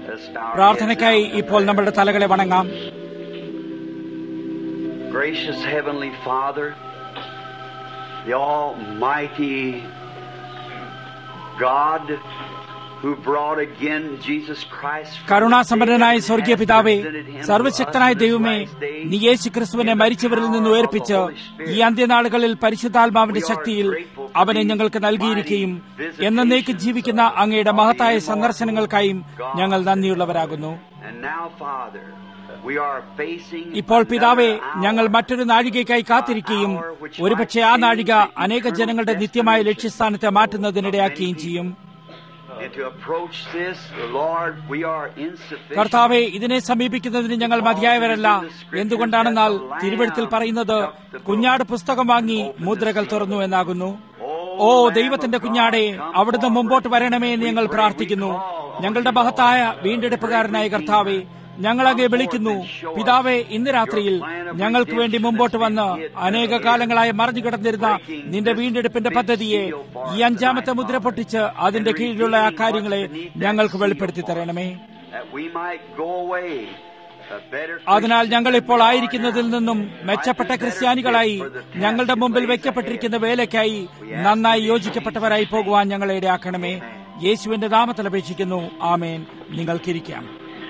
Let's bow our പ്രാർത്ഥനയ്ക്കായി heads now. ഇപ്പോൾ നമ്മളുടെ തലകളെ വണങ്ങാം Gracious Heavenly Father, the Almighty God who brought again Jesus Christ from കരുണാസമ്പന്നനായ the dead സ്വർഗീയ and പിതാവേ presented him to സർവശക്തനായ us in this ദൈവമേ last day. നീ യേശു ക്രിസ്തുവിനെ മരിച്ചവരിൽ നിന്ന് ഉയർപ്പിച്ച് ഈ അന്ത്യനാളുകളിൽ പരിശുദ്ധാത്മാവിന്റെ ശക്തിയിൽ അവനെ ഞങ്ങൾക്ക് നൽകിയിരിക്കുകയും എന്നേക്ക് ജീവിക്കുന്ന അങ്ങയുടെ മഹത്തായ സന്ദർശനങ്ങൾക്കായും ഞങ്ങൾ നന്ദിയുള്ളവരാകുന്നു And now, Father, we are facing ഇപ്പോൾ പിതാവേ another ഞങ്ങൾ hour, മറ്റൊരു നാഴികയ്ക്കായി കാത്തിരിക്കുകയും ഒരുപക്ഷെ ആ നാഴിക അനേക ജനങ്ങളുടെ നിത്യമായ ലക്ഷ്യസ്ഥാനത്തെ മാറ്റുന്നതിനിടയാക്കുകയും ചെയ്യും And to approach this, Lord, we are insufficient. കർത്താവെ ഇതിനെ സമീപിക്കുന്നതിന് ഞങ്ങൾ മതിയായവരല്ല എന്തുകൊണ്ടാണെന്നാൽ തിരുവഴുത്തിൽ പറയുന്നത് കുഞ്ഞാട് പുസ്തകം വാങ്ങി മുദ്രകൾ തുറന്നു എന്നാകുന്നു ഓ ദൈവത്തിന്റെ കുഞ്ഞാടെ അവിടുന്ന് മുമ്പോട്ട് വരണമേ എന്ന് ഞങ്ങൾ പ്രാർത്ഥിക്കുന്നു ഞങ്ങളുടെ മഹത്തായ വീണ്ടെടുപ്പുകാരനായ കർത്താവെ ഞങ്ങളങ്ങെ വിളിക്കുന്നു പിതാവെ ഇന്ന് രാത്രിയിൽ ഞങ്ങൾക്ക് വേണ്ടി മുമ്പോട്ട് വന്ന് അനേക കാലങ്ങളായി മറിഞ്ഞു കിടന്നിരുന്ന നിന്റെ വീണ്ടെടുപ്പിന്റെ പദ്ധതിയെ ഈ അഞ്ചാമത്തെ മുദ്ര പൊട്ടിച്ച് അതിന്റെ കീഴിലുള്ള ആ കാര്യങ്ങളെ ഞങ്ങൾക്ക് വെളിപ്പെടുത്തി തരണമേ that we might go away a better അതിനാൽ ഞങ്ങൾ ഇപ്പോൾ ആയിരിക്കുന്നതിൽ നിന്നും മെച്ചപ്പെട്ട ക്രിസ്ത്യാനികളായി ഞങ്ങളുടെ മുമ്പിൽ വെക്കപ്പെട്ടിരിക്കുന്ന വേലയ്ക്കായി നന്നായി യോജിക്കപ്പെട്ടവരായി പോകുവാൻ ഞങ്ങളെ ഇടയാക്കണമേ യേശുവിന്റെ നാമത്തിൽ അപേക്ഷിക്കുന്നു ആമേൻ നിങ്ങൾക്കിരിക്കാം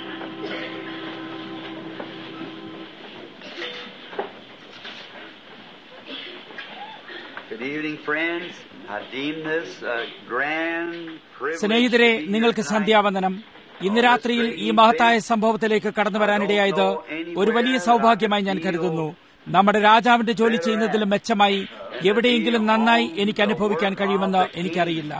Good evening, friends. I deem this a grand privilege. സ്നേഹിതരെ നിങ്ങൾക്ക് സന്ധ്യാവന്ദനം ഇന്ന് രാത്രിയിൽ ഈ മഹത്തായ സംഭവത്തിലേക്ക് കടന്നു വരാനിടയായത് ഒരു വലിയ സൗഭാഗ്യമായി ഞാൻ കരുതുന്നു നമ്മുടെ രാജാവിന്റെ ജോലി ചെയ്യുന്നതിലും മെച്ചമായി എവിടെയെങ്കിലും നന്നായി എനിക്ക് അനുഭവിക്കാൻ കഴിയുമെന്ന് എനിക്കറിയില്ല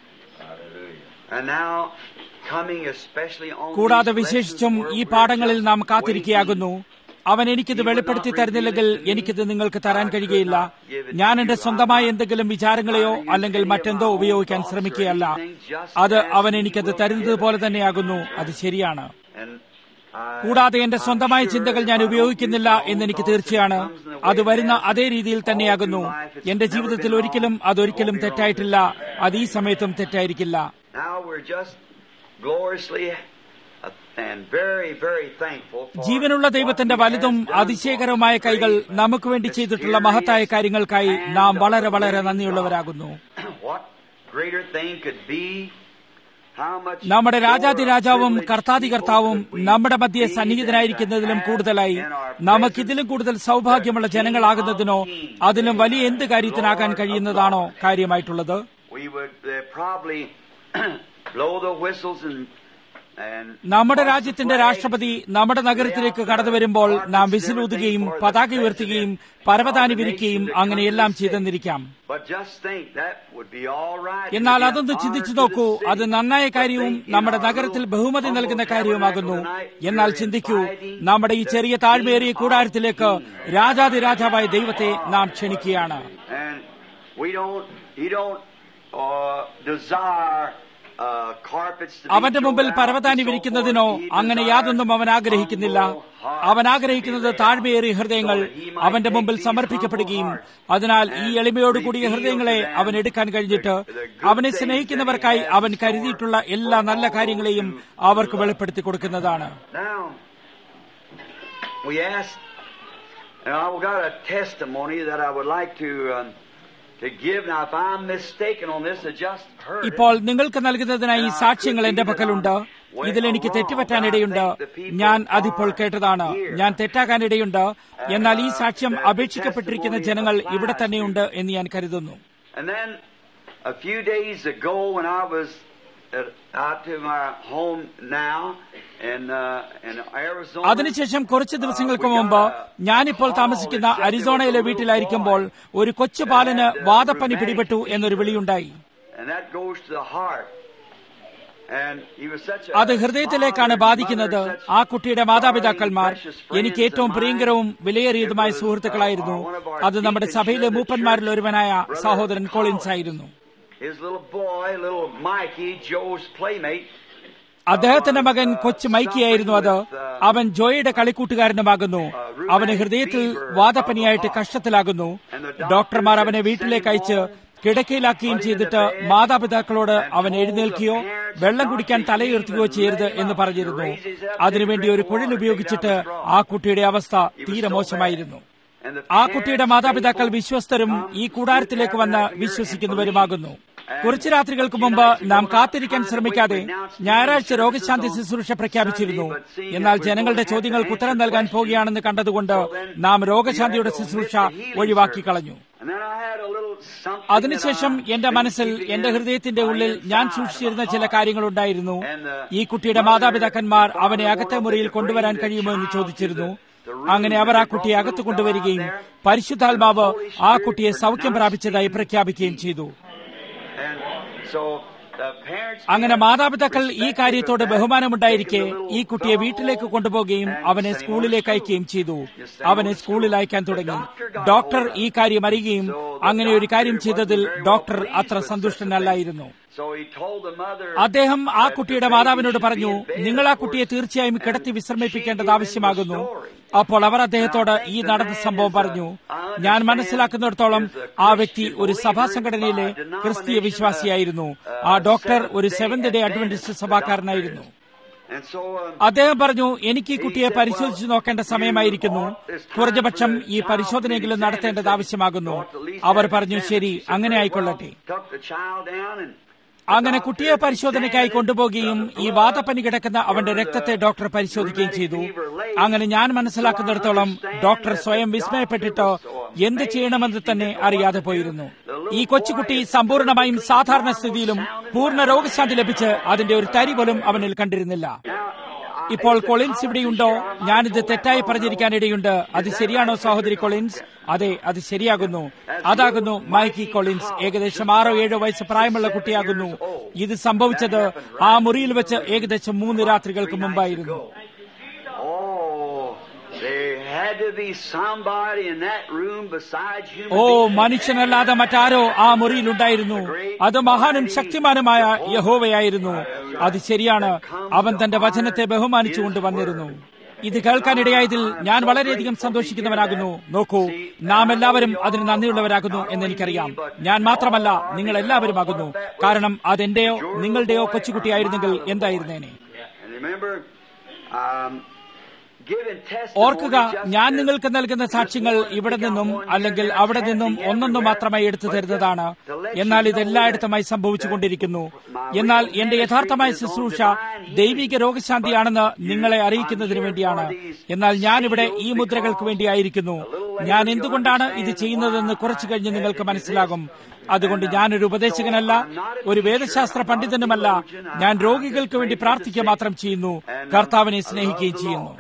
And now, coming especially on കൂടാതെ these വിശേഷിച്ചും lessons ഈ where പാഠങ്ങളിൽ we're നാം just കാത്തിരിക്കുകയാകുന്നു അവൻ എനിക്കിത് വെളിപ്പെടുത്തി തരുന്നില്ലെങ്കിൽ എനിക്കിത് നിങ്ങൾക്ക് തരാൻ കഴിയുകയില്ല ഞാൻ എന്റെ സ്വന്തമായ എന്തെങ്കിലും വിചാരങ്ങളെയോ അല്ലെങ്കിൽ മറ്റെന്തോ ഉപയോഗിക്കാൻ ശ്രമിക്കുകയല്ല അത് അവൻ എനിക്കത് തരുന്നത് പോലെ തന്നെയാകുന്നു അത് ശരിയാണ് waiting. And I- കൂടാതെ എന്റെ സ്വന്തമായ ചിന്തകൾ ഞാൻ ഉപയോഗിക്കുന്നില്ല എന്ന് എനിക്ക് തീർച്ചയാണ് അത് വരുന്ന അതേ രീതിയിൽ തന്നെയാകുന്നു എന്റെ ജീവിതത്തിൽ ഒരിക്കലും അതൊരിക്കലും തെറ്റായിട്ടില്ല അത് ഈ സമയത്തും തെറ്റായിരിക്കില്ല Now we're just gloriously uh, and very, very thankful for ജീവനുള്ള ദൈവത്തിന്റെ വലുതും അതിശയകരവുമായ കൈകൾ നമുക്ക് വേണ്ടി ചെയ്തിട്ടുള്ള മഹത്തായ കാര്യങ്ങൾക്കായി നാം വളരെ വളരെ നന്ദിയുള്ളവരാകുന്നു what greater thing could be. How much നമ്മുടെ more രാജാതിരാജാവും privileged കർത്താതികർത്താവും people could we നമ്മുടെ be മധ്യെ that സന്നിഹിതനായിരിക്കുന്നതിലും have കൂടുതലായി in our നമുക്കിതിലും കൂടുതൽ സൗഭാഗ്യമുള്ള ജനങ്ങളാകുന്നതിനോ അതിലും വലിയ എന്ത് കാര്യത്തിനാകാൻ കഴിയുന്നതാണോ കാര്യമായിട്ടുള്ളത് we would uh, probably blow the whistles and and നമ്മുടെ രാജ്യത്തിന്റെ രാഷ്ട്രപതി നമ്മുടെ നഗരത്തിലേക്ക് കടന്നു വരുമ്പോൾ നാം വിസിലൂതുകയും പതാക ഉയർത്തുകയും പരവതാനി വിരിക്കുകയും അങ്ങനെയെല്ലാം ചെയ്തെന്നിരിക്കാം But just think that would be all right. എന്നാൽ It would be അതൊന്ന് an ചിന്തിച്ചു honor to നോക്കൂ the അത് city. നന്നായ But കാര്യവും think in നമ്മുടെ our നഗരത്തിൽ little ബഹുമതി humble നൽകുന്ന tabernacle കാര്യവുമാകുന്നു tonight, എന്നാൽ we're ചിന്തിക്കൂ inviting നമ്മുടെ ഈ the ചെറിയ King താഴ്മേറിയ of കൂടാരത്തിലേക്ക് Kings. രാജാതിരാജാവായ ദൈവത്തെ നാം ക്ഷണിക്കുകയാണ് And we don't, you don't uh, desire uh, carpets to be അവന്റെ മുമ്പിൽ thrown out പരവതാനി and so വിരിക്കുന്നതിനോ forth. He അങ്ങനെ desires യാതൊന്നും അവൻ ആഗ്രഹിക്കുന്നില്ല humble hearts അവൻ ആഗ്രഹിക്കുന്നത് to be താഴ്മയേറിയ raised ഹൃദയങ്ങൾ so that he might അവന്റെ take മുമ്പിൽ these സമർപ്പിക്കപ്പെടുകയും humble hearts അതിനാൽ ഈ and എളിമയോടുകൂടിയ reveal ഹൃദയങ്ങളെ to them അവൻ എടുക്കാൻ കഴിഞ്ഞിട്ട് the- the good അവനെ things സ്നേഹിക്കുന്നവർക്കായി that he has അവൻ in store കരുതിയിട്ടുള്ള എല്ലാ for നല്ല all കാര്യങ്ങളെയും those who അവർക്ക് love. വെളിപ്പെടുത്തി കൊടുക്കുന്നതാണ് Now, we asked, and I've got a testimony that I would like to um, to give. Now, if I'm mistaken on this, I just heard. it. ഇപ്പോൾ നിങ്ങൾക്ക് നൽകുന്നതിനായി ഈ സാക്ഷ്യങ്ങൾ എന്റെ പക്കലുണ്ട് ഇതിൽ എനിക്ക് തെറ്റുപറ്റാനിടയുണ്ട് ഞാൻ അതിപ്പോൾ കേട്ടതാണ് ഞാൻ തെറ്റാകാനിടയുണ്ട് എന്നാൽ ഈ സാക്ഷ്യം അപേക്ഷിക്കപ്പെട്ടിരിക്കുന്ന ജനങ്ങൾ ഇവിടെ തന്നെയുണ്ട് എന്ന് ഞാൻ കരുതുന്നു And then, a few days ago, when I was at, out to my home now in uh, in Arizona. അതിനുശേഷം കുറച്ച് ദിവസങ്ങൾക്ക് മുമ്പ് ഞാനിപ്പോൾ താമസിക്കുന്ന അരിസോണയിലെ വീട്ടിലായിരിക്കുമ്പോൾ ഒരു കൊച്ചു ബാലന് വാദപ്പനി പിടിപെട്ടു എന്നൊരു വിളിയുണ്ടായി And that goes to the heart. And he was such a അത് ഹൃദയത്തിലേക്കാണ് ബാധിക്കുന്നത് ആ കുട്ടിയുടെ മാതാപിതാക്കന്മാർ എനിക്ക് ഏറ്റവും പ്രിയങ്കരവും വിലയേറിയതുമായ സുഹൃത്തുക്കളായിരുന്നു അത് നമ്മുടെ സഭയിലെ മൂപ്പന്മാരിൽ ഒരുവനായ സഹോദരൻ കോളിൻസ് ആയിരുന്നു His little boy, little Mikey, Joe's playmate, അദ്ദേഹത്തിന്റെ മകൻ കൊച്ചു മൈക്കിയായിരുന്നു അത് അവൻ ജോയിയുടെ കളിക്കൂട്ടുകാരനുമാകുന്നു അവന് ഹൃദയത്തിൽ വാദപ്പനിയായിട്ട് കഷ്ടത്തിലാകുന്നു ഡോക്ടർമാർ അവനെ വീട്ടിലേക്ക് അയച്ച് കിടക്കയിലാക്കുകയും ചെയ്തിട്ട് മാതാപിതാക്കളോട് അവൻ എഴുന്നേൽക്കുകയോ വെള്ളം കുടിക്കാൻ തലയുയർത്തുകയോ ചെയ്യരുത് എന്ന് പറഞ്ഞിരുന്നു അതിനുവേണ്ടി ഒരു കുഴൽ ഉപയോഗിച്ചിട്ട് ആ കുട്ടിയുടെ അവസ്ഥ തീരെ മോശമായിരുന്നു ആ കുട്ടിയുടെ മാതാപിതാക്കൾ വിശ്വസ്തരും ഈ കൂടാരത്തിലേക്ക് വന്ന് വിശ്വസിക്കുന്നവരുമാകുന്നു കുറച്ചു രാത്രികൾക്ക് മുമ്പ് നാം കാത്തിരിക്കാൻ ശ്രമിക്കാതെ ഞായറാഴ്ച രോഗശാന്തി ശുശ്രൂഷ പ്രഖ്യാപിച്ചിരുന്നു എന്നാൽ ജനങ്ങളുടെ ചോദ്യങ്ങൾക്ക് ഉത്തരം നൽകാൻ പോകുകയാണെന്ന് കണ്ടതുകൊണ്ട് നാം രോഗശാന്തിയുടെ ശുശ്രൂഷ ഒഴിവാക്കി കളഞ്ഞു അതിനുശേഷം എന്റെ മനസ്സിൽ എന്റെ ഹൃദയത്തിന്റെ ഉള്ളിൽ ഞാൻ സൂക്ഷിച്ചിരുന്ന ചില കാര്യങ്ങളുണ്ടായിരുന്നു ഈ കുട്ടിയുടെ മാതാപിതാക്കന്മാർ അവനെ അകത്തെ മുറിയിൽ കൊണ്ടുവരാൻ കഴിയുമോ എന്ന് ചോദിച്ചിരുന്നു അങ്ങനെ അവർ ആ കുട്ടിയെ അകത്ത് കൊണ്ടുവരികയും പരിശുദ്ധാത്മാവ് ആ കുട്ടിയെ സൗഖ്യം പ്രാപിച്ചതായി പ്രഖ്യാപിക്കുകയും ചെയ്തു അങ്ങനെ മാതാപിതാക്കൾ ഈ കാര്യത്തോട് ബഹുമാനമുണ്ടായിരിക്കെ ഈ കുട്ടിയെ വീട്ടിലേക്ക് കൊണ്ടുപോവുകയും അവനെ സ്കൂളിലേക്ക് അയക്കുകയും ചെയ്തു അവനെ സ്കൂളിൽ അയക്കാൻ തുടങ്ങി ഡോക്ടർ ഈ കാര്യം അറിയുകയും അങ്ങനെ ഒരു കാര്യം ചെയ്തതിൽ ഡോക്ടർ അത്ര സന്തുഷ്ടനല്ലായിരുന്നു അദ്ദേഹം ആ കുട്ടിയുടെ മാതാവിനോട് പറഞ്ഞു നിങ്ങൾ ആ കുട്ടിയെ തീർച്ചയായും കിടത്തി വിശ്രമിപ്പിക്കേണ്ടത് ആവശ്യമാകുന്നു അപ്പോൾ അവർ അദ്ദേഹത്തോട് ഈ നടന്ന സംഭവം പറഞ്ഞു ഞാൻ മനസ്സിലാക്കുന്നിടത്തോളം ആ വ്യക്തി ഒരു സഭാ സംഘടനയിലെ ക്രിസ്തീയ വിശ്വാസിയായിരുന്നു ആ ഡോക്ടർ ഒരു സെവന്ത് ഡേ അഡ്വന്റിസ്റ്റ് സഭാക്കാരനായിരുന്നു അദ്ദേഹം പറഞ്ഞു എനിക്ക് ഈ കുട്ടിയെ പരിശോധിച്ചു നോക്കേണ്ട സമയമായിരിക്കുന്നു കുറഞ്ഞപക്ഷം ഈ പരിശോധനയെങ്കിലും നടത്തേണ്ടത് ആവശ്യമാകുന്നു അവർ പറഞ്ഞു ശരി അങ്ങനെ ആയിക്കൊള്ളട്ടെ അങ്ങനെ കുട്ടിയെ പരിശോധനയ്ക്കായി കൊണ്ടുപോകുകയും ഈ വാതപ്പനി കിടക്കുന്ന അവന്റെ രക്തത്തെ ഡോക്ടർ പരിശോധിക്കുകയും ചെയ്തു അങ്ങനെ ഞാൻ മനസ്സിലാക്കുന്നിടത്തോളം ഡോക്ടർ സ്വയം വിസ്മയപ്പെട്ടിട്ട് എന്ത് ചെയ്യണമെന്ന് തന്നെ അറിയാതെ പോയിരുന്നു ഈ കൊച്ചുകുട്ടി സമ്പൂർണമായും സാധാരണ സ്ഥിതിയിലും പൂർണ്ണ രോഗശാന്തി ലഭിച്ച് അതിന്റെ ഒരു തരി പോലും അവനിൽ കണ്ടിരുന്നില്ല ഇപ്പോൾ കൊളിൻസ് ഇവിടെയുണ്ടോ ഞാനിത് തെറ്റായി പറഞ്ഞിരിക്കാനിടയുണ്ട് അത് ശരിയാണോ സഹോദരി കൊളിൻസ് അതെ അത് ശരിയാകുന്നു അതാകുന്നു മൈക്കി കൊളിൻസ് ഏകദേശം ആറോ ഏഴോ വയസ്സ് പ്രായമുള്ള കുട്ടിയാകുന്നു ഇത് സംഭവിച്ചത് ആ മുറിയിൽ വെച്ച് ഏകദേശം മൂന്ന് രാത്രികൾക്ക് മുമ്പായിരുന്നു ഓ മനുഷ്യനല്ലാതെ മറ്റാരോ ആ മുറിയിലുണ്ടായിരുന്നു അത് മഹാനും ശക്തിമാനുമായ യഹോവയായിരുന്നു അത് ശരിയാണ് അവൻ തന്റെ വചനത്തെ ബഹുമാനിച്ചുകൊണ്ട് വന്നിരുന്നു ഇത് കേൾക്കാനിടയായതിൽ ഞാൻ വളരെയധികം സന്തോഷിക്കുന്നവനാകുന്നു നോക്കൂ നാം എല്ലാവരും അതിന് നന്ദിയുള്ളവരാകുന്നു എന്ന് എനിക്കറിയാം ഞാൻ മാത്രമല്ല നിങ്ങൾ എല്ലാവരുമാകുന്നു കാരണം അതെന്റെയോ നിങ്ങളുടെയോ കൊച്ചുകുട്ടിയായിരുന്നെങ്കിൽ എന്തായിരുന്നേനെ ഓർക്കുക ഞാൻ നിങ്ങൾക്ക് നൽകുന്ന സാക്ഷ്യങ്ങൾ ഇവിടെ നിന്നും അല്ലെങ്കിൽ അവിടെ നിന്നും ഒന്നൊന്നും മാത്രമായി എടുത്തു തരുന്നതാണ് എന്നാൽ ഇത് എല്ലായിടത്തുമായി സംഭവിച്ചുകൊണ്ടിരിക്കുന്നു എന്നാൽ എന്റെ യഥാർത്ഥമായ ശുശ്രൂഷ ദൈവിക രോഗശാന്തിയാണെന്ന് നിങ്ങളെ അറിയിക്കുന്നതിന് വേണ്ടിയാണ് എന്നാൽ ഞാനിവിടെ ഈ മുദ്രകൾക്ക് വേണ്ടിയായിരിക്കുന്നു ഞാൻ എന്തുകൊണ്ടാണ് ഇത് ചെയ്യുന്നതെന്ന് കുറച്ചു കഴിഞ്ഞ് നിങ്ങൾക്ക് മനസ്സിലാകും അതുകൊണ്ട് ഞാനൊരു ഉപദേശകനല്ല ഒരു വേദശാസ്ത്ര പണ്ഡിതനുമല്ല ഞാൻ രോഗികൾക്ക് വേണ്ടി പ്രാർത്ഥിക്കുക മാത്രം ചെയ്യുന്നു കർത്താവിനെ സ്നേഹിക്കുകയും ചെയ്യുന്നു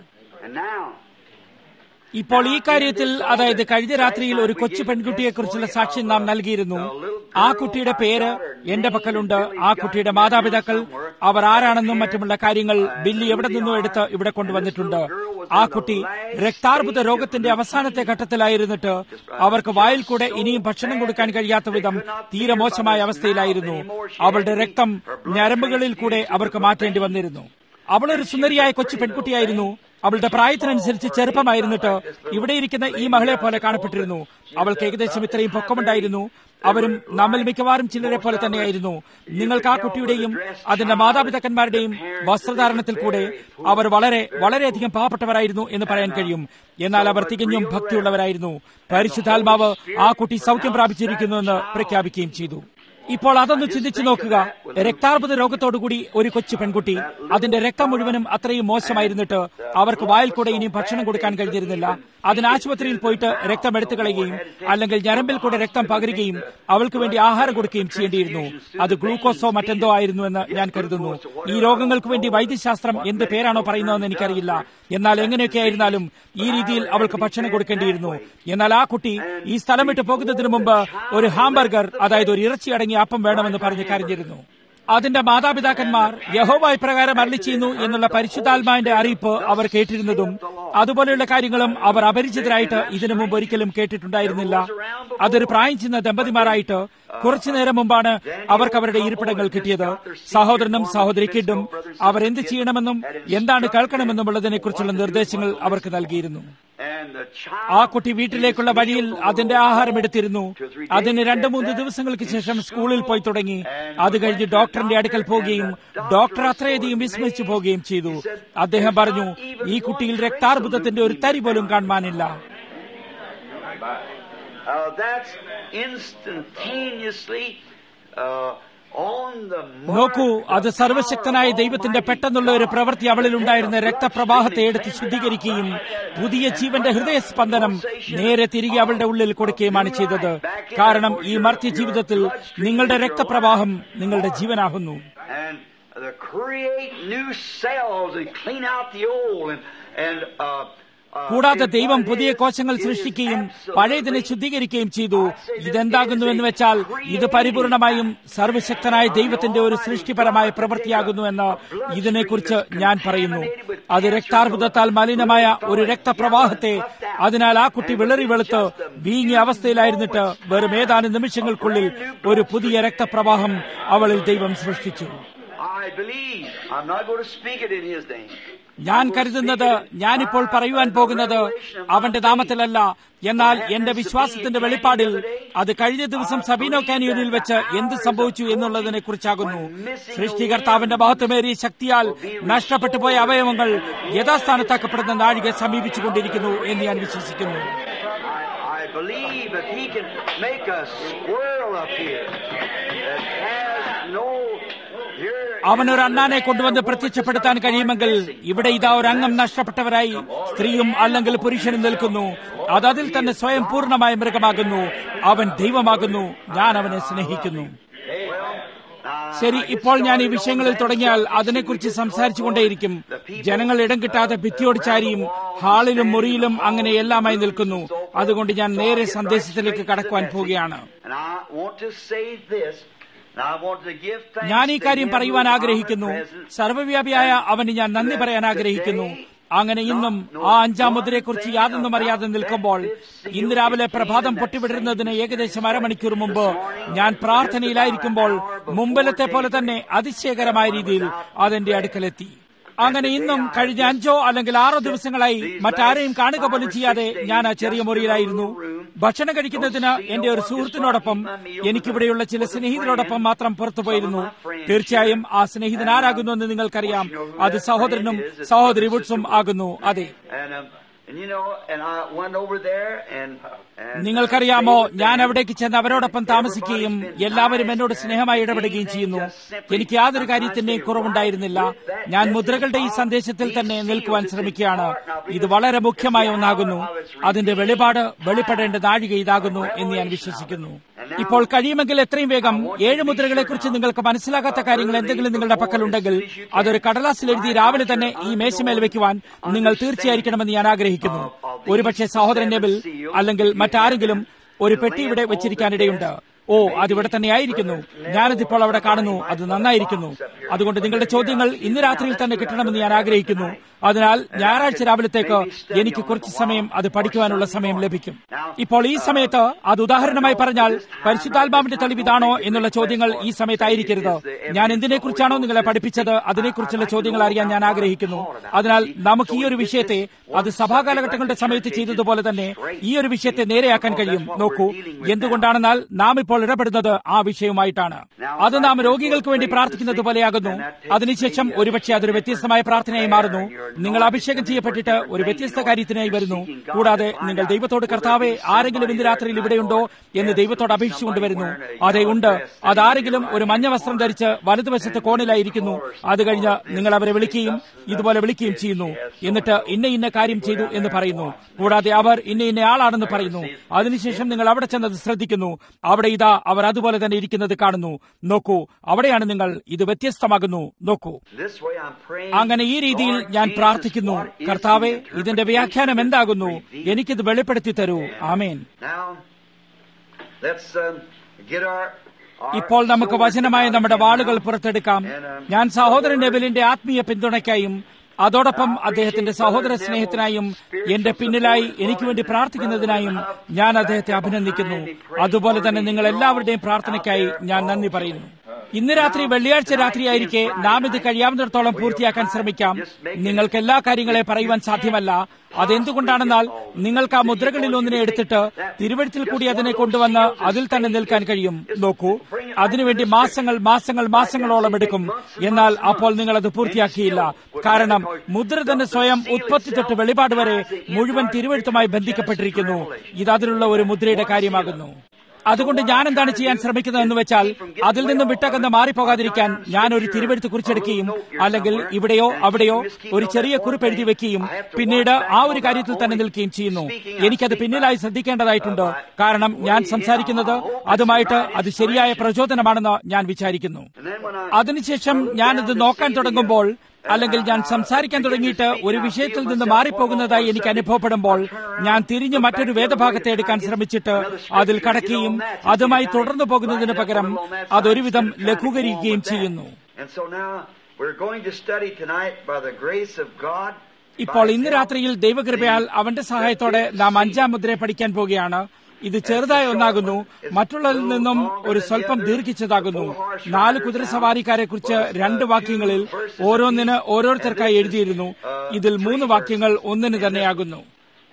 ഇപ്പോൾ ഈ കാര്യത്തിൽ അതായത് കഴിഞ്ഞ രാത്രിയിൽ ഒരു കൊച്ചു പെൺകുട്ടിയെക്കുറിച്ചുള്ള സാക്ഷ്യം നാം നൽകിയിരുന്നു ആ കുട്ടിയുടെ പേര് എന്റെ പക്കലുണ്ട് ആ കുട്ടിയുടെ മാതാപിതാക്കൾ അവർ ആരാണെന്നും മറ്റുമുള്ള കാര്യങ്ങൾ ബില്ലി എവിടെ നിന്നോ എടുത്ത് ഇവിടെ കൊണ്ടുവന്നിട്ടുണ്ട് ആ കുട്ടി രക്താർബുദ രോഗത്തിന്റെ അവസാനത്തെ ഘട്ടത്തിലായിരുന്നിട്ട് അവർക്ക് വായിൽ കൂടെ ഇനിയും ഭക്ഷണം കൊടുക്കാൻ കഴിയാത്ത വിധം തീരെ മോശമായ അവസ്ഥയിലായിരുന്നു അവളുടെ രക്തം ഞരമ്പുകളിൽ കൂടെ അവർക്ക് മാറ്റേണ്ടി വന്നിരുന്നു അവളൊരു സുന്ദരിയായ കൊച്ചു പെൺകുട്ടിയായിരുന്നു അവളുടെ പ്രായത്തിനനുസരിച്ച് ചെറുപ്പമായിരുന്നിട്ട് ഇവിടെ ഇരിക്കുന്ന ഈ മകളെ പോലെ കാണപ്പെട്ടിരുന്നു അവൾക്ക് ഏകദേശം ഇത്രയും പൊക്കമുണ്ടായിരുന്നു അവരും നമ്മിൽ മിക്കവാറും ചിലരെ പോലെ തന്നെയായിരുന്നു നിങ്ങൾക്ക് ആ കുട്ടിയുടെയും അതിന്റെ മാതാപിതാക്കന്മാരുടെയും വസ്ത്രധാരണത്തിൽ കൂടെ അവർ വളരെ വളരെയധികം പാവപ്പെട്ടവരായിരുന്നു എന്ന് പറയാൻ കഴിയും എന്നാൽ അവർ തികഞ്ഞും ഭക്തിയുള്ളവരായിരുന്നു പരിശുദ്ധാത്മാവ് ആ കുട്ടി സൗഖ്യം പ്രാപിച്ചിരിക്കുന്നുവെന്ന് പ്രഖ്യാപിക്കുകയും ചെയ്തു ഇപ്പോൾ അതൊന്ന് ചിന്തിച്ചു നോക്കുക രക്താർബുദ രോഗത്തോടുകൂടി ഒരു കൊച്ചു പെൺകുട്ടി അതിന്റെ രക്തം മുഴുവനും അത്രയും മോശമായിരുന്നിട്ട് അവർക്ക് വായിൽ കൂടെ ഇനിയും ഭക്ഷണം കൊടുക്കാൻ കഴിഞ്ഞിരുന്നില്ല അതിന് ആശുപത്രിയിൽ പോയിട്ട് രക്തം എടുത്തു കളയുകയും അല്ലെങ്കിൽ ഞരമ്പിൽ കൂടെ രക്തം പകരുകയും അവൾക്ക് വേണ്ടി ആഹാരം കൊടുക്കുകയും ചെയ്യേണ്ടിയിരുന്നു അത് ഗ്ലൂക്കോസോ മറ്റെന്തോ ആയിരുന്നു എന്ന് ഞാൻ കരുതുന്നു ഈ രോഗങ്ങൾക്ക് വേണ്ടി വൈദ്യശാസ്ത്രം എന്ത് പേരാണോ പറയുന്നതെന്ന് എനിക്കറിയില്ല എന്നാൽ എങ്ങനെയൊക്കെ ആയിരുന്നാലും ഈ രീതിയിൽ അവൾക്ക് ഭക്ഷണം കൊടുക്കേണ്ടിയിരുന്നു എന്നാൽ ആ കുട്ടി ഈ സ്ഥലം വിട്ട് പോകുന്നതിന് മുമ്പ് ഒരു ഹാംബർഗർ അതായത് ഒരു ഇറച്ചി അടങ്ങിയ അപ്പം വേണമെന്ന് പറഞ്ഞ് കരഞ്ഞിരുന്നു അതിന്റെ മാതാപിതാക്കന്മാർ യഹോവ ഇപ്രകാരം അരളി ചെയ്യുന്നു എന്നുള്ള പരിശുദ്ധാത്മാവിന്റെ അറിയിപ്പ് അവർ കേട്ടിരുന്നതും അതുപോലെയുള്ള കാര്യങ്ങളും അവർ അപരിചിതരായിട്ട് ഇതിനു മുമ്പ് ഒരിക്കലും കേട്ടിട്ടുണ്ടായിരുന്നില്ല അതൊരു പ്രായം ചെന്ന ദമ്പതിമാരായിട്ട് കുറച്ചു നേരം മുമ്പാണ് അവർക്ക് അവരുടെ ഇരിപ്പിടങ്ങൾ കിട്ടിയത് സഹോദരനും സഹോദരി കിഡും അവർ എന്ത് ചെയ്യണമെന്നും എന്താണ് കേൾക്കണമെന്നും ഉള്ളതിനെക്കുറിച്ചുള്ള നിർദ്ദേശങ്ങൾ അവർക്ക് നൽകിയിരുന്നു ആ കുട്ടി വീട്ടിലേക്കുള്ള വഴിയിൽ അതിന്റെ ആഹാരം എടുത്തിരുന്നു അതിന് രണ്ടു മൂന്ന് ദിവസങ്ങൾക്ക് ശേഷം സ്കൂളിൽ പോയി തുടങ്ങി അത് കഴിഞ്ഞ് ഡോക്ടറിന്റെ അടുക്കൽ പോവുകയും ഡോക്ടർ അത്രയധികം വിസ്മരിച്ചു പോവുകയും ചെയ്തു അദ്ദേഹം പറഞ്ഞു ഈ കുട്ടിയിൽ രക്താർബുദത്തിന്റെ ഒരു തരി പോലും കാണുവാനില്ല Uh, that's instantaneously uh, on the നോക്കൂ അത് സർവശക്തനായ ദൈവത്തിന്റെ പെട്ടെന്നുള്ള ഒരു പ്രവൃത്തി അവളിൽ ഉണ്ടായിരുന്ന രക്തപ്രവാഹത്തെ എടുത്ത് ശുദ്ധീകരിക്കുകയും പുതിയ ജീവന്റെ ഹൃദയസ്പന്ദനം നേരെ തിരികെ അവളുടെ ഉള്ളിൽ കൊടുക്കുകയുമാണ് ചെയ്തത് കാരണം ഈ മർത്യ ജീവിതത്തിൽ നിങ്ങളുടെ രക്തപ്രവാഹം നിങ്ങളുടെ ജീവനാകുന്നു and uh, create new cells and clean out the old and and uh, uh, കൂടാതെ and ദൈവം what പുതിയ it is, കോശങ്ങൾ it is സൃഷ്ടിക്കുകയും absolutely പഴയതിനെ ശുദ്ധീകരിക്കുകയും ചെയ്തു ഇതെന്താകുന്നുവെന്ന് വെച്ചാൽ ഇത് പരിപൂർണമായും സർവശക്തനായ ദൈവത്തിന്റെ ഒരു സൃഷ്ടിപരമായ പ്രവൃത്തിയാകുന്നുവെന്ന് ഇതിനെക്കുറിച്ച് ഞാൻ പറയുന്നു അത് രക്താർബുദത്താൽ മലിനമായ ഒരു രക്തപ്രവാഹത്തെ അതിനാൽ ആ കുട്ടി വിളറി വെളുത്ത് വീങ്ങിയ അവസ്ഥയിലായിരുന്നിട്ട് വെറും ഏതാനും നിമിഷങ്ങൾക്കുള്ളിൽ ഒരു പുതിയ രക്തപ്രവാഹം അവളിൽ ദൈവം സൃഷ്ടിച്ചു I believe. I'm not going to speak it in His name. ഞാൻ കരുതുന്നത് ഞാനിപ്പോൾ പറയുവാൻ പോകുന്നത് അവന്റെ നാമത്തിലല്ല എന്നാൽ എന്റെ വിശ്വാസത്തിന്റെ വെളിപ്പാടിൽ അത് കഴിഞ്ഞ ദിവസം സബീനോ കാനിയൂനിൽ വെച്ച് എന്ത് സംഭവിച്ചു എന്നുള്ളതിനെ കുറിച്ചാകുന്നു സൃഷ്ടികർത്താവിന്റെ മഹത്വമേറിയ ശക്തിയാൽ നഷ്ടപ്പെട്ടു പോയ അവയവങ്ങൾ യഥാസ്ഥാനത്താക്കപ്പെടുന്ന നാഴിക സമീപിച്ചുകൊണ്ടിരിക്കുന്നു എന്ന് ഞാൻ വിശ്വസിക്കുന്നു I, I believe that He can make a squirrel up here that has no. Here, അവനൊരു അണ്ണാനെ കൊണ്ടുവന്ന് പ്രത്യക്ഷപ്പെടുത്താൻ കഴിയുമെങ്കിൽ ഇവിടെ ഇതാ ഒരു അംഗം നഷ്ടപ്പെട്ടവരായി സ്ത്രീയും അല്ലെങ്കിൽ പുരുഷനും നിൽക്കുന്നു അത് അതിൽ തന്നെ സ്വയം പൂർണ്ണമായ മൃഗമാകുന്നു അവൻ ദൈവമാകുന്നു ഞാൻ അവനെ സ്നേഹിക്കുന്നു ശരി ഇപ്പോൾ ഞാൻ ഈ വിഷയങ്ങളിൽ തുടങ്ങിയാൽ അതിനെക്കുറിച്ച് സംസാരിച്ചുകൊണ്ടേയിരിക്കും ജനങ്ങൾ ഇടം കിട്ടാതെ ഭിത്തിയോട് ചാരിയും ഹാളിലും മുറിയിലും അങ്ങനെ എല്ലാമായി നിൽക്കുന്നു അതുകൊണ്ട് ഞാൻ നേരെ സന്ദേശത്തിലേക്ക് കടക്കുവാൻ പോവുകയാണ് And I want to say this. And I want to give thanks ഞാൻ ഈ to കാര്യം Him പറയുവാൻ who's ആഗ്രഹിക്കുന്നു omnipresent. സർവ്വവ്യാപിയായ അവന് ഞാൻ നന്ദി പറയാൻ ആഗ്രഹിക്കുന്നു അങ്ങനെ ഇന്നും ആ അഞ്ചാം മുദ്രയെക്കുറിച്ച് യാതൊന്നും അറിയാതെ നിൽക്കുമ്പോൾ ഇന്ന് രാവിലെ പ്രഭാതം പൊട്ടിവിടുന്നതിന് ഏകദേശം അരമണിക്കൂർ മുമ്പ് ഞാൻ പ്രാർത്ഥനയിലായിരിക്കുമ്പോൾ മുമ്പിലത്തെ പോലെ തന്നെ അതിശയകരമായ രീതിയിൽ അതെന്റെ അടുക്കലെത്തി അങ്ങനെ ഇന്നും കഴിഞ്ഞ അഞ്ചോ അല്ലെങ്കിൽ ആറോ ദിവസങ്ങളായി മറ്റാരെയും കാണുക പോലും ചെയ്യാതെ ഞാൻ ആ ചെറിയ മുറിയിലായിരുന്നു ഭക്ഷണം കഴിക്കുന്നതിന് എന്റെ ഒരു സുഹൃത്തിനോടൊപ്പം എനിക്കിവിടെയുള്ള ചില സ്നേഹിതരോടൊപ്പം മാത്രം പുറത്തുപോയിരുന്നു തീർച്ചയായും ആ സ്നേഹിതൻ ആരാകുന്നു എന്ന് നിങ്ങൾക്കറിയാം അത് സഹോദരനും സഹോദരി വുഡ്സും ആകുന്നു അതെ And, um, and you know, and I went over there and. and നിങ്ങൾക്കറിയാമോ ഞാൻ അവിടേക്ക് ചെന്ന് അവരോടൊപ്പം താമസിക്കുകയും എല്ലാവരും എന്നോട് സ്നേഹമായി ഇടപെടുകയും ചെയ്യുന്നു എനിക്ക് യാതൊരു കാര്യത്തിന്റെയും കുറവുണ്ടായിരുന്നില്ല ഞാൻ മുദ്രകളുടെ ഈ സന്ദേശത്തിൽ തന്നെ നിൽക്കുവാൻ ശ്രമിക്കുകയാണ് ഇത് വളരെ മുഖ്യമായ ഒന്നാകുന്നു അതിന്റെ വെളിപാട് വെളിപ്പെടേണ്ട നാഴിക ഇതാകുന്നു എന്ന് ഞാൻ വിശ്വസിക്കുന്നു ഇപ്പോൾ കഴിയുമെങ്കിൽ എത്രയും വേഗം ഏഴ് മുദ്രകളെ കുറിച്ച് നിങ്ങൾക്ക് മനസ്സിലാകാത്ത കാര്യങ്ങൾ എന്തെങ്കിലും നിങ്ങളുടെ പക്കലുണ്ടെങ്കിൽ അതൊരു കടലാസിൽ എഴുതി രാവിലെ തന്നെ ഈ മേശമേൽ വെക്കുവാൻ നിങ്ങൾ തീർച്ചയായിരിക്കണമെന്ന് ഞാൻ ആഗ്രഹിക്കുന്നു ഒരുപക്ഷെ സഹോദരൻ നെബിൽ അല്ലെങ്കിൽ മറ്റാരെങ്കിലും ഒരു പെട്ടി ഇവിടെ വെച്ചിരിക്കാനിടയുണ്ട് ഓ അതിവിടെ തന്നെ ആയിരിക്കുന്നു ഞാനതിപ്പോൾ അവിടെ കാണുന്നു അത് നന്നായിരിക്കുന്നു അതുകൊണ്ട് നിങ്ങളുടെ ചോദ്യങ്ങൾ ഇന്ന് രാത്രിയിൽ തന്നെ കിട്ടണമെന്ന് ഞാൻ ആഗ്രഹിക്കുന്നു അതിനാൽ ഞായറാഴ്ച രാവിലത്തേക്ക് എനിക്ക് കുറച്ച് സമയം അത് പഠിക്കുവാനുള്ള സമയം ലഭിക്കും ഇപ്പോൾ ഈ സമയത്ത് അത് ഉദാഹരണമായി പറഞ്ഞാൽ പരിശുദ്ധാത്മാവിന്റെ തെളിവ് ഇതാണോ എന്നുള്ള ചോദ്യങ്ങൾ ഈ സമയത്തായിരിക്കരുത് ഞാൻ എന്തിനെക്കുറിച്ചാണോ നിങ്ങളെ പഠിപ്പിച്ചത് അതിനെക്കുറിച്ചുള്ള ചോദ്യങ്ങൾ അറിയാൻ ഞാൻ ആഗ്രഹിക്കുന്നു അതിനാൽ നമുക്ക് ഈ ഒരു വിഷയത്തെ അത് സഭാകാലഘട്ടങ്ങളുടെ സമയത്ത് ചെയ്തതുപോലെ തന്നെ ഈ ഒരു വിഷയത്തെ നേരെയാക്കാൻ കഴിയും നോക്കൂ എന്തുകൊണ്ടാണെന്നാൽ നാം ഇപ്പോൾ ഇടപെടുന്നത് ആ വിഷയവുമായിട്ടാണ് അത് നാം രോഗികൾക്ക് വേണ്ടി പ്രാർത്ഥിക്കുന്നത് പോലെയാകുന്നു അതിനുശേഷം ഒരുപക്ഷെ അതൊരു വ്യത്യസ്തമായ പ്രാർത്ഥനയായി മാറുന്നു നിങ്ങൾ അഭിഷേകം ചെയ്യപ്പെട്ടിട്ട് ഒരു വ്യത്യസ്ത കാര്യത്തിനായി വരുന്നു കൂടാതെ നിങ്ങൾ ദൈവത്തോട് കർത്താവെ ആരെങ്കിലും ഇന്ന് രാത്രിയിൽ ഇവിടെയുണ്ടോ എന്ന് ദൈവത്തോട് അപേക്ഷിച്ചുകൊണ്ട് വരുന്നു അതെ ഉണ്ട് അതാരെങ്കിലും ഒരു മഞ്ഞ വസ്ത്രം ധരിച്ച് വലതുവശത്ത് കോണിലായിരിക്കുന്നു അത് കഴിഞ്ഞ് നിങ്ങൾ അവരെ വിളിക്കുകയും ഇതുപോലെ വിളിക്കുകയും ചെയ്യുന്നു എന്നിട്ട് ഇന്ന ഇന്ന കാര്യം ചെയ്തു എന്ന് പറയുന്നു കൂടാതെ അവർ ഇന്ന ഇന്ന ആളാണെന്ന് പറയുന്നു അതിനുശേഷം നിങ്ങൾ അവിടെ ചെന്നത് ശ്രദ്ധിക്കുന്നു അവിടെ ഇതാ അവർ അതുപോലെ തന്നെ ഇരിക്കുന്നത് കാണുന്നു നോക്കൂ അവിടെയാണ് നിങ്ങൾ ഇത് വ്യത്യസ്തമാകുന്നു നോക്കൂ This way I'm praying. അങ്ങനെ ഈ രീതിയിൽ ഞാൻ പ്രാർത്ഥിക്കുന്നു കർത്താവെ ഇതിന്റെ വ്യാഖ്യാനം എന്താകുന്നു എനിക്കിത് വെളിപ്പെടുത്തി തരൂ ആമേൻ Now, let's um, get our. our ഇപ്പോൾ നമുക്ക് swords വചനമായ out നമ്മുടെ again വാളുകൾ now. പുറത്തെടുക്കാം ഞാൻ സഹോദരൻ നെബിലിന്റെ ആത്മീയ പിന്തുണയ്ക്കായും അതോടൊപ്പം അദ്ദേഹത്തിന്റെ സഹോദര സ്നേഹത്തിനായും എന്റെ പിന്നിലായി എനിക്ക് വേണ്ടി പ്രാർത്ഥിക്കുന്നതിനായും ഞാൻ അദ്ദേഹത്തെ അഭിനന്ദിക്കുന്നു അതുപോലെ തന്നെ നിങ്ങൾ എല്ലാവരുടെയും പ്രാർത്ഥനയ്ക്കായി ഞാൻ നന്ദി പറയുന്നു ഇന്ന് രാത്രി വെള്ളിയാഴ്ച രാത്രിയായിരിക്കെ നാം ഇത് കഴിയാവുന്നിടത്തോളം പൂർത്തിയാക്കാൻ ശ്രമിക്കാം നിങ്ങൾക്ക് എല്ലാ കാര്യങ്ങളെ പറയുവാൻ സാധ്യമല്ല അതെന്തുകൊണ്ടാണെന്നാൽ നിങ്ങൾക്ക് ആ മുദ്രകളിൽ ഒന്നിനെ എടുത്തിട്ട് തിരുവഴുത്തിൽ കൂടി അതിനെ കൊണ്ടുവന്ന് അതിൽ തന്നെ നിൽക്കാൻ കഴിയും നോക്കൂ അതിനുവേണ്ടി മാസങ്ങൾ മാസങ്ങൾ മാസങ്ങളോളം എടുക്കും എന്നാൽ അപ്പോൾ നിങ്ങൾ അത് പൂർത്തിയാക്കിയില്ല കാരണം മുദ്ര തന്നെ സ്വയം ഉത്പത്തി തൊട്ട് വെളിപാട് വരെ മുഴുവൻ തിരുവഴുത്തുമായി ബന്ധിക്കപ്പെട്ടിരിക്കുന്നു ഇത് അതിലുള്ള ഒരു മുദ്രയുടെ കാര്യമാകുന്നു അതുകൊണ്ട് ഞാൻ എന്താണ് ചെയ്യാൻ ശ്രമിക്കുന്നത് എന്ന് വെച്ചാൽ അതിൽ നിന്നും വിട്ടകന്ന് മാറിപ്പോകാതിരിക്കാൻ ഞാൻ ഒരു തിരുവെടുത്ത് കുറിച്ചെടുക്കുകയും അല്ലെങ്കിൽ ഇവിടെയോ അവിടെയോ ഒരു ചെറിയ കുറിപ്പ് എഴുതി വെക്കുകയും പിന്നീട് ആ ഒരു കാര്യത്തിൽ തന്നെ നിൽക്കുകയും ചെയ്യുന്നു എനിക്കത് പിന്നിലായി ശ്രദ്ധിക്കേണ്ടതായിട്ടുണ്ട് കാരണം ഞാൻ സംസാരിക്കുന്നത് അതുമായിട്ട് അത് ശരിയായ പ്രചോദനമാണെന്ന് ഞാൻ വിചാരിക്കുന്നു അതിനുശേഷം ഞാനത് നോക്കാൻ തുടങ്ങുമ്പോൾ അല്ലെങ്കിൽ ഞാൻ സംസാരിക്കാൻ തുടങ്ങിയിട്ട് ഒരു വിഷയത്തിൽ നിന്ന് മാറിപ്പോകുന്നതായി എനിക്ക് അനുഭവപ്പെടുമ്പോൾ ഞാൻ തിരിഞ്ഞ് മറ്റൊരു വേദഭാഗത്തെ എടുക്കാൻ ശ്രമിച്ചിട്ട് അതിൽ കടക്കുകയും അതുമായി തുടർന്നു പോകുന്നതിന് പകരം അതൊരുവിധം ലഘൂകരിക്കുകയും ചെയ്യുന്നു ഇപ്പോൾ ഇന്ന് രാത്രിയിൽ ദൈവകൃപയാൽ അവന്റെ സഹായത്തോടെ നാം അഞ്ചാം മുദ്രയെ പഠിക്കാൻ പോവുകയാണ് ഇത് ചെറുതായ ഒന്നാകുന്നു മറ്റുള്ളതിൽ നിന്നും ഒരു സ്വല്പം ദീർഘിച്ചതാകുന്നു നാല് കുതിരസവാരിക്കാരെ കുറിച്ച് രണ്ട് വാക്യങ്ങളിൽ ഓരോന്നിന് ഓരോരുത്തർക്കായി എഴുതിയിരുന്നു ഇതിൽ മൂന്ന് വാക്യങ്ങൾ ഒന്നിന് തന്നെയാകുന്നു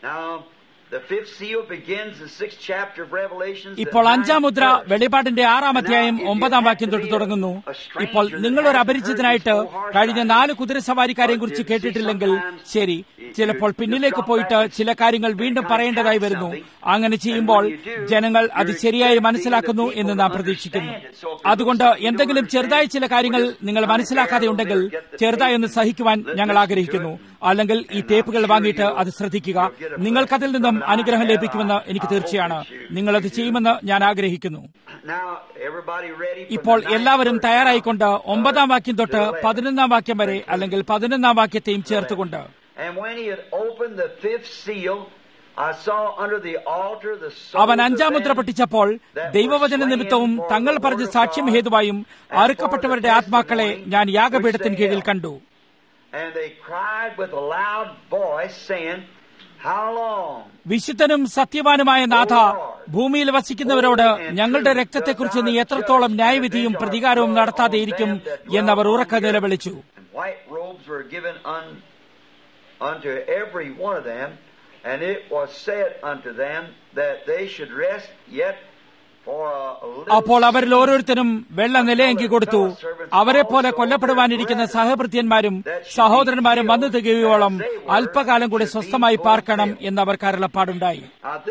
ഇപ്പോൾ അഞ്ചാം മുദ്ര വെളിപാടിന്റെ ആറാം അധ്യായം ഒമ്പതാം വാക്യം തൊട്ട് തുടങ്ങുന്നു ഇപ്പോൾ നിങ്ങൾ ഒരു അപരിചിതനായിട്ട് കഴിഞ്ഞ നാല് കുതിരസവാരിക്കാരെയും കുറിച്ച് കേട്ടിട്ടില്ലെങ്കിൽ ശരി ചിലപ്പോൾ പിന്നിലേക്ക് പോയിട്ട് ചില കാര്യങ്ങൾ വീണ്ടും പറയേണ്ടതായി വരുന്നു അങ്ങനെ ചെയ്യുമ്പോൾ ജനങ്ങൾ അത് ശരിയായി മനസ്സിലാക്കുന്നു എന്ന് നാം പ്രതീക്ഷിക്കുന്നു അതുകൊണ്ട് എന്തെങ്കിലും ചെറുതായി ചില കാര്യങ്ങൾ നിങ്ങൾ മനസ്സിലാക്കാതെ ഉണ്ടെങ്കിൽ ചെറുതായി ഒന്ന് സഹിക്കുവാൻ ഞങ്ങൾ ആഗ്രഹിക്കുന്നു അല്ലെങ്കിൽ ഈ ടേപ്പുകൾ വാങ്ങിയിട്ട് അത് ശ്രദ്ധിക്കുക നിങ്ങൾക്കതിൽ നിന്നും അനുഗ്രഹം ലഭിക്കുമെന്ന് എനിക്ക് തീർച്ചയാണ് നിങ്ങൾ അത് ചെയ്യുമെന്ന് ഞാൻ ആഗ്രഹിക്കുന്നു ഇപ്പോൾ എല്ലാവരും തയ്യാറായിക്കൊണ്ട് ഒമ്പതാം വാക്യം തൊട്ട് പതിനൊന്നാം വാക്യം വരെ അല്ലെങ്കിൽ പതിനൊന്നാം വാക്യത്തെയും ചേർത്തുകൊണ്ട് അവൻ അഞ്ചാം മുദ്ര പൊട്ടിച്ചപ്പോൾ ദൈവവചന നിമിത്തവും തങ്ങൾ പറഞ്ഞ സാക്ഷ്യം ഹേതുവായും അറുക്കപ്പെട്ടവരുടെ ആത്മാക്കളെ ഞാൻ യാഗപീഠത്തിന് കീഴിൽ കണ്ടു വിശുദ്ധനും സത്യവാനുമായ നാഥ ഭൂമിയിൽ വസിക്കുന്നവരോട് ഞങ്ങളുടെ രക്തത്തെക്കുറിച്ച് നീ എത്രത്തോളം ന്യായവിധിയും പ്രതികാരവും നടത്താതെയിരിക്കും എന്നവർ ഉറക്ക നിലവിളിച്ചു And it was said unto them that they should rest yet അപ്പോൾ അവരിൽ ഓരോരുത്തരും വെള്ള നിലയെങ്കി കൊടുത്തു അവരെ പോലെ കൊല്ലപ്പെടുവാനിരിക്കുന്ന സഹഭൃത്യന്മാരും സഹോദരന്മാരും വന്നു തികയോളം അല്പകാലം കൂടി സ്വസ്ഥമായി പാർക്കണം എന്ന് അവർക്ക് അരുളപ്പാടുണ്ടായി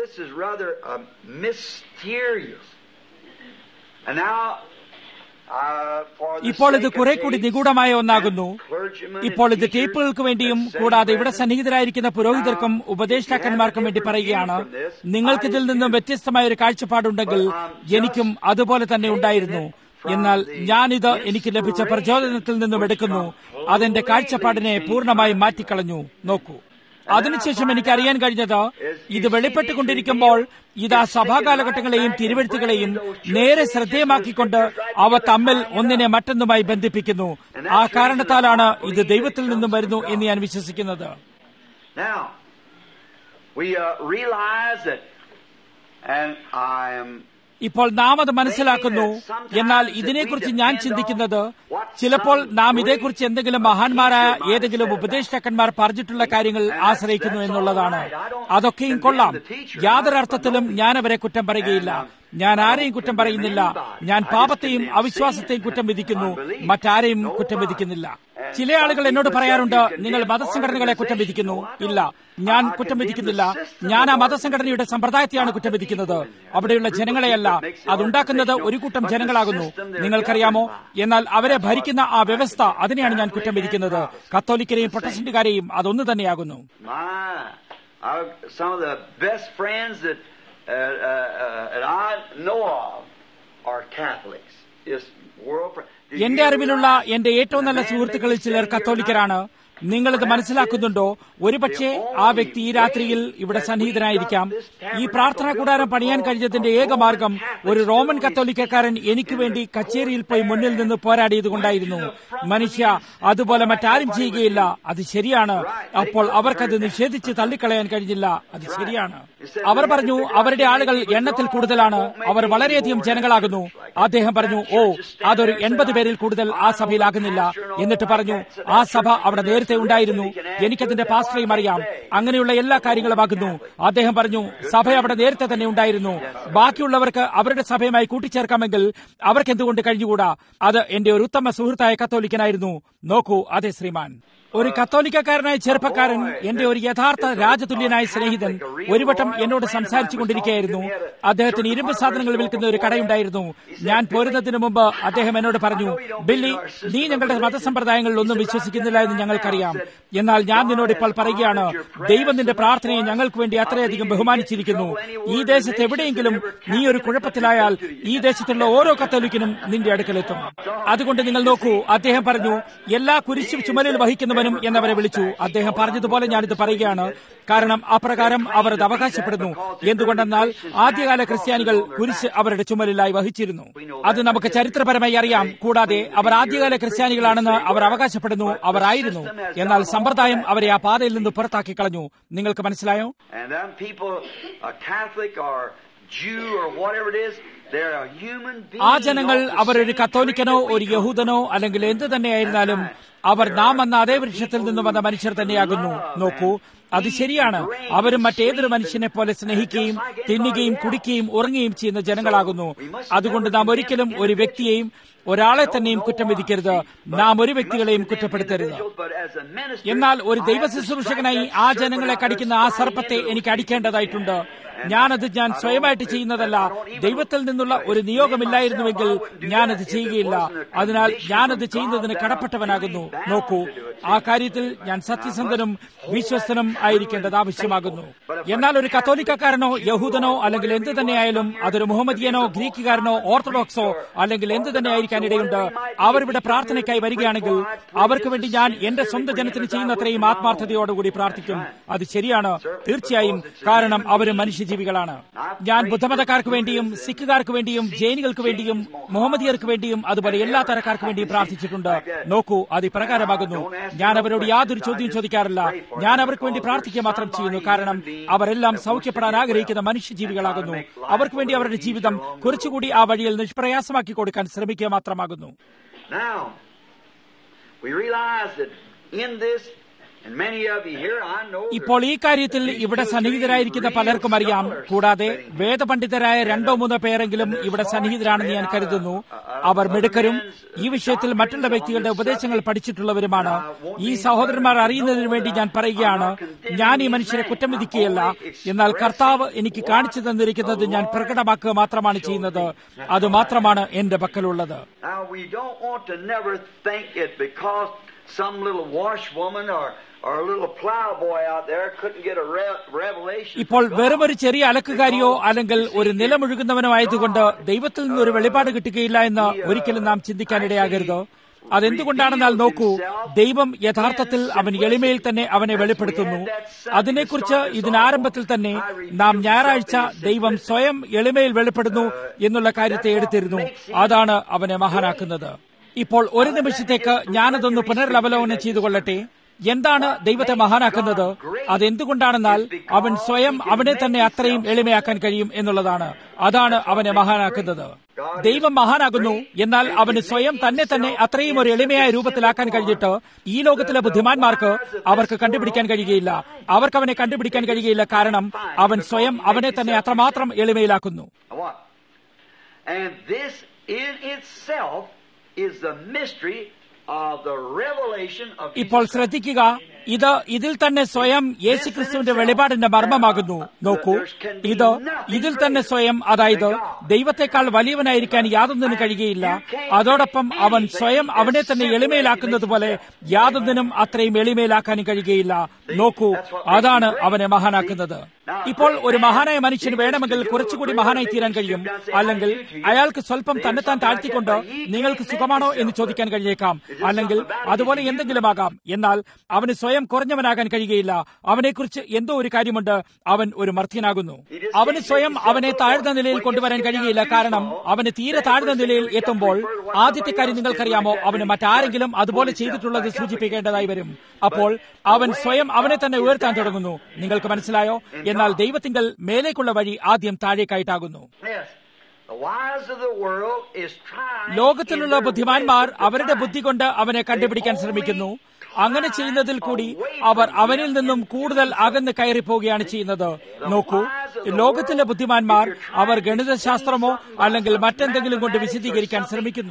ഇപ്പോൾ ഇത് കുറെ കൂടി നിഗൂഢമായ ഒന്നാകുന്നു ഇപ്പോൾ ഇത് ടേപ്പുകൾക്ക് വേണ്ടിയും കൂടാതെ ഇവിടെ സന്നിഹിതരായിരിക്കുന്ന പുരോഹിതർക്കും ഉപദേഷ്ടാക്കന്മാർക്കും വേണ്ടി പറയുകയാണ് നിങ്ങൾക്കിതിൽ നിന്നും വ്യത്യസ്തമായ ഒരു കാഴ്ചപ്പാടുണ്ടെങ്കിൽ എനിക്കും അതുപോലെ തന്നെ ഉണ്ടായിരുന്നു എന്നാൽ ഞാനിത് എനിക്ക് ലഭിച്ച പ്രചോദനത്തിൽ നിന്നും എടുക്കുന്നു അതെന്റെ കാഴ്ചപ്പാടിനെ പൂർണ്ണമായി മാറ്റിക്കളഞ്ഞു നോക്കൂ അതിനുശേഷം എനിക്ക് അറിയാൻ കഴിഞ്ഞത് ഇത് വെളിപ്പെട്ടുകൊണ്ടിരിക്കുമ്പോൾ ഇത് ആ സഭാകാലഘട്ടങ്ങളെയും തിരുവഴുത്തുകളെയും നേരെ ശ്രദ്ധേയമാക്കിക്കൊണ്ട് അവ തമ്മിൽ ഒന്നിനെ മറ്റൊന്നുമായി ബന്ധിപ്പിക്കുന്നു ആ കാരണത്താലാണ് ഇത് ദൈവത്തിൽ നിന്നും വരുന്നു എന്ന് ഞാൻ വിശ്വസിക്കുന്നത് ഇപ്പോൾ നാം അത് മനസ്സിലാക്കുന്നു എന്നാൽ ഇതിനെക്കുറിച്ച് ഞാൻ ചിന്തിക്കുന്നത് ചിലപ്പോൾ നാം ഇതേക്കുറിച്ച് എന്തെങ്കിലും മഹാന്മാരായ ഏതെങ്കിലും ഉപദേഷ്ടാക്കന്മാർ പറഞ്ഞിട്ടുള്ള കാര്യങ്ങൾ ആശ്രയിക്കുന്നു എന്നുള്ളതാണ് അതൊക്കെയും കൊള്ളാം യാതൊരു അർത്ഥത്തിലും ഞാൻ അവരെ കുറ്റം പറയുകയില്ല ഞാൻ ആരെയും കുറ്റം പറയുന്നില്ല ഞാൻ പാപത്തെയും അവിശ്വാസത്തെയും കുറ്റം വിധിക്കുന്നു മറ്റാരെയും കുറ്റം വിധിക്കുന്നില്ല ചില ആളുകൾ എന്നോട് പറയാറുണ്ട് നിങ്ങൾ മതസംഘടനകളെ കുറ്റം വിധിക്കുന്നു ഇല്ല ഞാൻ കുറ്റം വിധിക്കുന്നില്ല ഞാൻ ആ മതസംഘടനയുടെ സമ്പ്രദായത്തെയാണ് കുറ്റം വിധിക്കുന്നത് അവിടെയുള്ള ജനങ്ങളെയല്ല അതുണ്ടാക്കുന്നത് ഒരു കൂട്ടം ജനങ്ങളാകുന്നു നിങ്ങൾക്കറിയാമോ എന്നാൽ അവരെ ഭരിക്കുന്ന ആ വ്യവസ്ഥ അതിനെയാണ് ഞാൻ കുറ്റം വിധിക്കുന്നത് കത്തോലിക്കരെയും പ്രൊട്ടസ്റ്റന്റുകാരെയും അതൊന്നു തന്നെയാകുന്നു Uh, uh, that I know of are Catholics. Is world. എന്റെ അറിവിലുള്ള എന്റെ ഏറ്റവും നല്ല സുഹൃത്തുക്കളിൽ ചിലർ കത്തോലിക്കരാണ് നിങ്ങളിത് മനസ്സിലാക്കുന്നുണ്ടോ ഒരുപക്ഷെ ആ വ്യക്തി ഈ രാത്രിയിൽ ഇവിടെ സന്നിഹിതനായിരിക്കാം ഈ പ്രാർത്ഥനാ കൂടാരം പണിയാൻ കഴിഞ്ഞതിന്റെ ഏക മാർഗം ഒരു റോമൻ കത്തോലിക്കക്കാരൻ എനിക്ക് വേണ്ടി കച്ചേരിയിൽ പോയി മുന്നിൽ നിന്ന് പോരാടിയത് കൊണ്ടായിരുന്നു മനുഷ്യ അതുപോലെ മറ്റാരും ചെയ്യുകയില്ല അത് ശരിയാണ് അപ്പോൾ അവർക്കത് നിഷേധിച്ച് തള്ളിക്കളയാൻ കഴിഞ്ഞില്ല അത് ശരിയാണ് അവർ പറഞ്ഞു അവരുടെ ആളുകൾ എണ്ണത്തിൽ കൂടുതലാണ് അവർ വളരെയധികം ജനങ്ങളാകുന്നു അദ്ദേഹം പറഞ്ഞു ഓ അതൊരു എൺപത് പേരിൽ കൂടുതൽ ആ സഭയിലാകുന്നില്ല എന്നിട്ട് പറഞ്ഞു ആ സഭ അവിടെ നേരത്തെ ഉണ്ടായിരുന്നു എനിക്കതിന്റെ പാസ്റ്ററേയും അറിയാം അങ്ങനെയുള്ള എല്ലാ കാര്യങ്ങളും ആകുന്നു അദ്ദേഹം പറഞ്ഞു സഭ അവിടെ നേരത്തെ തന്നെ ഉണ്ടായിരുന്നു ബാക്കിയുള്ളവർക്ക് അവരുടെ സഭയുമായി കൂട്ടിച്ചേർക്കാമെങ്കിൽ അവർക്ക് എന്തുകൊണ്ട് കഴിഞ്ഞുകൂടാ അത് എന്റെ ഒരു ഉത്തമ സുഹൃത്തായ കത്തോലിക്കനായിരുന്നു നോക്കൂ അതെ ശ്രീമാൻ ഒരു കത്തോലിക്കക്കാരനായ ചെറുപ്പക്കാരൻ എന്റെ ഒരു യഥാർത്ഥ രാജതുല്യനായ സ്നേഹിതൻ ഒരു വട്ടം എന്നോട് സംസാരിച്ചു കൊണ്ടിരിക്കുകയായിരുന്നു അദ്ദേഹത്തിന് ഇരുമ്പ് സാധനങ്ങൾ വിൽക്കുന്ന ഒരു കടയുണ്ടായിരുന്നു ഞാൻ പോരുന്നതിന് മുമ്പ് അദ്ദേഹം എന്നോട് പറഞ്ഞു ബില്ലി നീ ഞങ്ങളുടെ മതസമ്പ്രദായങ്ങളിൽ ഒന്നും വിശ്വസിക്കുന്നില്ല എന്ന് ഞങ്ങൾക്കറിയാം എന്നാൽ ഞാൻ നിന്നോട് ഇപ്പോൾ പറയുകയാണ് ദൈവം നിന്റെ പ്രാർത്ഥനയെ ഞങ്ങൾക്ക് വേണ്ടി അത്രയധികം ബഹുമാനിച്ചിരിക്കുന്നു ഈ ദേശത്ത് എവിടെയെങ്കിലും നീ ഒരു കുഴപ്പത്തിലായാൽ ഈ ദേശത്തുള്ള ഓരോ കത്തോലിക്കനും നിന്റെ അടുക്കലെത്തും അതുകൊണ്ട് നിങ്ങൾ നോക്കൂ അദ്ദേഹം പറഞ്ഞു എല്ലാ കുരിശും ചുമലിൽ വഹിക്കുന്നവനും എന്നവരെ വിളിച്ചു അദ്ദേഹം പറഞ്ഞതുപോലെ ഞാനിത് പറയുകയാണ് കാരണം അപ്രകാരം അവർ അത് അവകാശപ്പെടുന്നു എന്തുകൊണ്ടെന്നാൽ ആദ്യകാല ക്രിസ്ത്യാനികൾ കുരിശ് അവരുടെ ചുമലിലായി വഹിച്ചിരുന്നു അത് നമുക്ക് ചരിത്രപരമായി അറിയാം കൂടാതെ അവർ ആദ്യകാല ക്രിസ്ത്യാനികളാണെന്ന് അവർ അവകാശപ്പെടുന്നു അവർ ആയിരുന്നു എന്നാൽ സമ്പ്രദായം അവരെ ആ പാതയിൽ നിന്ന് പുറത്താക്കി കളഞ്ഞു നിങ്ങൾക്ക് മനസ്സിലായോ And them people, a Catholic or Jew or whatever it is, they're a human being. ആ ജനങ്ങൾ off the അവരൊരു same കത്തോലിക്കനോ tree that we ഒരു come യഹൂദനോ അല്ലെങ്കിൽ എന്ത് തന്നെയായിരുന്നാലും അവർ നാം വന്ന അതേ വൃക്ഷത്തിൽ നിന്ന് വന്ന മനുഷ്യർ തന്നെയാകുന്നു നോക്കൂ അത് ശരിയാണ് അവരും മറ്റേതൊരു മനുഷ്യനെ പോലെ സ്നേഹിക്കുകയും തിന്നുകയും കുടിക്കുകയും ഉറങ്ങുകയും ചെയ്യുന്ന ജനങ്ങളാകുന്നു അതുകൊണ്ട് നാം ഒരിക്കലും ഒരു വ്യക്തിയെയും ഒരാളെ തന്നെയും കുറ്റം വിധിക്കരുത് നാം ഒരു വ്യക്തികളെയും കുറ്റപ്പെടുത്തരുത് But as a minister, എന്നാൽ ഒരു I ദൈവ have to ശുശ്രൂഷകനായി strike that ആ serpent ജനങ്ങളെ out കടിക്കുന്ന with ആ his സർപ്പത്തെ body എനിക്ക് into അടിക്കേണ്ടതായിട്ടുണ്ട് ഞാനത് ഞാൻ സ്വയമായിട്ട് ചെയ്യുന്നതല്ല ദൈവത്തിൽ നിന്നുള്ള ഒരു നിയോഗമില്ലായിരുന്നുവെങ്കിൽ ഞാനത് ചെയ്യുകയില്ല അതിനാൽ ഞാനത് ചെയ്യുന്നതിന് കടപ്പെട്ടവനാകുന്നു നോക്കൂ ആ കാര്യത്തിൽ ഞാൻ സത്യസന്ധനും വിശ്വസ്തനും ആയിരിക്കേണ്ടത് ആവശ്യമാകുന്നു എന്നാൽ ഒരു കത്തോലിക്കക്കാരനോ യഹൂദനോ അല്ലെങ്കിൽ എന്ത് തന്നെയായാലും അതൊരു മുഹമ്മദിയനോ ഗ്രീക്കുകാരനോ ഓർത്തഡോക്സോ അല്ലെങ്കിൽ എന്ത് തന്നെ ആയിരിക്കാൻ ഇടയുണ്ട് അവർ ഇവിടെ പ്രാർത്ഥനയ്ക്കായി വരികയാണെങ്കിൽ അവർക്ക് വേണ്ടി ഞാൻ എന്റെ സ്വന്തം ജനത്തിന് ചെയ്യുന്നത്രയും ആത്മാർത്ഥതയോടുകൂടി പ്രാർത്ഥിക്കും അത് ശരിയാണ് തീർച്ചയായും കാരണം അവരും മനുഷ്യജീവികളാണ് ഞാൻ ബുദ്ധമതക്കാർക്ക് വേണ്ടിയും സിഖുകാർക്ക് വേണ്ടിയും ജൈനികൾക്ക് വേണ്ടിയും മുഹമ്മദിയർക്ക് വേണ്ടിയും അതുപോലെ എല്ലാ തരക്കാർക്ക് വേണ്ടിയും പ്രാർത്ഥിച്ചിട്ടുണ്ട് നോക്കൂ അത് ഇപ്രകാരമാകുന്നു ഞാൻ അവരോട് യാതൊരു ചോദ്യം ചോദിക്കാറില്ല ഞാൻ അവർക്ക് വേണ്ടി പ്രാർത്ഥിക്കുക മാത്രം ചെയ്യുന്നു കാരണം അവരെല്ലാം സൗഖ്യപ്പെടാൻ ആഗ്രഹിക്കുന്ന മനുഷ്യജീവികളാകുന്നു അവർക്ക് വേണ്ടി അവരുടെ ജീവിതം കുറച്ചുകൂടി ആ വഴിയിൽ നിഷ്പ്രയാസമാക്കി കൊടുക്കാൻ ശ്രമിക്കുക മാത്രമാകുന്നു Now, we realize that in this, and many of you here, I know. there- ഇപ്പോൾ ഈ കാര്യത്തിൽ ഇവിടെ സന്നിഹിതരായിരിക്കുന്ന പലർക്കും അറിയാം കൂടാതെ വേദപണ്ഡിതരായ രണ്ടോ മൂന്നോ പേരെങ്കിലും ഇവിടെ സന്നിഹിതരാണെന്ന് ഞാൻ കരുതുന്നു അവർ മിടുക്കരും ഈ വിഷയത്തിൽ മറ്റുള്ള വ്യക്തികളുടെ ഉപദേശങ്ങൾ പഠിച്ചിട്ടുള്ളവരുമാണ് ഈ സഹോദരന്മാർ അറിയുന്നതിന് വേണ്ടി ഞാൻ പറയുകയാണ് ഞാൻ ഈ മനുഷ്യരെ കുറ്റം വിധിക്കുകയല്ല എന്നാൽ കർത്താവ് എനിക്ക് കാണിച്ചു തന്നിരിക്കുന്നത് ഞാൻ പ്രകടമാക്കുക മാത്രമാണ് ചെയ്യുന്നത് അത് മാത്രമാണ് എന്റെ പക്കലുള്ളത് Now, we don't want to never think it because some little washwoman or, or a little plowboy out there couldn't get a re- revelation. ഇപ്പോൾ from God. വെറുമൊരു ചെറിയ അലക്കുകാരിയോ അല്ലെങ്കിൽ ഒരു നിലമൊഴുകുന്നവനോ ആയതുകൊണ്ട് ദൈവത്തിൽ നിന്ന് ഒരു വെളിപാട് കിട്ടുകയില്ല എന്ന് ഒരിക്കലും നാം ചിന്തിക്കാനിടയാകരുത് അതെന്തുകൊണ്ടാണെന്നാൽ നോക്കൂ ദൈവം യഥാർത്ഥത്തിൽ അവൻ എളിമയിൽ തന്നെ അവനെ വെളിപ്പെടുത്തുന്നു അതിനെക്കുറിച്ച് ഇതിനാരംഭത്തിൽ തന്നെ നാം ഞായറാഴ്ച ദൈവം സ്വയം എളിമയിൽ വെളിപ്പെടുന്നു എന്നുള്ള കാര്യത്തെ എടുത്തിരുന്നു അതാണ് അവനെ മഹാനാക്കുന്നത് ഇപ്പോൾ ഒരു നിമിഷത്തേക്ക് ഞാനതൊന്ന് പുനരവലോകനം ചെയ്തു കൊള്ളട്ടെ എന്താണ് ദൈവത്തെ മഹാനാക്കുന്നത് അതെന്തുകൊണ്ടാണെന്നാൽ അവൻ സ്വയം അവനെ തന്നെ അത്രയും എളിമയാക്കാൻ കഴിയും എന്നുള്ളതാണ് അതാണ് അവനെ മഹാനാക്കുന്നത് ദൈവം മഹാനാകുന്നു എന്നാൽ അവന് സ്വയം തന്നെ തന്നെ അത്രയും ഒരു എളിമയായ രൂപത്തിലാക്കാൻ കഴിഞ്ഞിട്ട് ഈ ലോകത്തിലെ ബുദ്ധിമാന്മാർക്ക് അവർക്ക് കണ്ടുപിടിക്കാൻ കഴിയുകയില്ല അവർക്ക് അവനെ കണ്ടുപിടിക്കാൻ കഴിയുകയില്ല കാരണം അവൻ സ്വയം അവനെ തന്നെ അത്രമാത്രം എളിമയിലാക്കുന്നു What? And this in itself is the mystery of the revelation of ഇപ്പോൾ Jesus Christ. ശ്രദ്ധിക്കുക ഇത് ഇതിൽ തന്നെ സ്വയം യേശുക്രിസ്തുവിന്റെ വെളിപാടിന്റെ മർമ്മമാകുന്നു നോക്കൂ ഇത് ഇതിൽ തന്നെ സ്വയം അതായത് ദൈവത്തെക്കാൾ വലിയവനായിരിക്കാൻ യാതൊന്നിനും കഴിയുകയില്ല അതോടൊപ്പം അവൻ സ്വയം അവനെ തന്നെ എളിമയിലാക്കുന്നത് പോലെ യാതൊന്നിനും അത്രയും എളിമയിലാക്കാനും കഴിയുകയില്ല നോക്കൂ അതാണ് അവനെ മഹാനാക്കുന്നത് ഇപ്പോൾ ഒരു മഹാനായ മനുഷ്യന് വേണമെങ്കിൽ കുറച്ചുകൂടി മഹാനായി തീരാൻ കഴിയും അല്ലെങ്കിൽ അയാൾക്ക് സ്വല്പം തന്നെത്താൻ താഴ്ത്തിക്കൊണ്ട് നിങ്ങൾക്ക് സുഖമാണോ എന്ന് ചോദിക്കാൻ കഴിഞ്ഞേക്കാം അല്ലെങ്കിൽ അതുപോലെ എന്തെങ്കിലും ആകാം എന്നാൽ അവന് സ്വയം കുറഞ്ഞവനാകാൻ കഴിയുകയില്ല അവനെക്കുറിച്ച് എന്തോ ഒരു കാര്യമുണ്ട് അവൻ ഒരു മർത്യനാകുന്നു അവന് സ്വയം അവനെ താഴ്ന്ന നിലയിൽ കൊണ്ടുവരാൻ കഴിയുകയില്ല കാരണം അവന് തീരെ താഴ്ന്ന നിലയിൽ എത്തുമ്പോൾ ആദ്യത്തെ കാര്യം നിങ്ങൾക്കറിയാമോ അവന് മറ്റാരെങ്കിലും അതുപോലെ ചെയ്തിട്ടുള്ളത് സൂചിപ്പിക്കേണ്ടതായി വരും അപ്പോൾ അവൻ സ്വയം അവനെ തന്നെ ഉയർത്താൻ തുടങ്ങുന്നു നിങ്ങൾക്ക് മനസ്സിലായോ എന്നാൽ ദൈവത്തിങ്കൽ മേലേക്കുള്ള വഴി ആദ്യം താഴേക്കായിട്ടാകുന്നു ലോകത്തിലുള്ള ബുദ്ധിമാന്മാർ അവരുടെ ബുദ്ധി കൊണ്ട് അവനെ കണ്ടുപിടിക്കാൻ ശ്രമിക്കുന്നു അങ്ങനെ ചെയ്യുന്നതിൽ കൂടി അവർ അവനിൽ നിന്നും കൂടുതൽ അകന്ന് കയറിപ്പോവുകയാണ് ചെയ്യുന്നത് നോക്കൂ ലോകത്തിലെ ബുദ്ധിമാന്മാർ അവർ ഗണിതശാസ്ത്രമോ അല്ലെങ്കിൽ മറ്റെന്തെങ്കിലും കൊണ്ട് വിശദീകരിക്കാൻ ശ്രമിക്കുന്നു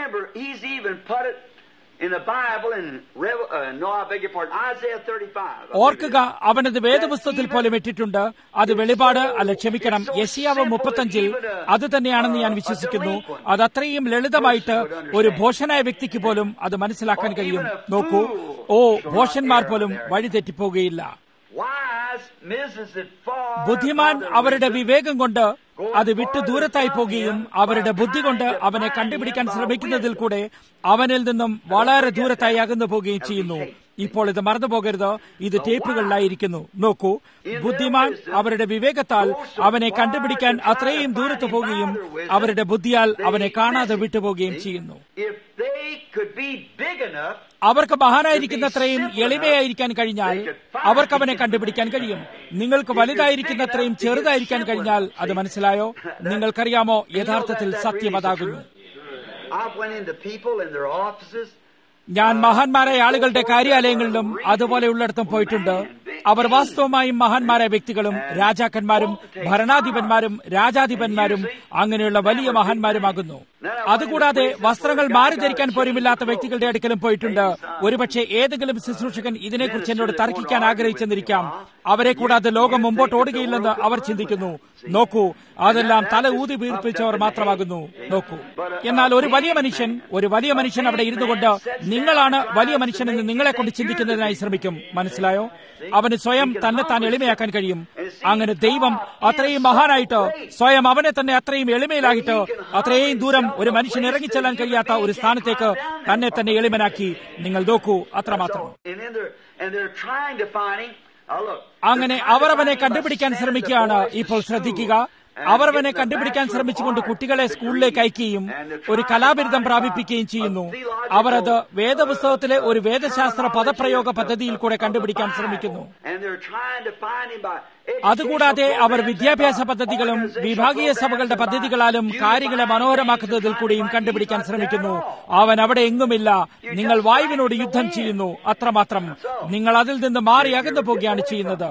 ഓർക്കുക അവനത് വേദപുസ്തകത്തിൽ പോലും ഇട്ടിട്ടുണ്ട് അത് വെളിപാട് അല്ല ക്ഷമിക്കണം യശിയാവ് മുപ്പത്തഞ്ചിൽ അത് തന്നെയാണെന്ന് ഞാൻ വിശ്വസിക്കുന്നു അത് അത്രയും ലളിതമായിട്ട് ഒരു ഭോഷനായ വ്യക്തിക്ക് പോലും അത് മനസ്സിലാക്കാൻ കഴിയും നോക്കൂ ഓ ഭോഷന്മാർ പോലും വഴി തെറ്റിപ്പോകുകയില്ല ബുദ്ധിമാൻ അവരുടെ വിവേകം കൊണ്ട് അത് വിട്ടു ദൂരത്തായി പോകുകയും അവരുടെ ബുദ്ധി കൊണ്ട് അവനെ കണ്ടുപിടിക്കാൻ ശ്രമിക്കുന്നതിൽ കൂടെ അവനിൽ നിന്നും വളരെ ദൂരത്തായി അകന്നു പോവുകയും ചെയ്യുന്നു ഇപ്പോൾ ഇത് മറന്നു പോകരുത് ഇത് ടേപ്പുകളിലായിരിക്കുന്നു നോക്കൂ ബുദ്ധിമാൻ അവരുടെ വിവേകത്താൽ അവനെ കണ്ടുപിടിക്കാൻ അത്രയും ദൂരത്ത് പോകുകയും അവരുടെ ബുദ്ധിയാൽ അവനെ കാണാതെ വിട്ടുപോകുകയും ചെയ്യുന്നു അവർക്ക് മഹാനായിരിക്കുന്നത്രയും എളിമയായിരിക്കാൻ കഴിഞ്ഞാൽ അവർക്ക് അവനെ കണ്ടുപിടിക്കാൻ കഴിയും നിങ്ങൾക്ക് വലുതായിരിക്കുന്നത്രയും ചെറുതായിരിക്കാൻ കഴിഞ്ഞാൽ അത് മനസ്സിലായോ നിങ്ങൾക്കറിയാമോ യഥാർത്ഥത്തിൽ സത്യം അതാകുന്നു ഞാൻ മഹാന്മാരായ ആളുകളുടെ കാര്യാലയങ്ങളിലും അതുപോലെയുള്ളിടത്തും പോയിട്ടുണ്ട് അവർ വാസ്തവമായും മഹാന്മാരായ വ്യക്തികളും രാജാക്കന്മാരും ഭരണാധിപന്മാരും രാജാധിപന്മാരും അങ്ങനെയുള്ള വലിയ മഹാന്മാരുമാകുന്നു അതുകൂടാതെ വസ്ത്രങ്ങൾ മാറി ധരിക്കാൻ പോലുമില്ലാത്ത വ്യക്തികളുടെ അടുക്കലും പോയിട്ടുണ്ട് ഒരുപക്ഷെ ഏതെങ്കിലും ശുശ്രൂഷകൻ ഇതിനെക്കുറിച്ച് എന്നോട് തർക്കിക്കാൻ ആഗ്രഹിച്ചെന്നിരിക്കാം അവരെ കൂടാതെ ലോകം മുമ്പോട്ട് ഓടുകയില്ലെന്ന് അവർ ചിന്തിക്കുന്നു നോക്കൂ അതെല്ലാം തല ഊതി വീർപ്പിച്ചവർ മാത്രമാകുന്നു നോക്കൂ എന്നാൽ ഒരു വലിയ മനുഷ്യൻ ഒരു വലിയ മനുഷ്യൻ അവിടെ ഇരുന്നു കൊണ്ട് നിങ്ങളാണ് വലിയ മനുഷ്യനെന്ന് നിങ്ങളെ കൊണ്ട് ചിന്തിക്കുന്നതിനായി ശ്രമിക്കും മനസ്സിലായോ അവന് സ്വയം തന്നെ താൻ എളിമയാക്കാൻ കഴിയും അങ്ങനെ ദൈവം അത്രയും മഹാനായിട്ട് സ്വയം അവനെ തന്നെ അത്രയും എളിമയിലായിട്ട് അത്രയും ദൂരം ഒരു മനുഷ്യൻ ഇറങ്ങിച്ചെല്ലാൻ കഴിയാത്ത ഒരു സ്ഥാനത്തേക്ക് തന്നെ തന്നെ എളിമനാക്കി നിങ്ങൾ നോക്കൂ അത്രമാത്രം അങ്ങനെ അവർ അവനെ കണ്ടുപിടിക്കാൻ ശ്രമിക്കുകയാണ് ഇപ്പോൾ ശ്രദ്ധിക്കുക അവർ അവനെ കണ്ടുപിടിക്കാൻ ശ്രമിച്ചുകൊണ്ട് കുട്ടികളെ സ്കൂളിലേക്ക് അയക്കുകയും ഒരു കലാബിരുദം പ്രാപിപ്പിക്കുകയും ചെയ്യുന്നു അവർ അത് വേദപുസ്തകത്തിലെ ഒരു വേദശാസ്ത്ര പദപ്രയോഗ പദ്ധതിയിൽ കൂടെ കണ്ടുപിടിക്കാൻ ശ്രമിക്കുന്നു അതുകൂടാതെ അവർ വിദ്യാഭ്യാസ പദ്ധതികളും വിഭാഗീയ സഭകളുടെ പദ്ധതികളാലും കാര്യങ്ങളെ മനോഹരമാക്കുന്നതിൽ കൂടിയും കണ്ടുപിടിക്കാൻ ശ്രമിക്കുന്നു അവൻ അവിടെ എങ്ങുമില്ല നിങ്ങൾ വായുവിനോട് യുദ്ധം ചെയ്യുന്നു അത്രമാത്രം നിങ്ങൾ അതിൽ നിന്ന് മാറി അകന്നു പോവുകയാണ് ചെയ്യുന്നത്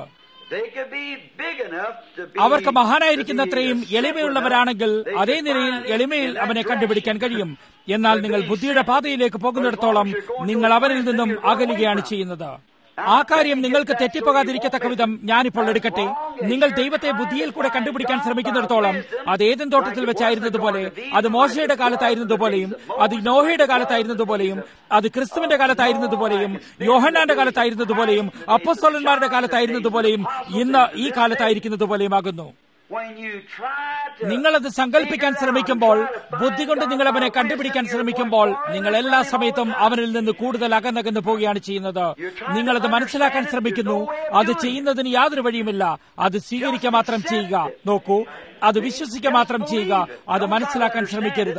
അവർക്ക് മഹാനായിരിക്കുന്നത്രയും എളിമയുള്ളവരാണെങ്കിൽ അതേ നിലയിൽ എളിമയിൽ അവനെ കണ്ടുപിടിക്കാൻ കഴിയും എന്നാൽ നിങ്ങൾ ബുദ്ധിയുടെ പാതയിലേക്ക് പോകുന്നിടത്തോളം നിങ്ങൾ അവരിൽ നിന്നും അകലുകയാണ് ചെയ്യുന്നത് ആ കാര്യം നിങ്ങൾക്ക് തെറ്റിപ്പോകാതിരിക്കത്തക്ക വിധം ഞാനിപ്പോൾ എടുക്കട്ടെ നിങ്ങൾ ദൈവത്തെ ബുദ്ധിയിൽ കൂടെ കണ്ടുപിടിക്കാൻ ശ്രമിക്കുന്നിടത്തോളം അത് ഏതൻ തോട്ടത്തിൽ വെച്ചായിരുന്നതുപോലെ അത് മോശയുടെ കാലത്തായിരുന്നതുപോലെയും അത് നോഹയുടെ കാലത്തായിരുന്നതുപോലെയും അത് ക്രിസ്തുവിന്റെ കാലത്തായിരുന്നതുപോലെയും യോഹന്നാന്റെ കാലത്തായിരുന്നതുപോലെയും അപ്പസ്തോലന്മാരുടെ കാലത്തായിരുന്നതുപോലെയും ഇന്ന് ഈ കാലത്തായിരിക്കുന്നതുപോലെയും ആകുന്നു നിങ്ങളത് സങ്കല്പിക്കാൻ ശ്രമിക്കുമ്പോൾ ബുദ്ധി കൊണ്ട് നിങ്ങൾ അവനെ കണ്ടുപിടിക്കാൻ ശ്രമിക്കുമ്പോൾ നിങ്ങൾ എല്ലാ സമയത്തും അവനിൽ നിന്ന് കൂടുതൽ അകന്നകന്ന് പോവുകയാണ് ചെയ്യുന്നത് നിങ്ങളത് മനസ്സിലാക്കാൻ ശ്രമിക്കുന്നു അത് ചെയ്യുന്നതിന് യാതൊരു വഴിയുമില്ല അത് സ്വീകരിക്കുക മാത്രം ചെയ്യുക നോക്കൂ അത് വിശ്വസിക്കുക മാത്രം ചെയ്യുക അത് മനസ്സിലാക്കാൻ ശ്രമിക്കരുത്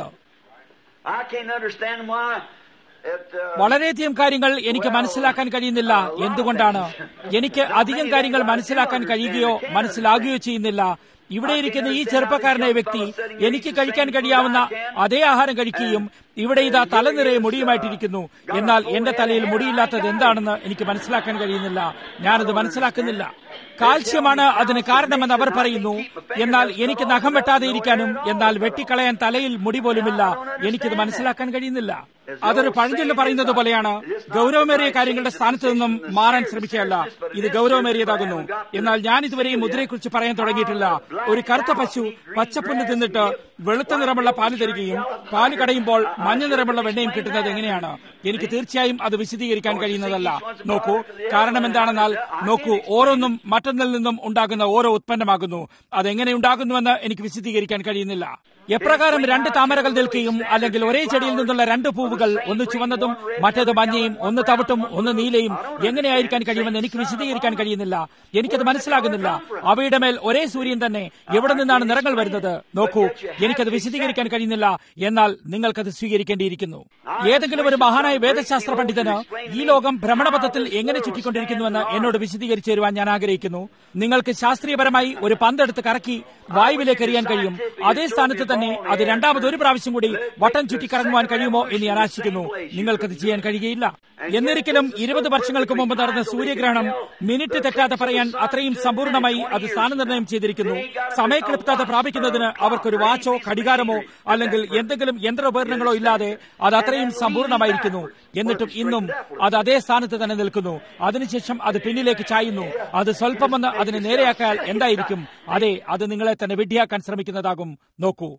വളരെയധികം കാര്യങ്ങൾ എനിക്ക് മനസ്സിലാക്കാൻ കഴിയുന്നില്ല എന്തുകൊണ്ടാണ് എനിക്ക് അധികം കാര്യങ്ങൾ മനസ്സിലാക്കാൻ കഴിയുകയോ മനസ്സിലാകുകയോ ചെയ്യുന്നില്ല ഇവിടെ ഇരിക്കുന്ന ഈ ചെറുപ്പക്കാരനായ വ്യക്തി എനിക്ക് കഴിക്കാൻ കഴിയാവുന്ന അതേ ആഹാരം കഴിക്കുകയും ഇവിടെ ഇതാ തലനിറയെ മുടിയുമായിട്ടിരിക്കുന്നു എന്നാൽ എന്റെ തലയിൽ മുടിയില്ലാത്തത് എന്താണെന്ന് എനിക്ക് മനസ്സിലാക്കാൻ കഴിയുന്നില്ല ഞാനത് മനസ്സിലാക്കുന്നില്ല കാൽസ്യമാണ് അതിന് കാരണമെന്ന് അവർ പറയുന്നു എന്നാൽ എനിക്ക് നഖം വെട്ടാതെ ഇരിക്കാനും എന്നാൽ വെട്ടിക്കളയാൻ തലയിൽ മുടി പോലുമില്ല എനിക്കിത് മനസ്സിലാക്കാൻ കഴിയുന്നില്ല അതൊരു പഴഞ്ചൊല്ല് പറയുന്നത് പോലെയാണ് ഗൗരവമേറിയ കാര്യങ്ങളുടെ സ്ഥാനത്ത് നിന്നും മാറാൻ ശ്രമിക്കുകയല്ല ഇത് ഗൗരവമേറിയതാകുന്നു എന്നാൽ ഞാൻ ഇതുവരെയും മുദ്രയെക്കുറിച്ച് പറയാൻ തുടങ്ങിയിട്ടില്ല ഒരു കറുത്ത പശു പച്ചപ്പുല്ല് തിന്നിട്ട് വെളുത്ത നിറമുള്ള പാല് തരികയും പാല് കടയുമ്പോൾ മഞ്ഞ നിറമുള്ള വെണ്ണയും കിട്ടുന്നത് എങ്ങനെയാണ് എനിക്ക് തീർച്ചയായും അത് വിശദീകരിക്കാൻ കഴിയുന്നതല്ല നോക്കൂ കാരണം എന്താണെന്നാൽ നോക്കൂ ഓരോന്നും മറ്റൊന്നിൽ നിന്നും ഉണ്ടാകുന്ന ഓരോ ഉത്പന്നമാകുന്നു അതെങ്ങനെ ഉണ്ടാകുന്നുവെന്ന് എനിക്ക് വിശദീകരിക്കാൻ കഴിയുന്നില്ല എപ്രകാരം രണ്ട് താമരകൾ നിൽക്കുകയും അല്ലെങ്കിൽ ഒരേ ചെടിയിൽ നിന്നുള്ള രണ്ട് പൂവുകൾ ഒന്ന് ചുവന്നതും മറ്റേത് മഞ്ഞയും ഒന്ന് തവിട്ടും ഒന്ന് നീലയും എങ്ങനെയായിരിക്കാൻ കഴിയുമെന്ന് എനിക്ക് വിശദീകരിക്കാൻ കഴിയുന്നില്ല എനിക്കത് മനസ്സിലാകുന്നില്ല അവയുടെ മേൽ ഒരേ സൂര്യൻ തന്നെ എവിടെ നിന്നാണ് നിറങ്ങൾ വരുന്നത് നോക്കൂ എനിക്കത് വിശദീകരിക്കാൻ കഴിയുന്നില്ല എന്നാൽ നിങ്ങൾക്കത് സ്വീകരിക്കേണ്ടിയിരിക്കുന്നു ഏതെങ്കിലും ഒരു മഹാനായ വേദശാസ്ത്ര പണ്ഡിതന് ഈ ലോകം ഭ്രമണപഥത്തിൽ എങ്ങനെ ചുറ്റിക്കൊണ്ടിരിക്കുന്നുവെന്ന് എന്നോട് വിശദീകരിച്ചു തരുവാൻ ഞാൻ ആഗ്രഹിക്കുന്നു നിങ്ങൾക്ക് ശാസ്ത്രീയപരമായി ഒരു പന്തെടുത്ത് കറക്കി വായുവിലേക്ക് എറിയാൻ കഴിയും അതേ സ്ഥാനത്ത് തന്നെ അത് രണ്ടാമത് ഒരു പ്രാവശ്യം കൂടി വട്ടം ചുറ്റിക്കറങ്ങുവാൻ കഴിയുമോ എന്ന് ഞാൻ ആശിക്കുന്നു നിങ്ങൾക്കത് ചെയ്യാൻ കഴിയുകയില്ല എന്നിരിക്കലും ഇരുപത് വർഷങ്ങൾക്ക് മുമ്പ് നടന്ന സൂര്യഗ്രഹണം മിനിറ്റ് തെറ്റാതെ പറയാൻ അത്രയും സമ്പൂർണ്ണമായി അത് സ്ഥാനനിർണ്ണയം ചെയ്തിരിക്കുന്നു സമയക്ലിപ്തത പ്രാപിക്കുന്നതിന് അവർക്കൊരു വാച്ചോ ഘടികാരമോ അല്ലെങ്കിൽ എന്തെങ്കിലും യന്ത്രോപകരണങ്ങളോ ഇല്ലാതെ അത് അത്രയും സമ്പൂർണ്ണമായിരിക്കുന്നു എന്നിട്ടും ഇന്നും അത് അതേ സ്ഥാനത്ത് തന്നെ നിൽക്കുന്നു അതിനുശേഷം അത് പിന്നിലേക്ക് ചായുന്നു അത് സ്വല്പമൊന്ന് അതിനെ നേരെയാക്കാൻ എന്തായിരിക്കും അതെ അത് നിങ്ങളെ തന്നെ വിഡ്ഢിയാക്കാൻ ശ്രമിക്കുന്നതാകും നോക്കൂ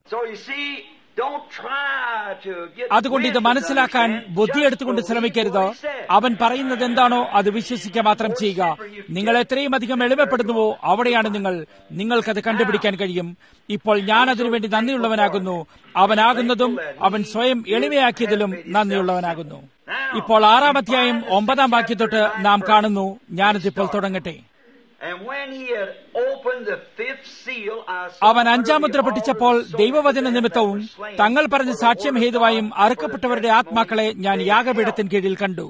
അതുകൊണ്ട് ഇത് മനസ്സിലാക്കാൻ ബുദ്ധിയെടുത്തുകൊണ്ട് ശ്രമിക്കരുത് അവൻ പറയുന്നത് എന്താണോ അത് വിശ്വസിക്കുക മാത്രം ചെയ്യുക നിങ്ങൾ എത്രയും അധികം എളിമപ്പെടുന്നുവോ അവിടെയാണ് നിങ്ങൾ നിങ്ങൾക്കത് കണ്ടുപിടിക്കാൻ കഴിയും ഇപ്പോൾ ഞാൻ അതിനുവേണ്ടി നന്ദിയുള്ളവനാകുന്നു അവനാകുന്നതും അവൻ സ്വയം എളിമയാക്കിയതിലും നന്ദിയുള്ളവനാകുന്നു ഇപ്പോൾ ആറാം അധ്യായം ഒമ്പതാം വാക്യത്തൊട്ട് നാം കാണുന്നു ഞാനതിപ്പോൾ തുടങ്ങട്ടെ അവൻ അഞ്ചാം മുദ്ര പൊട്ടിച്ചപ്പോൾ ദൈവവചന നിമിത്തവും തങ്ങൾ പറഞ്ഞ സാക്ഷ്യം ഹേതുവായും അറുക്കപ്പെട്ടവരുടെ ആത്മാക്കളെ ഞാൻ യാഗപീഠത്തിൻ കീഴിൽ കണ്ടു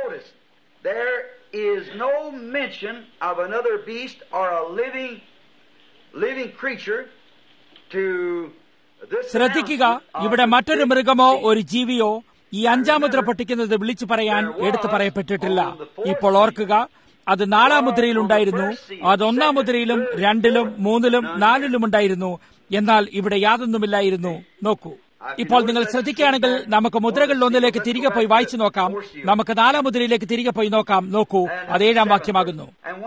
is no mention of another beast or a living living creature to ശ്രദ്ധിക്കുക ഇവിടെ മറ്റൊരു മൃഗമോ ഒരു ജീവിയോ ഈ അഞ്ചാം മുദ്ര പൊട്ടിക്കുന്നത് വിളിച്ചു പറയാൻ എടുത്തു പറയപ്പെട്ടിട്ടില്ല ഇപ്പോൾ ഓർക്കുക അത് നാലാം മുദ്രയിൽ ഉണ്ടായിരുന്നു അത് ഒന്നാം മുദ്രയിലും രണ്ടിലും മൂന്നിലും നാലിലും ഉണ്ടായിരുന്നു എന്നാൽ ഇവിടെ യാതൊന്നുമില്ലായിരുന്നു നോക്കൂ ഇപ്പോൾ നിങ്ങൾ ശ്രദ്ധിക്കുകയാണെങ്കിൽ നമുക്ക് മുദ്രകളിൽ ഒന്നിലേക്ക് തിരികെ പോയി വായിച്ചു നോക്കാം നമുക്ക് നാലാം മുദ്രയിലേക്ക് തിരികെ പോയി നോക്കാം നോക്കൂ അത് ഏഴാം വാക്യമാകുന്നു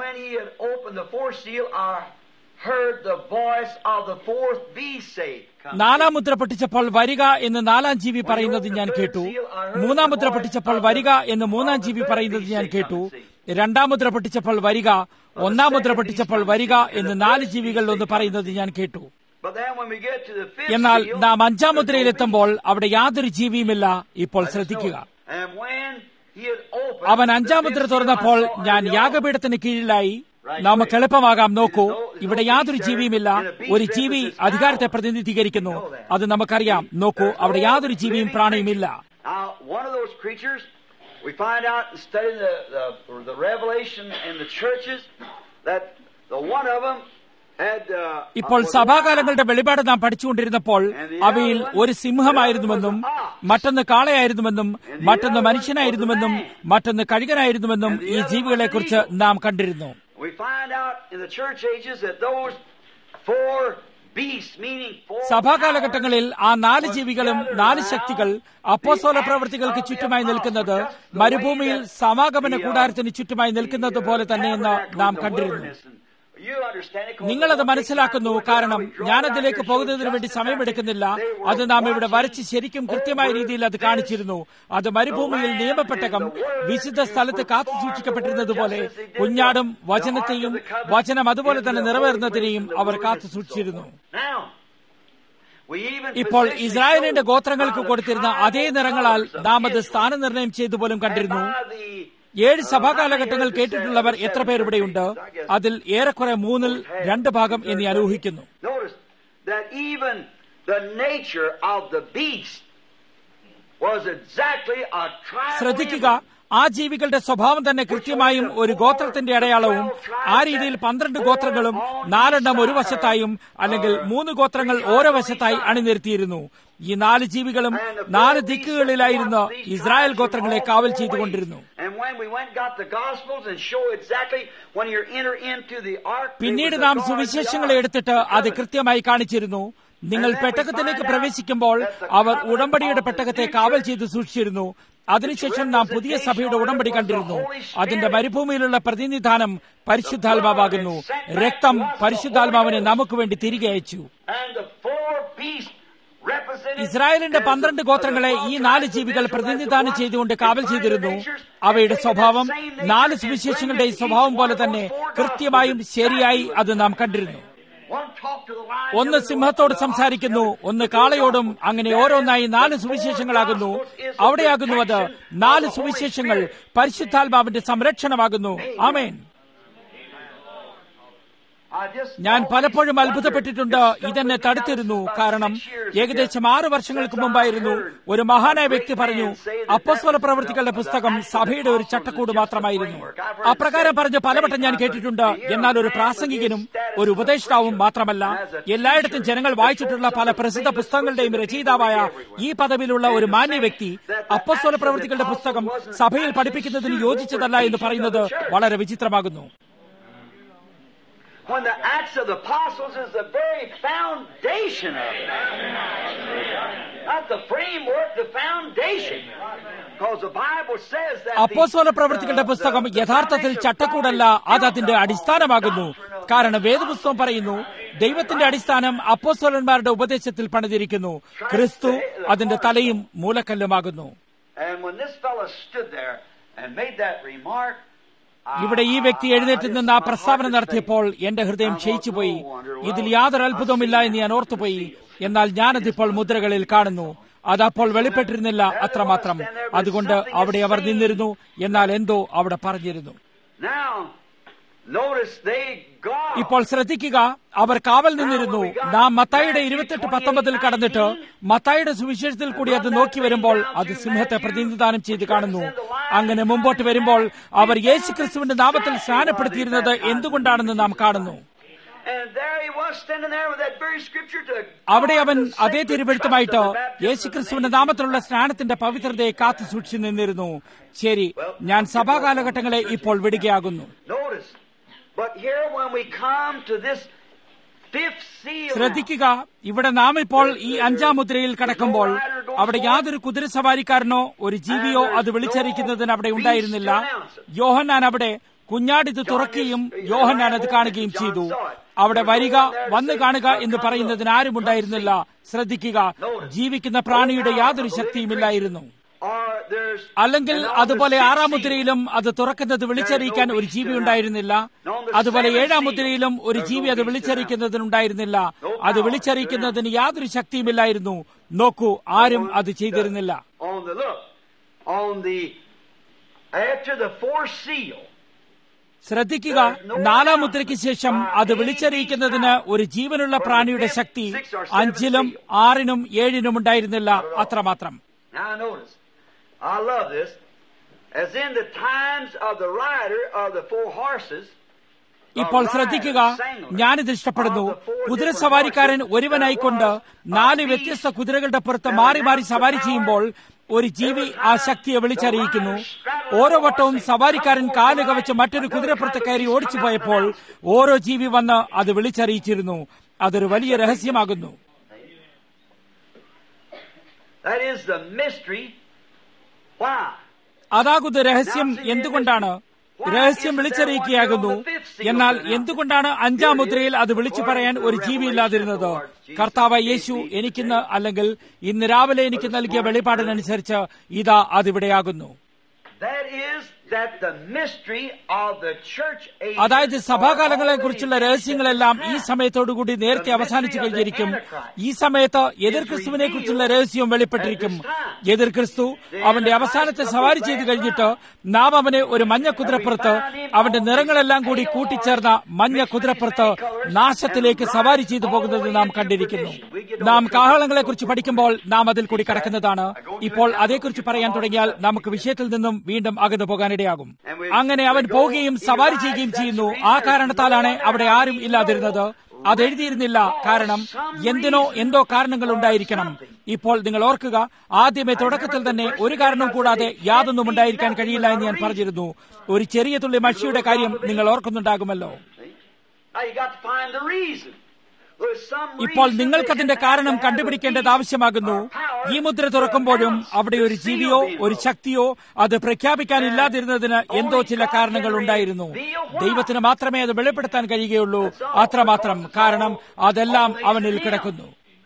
നാലാം മുദ്ര പൊട്ടിച്ചപ്പോൾ വരിക എന്ന് നാലാം ജീവി പറയുന്നത് ഞാൻ കേട്ടു മൂന്നാം മുദ്ര പൊട്ടിച്ചപ്പോൾ വരിക എന്ന് മൂന്നാം ജീവി പറയുന്നത് ഞാൻ കേട്ടു രണ്ടാം മുദ്ര പൊട്ടിച്ചപ്പോൾ വരിക ഒന്നാം മുദ്ര പൊട്ടിച്ചപ്പോൾ വരിക എന്ന് നാല് ജീവികളിൽ ഒന്ന് പറയുന്നത് ഞാൻ കേട്ടു എന്നാൽ നാം അഞ്ചാം മുദ്രയിലെത്തുമ്പോൾ അവിടെ യാതൊരു ജീവിയുമില്ല ഇപ്പോൾ ശ്രദ്ധിക്കുക അവൻ അഞ്ചാം മുദ്ര തുറന്നപ്പോൾ ഞാൻ യാഗപീഠത്തിന് കീഴിലായി നമുക്ക് എളുപ്പമാകാം നോക്കൂ ഇവിടെ യാതൊരു ജീവിയുമില്ല ഒരു ജീവി അധികാരത്തെ പ്രതിനിധീകരിക്കുന്നു അത് നമുക്കറിയാം നോക്കൂ അവിടെ യാതൊരു ജീവിയും പ്രാണിയുമില്ല we find out in studying the, the, the revelation in the churches that the one of them had, uh, ഇപ്പോൾ സഭാകാലങ്ങളുടെ വെളിപാട് നാം പഠിച്ചുകൊണ്ടിരുന്നപ്പോൾ അവയിൽ ഒരു സിംഹമായിരുന്നുവെന്നും മറ്റൊന്ന് കാളയായിരുന്നുവെന്നും മറ്റൊന്ന് മനുഷ്യനായിരുന്നുവെന്നും മറ്റൊന്ന് കഴുകനായിരുന്നുവെന്നും ഈ ജീവികളെ കുറിച്ച് നാം കണ്ടിരുന്നു we find out in the church ages that those four സഭാകാലഘട്ടങ്ങളിൽ ആ നാല് ജീവികളും നാല് ശക്തികൾ അപ്പോസോല പ്രവൃത്തികൾക്ക് ചുറ്റുമായി നിൽക്കുന്നത് മരുഭൂമിയിൽ സമാഗമന കൂടാരത്തിന് ചുറ്റുമായി നിൽക്കുന്നത് പോലെ തന്നെയെന്ന് നാം കണ്ടിരുന്നു നിങ്ങളത് മനസ്സിലാക്കുന്നു കാരണം ഞാനതിലേക്ക് പോകുന്നതിന് വേണ്ടി സമയമെടുക്കുന്നില്ല അത് നാം ഇവിടെ വരച്ച് ശരിക്കും കൃത്യമായ രീതിയിൽ അത് കാണിച്ചിരുന്നു അത് മരുഭൂമിയിൽ നിയമപ്പെട്ടകം വിശുദ്ധ സ്ഥലത്ത് കാത്തു സൂക്ഷിക്കപ്പെട്ടിരുന്നതുപോലെ കുഞ്ഞാടും വചനത്തെയും വചനം അതുപോലെ തന്നെ നിറവേറുന്നതിനെയും അവർ കാത്തു സൂക്ഷിച്ചിരുന്നു ഇപ്പോൾ ഇസ്രായേലിന്റെ ഗോത്രങ്ങൾക്ക് കൊടുത്തിരുന്ന അതേ നിറങ്ങളാൽ നാം അത് സ്ഥാനനിർണയം ചെയ്തു പോലും കണ്ടിരുന്നു ഏഴ് സഭാകാലഘട്ടങ്ങൾ കേട്ടിട്ടുള്ളവർ എത്ര പേർ ഇവിടെയുണ്ട് അതിൽ ഏറെക്കുറെ മൂന്നിൽ രണ്ട് ഭാഗം എന്ന് ഞാൻ ഊഹിക്കുന്നു was exactly a ശ്രദ്ധിക്കുക tribal ആ ജീവികളുടെ സ്വഭാവം തന്നെ കൃത്യമായും ഒരു ഗോത്രത്തിന്റെ അടയാളവും ആ രീതിയിൽ പന്ത്രണ്ട് ഗോത്രങ്ങളും നാലെണ്ണം ഒരു വശത്തായും അല്ലെങ്കിൽ മൂന്ന് ഗോത്രങ്ങൾ ഓരോ വശത്തായി അണിനിരത്തിയിരുന്നു ഈ നാല് ജീവികളും നാല് ദിക്കുകളിലായിരുന്ന് ഇസ്രായേൽ ഗോത്രങ്ങളെ കാവൽ ചെയ്തുകൊണ്ടിരുന്നു And when we went and got the Gospels and show exactly when you enter into the ark, there പിന്നീട് was a നാം guard in the സുവിശേഷങ്ങളെ ark. എടുത്തിട്ട് അത് കൃത്യമായി കാണിച്ചിരുന്നു നിങ്ങൾ പെട്ടകത്തിലേക്ക് പ്രവേശിക്കുമ്പോൾ അവർ ഉടമ്പടിയുടെ പെട്ടകത്തെ കാവൽ ചെയ്ത് സൂക്ഷിച്ചിരുന്നു അതിനുശേഷം നാം പുതിയ സഭയുടെ ഉടമ്പടി kണ്ടിരുന്നു അതിന്റെ മരുഭൂമിയിലുള്ള പ്രതിനിധാനം പരിശുദ്ധാത്മാവാകുന്നു രക്തം പരിശുദ്ധാത്മാവിനെ നമുക്ക് വേണ്ടി തിരികെ അയച്ചു And the four beasts represented ഇസ്രായേലിന്റെ as പന്ത്രണ്ട് the- ഗോത്രങ്ങളെ the ഈ twelve നാല് tribes of ജീവികൾ Israel പ്രതിനിധാനം as the ചെയ്തുകൊണ്ട് one കാവൽ and ചെയ്തിരുന്നു find their natures, അവയുടെ and സ്വഭാവം taking the same നാല് nature and സുവിശേഷങ്ങളുടെയും bringing സ്വഭാവം each പോലെ one of തന്നെ those four കൃത്യമായും gospels ശരിയായി exactly അത് നാം കണ്ടിരുന്നു One talked to the lion, ഒന്ന് the other സിംഹത്തോട് to the ox, സംസാരിക്കുന്നു the other ഒന്ന് to the കാളയോടും gospel. അങ്ങനെ That ഓരോന്നായി is, നാല് the four സുവിശേഷങ്ങളാകുന്നു gospels is the അവിടെയാകുന്നു അത് protection of നാല് the Holy സുവിശേഷങ്ങൾ Spirit. പരിശുദ്ധാത്മാവിന്റെ സംരക്ഷണമാകുന്നു ആമേൻ I just ഞാൻ always പലപ്പോഴും wondered, അത്ഭുതപ്പെട്ടിട്ടുണ്ട് it stuck ഇതെന്നെ with me തടുത്തിരുന്നു now about കാരണം six years ഏകദേശം ago. ആറ് വർഷങ്ങൾക്ക് Since I മുമ്പായിരുന്നു heard ഒരു മഹാനായ a വ്യക്തി great പറഞ്ഞു man say that അപ്പോസ്തല that പ്രവൃത്തികളുടെ the- പുസ്തകം the Acts of the സഭയുടെ ഒരു Apostles ചട്ടക്കൂട് is just a മാത്രമായിരുന്നു framework. I've heard it അപ്രകാരം said പറഞ്ഞ് പലവട്ടം ഞാൻ many times, കേട്ടിട്ടുണ്ട് but to hear എന്നാൽ ഒരു a man പ്രാസംഗികനും with his status ഒരു as a ഉപദേഷ്ടാവും preacher മാത്രമല്ല and as a എല്ലായിടത്തും teacher, ജനങ്ങൾ the വായിച്ചിട്ടുള്ള folks പല of the പ്രസിദ്ധ famous പുസ്തകങ്ങളുടെയും books that people രചയിതാവായ read everywhere. ഈ പദവിയിലുള്ള ഒരു And to മാന്യ say വ്യക്തി that the അപ്പോസ്തല Acts of the പ്രവൃത്തികളുടെ പുസ്തകം Apostles wasn't സഭയിൽ actually പഠിപ്പിക്കുന്നതിന് suitable for യോജിച്ചതല്ല എന്ന് teaching of പറയുന്നത് the church. വളരെ വിചിത്രമാകുന്നു When the Acts of the Apostles is the very foundation of it. Not the framework, the foundation. Because the Bible says that the- അപ്പോസ്തല പ്രവൃത്തികളുടെ the- പുസ്തകം the- the യഥാർത്ഥത്തിൽ foundation of ചട്ടക്കൂടല്ല God is അത് അതിന്റെ built അടിസ്ഥാനമാകുന്നു upon the doctrine of കാരണം വേദപുസ്തകം പറയുന്നു ദൈവത്തിന്റെ അടിസ്ഥാനം അപ്പോസ്തലന്മാരുടെ ഉപദേശത്തിൽ പണിതിരിക്കുന്നു ക്രിസ്തു അതിന്റെ തലയും മൂലക്കല്ലുമാകുന്നു And when this fellow stood there and made that remark, I- ഇവിടെ ഈ വ്യക്തി I- എഴുന്നേറ്റ് I നിന്ന് ആ just- my പ്രസ്താവന heart നടത്തിയപ്പോൾ just എന്റെ ഹൃദയം I ക്ഷയിച്ചുപോയി thought, no wonder, well, ഇതിൽ യാതൊരു I അത്ഭുതവുമില്ല see എന്ന് ഞാൻ that ഓർത്തുപോയി seal. എന്നാൽ ഞാനതിപ്പോൾ മുദ്രകളിൽ കാണുന്നു അതപ്പോൾ വെളിപ്പെട്ടിരുന്നില്ല അത്രമാത്രം അതുകൊണ്ട് അവിടെ അവർ നിന്നിരുന്നു എന്നാൽ എന്തോ അവിടെ പറഞ്ഞിരുന്നു Now, notice they got ഇപ്പോൾ ശ്രദ്ധിക്കുക അവർ കാവൽ നിന്നിരുന്നു നാം മത്തായിയുടെ ഇരുപത്തെട്ട് പത്തൊമ്പതിൽ കടന്നിട്ട് മത്തായിയുടെ സുവിശേഷത്തിൽ കൂടി അത് നോക്കി വരുമ്പോൾ അത് സിംഹത്തെ പ്രതിനിധാനം ചെയ്ത് കാണുന്നു അങ്ങനെ മുമ്പോട്ട് വരുമ്പോൾ അവർ യേശുക്രിസ്തുവിന്റെ നാമത്തിൽ സ്നാനപ്പെടുത്തിയിരുന്നത് എന്തുകൊണ്ടാണെന്ന് നാം കാണുന്നു And there he was standing there with that very scripture to അവിടെ അവൻ guard the അതേ sacred തിരുവെഴുത്തുമായിട്ട് trust of the baptism of the യേശുക്രിസ്തുവിന്റെ name. നാമത്തിലുള്ള സ്നാനത്തിന്റെ പവിത്രതയെ കാത്തു സൂക്ഷിച്ചു നിന്നിരുന്നു ശരി ഞാൻ സഭാകാലഘട്ടങ്ങളെ ഇപ്പോൾ വിടുകയാകുന്നു Notice. But here when we come to this fifth seal now, ശ്രദ്ധിക്കുക ഇവിടെ നാം ഇപ്പോൾ ഈ അഞ്ചാം മുദ്രയിൽ കടക്കുമ്പോൾ അവിടെ യാതൊരു കുതിരസവാരിക്കാരനോ ഒരു ജീവിയോ അത് വിളിച്ചറിയിക്കുന്നതിന് അവിടെ ഉണ്ടായിരുന്നില്ല യോഹന്നാൻ അവിടെ കുഞ്ഞാടിത് തുറക്കുകയും യോഹന്നാൻ അത് കാണുകയും ചെയ്തു അവിടെ വരിക വന്നു കാണുക എന്ന് പറയുന്നതിന് ആരും ഉണ്ടായിരുന്നില്ല ശ്രദ്ധിക്കുക ജീവിക്കുന്ന പ്രാണിയുടെ യാതൊരു ശക്തിയുമില്ലായിരുന്നു or there's അല്ലെങ്കിൽ and on അതുപോലെ the ആറാം sixth മുദ്രയിലും അത് തുറക്കുന്നത് വിളിച്ചറിയിക്കാൻ ഒരു ജീവി ഉണ്ടായിരുന്നില്ല അതുപോലെ ഏഴാം മുദ്രയിലും ഒരു ജീവി അത് വിളിച്ചറിയിക്കുന്നതിനുണ്ടായിരുന്നില്ല അത് വിളിച്ചറിയിക്കുന്നതിന് യാതൊരു ശക്തിയുമില്ലായിരുന്നു നോക്കൂ ആരും അത് ചെയ്തിരുന്നില്ല on the look on the after the fourth seal ശ്രദ്ധിക്കുക നാലാം മുദ്രയ്ക്ക് ശേഷം അത് വിളിച്ചറിയിക്കുന്നതിന് ഒരു ജീവനുള്ള പ്രാണിയുടെ ശക്തി അഞ്ചിലും ആറിനും ഏഴിനും ഉണ്ടായിരുന്നില്ല അത്രമാത്രം Now notice, I love this. As in the times of the rider of the four horses, ഇപ്പോൾ ശ്രദ്ധിക്കുക ഞാനിത് ഇഷ്ടപ്പെടുന്നു കുതിരസവാരിക്കാരൻ ഒരുവനായിക്കൊണ്ട് നാല് വ്യത്യസ്ത കുതിരകളുടെ പുറത്ത് മാറി മാറി സവാരി ചെയ്യുമ്പോൾ ഒരു ജീവി ആ ശക്തിയെ വിളിച്ചറിയിക്കുന്നു ഓരോ വട്ടവും സവാരിക്കാരൻ കാല് കവച്ച് മറ്റൊരു കുതിരപ്പുറത്ത് കയറി ഓടിച്ചു പോയപ്പോൾ ഓരോ ജീവി വന്ന് അത് വിളിച്ചറിയിച്ചിരുന്നു അതൊരു വലിയ രഹസ്യമാകുന്നു that is the mystery. Why? അതാകുന്ന രഹസ്യം എന്തുകൊണ്ടാണ് രഹസ്യം വിളിച്ചറിയിക്കുകയാകുന്നു എന്നാൽ എന്തുകൊണ്ടാണ് അഞ്ചാം മുദ്രയിൽ അത് വിളിച്ചു പറയാൻ ഒരു ജീവിയില്ലാതിരുന്നത് കർത്താവ് യേശു എനിക്കിന്ന് അല്ലെങ്കിൽ ഇന്ന് രാവിലെ എനിക്ക് നൽകിയ വെളിപ്പാടിനനുസരിച്ച് ഇതാ അതിവിടെയാകുന്നു That is that the mystery of the church age അതായത് സഭാകാലങ്ങളെ കുറിച്ചുള്ള രഹസ്യങ്ങളെല്ലാം ഈ സമയത്തോടുകൂടി നേരത്തെ അവസാനിച്ചു കഴിഞ്ഞിരിക്കും ഈ സമയത്ത് എതിർ ക്രിസ്തുവിനെ കുറിച്ചുള്ള രഹസ്യവും വെളിപ്പെട്ടിരിക്കും എതിർ ക്രിസ്തു അവന്റെ അവസാനത്തെ സവാരി ചെയ്തു കഴിഞ്ഞിട്ട് നാം അവനെ ഒരു മഞ്ഞ കുതിരപ്പുറത്ത് അവന്റെ നിറങ്ങളെല്ലാം കൂടി കൂട്ടിച്ചേർന്ന മഞ്ഞ കുതിരപ്പുറത്ത് നാശത്തിലേക്ക് സവാരി ചെയ്തു പോകുന്നത് നാം കണ്ടിരിക്കുന്നു നാം കാഹളങ്ങളെ കുറിച്ച് പഠിക്കുമ്പോൾ നാം അതിൽ കൂടി കടക്കുന്നതാണ് ഇപ്പോൾ അതേക്കുറിച്ച് പറയാൻ തുടങ്ങിയാൽ നമുക്ക് വിഷയത്തിൽ നിന്നും വീണ്ടും അകന്നു പോകാനിടയാകും അങ്ങനെ അവൻ പോവുകയും സവാരി ചെയ്യുകയും ചെയ്യുന്നു ആ കാരണത്താലാണ് അവിടെ ആരും ഇല്ലാതിരുന്നത് അത് എഴുതിയിരുന്നില്ല കാരണം എന്തിനോ എന്തോ കാരണങ്ങൾ ഉണ്ടായിരിക്കണം ഇപ്പോൾ നിങ്ങൾ ഓർക്കുക ആദ്യമേ തുടക്കത്തിൽ തന്നെ ഒരു കാരണവും കൂടാതെ യാതൊന്നും ഉണ്ടായിരിക്കാൻ കഴിയില്ല എന്ന് ഞാൻ പറഞ്ഞിരുന്നു ഒരു ചെറിയ തുള്ളി മഷിയുടെ കാര്യം നിങ്ങൾ ഓർക്കുന്നുണ്ടാകുമല്ലോ Now you got to find the reason. There's some ഇപ്പോൾ reason നിങ്ങൾക്കതിന്റെ that കാരണം has കണ്ടുപിടിക്കേണ്ടത് to be ആവശ്യമാകുന്നു or power ഈ മുദ്ര തുറക്കുമ്പോഴും to അവിടെ ഒരു announce ജീവിയോ the seal ഒരു being ശക്തിയോ അത് പ്രഖ്യാപിക്കാനില്ലാതിരുന്നതിന് എന്തോ ചില കാരണങ്ങൾ ഉണ്ടായിരുന്നു ദൈവത്തിന് മാത്രമേ അത് വെളിപ്പെടുത്താൻ കഴിയുകയുള്ളൂ അത്രമാത്രം കാരണം അതെല്ലാം അവനിൽ കിടക്കുന്നു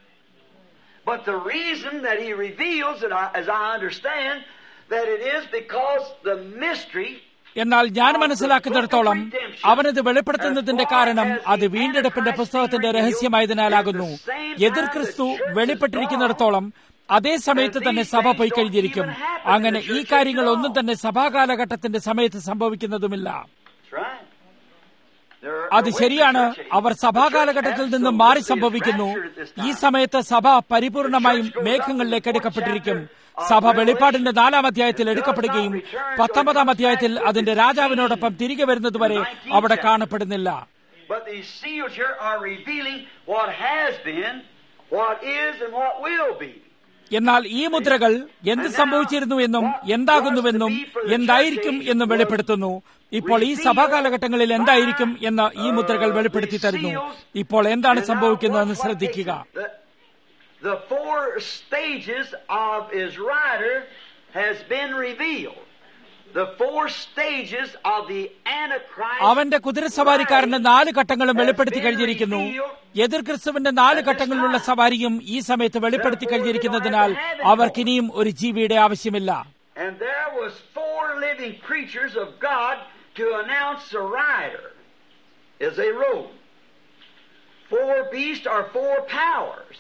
But the reason that he reveals it, I- as I understand, that it is because the mystery എന്നാൽ ഞാൻ മനസ്സിലാക്കുന്നിടത്തോളം അവനത് വെളിപ്പെടുത്തുന്നതിന്റെ കാരണം അത് വീണ്ടെടുപ്പിന്റെ പുസ്തകത്തിന്റെ രഹസ്യമായതിനാലാകുന്നു എതിർ ക്രിസ്തു വെളിപ്പെട്ടിരിക്കുന്നിടത്തോളം അതേ സമയത്ത് തന്നെ സഭ പോയി കഴിഞ്ഞിരിക്കും അങ്ങനെ ഈ കാര്യങ്ങൾ ഒന്നും തന്നെ സഭാകാലഘട്ടത്തിന്റെ സമയത്ത് സംഭവിക്കുന്നതുമില്ല That's right. They're- അത് they're ശരിയാണ് waiting for the church our age. സഭാകാലഘട്ടത്തിൽ The നിന്നും church മാറി has സംഭവിക്കുന്നു raptured at this ഈ time. സമയത്ത് സഭ പരിപൂർണമായും മേഘങ്ങളിലേക്ക് എടുക്കപ്പെട്ടിരിക്കും സഭ വെളിപ്പാടിന്റെ നാലാം അധ്യായത്തിൽ എടുക്കപ്പെടുകയും പത്തൊമ്പതാം അധ്യായത്തിൽ അതിന്റെ രാജാവിനോടൊപ്പം തിരികെ വരുന്നതുവരെ അവിടെ കാണപ്പെടുന്നില്ല But these seals here are revealing what has been, what is, and what will be. എന്നാൽ ഈ മുദ്രകൾ എന്ത് സംഭവിച്ചിരുന്നു എന്നും എന്താകുന്നുവെന്നും എന്തായിരിക്കും എന്നും വെളിപ്പെടുത്തുന്നു ഇപ്പോൾ ഈ സഭാകാലഘട്ടങ്ങളിൽ എന്തായിരിക്കും എന്ന് ഈ മുദ്രകൾ വെളിപ്പെടുത്തി തരുന്നു ഇപ്പോൾ എന്താണ് സംഭവിക്കുന്നതെന്ന് ശ്രദ്ധിക്കുക The, the four stages of his rider has been revealed. The four stages of the Antichrist. അവന്റെ കുതിരസവാരിക്കാരന്റെ നാല് ഘട്ടങ്ങളും വെളിപ്പെടുത്തി കഴിഞ്ഞിരിക്കുന്നു എതിർ ക്രിസ്തുവിന്റെ നാല് ഘട്ടങ്ങളിലുള്ള സവാരിയും ഈ സമയത്ത് വെളിപ്പെടുത്തി കഴിഞ്ഞിരിക്കുന്നതിനാൽ അവർക്കിനിയും ഒരു ജീവിയുടെ ആവശ്യമില്ല And there was four living creatures of God to announce the rider as they rode. Four beasts are four powers.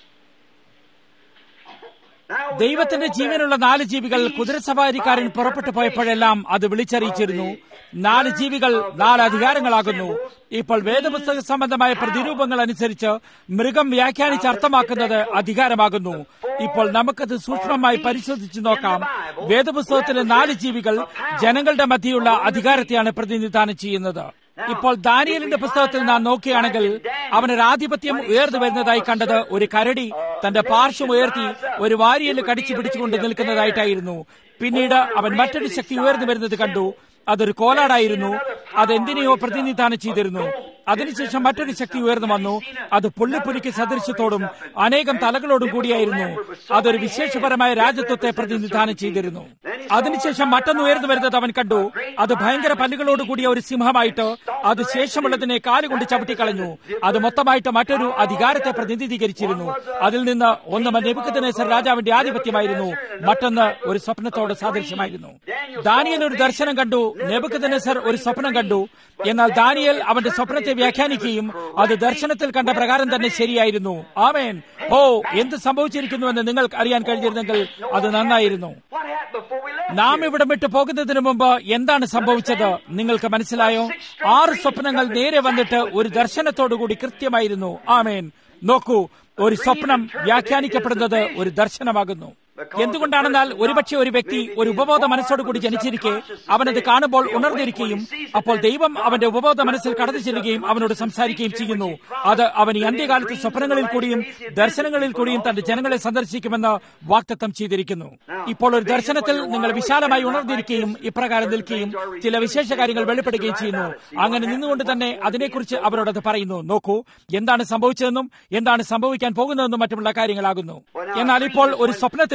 Now, we ദൈവത്തിന്റെ know that ജീവനുള്ള നാല് ജീവികൾ കുതിരസവാരിക്കാരൻ പുറപ്പെട്ടു പോയപ്പോഴെല്ലാം അത് വിളിച്ചറിയിച്ചിരുന്നു നാല് ജീവികൾ നാല് അധികാരങ്ങളാകുന്നു ഇപ്പോൾ വേദപുസ്തക സംബന്ധമായ പ്രതിരൂപങ്ങൾ അനുസരിച്ച് മൃഗം വ്യാഖ്യാനിച്ച് അർത്ഥമാക്കുന്നത് അധികാരമാകുന്നു ഇപ്പോൾ നമുക്കത് സൂക്ഷ്മമായി പരിശോധിച്ചു നോക്കാം വേദപുസ്തകത്തിലെ നാല് ജീവികൾ ജനങ്ങളുടെ മധ്യയുള്ള അധികാരത്തെയാണ് പ്രതിനിധാനം ചെയ്യുന്നത് ഇപ്പോൾ ദാനിയലിന്റെ പുസ്തകത്തിൽ നാം നോക്കുകയാണെങ്കിൽ അവനൊരു ആധിപത്യം ഉയർന്നു വരുന്നതായി കണ്ടത് ഒരു കരടി തന്റെ പാർശ്വം ഉയർത്തി ഒരു വാരിയല് കടിച്ചു പിടിച്ചുകൊണ്ട് നിൽക്കുന്നതായിട്ടായിരുന്നു പിന്നീട് അവൻ മറ്റൊരു ശക്തി ഉയർന്നു വരുന്നത് കണ്ടു അതൊരു കോലാടായിരുന്നു അതെന്തിനെയോ പ്രതിനിധാനം ചെയ്തിരുന്നു അതിനുശേഷം മറ്റൊരു ശക്തി ഉയർന്നു വന്നു അത് പുള്ളിപ്പുലിക്ക് സദൃശ്യത്തോടും അനേകം തലകളോടും കൂടിയായിരുന്നു അതൊരു വിശേഷപരമായ രാജ്യത്വത്തെ പ്രതിനിധാനം ചെയ്തിരുന്നു അതിനുശേഷം മറ്റൊന്ന് ഉയർന്നു വരുന്നത് അവൻ കണ്ടു അത് ഭയങ്കര പല്ലുകളോട് കൂടിയ ഒരു സിംഹമായിട്ട് അത് ശേഷമുള്ളതിനെ കാലുകൊണ്ട് ചവിട്ടിക്കളഞ്ഞു അത് മൊത്തമായിട്ട് മറ്റൊരു അധികാരത്തെ പ്രതിനിധീകരിച്ചിരുന്നു അതിൽ നിന്ന് ഒന്ന് നെബുക്കത്തിനേസർ രാജാവിന്റെ ആധിപത്യമായിരുന്നു മറ്റൊന്ന് ഒരു സ്വപ്നത്തോട് സാദൃശ്യമായിരുന്നു ദാനിയൽ ഒരു ദർശനം കണ്ടു നെബുക്കത്തിനേസർ ഒരു സ്വപ്നം കണ്ടു എന്നാൽ ദാനിയൽ അവന്റെ സ്വപ്നത്തെ വ്യാഖ്യാനിക്കുകയും അത് ദർശനത്തിൽ കണ്ട പ്രകാരം തന്നെ ശരിയായിരുന്നു ആമേൻ ഓ എന്ത് സംഭവിച്ചിരിക്കുന്നുവെന്ന് നിങ്ങൾക്ക് അറിയാൻ കഴിഞ്ഞിരുന്നെങ്കിൽ അത് നന്നായിരുന്നു What happened before we left? നാം ഇവിടം വിട്ട് പോകുന്നതിന് മുമ്പ് എന്താണ് സംഭവിച്ചത് നിങ്ങൾക്ക് മനസ്സിലായോ ആറ് സ്വപ്നങ്ങൾ നേരെ വന്നിട്ട് ഒരു ദർശനത്തോടുകൂടി കൃത്യമായിരുന്നു ആമേൻ നോക്കൂ ഒരു സ്വപ്നം വ്യാഖ്യാനിക്കപ്പെടുന്നത് ഒരു ദർശനമാകുന്നു എന്തുകൊണ്ടാണെന്നാൽ ഒരുപക്ഷെ ഒരു വ്യക്തി ഒരു ഉപബോധ മനസ്സോടുകൂടി ജനിച്ചിരിക്കെ അവനത് കാണുമ്പോൾ ഉണർന്നിരിക്കുകയും അപ്പോൾ ദൈവം അവന്റെ ഉപബോധ മനസ്സിൽ കടന്നു ചെല്ലുകയും അവനോട് സംസാരിക്കുകയും ചെയ്യുന്നു അത് അവൻ ഈ അന്ത്യകാലത്ത് സ്വപ്നങ്ങളിൽ കൂടിയും ദർശനങ്ങളിൽ കൂടിയും തന്റെ ജനങ്ങളെ സന്ദർശിക്കുമെന്ന് വാക്തത്വം ചെയ്തിരിക്കുന്നു ഇപ്പോൾ ഒരു ദർശനത്തിൽ നിങ്ങൾ വിശാലമായി ഉണർന്നിരിക്കുകയും ഇപ്രകാരം നിൽക്കുകയും ചില വിശേഷ കാര്യങ്ങൾ വെളിപ്പെടുകയും ചെയ്യുന്നു അങ്ങനെ നിന്നുകൊണ്ട് തന്നെ അതിനെക്കുറിച്ച് അവരോടത് പറയുന്നു നോക്കൂ എന്താണ് സംഭവിച്ചതെന്നും എന്താണ് സംഭവിക്കാൻ പോകുന്നതെന്നും മറ്റുമുള്ള കാര്യങ്ങളാകുന്നു എന്നാൽ ഇപ്പോൾ ഒരു സ്വപ്നത്തിൽ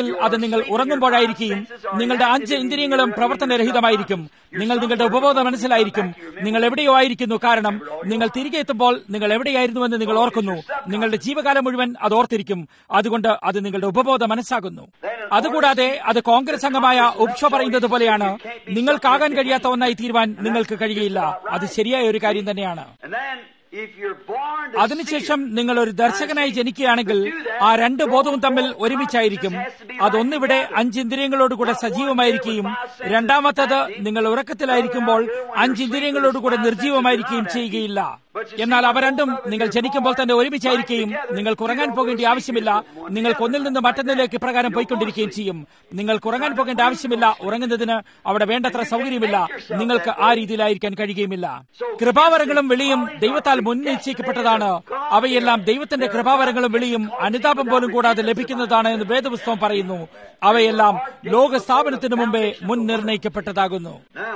അത് നിങ്ങൾ ഉറങ്ങുമ്പോഴായിരിക്കും നിങ്ങളുടെ അഞ്ച് ഇന്ദ്രിയങ്ങളും പ്രവർത്തനരഹിതമായിരിക്കും നിങ്ങൾ നിങ്ങളുടെ ഉപബോധ മനസ്സിലായിരിക്കും നിങ്ങൾ എവിടെയോ ആയിരിക്കുന്നു കാരണം നിങ്ങൾ തിരികെ എത്തുമ്പോൾ നിങ്ങൾ എവിടെയായിരുന്നുവെന്ന് നിങ്ങൾ ഓർക്കുന്നു നിങ്ങളുടെ ജീവകാലം മുഴുവൻ അത് ഓർത്തിരിക്കും അതുകൊണ്ട് അത് നിങ്ങളുടെ ഉപബോധ മനസ്സാകുന്നു അതുകൂടാതെ അത് കോൺഗ്രസ് അംഗമായ ഉപ്ഷ പറയുന്നത് പോലെയാണ് നിങ്ങൾക്കാകാൻ കഴിയാത്ത ഒന്നായി തീരുവാൻ നിങ്ങൾക്ക് കഴിയില്ല അത് ശരിയായ ഒരു കാര്യം തന്നെയാണ് And then, if you're born to അതിനുശേഷം നിങ്ങൾ ഒരു ദർശകനായി ജനിക്കുകയാണെങ്കിൽ ആ രണ്ട് ബോധവും തമ്മിൽ ഒരുമിച്ചായിരിക്കും അതൊന്നിവിടെ അഞ്ചിന്ദ്രിയങ്ങളോടുകൂടെ സജീവമായിരിക്കുകയും രണ്ടാമത്തത് നിങ്ങൾ ഉറക്കത്തിലായിരിക്കുമ്പോൾ അഞ്ചിന്ദ്രിയങ്ങളോടുകൂടെ നിർജീവമായിരിക്കുകയും ചെയ്യുകയില്ല എന്നാൽ അവ രണ്ടും നിങ്ങൾ ജനിക്കുമ്പോൾ തന്നെ ഒരുമിച്ചായിരിക്കുകയും നിങ്ങൾക്ക് ഉറങ്ങാൻ പോകേണ്ട ആവശ്യമില്ല നിങ്ങൾക്ക് ഒന്നിൽ നിന്ന് മറ്റൊന്നിലേക്ക് പ്രകാരം പോയിക്കൊണ്ടിരിക്കുകയും ചെയ്യും നിങ്ങൾക്ക് ഉറങ്ങാൻ പോകേണ്ട ആവശ്യമില്ല ഉറങ്ങുന്നതിന് അവിടെ വേണ്ടത്ര സൗകര്യമില്ല നിങ്ങൾക്ക് ആ രീതിയിലായിരിക്കാൻ കഴിയുകയുമില്ല കൃപാവരങ്ങളും വിളിയും ദൈവത്താൽ മുൻ നിശ്ചയിക്കപ്പെട്ടതാണ് അവയെല്ലാം ദൈവത്തിന്റെ കൃപാവരങ്ങളും വിളിയും അനുതാപം പോലും കൂടാതെ ലഭിക്കുന്നതാണ് എന്ന് വേദപുസ്തകം പറയുന്നു അവയെല്ലാം ലോക സ്ഥാപനത്തിന് മുമ്പേ മുൻ നിർണയിക്കപ്പെട്ടതാകുന്നു Now,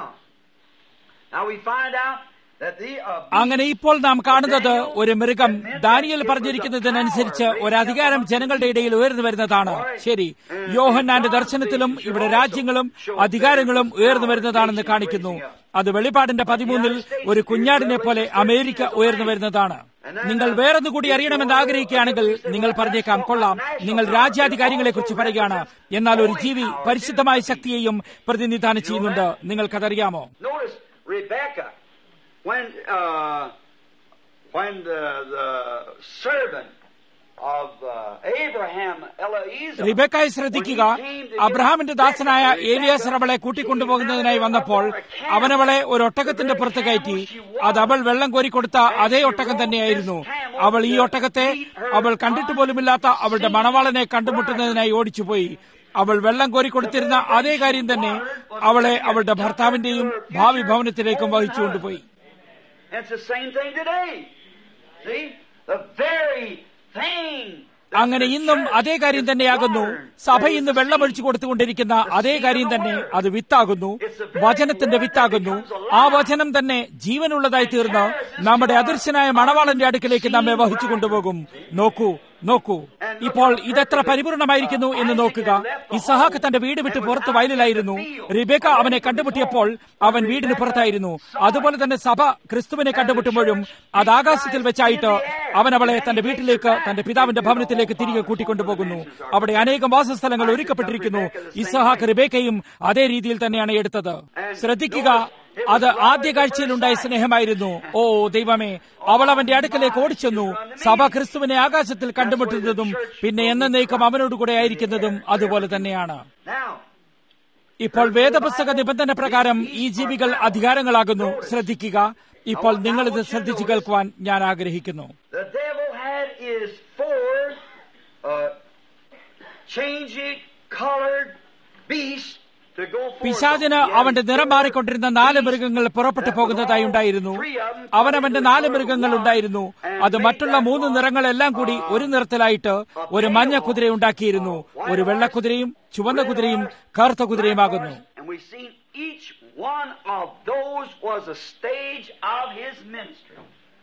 now we find out that the uh, അങ്ങനെ ഇപ്പോൾ നാം കാണുന്നത് ഒരു മൃഗം ദാനിയൽ പറഞ്ഞിരിക്കുന്നതിനനുസരിച്ച് ഒരു അധികാരം ജനങ്ങളുടെ ഇടയിൽ ഉയർന്നു വരുന്നതാണ് ശരി യോഹന്നാന്റെ ദർശനത്തിലും ഇവിടെ രാജ്യങ്ങളും അധികാരങ്ങളും ഉയർന്നു വരുന്നതാണെന്ന് കാണിക്കുന്നു അത് വെളിപ്പാടിന്റെ പതിമൂന്നിൽ ഒരു കുഞ്ഞാടിനെ പോലെ അമേരിക്ക ഉയർന്നു വരുന്നതാണ് നിങ്ങൾ വേറൊന്നു കൂടി അറിയണമെന്ന് ആഗ്രഹിക്കുകയാണെങ്കിൽ നിങ്ങൾ പറഞ്ഞേക്കാം കൊള്ളാം നിങ്ങൾ രാജ്യാധികാരികളെ കുറിച്ച് പറയുകയാണ് എന്നാൽ ഒരു ജീവി പരിശുദ്ധമായ ശക്തിയെയും പ്രതിനിധാനം ചെയ്യുന്നുണ്ട് നിങ്ങൾക്കതറിയാമോ notice Rebecca when uh, when the, the servant of uh, Abraham Eliezer റിബക്കായി ശ്രദ്ധിക്കുക അബ്രഹാമിന്റെ ദാസനായ ഏലിയാസ് അവളെ കൂട്ടിക്കൊണ്ടുപോകുന്നതിനായി വന്നപ്പോൾ അവനവളെ ഒരു ഒട്ടകത്തിന്റെ പുറത്ത് കയറ്റി അത് അവൾ വെള്ളം കോരിക്കൊടുത്ത അതേ ഒട്ടകം തന്നെയായിരുന്നു അവൾ ഈ ഒട്ടകത്തെ അവൾ കണ്ടിട്ട് പോലുമില്ലാത്ത അവളുടെ മണവാളനെ കണ്ടുമുട്ടുന്നതിനായി ഓടിച്ചുപോയി അവൾ വെള്ളം കോരിക്കൊടുത്തിരുന്ന അതേ കാര്യം തന്നെ അവളെ അവളുടെ ഭർത്താവിന്റെയും ഭാവി ഭവനത്തിലേക്കും വഹിച്ചുകൊണ്ടുപോയി And it's the same thing today. See? The very thing. that അങ്ങനെ the ഇന്നും church അതേ കാര്യം is തന്നെയാകുന്നു born സഭ as ഇന്ന് the വെള്ളമൊഴിച്ചു കൊടുത്തുകൊണ്ടിരിക്കുന്ന അതേ കാര്യം തന്നെ അത് വിത്താകുന്നു വചനത്തിന്റെ വിത്താകുന്നു ആ വചനം തന്നെ ജീവനുള്ളതായി തീർന്ന് നമ്മുടെ അദൃശ്യനായ മണവാളന്റെ അടുക്കിലേക്ക് നമ്മെ വഹിച്ചു കൊണ്ടുപോകും നോക്കൂ നോക്കൂ ഇപ്പോൾ ഇതെത്ര പരിപൂർണമായിരിക്കുന്നു എന്ന് നോക്കുക ഇസഹാക്ക് തന്റെ വീട് വിട്ട് പുറത്ത് വയലിലായിരുന്നു റിബേക്ക അവനെ കണ്ടുമുട്ടിയപ്പോൾ അവൻ വീടിന് പുറത്തായിരുന്നു അതുപോലെ തന്നെ സഭ ക്രിസ്തുവിനെ കണ്ടുമുട്ടുമ്പോഴും അത് ആകാശത്തിൽ വെച്ചായിട്ട് അവൻ അവളെ തന്റെ വീട്ടിലേക്ക് തന്റെ പിതാവിന്റെ ഭവനത്തിലേക്ക് തിരികെ കൂട്ടിക്കൊണ്ടുപോകുന്നു അവിടെ അനേകം വാസസ്ഥലങ്ങൾ ഒരുക്കപ്പെട്ടിരിക്കുന്നു ഇസഹാക്ക് റിബേക്കയും അതേ രീതിയിൽ തന്നെയാണ് എടുത്തത് ശ്രദ്ധിക്കുക അത് ആദ്യ കാഴ്ചയിലുണ്ടായ സ്നേഹമായിരുന്നു ഓ ദൈവമേ അവൾ അവന്റെ അടുക്കലേക്ക് ഓടിച്ചെന്നു സഭ ക്രിസ്തുവിനെ ആകാശത്തിൽ കണ്ടുമുട്ടുന്നതും പിന്നെ എന്നേക്കും അവനോട് കൂടെ ആയിരിക്കുന്നതും അതുപോലെ തന്നെയാണ് Now, ഇപ്പോൾ വേദപുസ്തക നിബന്ധന പ്രകാരം ഈ ജീവികൾ അധികാരങ്ങളാകുന്നു ശ്രദ്ധിക്കുക ഇപ്പോൾ നിങ്ങൾ ഇത് ശ്രദ്ധിച്ചു കേൾക്കുവാൻ ഞാൻ ആഗ്രഹിക്കുന്നു the devil had his four uh, changing colored beasts to go forth. പിശാചിന് അവന്റെ നിറം മാറിക്കൊണ്ടിരുന്ന നാല് മൃഗങ്ങൾ പുറപ്പെട്ടു പോകുന്നതായി ഉണ്ടായിരുന്നു അവനവന്റെ നാല് മൃഗങ്ങൾ ഉണ്ടായിരുന്നു അത് മറ്റുള്ള മൂന്ന് നിറങ്ങളെല്ലാം കൂടി ഒരു നിറത്തിലായിട്ട് ഒരു മഞ്ഞ കുതിര ഉണ്ടാക്കിയിരുന്നു ഒരു വെള്ളക്കുതിരയും ചുവന്ന കുതിരയും കറുത്ത കുതിരയുമാകുന്നു And we've seen each one of those was a stage of his ministry.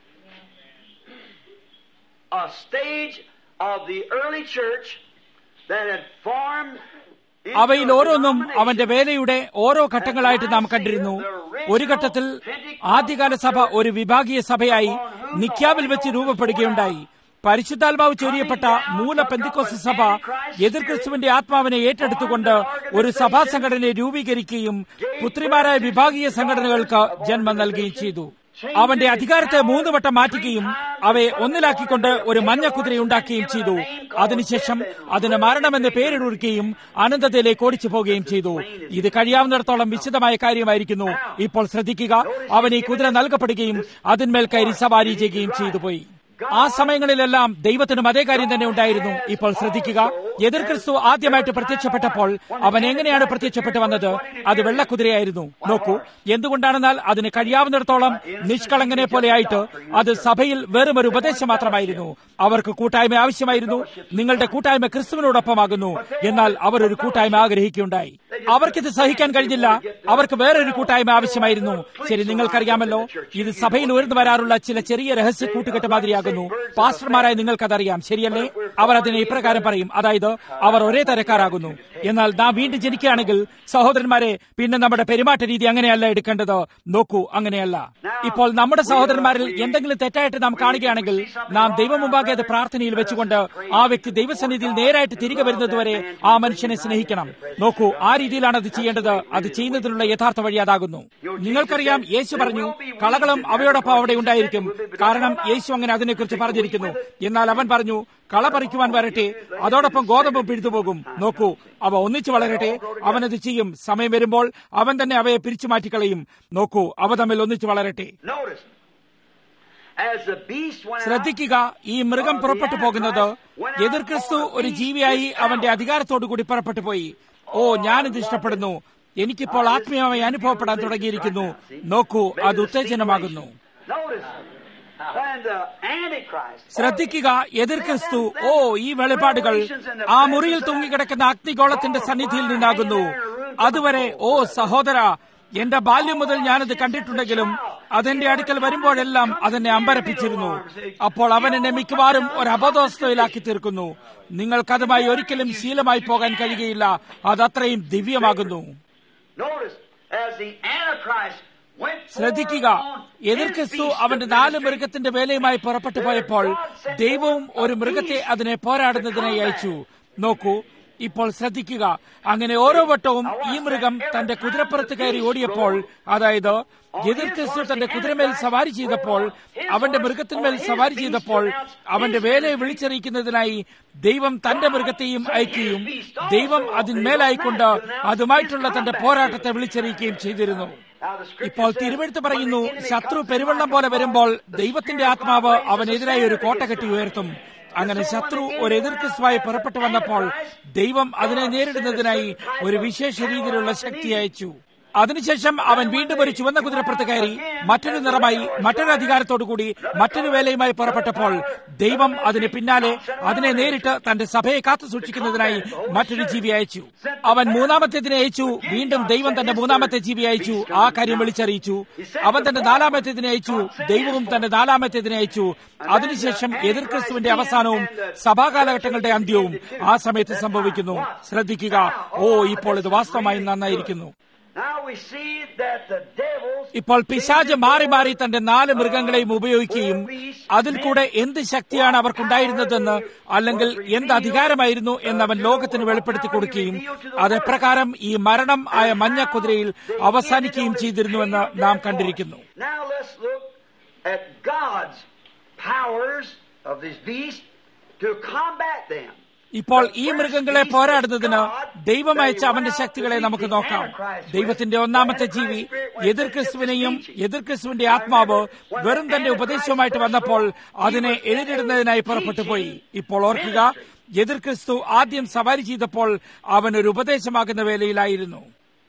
A stage of the early church that had formed into അവയിൽ a ഓരോന്നും അവന്റെ denomination. വേലയുടെ ഓരോ ഘട്ടങ്ങളായിട്ട് നാം കണ്ടിരുന്നു ഒരു ഘട്ടത്തിൽ ആദ്യകാല സഭ ഒരു വിഭാഗീയ സഭയായി നിക്യാവിൽ വെച്ച് രൂപപ്പെടുകയുണ്ടായി പരിശുദ്ധാത്മാവ് ചൊരിയപ്പെട്ട മൂല പെന്തിക്കോസ് സഭ എതിർ ക്രിസ്തുവിന്റെ ആത്മാവിനെ ഏറ്റെടുത്തുകൊണ്ട് ഒരു സഭാ സംഘടനയെ രൂപീകരിക്കുകയും പുത്രിമാരായ വിഭാഗീയ സംഘടനകൾക്ക് ജന്മം നൽകുകയും ചെയ്തു അവന്റെ അധികാരത്തെ മൂന്ന് വട്ടം മാറ്റുകയും അവയെ ഒന്നിലാക്കിക്കൊണ്ട് ഒരു മഞ്ഞ കുതിരയുണ്ടാക്കുകയും ചെയ്തു അതിനുശേഷം അതിന് മരണമെന്ന് പേരിടുകയും അനന്തതയിലേക്ക് ഓടിച്ചു പോവുകയും ചെയ്തു ഇത് കഴിയാവുന്നിടത്തോളം വിശദമായ കാര്യമായിരിക്കുന്നു ഇപ്പോൾ ശ്രദ്ധിക്കുക അവൻ ഈ കുതിര നൽകപ്പെടുകയും അതിന്മേൽ കയറി സവാരി ചെയ്യുകയും ചെയ്തു പോയി ആ സമയങ്ങളിലെല്ലാം ദൈവത്തിനും അതേ കാര്യം തന്നെ ഉണ്ടായിരുന്നു ഇപ്പോൾ ശ്രദ്ധിക്കുക എതിർ ക്രിസ്തു ആദ്യമായിട്ട് പ്രത്യക്ഷപ്പെട്ടപ്പോൾ അവൻ എങ്ങനെയാണ് പ്രത്യക്ഷപ്പെട്ടു വന്നത് അത് വെള്ളക്കുതിരയായിരുന്നു നോക്കൂ എന്തുകൊണ്ടാണെന്നാൽ അതിന് കഴിയാവുന്നിടത്തോളം നിഷ്കളങ്കനെ പോലെയായിട്ട് അത് സഭയിൽ വെറും ഒരു ഉപദേശം മാത്രമായിരുന്നു അവർക്ക് കൂട്ടായ്മ ആവശ്യമായിരുന്നു നിങ്ങളുടെ കൂട്ടായ്മ ക്രിസ്തുവിനോടൊപ്പമാകുന്നു എന്നാൽ അവർ ഒരു കൂട്ടായ്മ ആഗ്രഹിക്കുകയുണ്ടായി അവർക്കിത് സഹിക്കാൻ കഴിഞ്ഞില്ല അവർക്ക് വേറൊരു കൂട്ടായ്മ ആവശ്യമായിരുന്നു ശരി നിങ്ങൾക്കറിയാമല്ലോ ഇത് സഭയിൽ ഉയർന്നു വരാറുള്ള ചില ചെറിയ രഹസ്യ കൂട്ടുകെട്ട് മാതിരിയാകുന്നു മനസ്സിലാക്കുന്നു പാസ്റ്റർമാരായി നിങ്ങൾക്കതറിയാം ശരിയല്ലേ അവർ അതിനെ ഇപ്രകാരം പറയും അതായത് അവർ ഒരേ തരക്കാരാകുന്നു എന്നാൽ നാം വീണ്ടും ജനിക്കുകയാണെങ്കിൽ സഹോദരന്മാരെ പിന്നെ നമ്മുടെ പെരുമാറ്റ രീതി അങ്ങനെയല്ല എടുക്കേണ്ടത് നോക്കൂ അങ്ങനെയല്ല ഇപ്പോൾ നമ്മുടെ സഹോദരന്മാരിൽ എന്തെങ്കിലും തെറ്റായിട്ട് നാം കാണുകയാണെങ്കിൽ നാം ദൈവം മുമ്പാകെ അത് പ്രാർത്ഥനയിൽ വെച്ചുകൊണ്ട് ആ വ്യക്തി ദൈവസന്നിധിയിൽ നേരായിട്ട് തിരികെ വരുന്നതുവരെ ആ മനുഷ്യനെ സ്നേഹിക്കണം നോക്കൂ ആ രീതിയിലാണ് അത് ചെയ്യേണ്ടത് അത് ചെയ്യുന്നതിനുള്ള യഥാർത്ഥ വഴി അതാകുന്നു നിങ്ങൾക്കറിയാം യേശു പറഞ്ഞു കളകളും അവയോടൊപ്പം അവിടെ ഉണ്ടായിരിക്കും കാരണം യേശു അങ്ങനെ അതിനെക്കുറിച്ച് പറഞ്ഞിരിക്കുന്നു എന്നാൽ അവൻ പറഞ്ഞു കള പറിക്കുവാൻ വരട്ടെ അതോടൊപ്പം ഗോതമ്പും പിഴുതുപോകും നോക്കൂ അവ ഒന്നിച്ചു വളരട്ടെ അവനത് ചെയ്യും സമയം വരുമ്പോൾ അവൻ തന്നെ അവയെ പിരിച്ചു മാറ്റിക്കളയും നോക്കൂ അവ തമ്മിൽ ഒന്നിച്ചു വളരട്ടെ Notice, as the beast went out, ശ്രദ്ധിക്കുക ഈ മൃഗം പുറപ്പെട്ടു പോകുന്നത് എതിർ ക്രിസ്തു ഒരു ജീവിയായി അവന്റെ അധികാരത്തോടു കൂടി പുറപ്പെട്ടു പോയി ഓ ഞാനിത് ഇഷ്ടപ്പെടുന്നു എനിക്കിപ്പോൾ ആത്മീയമായി അനുഭവപ്പെടാൻ തുടങ്ങിയിരിക്കുന്നു നോക്കൂ അത് ഉത്തേജനമാകുന്നു notice, and the Antichrist, ശ്രദ്ധിക്കുക എതിർ ക്രിസ്തു ഓ ഈ വെളിപ്പാടുകൾ ആ മുറിയിൽ തൂങ്ങിക്കിടക്കുന്ന അഗ്നിഗോളത്തിന്റെ സന്നിധിയിൽ നിന്നാകുന്നു അതുവരെ ഓ സഹോദര എന്റെ ബാല്യം മുതൽ ഞാനത് കണ്ടിട്ടുണ്ടെങ്കിലും അതെന്റെ അടുക്കൽ വരുമ്പോഴെല്ലാം അതെന്നെ അമ്പരപ്പിച്ചിരുന്നു അപ്പോൾ അവൻ എന്നെ മിക്കവാറും ഒരു അബോധവസ്ഥയിലാക്കി തീർക്കുന്നു നിങ്ങൾക്കതുമായി ഒരിക്കലും ശീലമായി പോകാൻ കഴിയുകയില്ല അതത്രയും ദിവ്യമാകുന്നു notice, as the Antichrist went ശ്രദ്ധിക്കുക എതിർ ക്രിസ്തു അവന്റെ നാല് മൃഗത്തിന്റെ വേലയുമായി പുറപ്പെട്ടു പോയപ്പോൾ ദൈവവും ഒരു മൃഗത്തെ അതിനെ പോരാടുന്നതിനായി അയച്ചു നോക്കൂ ഇപ്പോൾ ശ്രദ്ധിക്കുക അങ്ങനെ ഓരോ വട്ടവും ഈ മൃഗം തന്റെ കുതിരപ്പുറത്ത് കയറി ഓടിയപ്പോൾ അതായത് എതിർ ക്രിസ്തു തന്റെ കുതിരമേൽ സവാരി ചെയ്തപ്പോൾ അവന്റെ മൃഗത്തിന്മേൽ സവാരി ചെയ്തപ്പോൾ അവന്റെ വേലയെ വിളിച്ചറിയിക്കുന്നതിനായി ദൈവം തന്റെ മൃഗത്തെയും അയക്കുകയും ദൈവം അതിന്മേലായിക്കൊണ്ട് അതുമായിട്ടുള്ള തന്റെ പോരാട്ടത്തെ വിളിച്ചറിയിക്കുകയും ചെയ്തിരുന്നു Now the scripture ഇപ്പോൾ says, തിരുവെഴുത്ത് when പറയുന്നു the enemy ശത്രു comes പെരുവെള്ളം പോലെ വരുമ്പോൾ ദൈവത്തിന്റെ ആത്മാവ് അവനെതിരായി ഒരു കോട്ട കെട്ടി ഉയർത്തും അങ്ങനെ ശത്രു ഒരു എതിർ ക്രിസ്തുവായി പുറപ്പെട്ടു വന്നപ്പോൾ ദൈവം അതിനെ നേരിടുന്നതിനായി ഒരു വിശേഷ രീതിയിലുള്ള ശക്തി അയച്ചു അതിനുശേഷം അവൻ വീണ്ടും ഒരു ചുവന്ന കുതിരപ്പുറത്ത് കയറി മറ്റൊരു നിറമായി മറ്റൊരു അധികാരത്തോടുകൂടി മറ്റൊരു വേലയുമായി പുറപ്പെട്ടപ്പോൾ ദൈവം അതിന് പിന്നാലെ അതിനെ നേരിട്ട് തന്റെ സഭയെ കാത്തു സൂക്ഷിക്കുന്നതിനായി മറ്റൊരു ജീവി അയച്ചു അവൻ മൂന്നാമത്തേതിനെ അയച്ചു വീണ്ടും ദൈവം തന്റെ മൂന്നാമത്തെ ജീവി അയച്ചു ആ കാര്യം വിളിച്ചറിയിച്ചു അവൻ തന്റെ നാലാമത്തേതിനെ അയച്ചു ദൈവവും തന്റെ നാലാമത്തേതിനെ അയച്ചു അതിനുശേഷം എതിർ ക്രിസ്തുവിന്റെ അവസാനവും സഭാകാലഘട്ടങ്ങളുടെ അന്ത്യവും ആ സമയത്ത് സംഭവിക്കുന്നു ശ്രദ്ധിക്കുക ഓ ഇപ്പോൾ ഇത് വാസ്തവമായി നന്നായിരിക്കുന്നു Now we see that the devils ഇപ്പോൾ പിശാജ് മാറി മാറി തന്റെ നാല് മൃഗങ്ങളെയും ഉപയോഗിക്കുകയും അതിൽ കൂടെ എന്ത് ശക്തിയാണ് അവർക്കുണ്ടായിരുന്നതെന്ന് അല്ലെങ്കിൽ എന്ത് അധികാരമായിരുന്നു എന്നവൻ ലോകത്തിന് വെളിപ്പെടുത്തി കൊടുക്കുകയും അത് എപ്രകാരം ഈ മരണം ആയ മഞ്ഞ കുതിരയിൽ അവസാനിക്കുകയും ചെയ്തിരുന്നുവെന്ന് നാം കണ്ടിരിക്കുന്നു Now let's look at God's powers of this beast to combat them. ഇപ്പോൾ ഈ മൃഗങ്ങളെ പോരാടുന്നതിന് ദൈവം അയച്ച അവന്റെ ശക്തികളെ നമുക്ക് നോക്കാം ദൈവത്തിന്റെ ഒന്നാമത്തെ ജീവി എതിർ ക്രിസ്തുവിനെയും എതിർ ക്രിസ്തുവിന്റെ ആത്മാവ് വെറും തന്റെ ഉപദേശവുമായിട്ട് വന്നപ്പോൾ അതിനെ എതിരിടുന്നതിനായി പുറപ്പെട്ടു പോയി ഇപ്പോൾ ഓർക്കുക എതിർ ക്രിസ്തു ആദ്യം സവാരി ചെയ്തപ്പോൾ അവൻ ഒരു ഉപദേശമാകുന്ന വേലയിലായിരുന്നു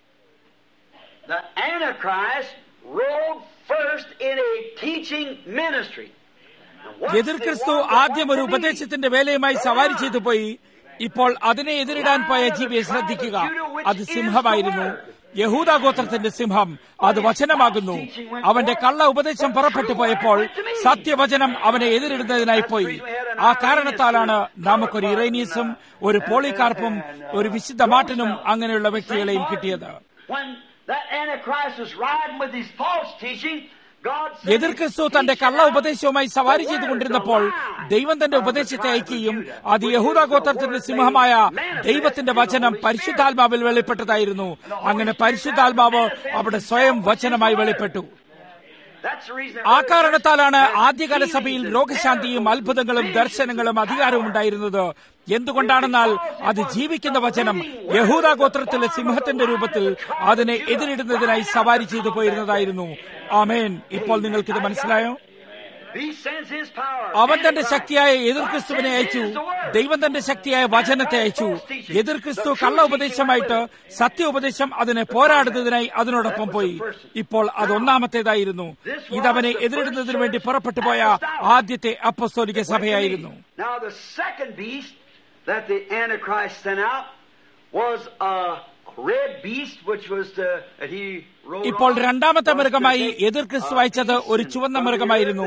The Antichrist rode first in a teaching ministry. And once എതിർ they ക്രിസ്തു won the ആദ്യം ഒരു one to be, ഉപദേശത്തിന്റെ വേലയുമായി സവാരി ചെയ്തു പോയി ഇപ്പോൾ അതിനെ എതിരിടാൻ പോയ ജീവിയെ ശ്രദ്ധിക്കുക അത് സിംഹമായിരുന്നു യഹൂദ ഗോത്രത്തിന്റെ സിംഹം അത് വചനമാകുന്നു അവന്റെ കള്ള ഉപദേശം പുറപ്പെട്ടു പോയപ്പോൾ സത്യവചനം അവനെ എതിരിടുന്നതിനായി പോയി ആ കാരണത്താലാണ് നമുക്കൊരു ഇറേനിയസും ഒരു പോളികാർപ്പും ഒരു വിശുദ്ധ മാട്ടിനും അങ്ങനെയുള്ള വ്യക്തികളെയും കിട്ടിയത് When that Antichrist was riding with his false teaching, God said, എതിർ ക്രിസ്തു തന്റെ കള്ള ഉപദേശവുമായി സവാരി ചെയ്തുകൊണ്ടിരുന്നപ്പോൾ ദൈവം തന്റെ ഉപദേശത്തെ അയക്കുകയും അത് യഹൂദ ഗോത്രത്തിന്റെ സിംഹമായ ദൈവത്തിന്റെ വചനം പരിശുദ്ധാത്മാവിൽ വെളിപ്പെട്ടതായിരുന്നു അങ്ങനെ പരിശുദ്ധാത്മാവ് അവിടെ സ്വയം വചനമായി വെളിപ്പെട്ടു That's the reason ആ കാരണത്താലാണ് ആദ്യകാല സഭയിൽ രോഗശാന്തിയും അത്ഭുതങ്ങളും ദർശനങ്ങളും അധികാരവും ഉണ്ടായിരുന്നത് എന്തുകൊണ്ടാണെന്നാൽ അത് ജീവിക്കുന്ന വചനം യഹൂദ ഗോത്രത്തിലെ സിംഹത്തിന്റെ രൂപത്തിൽ അതിനെ എതിരിടുന്നതിനായി സവാരി ചെയ്തു പോയിരുന്നതായിരുന്നു ആമേൻ ഇപ്പോൾ നിങ്ങൾക്കിത് മനസ്സിലായോ He sends his power. അവൻ തന്റെ ശക്തിയായ എതിർ ക്രിസ്തുവിനെ അയച്ചു ദൈവം തന്റെ ശക്തിയായ വചനത്തെ അയച്ചു എതിർ ക്രിസ്തു കള്ള ഉപദേശമായിട്ട് സത്യ ഉപദേശം അതിനെ പോരാടുന്നതിനായി അതിനോടൊപ്പം പോയി ഇപ്പോൾ അത് ഒന്നാമത്തേതായിരുന്നു ഇതവനെ എതിരിടുന്നതിനു വേണ്ടി പുറപ്പെട്ടു പോയ ആദ്യത്തെ അപ്പസ്തോലിക സഭയായിരുന്നു Now the second beast that the Antichrist sent out was a red beast, which was the that he rode ഇപ്പോൾ on, രണ്ടാമത്തെ was മൃഗമായി to take, എതിർ ക്രിസ്തു uh, അയച്ചത് ഒരു peace ചുവന്ന from the മൃഗമായിരുന്നു earth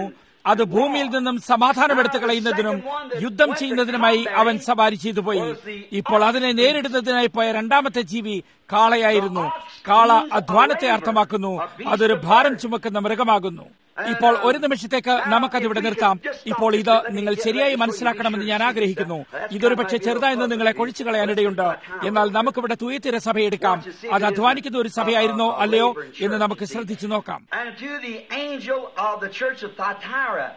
അത് ഭൂമിയിൽ നിന്നും സമാധാനമെടുത്തു കളയുന്നതിനും യുദ്ധം ചെയ്യുന്നതിനുമായി അവൻ സവാരി ചെയ്തു പോയി ഇപ്പോൾ അതിനെ നേരിടുന്നതിനായി പോയ രണ്ടാമത്തെ ജീവി കാളയായിരുന്നു കാള അധ്വാനത്തെ അർത്ഥമാക്കുന്നു അതൊരു ഭാരം ചുമക്കുന്ന മൃഗമാകുന്നു ഇപ്പോൾ ഒരു നിമിഷത്തേക്ക് നമുക്കതിവിടെ നിർത്താം ഇപ്പോൾ ഇത് നിങ്ങൾ ശരിയായി മനസ്സിലാക്കണമെന്ന് ഞാൻ ആഗ്രഹിക്കുന്നു ഇതൊരു പക്ഷേ ചെറുതായെന്ന് നിങ്ങളെ കൊഴിച്ചു കളയാനിടയുണ്ട് എന്നാൽ നമുക്കിവിടെ തുയത്തിര സഭയെടുക്കാം അത് അധ്വാനിക്കുന്ന ഒരു സഭയായിരുന്നോ അല്ലയോ എന്ന് നമുക്ക് ശ്രദ്ധിച്ചു നോക്കാം And to the angel of the church of Thyatira,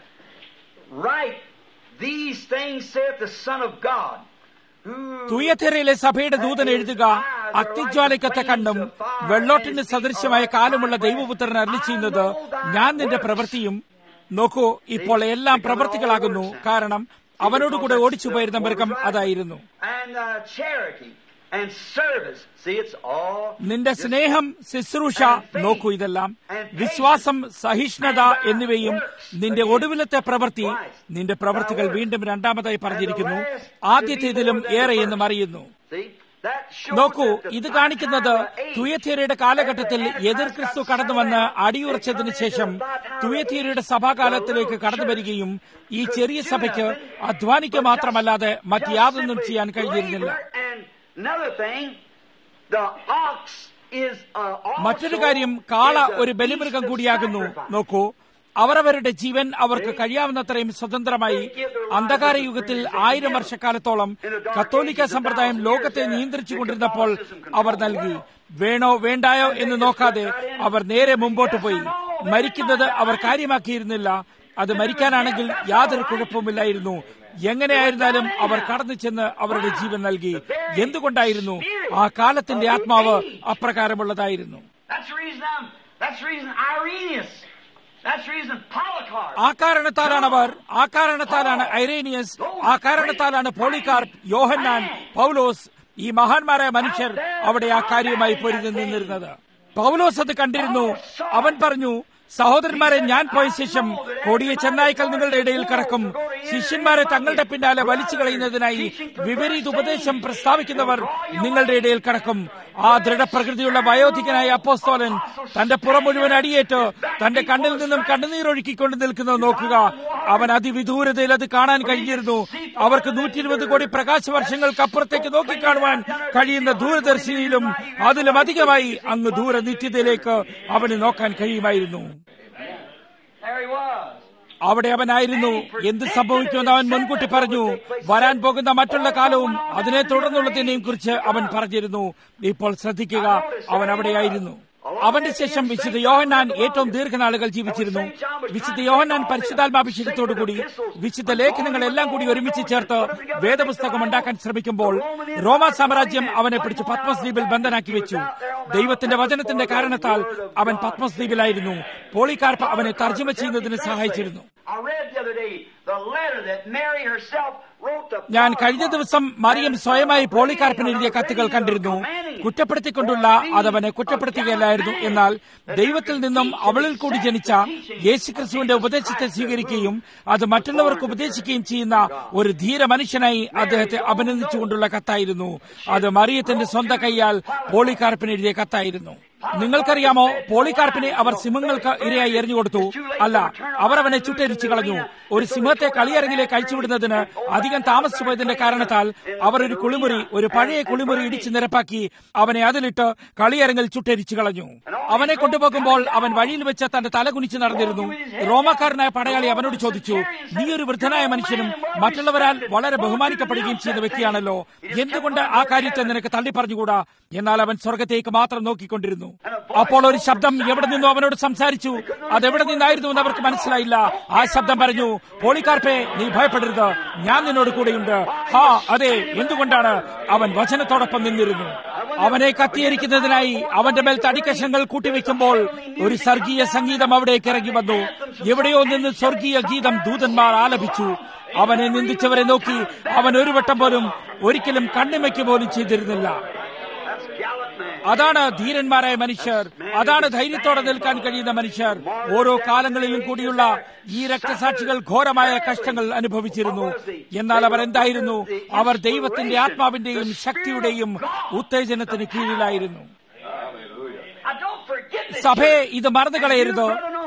write, These things saith the Son of God, who തുയത്തിരയിലെ സഭയുടെ ദൂതൻ എഴുതുക അഗ്നിജ്വാലയ്ക്കത്തെ കണ്ണും വെള്ളോട്ടിന് സദൃശ്യമായ കാലമുള്ള ദൈവപുത്രൻ അരളി ചെയ്യുന്നത് ഞാൻ നിന്റെ പ്രവൃത്തിയും നോക്കൂ ഇപ്പോൾ എല്ലാം പ്രവൃത്തികളാകുന്നു കാരണം അവനോടുകൂടെ ഓടിച്ചു പോയിരുന്ന മൃഗം അതായിരുന്നു and uh, charity and service. See, it's all നിന്റെ സ്നേഹം ശുശ്രൂഷ നോക്കൂ ഇതെല്ലാം വിശ്വാസം സഹിഷ്ണുത എന്നിവയും നിന്റെ ഒടുവിലത്തെ പ്രവൃത്തി നിന്റെ പ്രവൃത്തികൾ വീണ്ടും രണ്ടാമതായി പറഞ്ഞിരിക്കുന്നു ആദ്യത്തേതിലും ഏറെ എന്നും അറിയുന്നു See, that shows നോക്കൂ that the ഇത് കാണിക്കുന്നത് Thyatira തുയത്തീരയുടെ കാലഘട്ടത്തിൽ എതിർ ക്രിസ്തു കടന്നുവന്ന് അടിയുറച്ചതിനു ശേഷം തുയത്തീരയുടെ സഭാകാലത്തിലേക്ക് കടന്നു വരികയും ഈ ചെറിയ സഭയ്ക്ക് അധ്വാനിക്കുക മാത്രമല്ലാതെ മറ്റ് യാതൊന്നും ചെയ്യാൻ കഴിഞ്ഞിരുന്നില്ല And another thing, the ox is uh, also മറ്റൊരു കാര്യം കാള is a ഒരു ബലിമൃഗം beast of കൂടിയാകുന്നു sacrifice. നോക്കൂ അവരവരുടെ ജീവൻ അവർക്ക് കഴിയാവുന്നത്രയും സ്വതന്ത്രമായി അന്ധകാര യുഗത്തിൽ ആയിരം വർഷക്കാലത്തോളം കത്തോലിക്ക സമ്പ്രദായം ലോകത്തെ നിയന്ത്രിച്ചുകൊണ്ടിരുന്നപ്പോൾ അവർ നൽകി വേണോ വേണ്ടായോ എന്ന് നോക്കാതെ അവർ നേരെ മുമ്പോട്ട് പോയി മരിക്കുന്നത് അവർ കാര്യമാക്കിയിരുന്നില്ല അത് മരിക്കാനാണെങ്കിൽ യാതൊരു കുഴപ്പവുമില്ലായിരുന്നു എങ്ങനെയായിരുന്നാലും അവർ കടന്നു ചെന്ന് അവരുടെ ജീവൻ നൽകി എന്തുകൊണ്ടായിരുന്നു ആ കാലത്തിന്റെ ആത്മാവ് അപ്രകാരമുള്ളതായിരുന്നു That's the reason I'm, that's the reason Irenaeus, that's the reason Polycarp, ആ കാരണത്താലാണ് അവർ ആ കാരണത്താലാണ് ഐറേനിയസ് ആ കാരണത്താലാണ് പോളികാർപ്പ് യോഹന്നാൻ പൗലോസ് ഈ മഹാന്മാരായ മനുഷ്യർ അവിടെ ആ കാര്യമായി പൊരുതി നിന്നിരുന്നത് പൗലോസ് അത് കണ്ടിരുന്നു അവൻ പറഞ്ഞു സഹോദരന്മാരെ ഞാൻ പോയ ശേഷം കൊടിയ ചെന്നായ്ക്കൾ നിങ്ങളുടെ ഇടയിൽ കിടക്കും ശിഷ്യന്മാരെ തങ്ങളുടെ പിന്നാലെ വലിച്ചു കളയുന്നതിനായി വിപരീത ഉപദേശം പ്രസ്താവിക്കുന്നവർ നിങ്ങളുടെ ഇടയിൽ കിടക്കും ആ ദൃഢപ്രകൃതിയുള്ള വയോധികനായ അപ്പോസ്തോലൻ തന്റെ പുറം മുഴുവൻ അടിയേറ്റ് തന്റെ കണ്ണിൽ നിന്നും കണ്ണുനീരൊഴുക്കിക്കൊണ്ട് നിൽക്കുന്നത് നോക്കുക അവൻ അതിവിദൂരതയിൽ അത് കാണാൻ കഴിഞ്ഞിരുന്നു അവർക്ക് നൂറ്റി ഇരുപത് കോടി പ്രകാശ വർഷങ്ങൾക്കപ്പുറത്തേക്ക് നോക്കിക്കാണുവാൻ കഴിയുന്ന ദൂരദർശിനിയിലും അതിലും അധികമായി അങ്ങ് ദൂര നിത്യതയിലേക്ക് അവന് നോക്കാൻ കഴിയുമായിരുന്നു there he was. അവിടെ അവനായിരുന്നു എന്ത് സംഭവിക്കുമെന്ന് അവൻ മുൻകൂട്ടി പറഞ്ഞു വരാൻ പോകുന്ന മറ്റുള്ള കാലവും അതിനെ തുടർന്നുള്ളതിനെയും കുറിച്ച് അവൻ പറഞ്ഞിരുന്നു ഇപ്പോൾ ശ്രദ്ധിക്കുക അവൻ അവിടെയായിരുന്നു അവന്റെ ശേഷം വിശുദ്ധ യോഹന്നാൻ ഏറ്റവും ദീർഘനാളുകൾ ജീവിച്ചിരുന്നു വിശുദ്ധ യോഹന്നാൻ പരിശുദ്ധാത്മാഭിഷേകത്തോടുകൂടി വിശുദ്ധ ലേഖനങ്ങളെല്ലാം കൂടി ഒരുമിച്ച് ചേർത്ത് വേദപുസ്തകം ഉണ്ടാക്കാൻ ശ്രമിക്കുമ്പോൾ റോമ സാമ്രാജ്യം അവനെ പിടിച്ച് പത്മസ് ദ്വീപിൽ ബന്ധനാക്കി വെച്ചു ദൈവത്തിന്റെ വചനത്തിന്റെ കാരണത്താൽ അവൻ പത്മസ് ദ്വീപിലായിരുന്നു പോളിക്കാർപ്പ് അവനെ തർജ്ജമ ചെയ്യുന്നതിന് സഹായിച്ചിരുന്നു I read the other day the letter that Mary herself wrote to ഞാൻ കഴിഞ്ഞ ദിവസം മറിയം സ്വയമായി പോളിക്കാർപ്പിന് എഴുതിയ കത്തുകൾ കണ്ടിരുന്നു കുറ്റപ്പെടുത്തിക്കൊണ്ടുള്ള അതവനെ കുറ്റപ്പെടുത്തുകയല്ലായിരുന്നു എന്നാൽ ദൈവത്തിൽ നിന്നും അവളിൽ കൂടി ജനിച്ച യേശുക്രിസ്തുവിന്റെ ഉപദേശത്തെ സ്വീകരിക്കുകയും അത് മറ്റുള്ളവർക്ക് ഉപദേശിക്കുകയും ചെയ്യുന്ന ഒരു ധീര മനുഷ്യനായി അദ്ദേഹത്തെ അഭിനന്ദിച്ചുകൊണ്ടുള്ള കത്തായിരുന്നു അത് മറിയത്തിന്റെ സ്വന്തം കൈയാൽ പോളിക്കാർപ്പിന് എഴുതിയ കത്തായിരുന്നു നിങ്ങൾക്കറിയാമോ പോളിക്കാർപ്പിനെ അവർ സിംഹങ്ങൾക്ക് ഇരയായി എറിഞ്ഞു കൊടുത്തു അല്ല അവർ അവനെ ചുട്ടരിച്ചു കളഞ്ഞു ഒരു സിംഹത്തെ കളിയരങ്ങിലേക്ക് അഴിച്ചുവിടുന്നതിന് അധികം താമസിച്ചു പോയതിന്റെ കാരണത്താൽ അവർ ഒരു കുളിമുറി ഒരു പഴയ കുളിമുറി ഇടിച്ചു നിരപ്പാക്കി അവനെ അതിലിട്ട് കളിയരങ്ങിൽ ചുട്ടരിച്ചു കളഞ്ഞു അവനെ കൊണ്ടുപോകുമ്പോൾ അവൻ വഴിയിൽ വെച്ച് തന്റെ തല കുനിച്ച് നടന്നിരുന്നു റോമാക്കാരനായ പടയാളി അവനോട് ചോദിച്ചു നീ ഒരു വൃദ്ധനായ മനുഷ്യനും മറ്റുള്ളവരാൽ വളരെ ബഹുമാനിക്കപ്പെടുകയും ചെയ്യുന്ന വ്യക്തിയാണല്ലോ എന്തുകൊണ്ട് ആ കാര്യത്തെ നിനക്ക് തള്ളി പറഞ്ഞുകൂടാ എന്നാൽ അവൻ സ്വർഗത്തേക്ക് മാത്രം നോക്കിക്കൊണ്ടിരുന്നു അപ്പോൾ ഒരു ശബ്ദം എവിടെ നിന്നോ അവനോട് സംസാരിച്ചു അതെവിടെ നിന്നായിരുന്നു എന്ന് അവർക്ക് മനസ്സിലായില്ല ആ ശബ്ദം പറഞ്ഞു പോളിക്കാർപ്പെ നീ ഭയപ്പെടരുത് ഞാൻ നിന്നോട് കൂടെയുണ്ട് ഹാ അതെ എന്തുകൊണ്ടാണ് അവൻ വചനത്തോടൊപ്പം നിന്നിരുന്നു അവനെ കത്തിയരിക്കുന്നതിനായി അവന്റെ മേൽ തടിക്കഷങ്ങൾ കൂട്ടിവെക്കുമ്പോൾ ഒരു സ്വർഗീയ സംഗീതം അവിടേക്ക് ഇറങ്ങി വന്നു എവിടെയോ നിന്ന് സ്വർഗീയ ഗീതം ദൂതന്മാർ ആലപിച്ചു അവനെ നിന്ദിച്ചവരെ നോക്കി അവൻ ഒരു വട്ടം പോലും ഒരിക്കലും കണ്ണിമയ്ക്ക് പോലും ചെയ്തിരുന്നില്ല That's gallant man. അതാണ് ധീരന്മാരായ മനുഷ്യർ അതാണ് ധൈര്യത്തോടെ നിൽക്കാൻ കഴിയുന്ന മനുഷ്യർ ഓരോ കാലങ്ങളിലും കൂടിയുള്ള ഈ രക്തസാക്ഷികൾ ഘോരമായ കഷ്ടങ്ങൾ അനുഭവിച്ചിരുന്നു എന്നാൽ അവർ എന്തായിരുന്നു അവർ ദൈവത്തിന്റെ ആത്മാവിന്റെയും ശക്തിയുടെയും ഉത്തേജനത്തിന് കീഴിലായിരുന്നു I don't forget that. സഭയെ ഇത് മറന്നു കളയരുത്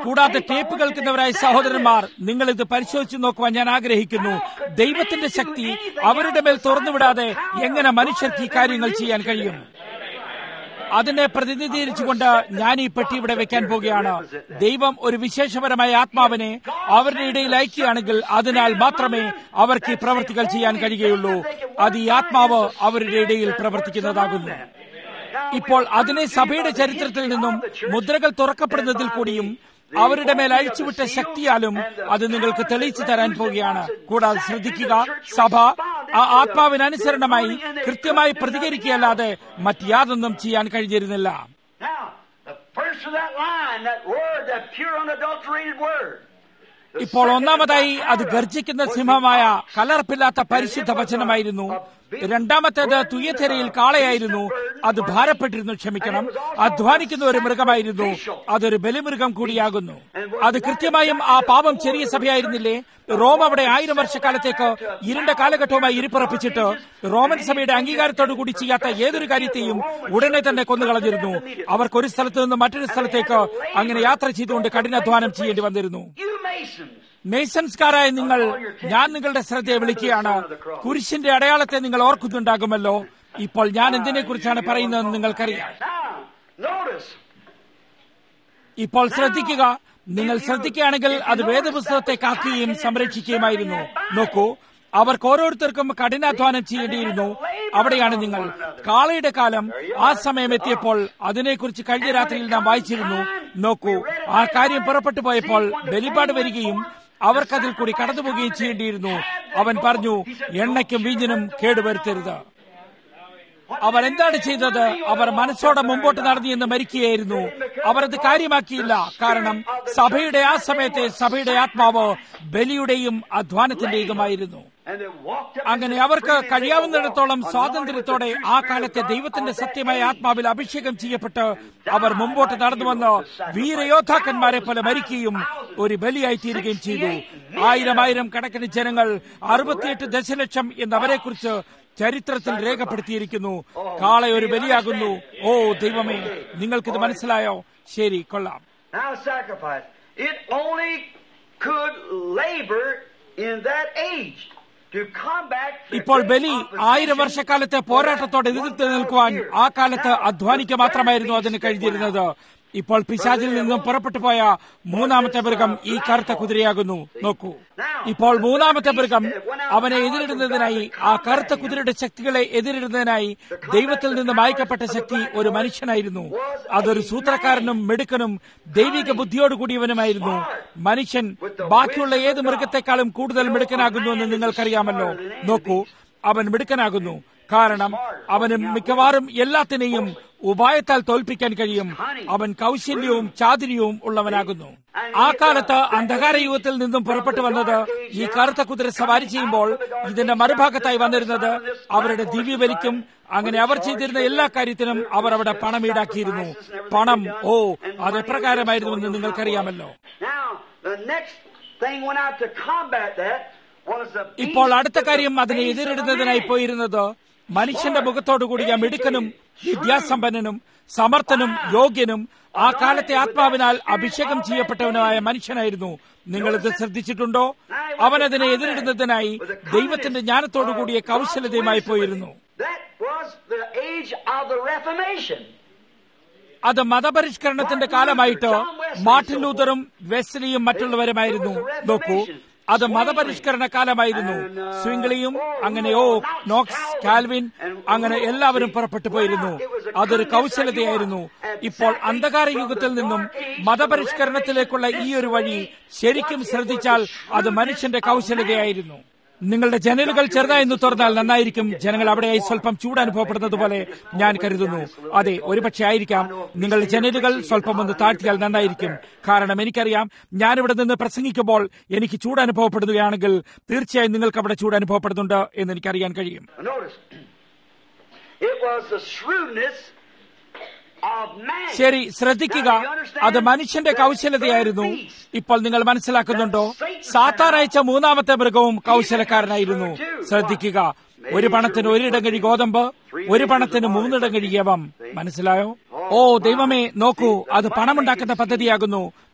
കൂടാതെ ടേപ്പ് കേൾക്കുന്നവരായ സഹോദരന്മാർ നിങ്ങൾ ഇത് പരിശോധിച്ചു നോക്കുവാൻ ഞാൻ ആഗ്രഹിക്കുന്നു ദൈവത്തിന്റെ ശക്തി അവരുടെ മേൽ തുറന്നുവിടാതെ എങ്ങനെ മനുഷ്യർക്ക് ഈ കാര്യങ്ങൾ ചെയ്യാൻ കഴിയും അതിനെ പ്രതിനിധീകരിച്ചുകൊണ്ട് ഞാൻ ഈ പെട്ടി ഇവിടെ വെക്കാൻ പോവുകയാണ് ദൈവം ഒരു വിശേഷപരമായ ആത്മാവിനെ അവരുടെ ഇടയിൽ അയക്കുകയാണെങ്കിൽ അതിനാൽ മാത്രമേ അവർക്ക് ഈ പ്രവർത്തികൾ ചെയ്യാൻ കഴിയുകയുള്ളൂ അത് ഈ ആത്മാവ് അവരുടെ ഇടയിൽ പ്രവർത്തിക്കുന്നതാകുന്നു ഇപ്പോൾ അതിനെ സഭയുടെ ചരിത്രത്തിൽ നിന്നും മുദ്രകൾ തുറക്കപ്പെടുന്നതിൽ കൂടിയും അവരുടെ മേൽ അഴിച്ചുവിട്ട ശക്തിയാലും അത് നിങ്ങൾക്ക് തെളിയിച്ചു തരാൻ പോവുകയാണ് കൂടാതെ ശ്രദ്ധിക്കുക സഭ ആ ആത്മാവിനനുസരണമായി കൃത്യമായി പ്രതികരിക്കുകയല്ലാതെ മറ്റ് യാതൊന്നും ചെയ്യാൻ കഴിഞ്ഞിരുന്നില്ല Now, the first of that line, that word, that pure unadulterated word. the ഇപ്പോൾ second ഒന്നാമതായി of that അത് power ഗർജിക്കുന്ന was സിംഹമായ the ox. കലർപ്പില്ലാത്ത പരിശുദ്ധ വചനമായിരുന്നു രണ്ടാമത്തേത് തുയ്യഥെരയിൽ കാളയായിരുന്നു അത് ഭാരപ്പെട്ടിരുന്നു ക്ഷമിക്കണം അധ്വാനിക്കുന്ന ഒരു മൃഗമായിരുന്നു അതൊരു ബലിമൃഗം കൂടിയാകുന്നു അത് കൃത്യമായും ആ പാപം ചെറിയ സഭയായിരുന്നില്ലേ റോം അവിടെ ആയിരം വർഷക്കാലത്തേക്ക് ഇരുണ്ട കാലഘട്ടവുമായി ഇരിപ്പുറപ്പിച്ചിട്ട് റോമൻ സഭയുടെ അംഗീകാരത്തോടു കൂടി ചെയ്യാത്ത ഏതൊരു കാര്യത്തെയും ഉടനെ തന്നെ കൊന്നുകളഞ്ഞിരുന്നു അവർക്ക് ഒരു സ്ഥലത്ത് നിന്ന് മറ്റൊരു സ്ഥലത്തേക്ക് അങ്ങനെ യാത്ര ചെയ്തുകൊണ്ട് കഠിനാധ്വാനം ചെയ്യേണ്ടി വന്നിരുന്നു You Masons. മേസൻസ്കാരായ നിങ്ങൾ ഞാൻ നിങ്ങളുടെ ശ്രദ്ധയെ വിളിക്കുകയാണ് കുരിശിന്റെ അടയാളത്തെ നിങ്ങൾ ഓർക്കുന്നുണ്ടാകുമല്ലോ ഇപ്പോൾ ഞാൻ എന്തിനെ കുറിച്ചാണ് പറയുന്നതെന്ന് നിങ്ങൾക്കറിയാം Now, notice, ഇപ്പോൾ ശ്രദ്ധിക്കുക നിങ്ങൾ ശ്രദ്ധിക്കുകയാണെങ്കിൽ അത് വേദപുസ്തകത്തെ കാക്കുകയും സംരക്ഷിക്കുകയുമായിരുന്നു നോക്കൂ അവർക്ക് ഓരോരുത്തർക്കും കഠിനാധ്വാനം ചെയ്യേണ്ടിയിരുന്നു അവിടെയാണ് നിങ്ങൾ കാളയുടെ കാലം ആ സമയം എത്തിയപ്പോൾ അതിനെക്കുറിച്ച് കഴിഞ്ഞ രാത്രിയിൽ നാം വായിച്ചിരുന്നു നോക്കൂ ആ കാര്യം പുറപ്പെട്ടു പോയപ്പോൾ ബലിപാട് വരികയും അവർക്കതിൽ കൂടി കടന്നുപോവുകയും ചെയ്യേണ്ടിയിരുന്നു അവൻ പറഞ്ഞു എണ്ണയ്ക്കും വീഞ്ഞിനും കേടുവരുത്തരുത് അവർ എന്താണ് ചെയ്തത് അവർ മനസ്സോടെ മുമ്പോട്ട് നടന്നു എന്ന് മരിക്കുകയായിരുന്നു അവർ അത് കാര്യമാക്കിയില്ല കാരണം സഭയുടെ ആ സമയത്തെ സഭയുടെ ആത്മാവ് ബലിയുടെയും അധ്വാനത്തിന്റേതുമായിരുന്നു and they walked up അങ്ങനെ അവർക്ക് കഴിയാവുന്നിടത്തോളം സ്വാതന്ത്ര്യത്തോടെ ആ കാലത്തെ ദൈവത്തിന്റെ സത്യമായ ആത്മാവിൽ അഭിഷേകം ചെയ്യപ്പെട്ട് അവർ മുമ്പോട്ട് നടന്നു വന്ന് വീരയോദ്ധാക്കന്മാരെ പോലെ മരിക്കുകയും ഒരു ബലിയായി തീരുകയും ചെയ്തു ആയിരം ആയിരം കണക്കിന് ജനങ്ങൾ അറുപത്തിയെട്ട് ദശലക്ഷം എന്നവരെക്കുറിച്ച് ചരിത്രത്തിൽ രേഖപ്പെടുത്തിയിരിക്കുന്നു കാളെ ഒരു ബലിയാകുന്നു ഓ ദൈവമേ നിങ്ങൾക്കിത് മനസ്സിലായോ ശരി കൊള്ളാം Now sacrifice. It only could labor in that age to combat the ഇപ്പോൾ great ബലി opposition ആയിരം വർഷക്കാലത്തെ പോരാട്ടത്തോട് എതിർത്ത് നിൽക്കുവാൻ ആ കാലത്ത് അധ്വാനിക്കുക മാത്രമായിരുന്നു അതിന് കഴിഞ്ഞിരുന്നത് ഇപ്പോൾ പിശാചിൽ നിന്നും പുറപ്പെട്ടു പോയ മൂന്നാമത്തെ മൃഗം ഈ കറുത്ത കുതിരയാകുന്നു നോക്കൂ ഇപ്പോൾ മൂന്നാമത്തെ മൃഗം അവനെ എതിരിടുന്നതിനായി ആ കറുത്ത കുതിരയുടെ ശക്തികളെ എതിരിടുന്നതിനായി ദൈവത്തിൽ നിന്ന് മായ്ക്കപ്പെട്ട ശക്തി ഒരു മനുഷ്യനായിരുന്നു അതൊരു സൂത്രക്കാരനും മിടുക്കനും ദൈവിക ബുദ്ധിയോട് കൂടിയവനുമായിരുന്നു മനുഷ്യൻ ബാക്കിയുള്ള ഏത് മൃഗത്തെക്കാളും കൂടുതൽ മിടുക്കനാകുന്നു എന്ന് നിങ്ങൾക്കറിയാമല്ലോ നോക്കൂ അവൻ മിടുക്കനാകുന്നു കാരണം അവന് മിക്കവാറും എല്ലാത്തിനെയും ഉപായത്താൽ തോൽപ്പിക്കാൻ കഴിയും അവൻ കൗശല്യവും ചാതുര്യവും ഉള്ളവനാകുന്നു ആ കാലത്ത് അന്ധകാര യുഗത്തിൽ നിന്നും പുറപ്പെട്ടു വന്നത് ഈ കറുത്ത കുതിര സവാരി ചെയ്യുമ്പോൾ ഇതിന്റെ മറുഭാഗത്തായി വന്നിരുന്നത് അവരുടെ ദിവ്യബലിക്കും അങ്ങനെ അവർ ചെയ്തിരുന്ന എല്ലാ കാര്യത്തിനും അവർ അവിടെ പണം ഈടാക്കിയിരുന്നു പണം ഓ അത് എപ്രകാരമായിരുന്നുവെന്ന് നിങ്ങൾക്കറിയാമല്ലോ Now, the next thing went out to combat that was the ഇപ്പോൾ beast അടുത്ത with the കാര്യം അതിനെ face of a എതിരിടുന്നതിനായി man. പോയിരുന്നത് മനുഷ്യന്റെ മുഖത്തോടു കൂടിയ മിടുക്കനും വിദ്യാസമ്പന്നനും സമർത്ഥനും യോഗ്യനും ആ കാലത്തെ ആത്മാവിനാൽ അഭിഷേകം ചെയ്യപ്പെട്ടവനുമായ മനുഷ്യനായിരുന്നു നിങ്ങൾ ഇത് ശ്രദ്ധിച്ചിട്ടുണ്ടോ അവൻ അതിനെ എതിരിടുന്നതിനായി ദൈവത്തിന്റെ ജ്ഞാനത്തോടു കൂടിയ കൗശലതയുമായി പോയിരുന്നു That was the age of the Reformation. അത് മതപരിഷ്കരണത്തിന്റെ കാലമായിട്ട് മാർട്ടിൻ ലൂതറും വെസ്ലിയും മറ്റുള്ളവരുമായിരുന്നു നോക്കൂ അത് മതപരിഷ്കരണ കാലമായിരുന്നു സ്വിംഗ്ലിയും അങ്ങനെ ഓ നോക്സ് കാൽവിൻ അങ്ങനെ എല്ലാവരും പുറപ്പെട്ടു പോയിരുന്നു അതൊരു കൗശലതയായിരുന്നു ഇപ്പോൾ അന്ധകാര യുഗത്തിൽ നിന്നും മതപരിഷ്കരണത്തിലേക്കുള്ള ഈ ഒരു വഴി ശരിക്കും ശ്രദ്ധിച്ചാൽ അത് മനുഷ്യന്റെ കൗശലതയായിരുന്നു നിങ്ങളുടെ ജനലുകൾ ചെറുതായി തുറന്നാൽ നന്നായിരിക്കും ജനങ്ങൾ അവിടെയായി സ്വല്പം ചൂട് അനുഭവപ്പെടുന്നത് പോലെ ഞാൻ കരുതുന്നു അതെ ഒരുപക്ഷെ ആയിരിക്കാം നിങ്ങളുടെ ജനലുകൾ സ്വല്പം ഒന്ന് താഴ്ത്തിയാൽ നന്നായിരിക്കും കാരണം എനിക്കറിയാം ഞാനിവിടെ നിന്ന് പ്രസംഗിക്കുമ്പോൾ എനിക്ക് ചൂട് അനുഭവപ്പെടുകയാണെങ്കിൽ തീർച്ചയായും നിങ്ങൾക്ക് അവിടെ ചൂട് അനുഭവപ്പെടുന്നുണ്ട് എന്ന് എനിക്കറിയാൻ കഴിയും Notice, it was the shrewdness of man. ശരി ശ്രദ്ധിക്കുക അത് മനുഷ്യന്റെ കൗശലതയായിരുന്നു ഇപ്പോൾ നിങ്ങൾ മനസ്സിലാക്കുന്നുണ്ടോ സാത്താനയച്ച മൂന്നാമത്തെ മൃഗവും കൗശലക്കാരനായിരുന്നു ശ്രദ്ധിക്കുക ഒരു പണത്തിന് ഒരിടങ്ങഴി ഗോതമ്പ് ഒരു പണത്തിന് മൂന്നിടങ്ങഴി യവം മനസ്സിലായോ ഓ ദൈവമേ നോക്കൂ അത് പണമുണ്ടാക്കുന്ന പദ്ധതിയാകുന്നു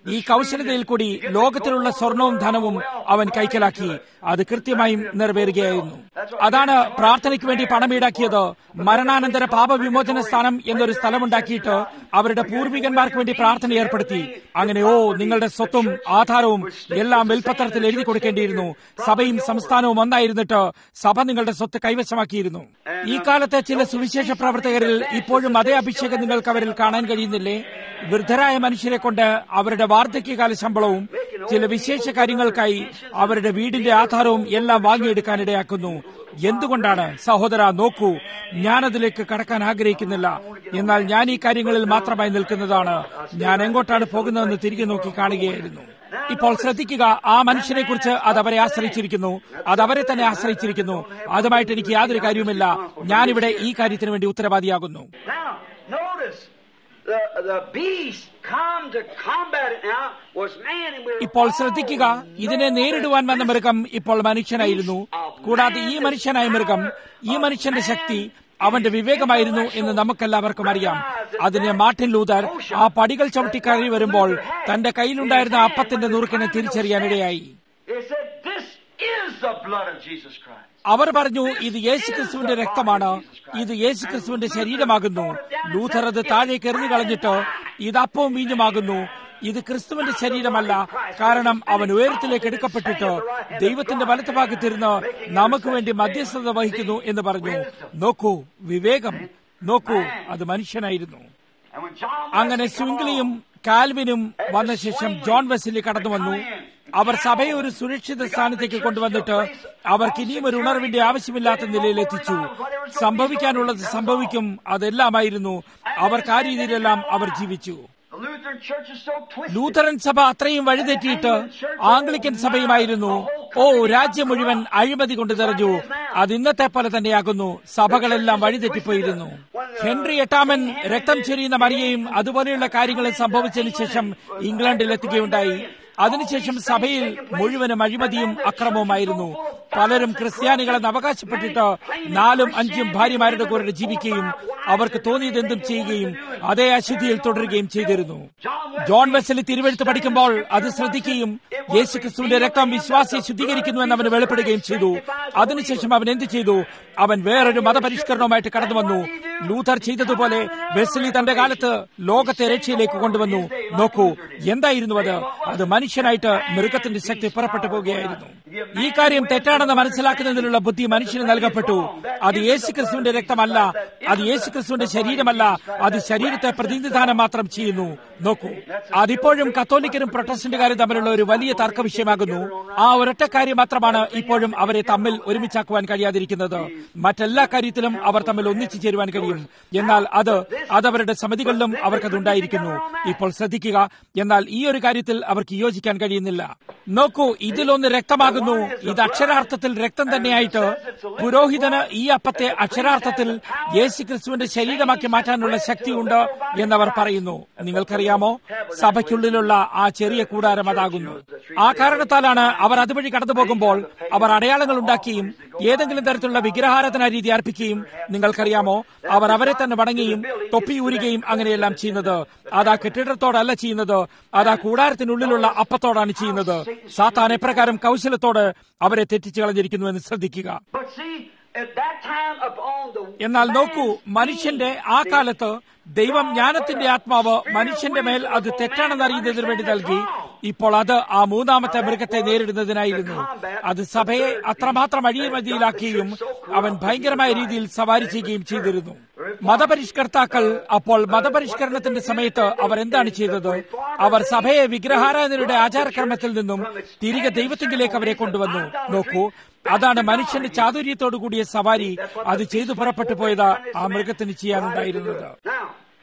ഈ കൗശലതയിൽ കൂടി ലോകത്തിലുള്ള സ്വർണവും ധനവും അവൻ കൈക്കലാക്കി അത് കൃത്യമായും നിറവേറുകയായിരുന്നു അതാണ് പ്രാർത്ഥനയ്ക്ക് വേണ്ടി പണം ഈടാക്കിയത് മരണാനന്തര പാപവിമോചന സ്ഥാനം എന്നൊരു സ്ഥലമുണ്ടാക്കിയിട്ട് അവരുടെ പൂർവികന്മാർക്ക് വേണ്ടി പ്രാർത്ഥന ഏർപ്പെടുത്തി അങ്ങനെ ഓ നിങ്ങളുടെ സ്വത്തും ആധാരവും എല്ലാം വെൽപ്പത്രത്തിൽ എഴുതി കൊടുക്കേണ്ടിയിരുന്നു സഭയും സംസ്ഥാനവും ഒന്നായിരുന്നിട്ട് സഭ നിങ്ങളുടെ സ്വത്ത് കൈവശമാക്കിയിരുന്നു ഈ കാലത്തെ ചില സുവിശേഷ പ്രവർത്തകരിൽ ഇപ്പോഴും അതേ അഭിഷേകം നിങ്ങൾക്ക് അവരിൽ കാണാൻ കഴിയുന്നില്ലേ വൃദ്ധരായ മനുഷ്യരെ കൊണ്ട് അവരുടെ വാർദ്ധക്യകാല ശമ്പളവും ചില വിശേഷ കാര്യങ്ങൾക്കായി അവരുടെ വീടിന്റെ ആധാരവും എല്ലാം വാങ്ങിയെടുക്കാനിടയാക്കുന്നു എന്തുകൊണ്ടാണ് സഹോദര നോക്കൂ ഞാനതിലേക്ക് കടക്കാൻ ആഗ്രഹിക്കുന്നില്ല എന്നാൽ ഞാൻ ഈ കാര്യങ്ങളിൽ മാത്രമായി നിൽക്കുന്നതാണ് ഞാൻ എങ്ങോട്ടാണ് പോകുന്നതെന്ന് തിരികെ നോക്കി കാണുകയായിരുന്നു ഇപ്പോൾ ശ്രദ്ധിക്കുക ആ മനുഷ്യനെ കുറിച്ച് അത് അവരെ ആശ്രയിച്ചിരിക്കുന്നു അത് അവരെ തന്നെ ആശ്രയിച്ചിരിക്കുന്നു അതുമായിട്ട് എനിക്ക് യാതൊരു കാര്യവുമില്ല ഞാനിവിടെ ഈ കാര്യത്തിന് വേണ്ടി ഉത്തരവാദിയാകുന്നു Now, notice the the beast come to combat it now was man and we're ഇപ്പോൾ ശ്രദ്ധിക്കുക ഇതിനെ നേരിടുവാൻ വന്ന മൃഗം ഇപ്പോൾ മനുഷ്യനായിരുന്നു കൂടാതെ ഈ മനുഷ്യനായ മൃഗം ഈ മനുഷ്യന്റെ ശക്തി അവന്റെ വിവേകമായിരുന്നു എന്ന് നമുക്കെല്ലാവർക്കും അറിയാം അതിനെ മാർട്ടിൻ ലൂതർ ആ പടികൾ ചവിട്ടി കയറി വരുമ്പോൾ തന്റെ കയ്യിലുണ്ടായിരുന്ന അപ്പത്തിന്റെ നുറുക്കിനെ തിരിച്ചറിയാനിടയായി It said, This is the blood of Jesus Christ. അവർ പറഞ്ഞു ഇത് യേശുക്രിസ്തുവിന്റെ രക്തമാണ് ഇത് യേശുക്രിസ്തുവിന്റെ ശരീരമാകുന്നു ലൂഥർ അത് താഴേക്ക് എറിഞ്ഞു കളഞ്ഞിട്ട് ഇത് അപ്പവും വീഞ്ഞുമാകുന്നു ഇത് ക്രിസ്തുവിന്റെ ശരീരമല്ല കാരണം അവൻ ഉയരത്തിലേക്ക് എടുക്കപ്പെട്ടിട്ട് ദൈവത്തിന്റെ വലത്ത് ഭാഗത്തിരുന്ന് നമുക്ക് വേണ്ടി മധ്യസ്ഥത വഹിക്കുന്നു എന്ന് പറഞ്ഞു നോക്കൂ വിവേകം നോക്കൂ അത് മനുഷ്യനായിരുന്നു And when John അങ്ങനെ സ്വിംഗ്ലിയും കാൽവിനും വന്ന ശേഷം ജോൺ വെസ്ലി കടന്നു വന്നു അവർ സഭയെ ഒരു സുരക്ഷിത സ്ഥാനത്തേക്ക് കൊണ്ടുവന്നിട്ട് അവർക്ക് ഇനിയും ഒരു ഉണർവിന്റെ ആവശ്യമില്ലാത്ത നിലയിൽ എത്തിച്ചു സംഭവിക്കാനുള്ളത് സംഭവിക്കും അതെല്ലാമായിരുന്നു അവർക്ക് ആ രീതിയിലെല്ലാം അവർ ജീവിച്ചു the Lutheran Church is so twisted. Lutheran സഭ അത്രയും വഴിതെറ്റിയിട്ട് ആംഗ്ലിക്കൻ സഭയുമായിരുന്നു ഓ രാജ്യം മുഴുവൻ അഴിമതി കൊണ്ട് നിറഞ്ഞു അത് ഇന്നത്തെ പോലെ തന്നെയാകുന്നു സഭകളെല്ലാം വഴിതെറ്റിപ്പോയിരുന്നു ഹെൻറി എട്ടാമൻ രക്തം ചൊരിയുന്ന മറിയയും അതുപോലെയുള്ള കാര്യങ്ങൾ സംഭവിച്ചതിന് ശേഷം ഇംഗ്ലണ്ടിൽ എത്തുകയുണ്ടായി അതിനുശേഷം സഭയിൽ മുഴുവനും അഴിമതിയും അക്രമവുമായിരുന്നു പലരും ക്രിസ്ത്യാനികളെന്ന് അവകാശപ്പെട്ടിട്ട് നാലും അഞ്ചും ഭാര്യമാരുടെ കൂടെ ജീവിക്കുകയും അവർക്ക് തോന്നിയതെന്തും ചെയ്യുകയും അതേ അശുദ്ധിയിൽ തുടരുകയും ചെയ്തിരുന്നു ജോൺ വെസലി തിരുവെഴുത്ത് പഠിക്കുമ്പോൾ അത് ശ്രദ്ധിക്കുകയും യേശു ക്രിസ്തുവിന്റെ രക്തം വിശ്വാസിയെ ശുദ്ധീകരിക്കുന്നുവെന്ന് അവന് വെളിപ്പെടുകയും ചെയ്തു അതിനുശേഷം അവൻ എന്ത് ചെയ്തു അവൻ വേറൊരു മതപരിഷ്കരണവുമായിട്ട് കടന്നു വന്നു ലൂഥർ ചെയ്തതുപോലെ വെസ്ലി തന്റെ കാലത്ത് ലോകത്തെ രക്ഷയിലേക്ക് കൊണ്ടുവന്നു നോക്കൂ എന്തായിരുന്നു അത് അത് മനുഷ്യനായിട്ട് മൃഗത്തിന്റെ ശക്തി പുറപ്പെട്ടു പോവുകയായിരുന്നു ഈ കാര്യം തെറ്റാണെന്ന് മനസ്സിലാക്കുന്നതിനുള്ള ബുദ്ധി മനുഷ്യന് നൽകപ്പെട്ടു അത് യേശുക്രിസ്തുവിന്റെ രക്തമല്ല അത് യേശുക്രിസ്തുവിന്റെ ശരീരമല്ല അത് ശരീരത്തെ പ്രതിനിധാനം മാത്രം ചെയ്യുന്നു നോക്കൂ അതിപ്പോഴും കത്തോലിക്കരും പ്രൊട്ടസ്റ്റന്റുകാരും തമ്മിലുള്ള ഒരു വലിയ തർക്ക വിഷയമാകുന്നു ആ ഒരൊറ്റ കാര്യം മാത്രമാണ് ഇപ്പോഴും അവരെ തമ്മിൽ ഒരുമിച്ചാക്കുവാൻ കഴിയാതിരിക്കുന്നത് മറ്റെല്ലാ കാര്യത്തിലും അവർ തമ്മിൽ ഒന്നിച്ചു ചേരുവാൻ കഴിയും എന്നാൽ അത് അതവരുടെ സമിതികളിലും അവർക്കതുണ്ടായിരിക്കുന്നു ഇപ്പോൾ ശ്രദ്ധിക്കുക എന്നാൽ ഈ ഒരു കാര്യത്തിൽ അവർക്ക് യോജിക്കാൻ കഴിയുന്നില്ല നോക്കൂ ഇതിലൊന്ന് രക്തമാകുന്നു ഇത് അക്ഷരാർത്ഥത്തിൽ രക്തം തന്നെയായിട്ട് പുരോഹിതന് ഈ അപ്പത്തെ അക്ഷരാർത്ഥത്തിൽ യേശു ക്രിസ്തുവിന്റെ ശരീരമാക്കി മാറ്റാനുള്ള ശക്തിയുണ്ട് എന്നവർ പറയുന്നു നിങ്ങൾക്കറിയാമോ സഭയ്ക്കുള്ളിലുള്ള ആ ചെറിയ കൂടാരം അതാകുന്നു ആ കാരണത്താലാണ് അവർ അതുവഴി കടന്നു പോകുമ്പോൾ അവർ അടയാളങ്ങൾ ഉണ്ടാക്കുകയും ഏതെങ്കിലും തരത്തിലുള്ള വിഗ്രഹാരാധന രീതി അർപ്പിക്കുകയും നിങ്ങൾക്കറിയാമോ അവർ അവരെ തന്നെ വണങ്ങുകയും തൊപ്പി ഊരുകയും അങ്ങനെയെല്ലാം ചെയ്യുന്നത് അത് ആ കെട്ടിടത്തോടല്ല ചെയ്യുന്നത് അത് ആ കൂടാരത്തിനുള്ളിലുള്ള അപ്പത്തോടാണ് ചെയ്യുന്നത് സാത്താൻ എപ്രകാരം കൗശലത്തോട് അവരെ തെറ്റിച്ചു കളഞ്ഞിരിക്കുന്നുവെന്ന് ശ്രദ്ധിക്കുക But see, at that time upon the എന്നാൽ നോക്കൂ മനുഷ്യന്റെ ആ കാലത്ത് ദൈവം ജ്ഞാനത്തിന്റെ ആത്മാവ് മനുഷ്യന്റെ മേൽ അത് തെറ്റാണെന്ന് അറിയുന്നതിന് വേണ്ടി നൽകി ഇപ്പോൾ അത് ആ മൂന്നാമത്തെ മൃഗത്തെ നേരിടുന്നതിനായിരുന്നു അത് സഭയെ അത്രമാത്രം അഴിമതിയിലാക്കുകയും അവൻ ഭയങ്കരമായ രീതിയിൽ സവാരി ചെയ്യുകയും ചെയ്തിരുന്നു മതപരിഷ്കർത്താക്കൾ അപ്പോൾ മതപരിഷ്കരണത്തിന്റെ സമയത്ത് അവർ എന്താണ് ചെയ്തത് അവർ സഭയെ വിഗ്രഹാരാധനയുടെ ആചാരക്രമത്തിൽ നിന്നും തിരികെ ദൈവത്തിങ്കിലേക്ക് അവരെ കൊണ്ടുവന്നു നോക്കൂ അതാണ് മനുഷ്യന്റെ ചാതുര്യത്തോടു കൂടിയ സവാരി അത് ചെയ്തു പുറപ്പെട്ടു പോയത് ആ മൃഗത്തിന് ചെയ്യാനുണ്ടായിരുന്നത് Now,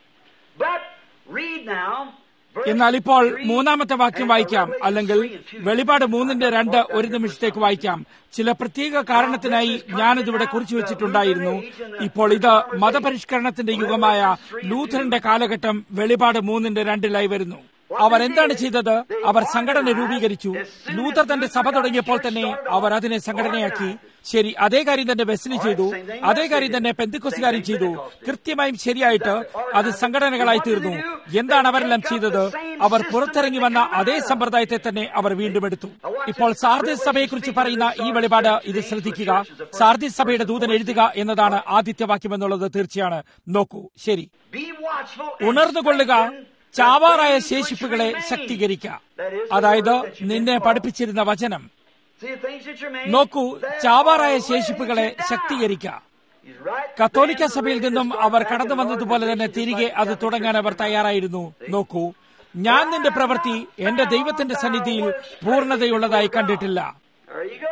but read now. verse എന്നാൽ ഇപ്പോൾ three മൂന്നാമത്തെ വാക്യം and വായിക്കാം Revelation അല്ലെങ്കിൽ three and two. വെളിപാട് മൂന്നിന്റെ രണ്ട് ഒരു നിമിഷത്തേക്ക് വായിക്കാം ചില പ്രത്യേക കാരണത്തിനായി ഞാനിതിവിടെ കുറിച്ചു വെച്ചിട്ടുണ്ടായിരുന്നു ഇപ്പോൾ ഇത് മതപരിഷ്കരണത്തിന്റെ യുഗമായ ലൂഥറിന്റെ കാലഘട്ടം വെളിപാട് മൂന്നിന്റെ രണ്ടിലായി വരുന്നു അവർ എന്താണ് ചെയ്തത് അവർ സംഘടന രൂപീകരിച്ചു ലൂതർ തന്റെ സഭ തുടങ്ങിയപ്പോൾ തന്നെ അവർ അതിനെ സംഘടനയാക്കി ശരി അതേ കാര്യം തന്നെ വെസ്ലി ചെയ്തു അതേ കാര്യം തന്നെ പെന്തിക്കൊസുകാരും ചെയ്തു കൃത്യമായും ശരിയായിട്ട് അത് സംഘടനകളായി തീർന്നു എന്താണ് അവരെല്ലാം ചെയ്തത് അവർ പുറത്തിറങ്ങി വന്ന അതേ സമ്പ്രദായത്തെ തന്നെ അവർ വീണ്ടും എടുത്തു ഇപ്പോൾ സാർദിസ് സഭയെക്കുറിച്ച് പറയുന്ന ഈ വെളിപാട് ഇത് ശ്രദ്ധിക്കുക സാർദിസ് സഭയുടെ ദൂതൻ എഴുതുക എന്നതാണ് ആദ്യത്തെ വാക്യം എന്നുള്ളത് തീർച്ചയാണ് നോക്കൂ ശരി Be watchful and ഉണർന്നുകൊള്ളുക strengthen ചാവാറായ those things which ശേഷിപ്പുകളെ remain. ശക്തീകരിക്കുക That is the അതായത് word that you've been നിന്നെ taught. പഠിപ്പിച്ചിരുന്ന വചനം See the things that remain? നോക്കൂ They ചാവാറായ are ശേഷിപ്പുകളെ ready to die. ശക്തീകരിക്കുക He's right. കത്തോലിക്ക Then സഭയിൽ the നിന്നും religious അവർ back കടന്നു and വന്നതുപോലെ തന്നെ organizations തിരികെ like അത് Catholic തുടങ്ങാൻ അവർ Church. തയ്യാറായിരുന്നു നോക്കൂ ഞാൻ നിന്റെ പ്രവൃത്തി എന്റെ ദൈവത്തിന്റെ സന്നിധിയിൽ പൂർണ്ണതയുള്ളതായി കണ്ടിട്ടില്ല There you go.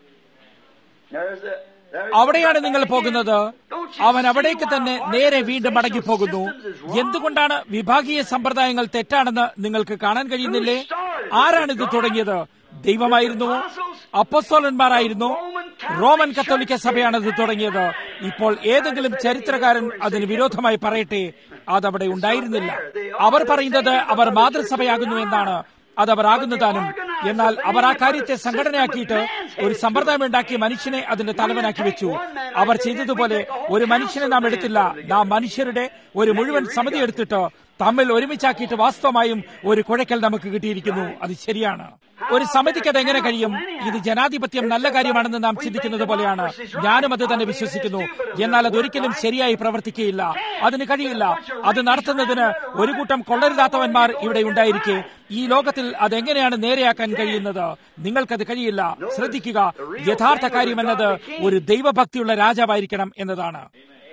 There's the, there's അവിടെയാണ് the- നിങ്ങൾ പോകുന്നത് Don't you അവൻ see അവിടേക്ക് why തന്നെ നേരെ വീണ്ടും മടങ്ങിപ്പോകുന്നു organizational systems is wrong? എന്തുകൊണ്ടാണ് വിഭാഗീയ സമ്പ്രദായങ്ങൾ തെറ്റാണെന്ന് നിങ്ങൾക്ക് കാണാൻ കഴിയുന്നില്ലേ ആരാണിത് തുടങ്ങിയത് ദൈവമായിരുന്നുവോ അപ്പസ്തോലന്മാരായിരുന്നു റോമൻ കത്തോലിക്ക സഭയാണ് ഇത് തുടങ്ങിയത് ഇപ്പോൾ ഏതെങ്കിലും ചരിത്രകാരൻ അതിന് വിരോധമായി പറയട്ടെ അതവിടെ ഉണ്ടായിരുന്നില്ല അവർ പറയുന്നത് അവർ മാതൃസഭയാകുന്നു എന്നാണ് അതവർ ആകുന്നതാനും എന്നാൽ അവർ ആ കാര്യത്തെ സംഘടനയാക്കിയിട്ട് ഒരു സമ്പ്രദായം ഉണ്ടാക്കി മനുഷ്യനെ അതിന്റെ തലവനാക്കി വെച്ചു അവർ ചെയ്തതുപോലെ ഒരു മനുഷ്യനെ നാം എടുത്തില്ല നാം മനുഷ്യരുടെ ഒരു മുഴുവൻ സമിതി എടുത്തിട്ട് തമ്മിൽ ഒരുമിച്ചാക്കിയിട്ട് വാസ്തവമായും ഒരു കുഴക്കൽ നമുക്ക് കിട്ടിയിരിക്കുന്നു അത് ശരിയാണ് ഒരു സമിതിക്ക് അത് എങ്ങനെ കഴിയും ഇത് ജനാധിപത്യം നല്ല കാര്യമാണെന്ന് നാം ചിന്തിക്കുന്നത് പോലെയാണ് ഞാനും അത് തന്നെ വിശ്വസിക്കുന്നു എന്നാൽ അതൊരിക്കലും ശരിയായി പ്രവർത്തിക്കുകയില്ല അതിന് കഴിയില്ല അത് നടത്തുന്നതിന് ഒരു കൂട്ടം കൊള്ളരുതാത്തവന്മാർ ഇവിടെ ഉണ്ടായിരിക്കെ ഈ ലോകത്തിൽ അതെങ്ങനെയാണ് നേരെയാക്കാൻ കഴിയുന്നത് നിങ്ങൾക്കത് കഴിയില്ല ശ്രദ്ധിക്കുക യഥാർത്ഥ കാര്യമെന്നത് ഒരു ദൈവഭക്തിയുള്ള രാജാവായിരിക്കണം എന്നതാണ്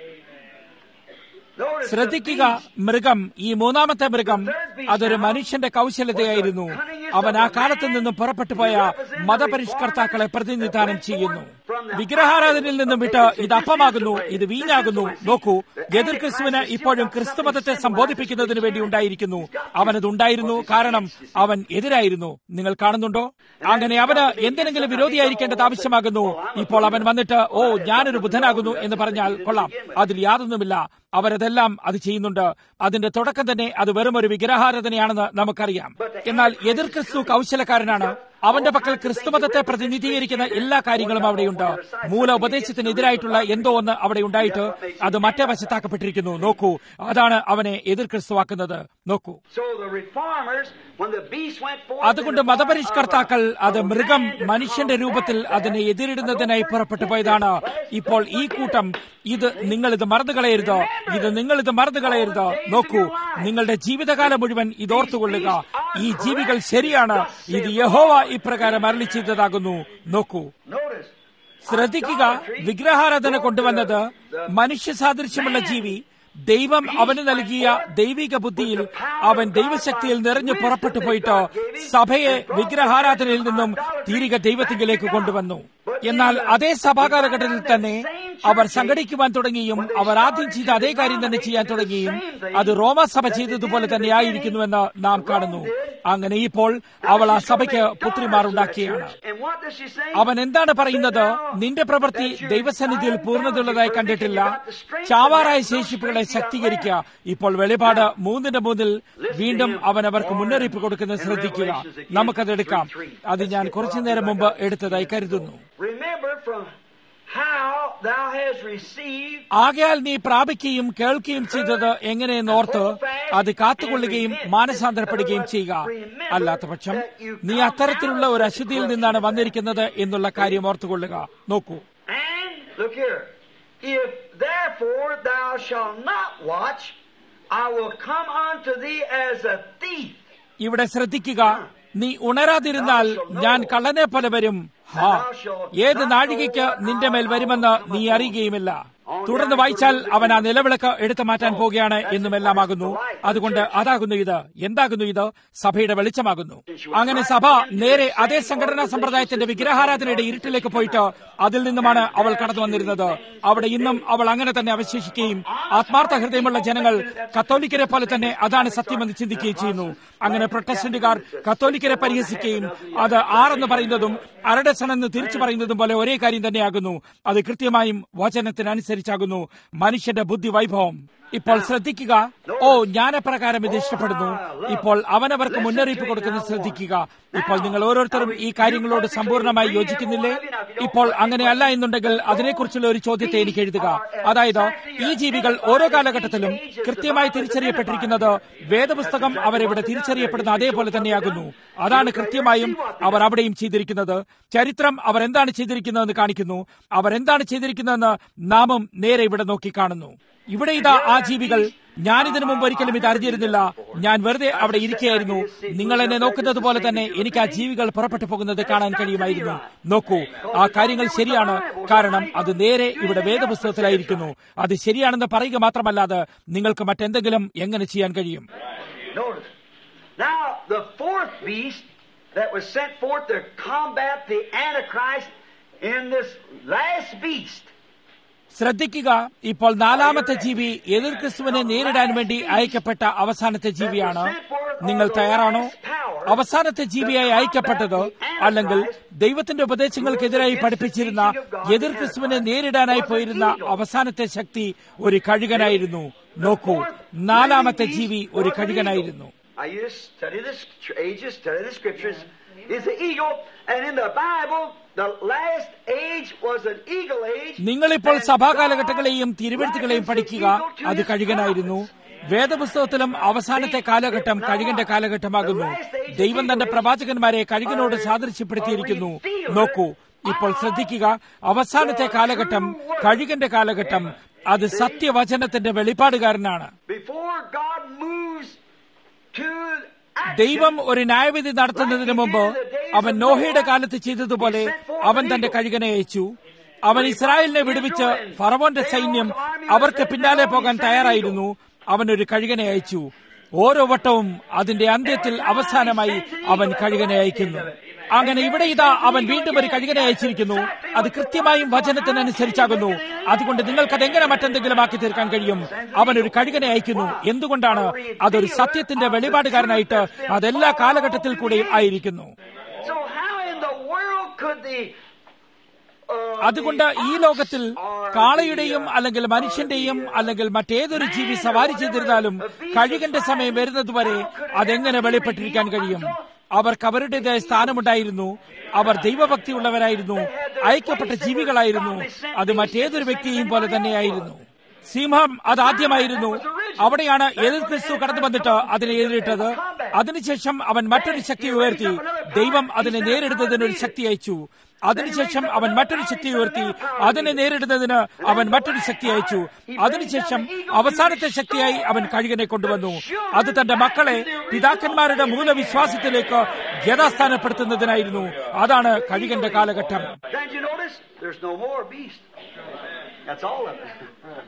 Notice the ശ്രദ്ധിക്കുക beast. മൃഗം ഈ മൂന്നാമത്തെ മൃഗം അതൊരു മനുഷ്യന്റെ കൗശലതയായിരുന്നു അവൻ ആ കാലത്ത് നിന്നും പുറപ്പെട്ടു പോയ മതപരിഷ്കർത്താക്കളെ പ്രതിനിധാനം ചെയ്യുന്നു വിഗ്രഹാരാധനയിൽ നിന്നും വിട്ട് ഇത് അപ്പമാകുന്നു ഇത് വീഞ്ഞാകുന്നു നോക്കൂ എതിർ ക്രിസ്തുവിന് ഇപ്പോഴും ക്രിസ്തുമതത്തെ സംബോധിപ്പിക്കുന്നതിന് വേണ്ടി ഉണ്ടായിരിക്കുന്നു അവനത് ഉണ്ടായിരുന്നു കാരണം അവൻ എതിരായിരുന്നു നിങ്ങൾ കാണുന്നുണ്ടോ അങ്ങനെ അവന് എന്തിനെങ്കിലും വിരോധിയായിരിക്കേണ്ടത് ആവശ്യമാകുന്നു ഇപ്പോൾ അവൻ വന്നിട്ട് ഓ ഞാനൊരു ബുധനാകുന്നു എന്ന് പറഞ്ഞാൽ കൊള്ളാം അതിൽ യാതൊന്നുമില്ല അവരതെല്ലാം അത് ചെയ്യുന്നുണ്ട് അതിന്റെ തുടക്കം തന്നെ അത് വെറും ഒരു വിഗ്രഹാരാധനയാണെന്ന് നമുക്കറിയാം എന്നാൽ എതിർ ക്രിസ്തു കൗശലക്കാരനാണ് അവന്റെ പക്കൽ ക്രിസ്തുമതത്തെ പ്രതിനിധീകരിക്കുന്ന എല്ലാ കാര്യങ്ങളും അവിടെയുണ്ട് മൂല ഉപദേശത്തിനെതിരായിട്ടുള്ള എന്തോ ഒന്ന് അവിടെ ഉണ്ടായിട്ട് അത് മറ്റേ വശത്താക്കപ്പെട്ടിരിക്കുന്നു നോക്കൂ അതാണ് അവനെ എതിർ ക്രിസ്തുവാക്കുന്നത് നോക്കൂ So the reformers, when the beast went forth അതുകൊണ്ട് in the form മതപരിഷ്കർത്താക്കൾ of a- അത് of a മൃഗം man, മനുഷ്യന്റെ of രൂപത്തിൽ that, അതിനെ എതിരിടുന്നതിനായി പുറപ്പെട്ടു പോയതാണ് ഇപ്പോൾ ഈ കൂട്ടം ഇത് നിങ്ങൾ ഇത് മറന്നു കളയരുത് ഇത് നിങ്ങൾ ഇത് മറന്നു കളയരുത് നോക്കൂ നിങ്ങളുടെ ജീവിതകാലം മുഴുവൻ ഇത് ഓർത്തുകൊള്ളുക ഈ ജീവികൾ ശരിയാണ് ഇത് യഹോവ ഇപ്രകാരം അരളി ചെയ്തതാകുന്നു നോക്കൂ Notice. ശ്രദ്ധിക്കുക വിഗ്രഹാരാധന കൊണ്ടുവന്നത് മനുഷ്യ സാദൃശ്യമുള്ള ജീവി ദൈവം അവന് നൽകിയ ദൈവിക ബുദ്ധിയിൽ അവൻ ദൈവശക്തിയിൽ നിറഞ്ഞു പുറപ്പെട്ടു പോയിട്ട് സഭയെ വിഗ്രഹാരാധനയിൽ നിന്നും തിരികെ ദൈവത്തിങ്കിലേക്ക് കൊണ്ടുവന്നു എന്നാൽ അതേ സഭാകാലഘട്ടത്തിൽ തന്നെ അവർ സംഘടിക്കുവാൻ തുടങ്ങിയും അവർ ആദ്യം ചെയ്ത അതേ കാര്യം തന്നെ ചെയ്യാൻ തുടങ്ങിയും അത് റോമസഭ ചെയ്തതുപോലെ തന്നെ ആയിരിക്കുന്നുവെന്ന് നാം കാണുന്നു അങ്ങനെ ഇപ്പോൾ അവൾ ആ സഭയ്ക്ക് പുത്രിമാർ ഉണ്ടാക്കിയാണ് And what does she say? അവൻ എന്താണ് പറയുന്നത് നിന്റെ പ്രവൃത്തി ദൈവസന്നിധിയിൽ പൂർണ്ണതയുള്ളതായി കണ്ടിട്ടില്ല ചാവാറായ ശേഷിപ്പുകളെ ശക്തീകരിക്കുക ഇപ്പോൾ വെളിപാട് മൂന്നിന്റെ മൂന്നിൽ വീണ്ടും അവൻ അവർക്ക് മുന്നറിയിപ്പ് കൊടുക്കുന്നത് ശ്രദ്ധിക്കുക നമുക്കതെടുക്കാം അത് ഞാൻ കുറച്ചു നേരം മുമ്പ് എടുത്തതായി കരുതുന്നു Remember from how thou hast received ആകയാൽ നീ പ്രാപിക്കുകയും കേൾക്കുകയും ചെയ്തത് എങ്ങനെയെന്ന് ഓർത്ത് അത് കാത്തുകൊള്ളുകയും മാനസാന്തരപ്പെടുകയും ചെയ്യുക അല്ലാത്ത പക്ഷം നീ അത്തരത്തിലുള്ള ഒരു അശുദ്ധിയിൽ നിന്നാണ് വന്നിരിക്കുന്നത് എന്നുള്ള കാര്യം ഓർത്തുകൊള്ളുക നോക്കൂ And look here. If therefore thou shalt not watch, I will come unto thee as a thief. ഇവിടെ ശ്രദ്ധിക്കുക നീ ഉണരാതിരുന്നാൽ ഞാൻ കള്ളനെ പോലെ വരും ഹാ ഏത് നാഴികയ്ക്ക് നിന്റെ മേൽ വരുമെന്ന് നീ അറിയുകയുമില്ല തുടർന്ന് വായിച്ചാൽ അവൻ ആ നിലവിളക്ക് എടുത്തു മാറ്റാൻ പോകുകയാണ് എന്നുമെല്ലാമാകുന്നു അതുകൊണ്ട് അതാകുന്നു ഇത് എന്താകുന്നു ഇത് സഭയുടെ വെളിച്ചമാകുന്നു അങ്ങനെ സഭ നേരെ അതേ സംഘടനാ സമ്പ്രദായത്തിന്റെ വിഗ്രഹാരാധനയുടെ ഇരുട്ടിലേക്ക് പോയിട്ട് അതിൽ നിന്നുമാണ് അവൾ കടന്നു വന്നിരുന്നത് അവിടെ ഇന്നും അവൾ അങ്ങനെ തന്നെ അവശേഷിക്കുകയും ആത്മാർത്ഥ ഹൃദയമുള്ള ജനങ്ങൾ കത്തോലിക്കരെ പോലെ തന്നെ അതാണ് സത്യമെന്ന് ചിന്തിക്കുകയും ചെയ്യുന്നു അങ്ങനെ പ്രൊട്ടസ്റ്റന്റുകാർ കത്തോലിക്കരെ പരിഹസിക്കുകയും അത് ആറെന്ന് പറയുന്നതും അരഡസൺ എന്ന് തിരിച്ചു പറയുന്നതും പോലെ ഒരേ കാര്യം തന്നെയാകുന്നു അത് കൃത്യമായും വചനത്തിനനുസരിച്ചാകുന്നു മനുഷ്യന്റെ ബുദ്ധി വൈഭവം ഇപ്പോൾ ശ്രദ്ധിക്കുക ഓ ജ്ഞാനപ്രകാരം ഇത് ഇഷ്ടപ്പെടുന്നു ഇപ്പോൾ അവനവർക്ക് മുന്നറിയിപ്പ് കൊടുക്കുന്നത് ശ്രദ്ധിക്കുക ഇപ്പോൾ നിങ്ങൾ ഓരോരുത്തരും ഈ കാര്യങ്ങളോട് സമ്പൂർണ്ണമായി യോജിക്കുന്നില്ലേ ഇപ്പോൾ അങ്ങനെയല്ല എന്നുണ്ടെങ്കിൽ അതിനെക്കുറിച്ചുള്ള ഒരു ചോദ്യത്തെ എനിക്ക് എഴുതുക അതായത് ഈ ജീവികൾ ഓരോ കാലഘട്ടത്തിലും കൃത്യമായി തിരിച്ചറിയപ്പെട്ടിരിക്കുന്നത് വേദപുസ്തകം അവരിവിടെ തിരിച്ചറിയപ്പെടുന്ന അതേപോലെ തന്നെയാകുന്നു അതാണ് കൃത്യമായും അവർ അവിടെയും ചെയ്തിരിക്കുന്നത് ചരിത്രം അവർ എന്താണ് ചെയ്തിരിക്കുന്നതെന്ന് കാണിക്കുന്നു അവർ എന്താണ് ചെയ്തിരിക്കുന്നതെന്ന് നാമും നേരെ ഇവിടെ നോക്കി കാണുന്നു ഇവിടെ ഇതാ ആ ജീവികൾ ഞാനിതിനു മുമ്പ് ഒരിക്കലും ഇത് അറിഞ്ഞിരുന്നില്ല ഞാൻ വെറുതെ അവിടെ ഇരിക്കുകയായിരുന്നു നിങ്ങൾ എന്നെ നോക്കുന്നത് പോലെ തന്നെ എനിക്ക് ആ ജീവികൾ പുറപ്പെട്ടു പോകുന്നത് കാണാൻ കഴിയുമായിരുന്നു നോക്കൂ ആ കാര്യങ്ങൾ ശരിയാണ് കാരണം അത് നേരെ ഇവിടെ വേദപുസ്തകത്തിലായിരിക്കുന്നു അത് ശരിയാണെന്ന് പറയുക മാത്രമല്ലാതെ നിങ്ങൾക്ക് മറ്റെന്തെങ്കിലും എങ്ങനെ ചെയ്യാൻ കഴിയും Notice. Now, the fourth beast that was sent forth to combat the Antichrist in this last beast. ശ്രദ്ധിക്കുക ഇപ്പോൾ നാലാമത്തെ ജീവി എതിർ ക്രിസ്തുവിനെ നേരിടാൻ വേണ്ടി അയക്കപ്പെട്ട അവസാനത്തെ ജീവിയാണ് നിങ്ങൾ തയ്യാറാണോ അവസാനത്തെ ജീവിയായി അയക്കപ്പെട്ടത് അല്ലെങ്കിൽ ദൈവത്തിന്റെ ഉപദേശങ്ങൾക്കെതിരായി പഠിപ്പിച്ചിരുന്ന എതിർ ക്രിസ്തുവിനെ നേരിടാനായി പോയിരുന്ന അവസാനത്തെ ശക്തി ഒരു കഴുകനായിരുന്നു നോക്കൂ നാലാമത്തെ ജീവി ഒരു കഴുകനായിരുന്നു I used to study the scripture- ages, study the scriptures. Is the eagle, and in the Bible, the last age was an eagle age. നിങ്ങളിപ്പോൾ and സഭാ God കാലഘട്ടങ്ങളെയും തിരുവഴുത്തുകളെയും likens the പഠിക്കുക eagle to അത് his കഴുകനായിരുന്നു വേദപുസ്തകത്തിലും അവസാനത്തെ കാലഘട്ടം കഴുകന്റെ കാലഘട്ടമാകുന്നു ദൈവം തന്റെ പ്രവാചകന്മാരെ കഴുകനോട് സാദൃശ്യപ്പെടുത്തിയിരിക്കുന്നു നോക്കൂ ഇപ്പോൾ ശ്രദ്ധിക്കുക അവസാനത്തെ കാലഘട്ടം കഴുകന്റെ കാലഘട്ടം അത് സത്യവചനത്തിന്റെ വെളിപ്പാടുകാരനാണ് Before God moves to action, ദൈവം ഒരു ന്യായവിധി നടത്തുന്നതിന് മുമ്പ് അവൻ നോഹയുടെ കാലത്ത് ചെയ്തതുപോലെ അവൻ തന്റെ കഴുകനെ അയച്ചു അവൻ ഇസ്രായേലിനെ വിടുവിച്ച് ഫറവോന്റെ സൈന്യം അവർക്ക് പിന്നാലെ പോകാൻ തയ്യാറായിരുന്നു അവൻ ഒരു കഴുകനെ അയച്ചു ഓരോ വട്ടവും അതിന്റെ അന്ത്യത്തിൽ അവസാനമായി അവൻ കഴുകനെ അയക്കുന്നു അങ്ങനെ ഇവിടെ ഇതാ അവൻ വീണ്ടും ഒരു കഴുകനെ അയച്ചിരിക്കുന്നു അത് കൃത്യമായും വചനത്തിനനുസരിച്ചാകുന്നു അതുകൊണ്ട് നിങ്ങൾക്കത് എങ്ങനെ മറ്റെന്തെങ്കിലും ആക്കി തീർക്കാൻ കഴിയും അവൻ ഒരു കഴുകനെ അയക്കുന്നു എന്തുകൊണ്ടാണ് അതൊരു സത്യത്തിന്റെ വെളിപാടുകാരനായിട്ട് അതെല്ലാ കാലഘട്ടത്തിൽ കൂടെയും ആയിരിക്കുന്നു So how in the world could the uh, അതുകൊണ്ട് ഈ ലോകത്തിൽ കാളയുടെയും അല്ലെങ്കിൽ മനുഷ്യന്റെയും അല്ലെങ്കിൽ മറ്റേതൊരു ജീവി സവാരി ചെയ്തിരുന്നാലും കഴുകന്റെ സമയം വരുന്നതുവരെ അതെങ്ങനെ വെളിപ്പെട്ടിരിക്കാൻ കഴിയും അവർക്ക് അവരുടേതായ സ്ഥാനമുണ്ടായിരുന്നു അവർ ദൈവഭക്തിയുള്ളവരായിരുന്നു അയക്കപ്പെട്ട ജീവികളായിരുന്നു അത് മറ്റേതൊരു വ്യക്തിയെയും പോലെ തന്നെയായിരുന്നു സിംഹം അതാദ്യമായിരുന്നു അവിടെയാണ് എതിർ ക്രിസ്തു കടന്നു വന്നിട്ട് അതിനെ എതിരിട്ടത് അതിനുശേഷം അവൻ മറ്റൊരു ശക്തി ഉയർത്തി ദൈവം അതിനെ നേരിടുന്നതിന് ഒരു ശക്തി അയച്ചു അതിനുശേഷം അവൻ മറ്റൊരു ശക്തി ഉയർത്തി അതിനെ നേരിടുന്നതിന് അവൻ മറ്റൊരു ശക്തി അയച്ചു അതിനുശേഷം അവസാനത്തെ ശക്തിയായി അവൻ കഴുകനെ കൊണ്ടുവന്നു അത് തന്റെ മക്കളെ പിതാക്കന്മാരുടെ മൂലവിശ്വാസത്തിലേക്ക് യഥാസ്ഥാനപ്പെടുത്തുന്നതിനായിരുന്നു അതാണ് കഴുകന്റെ കാലഘട്ടം Did you notice? There's no more beast. That's all of it.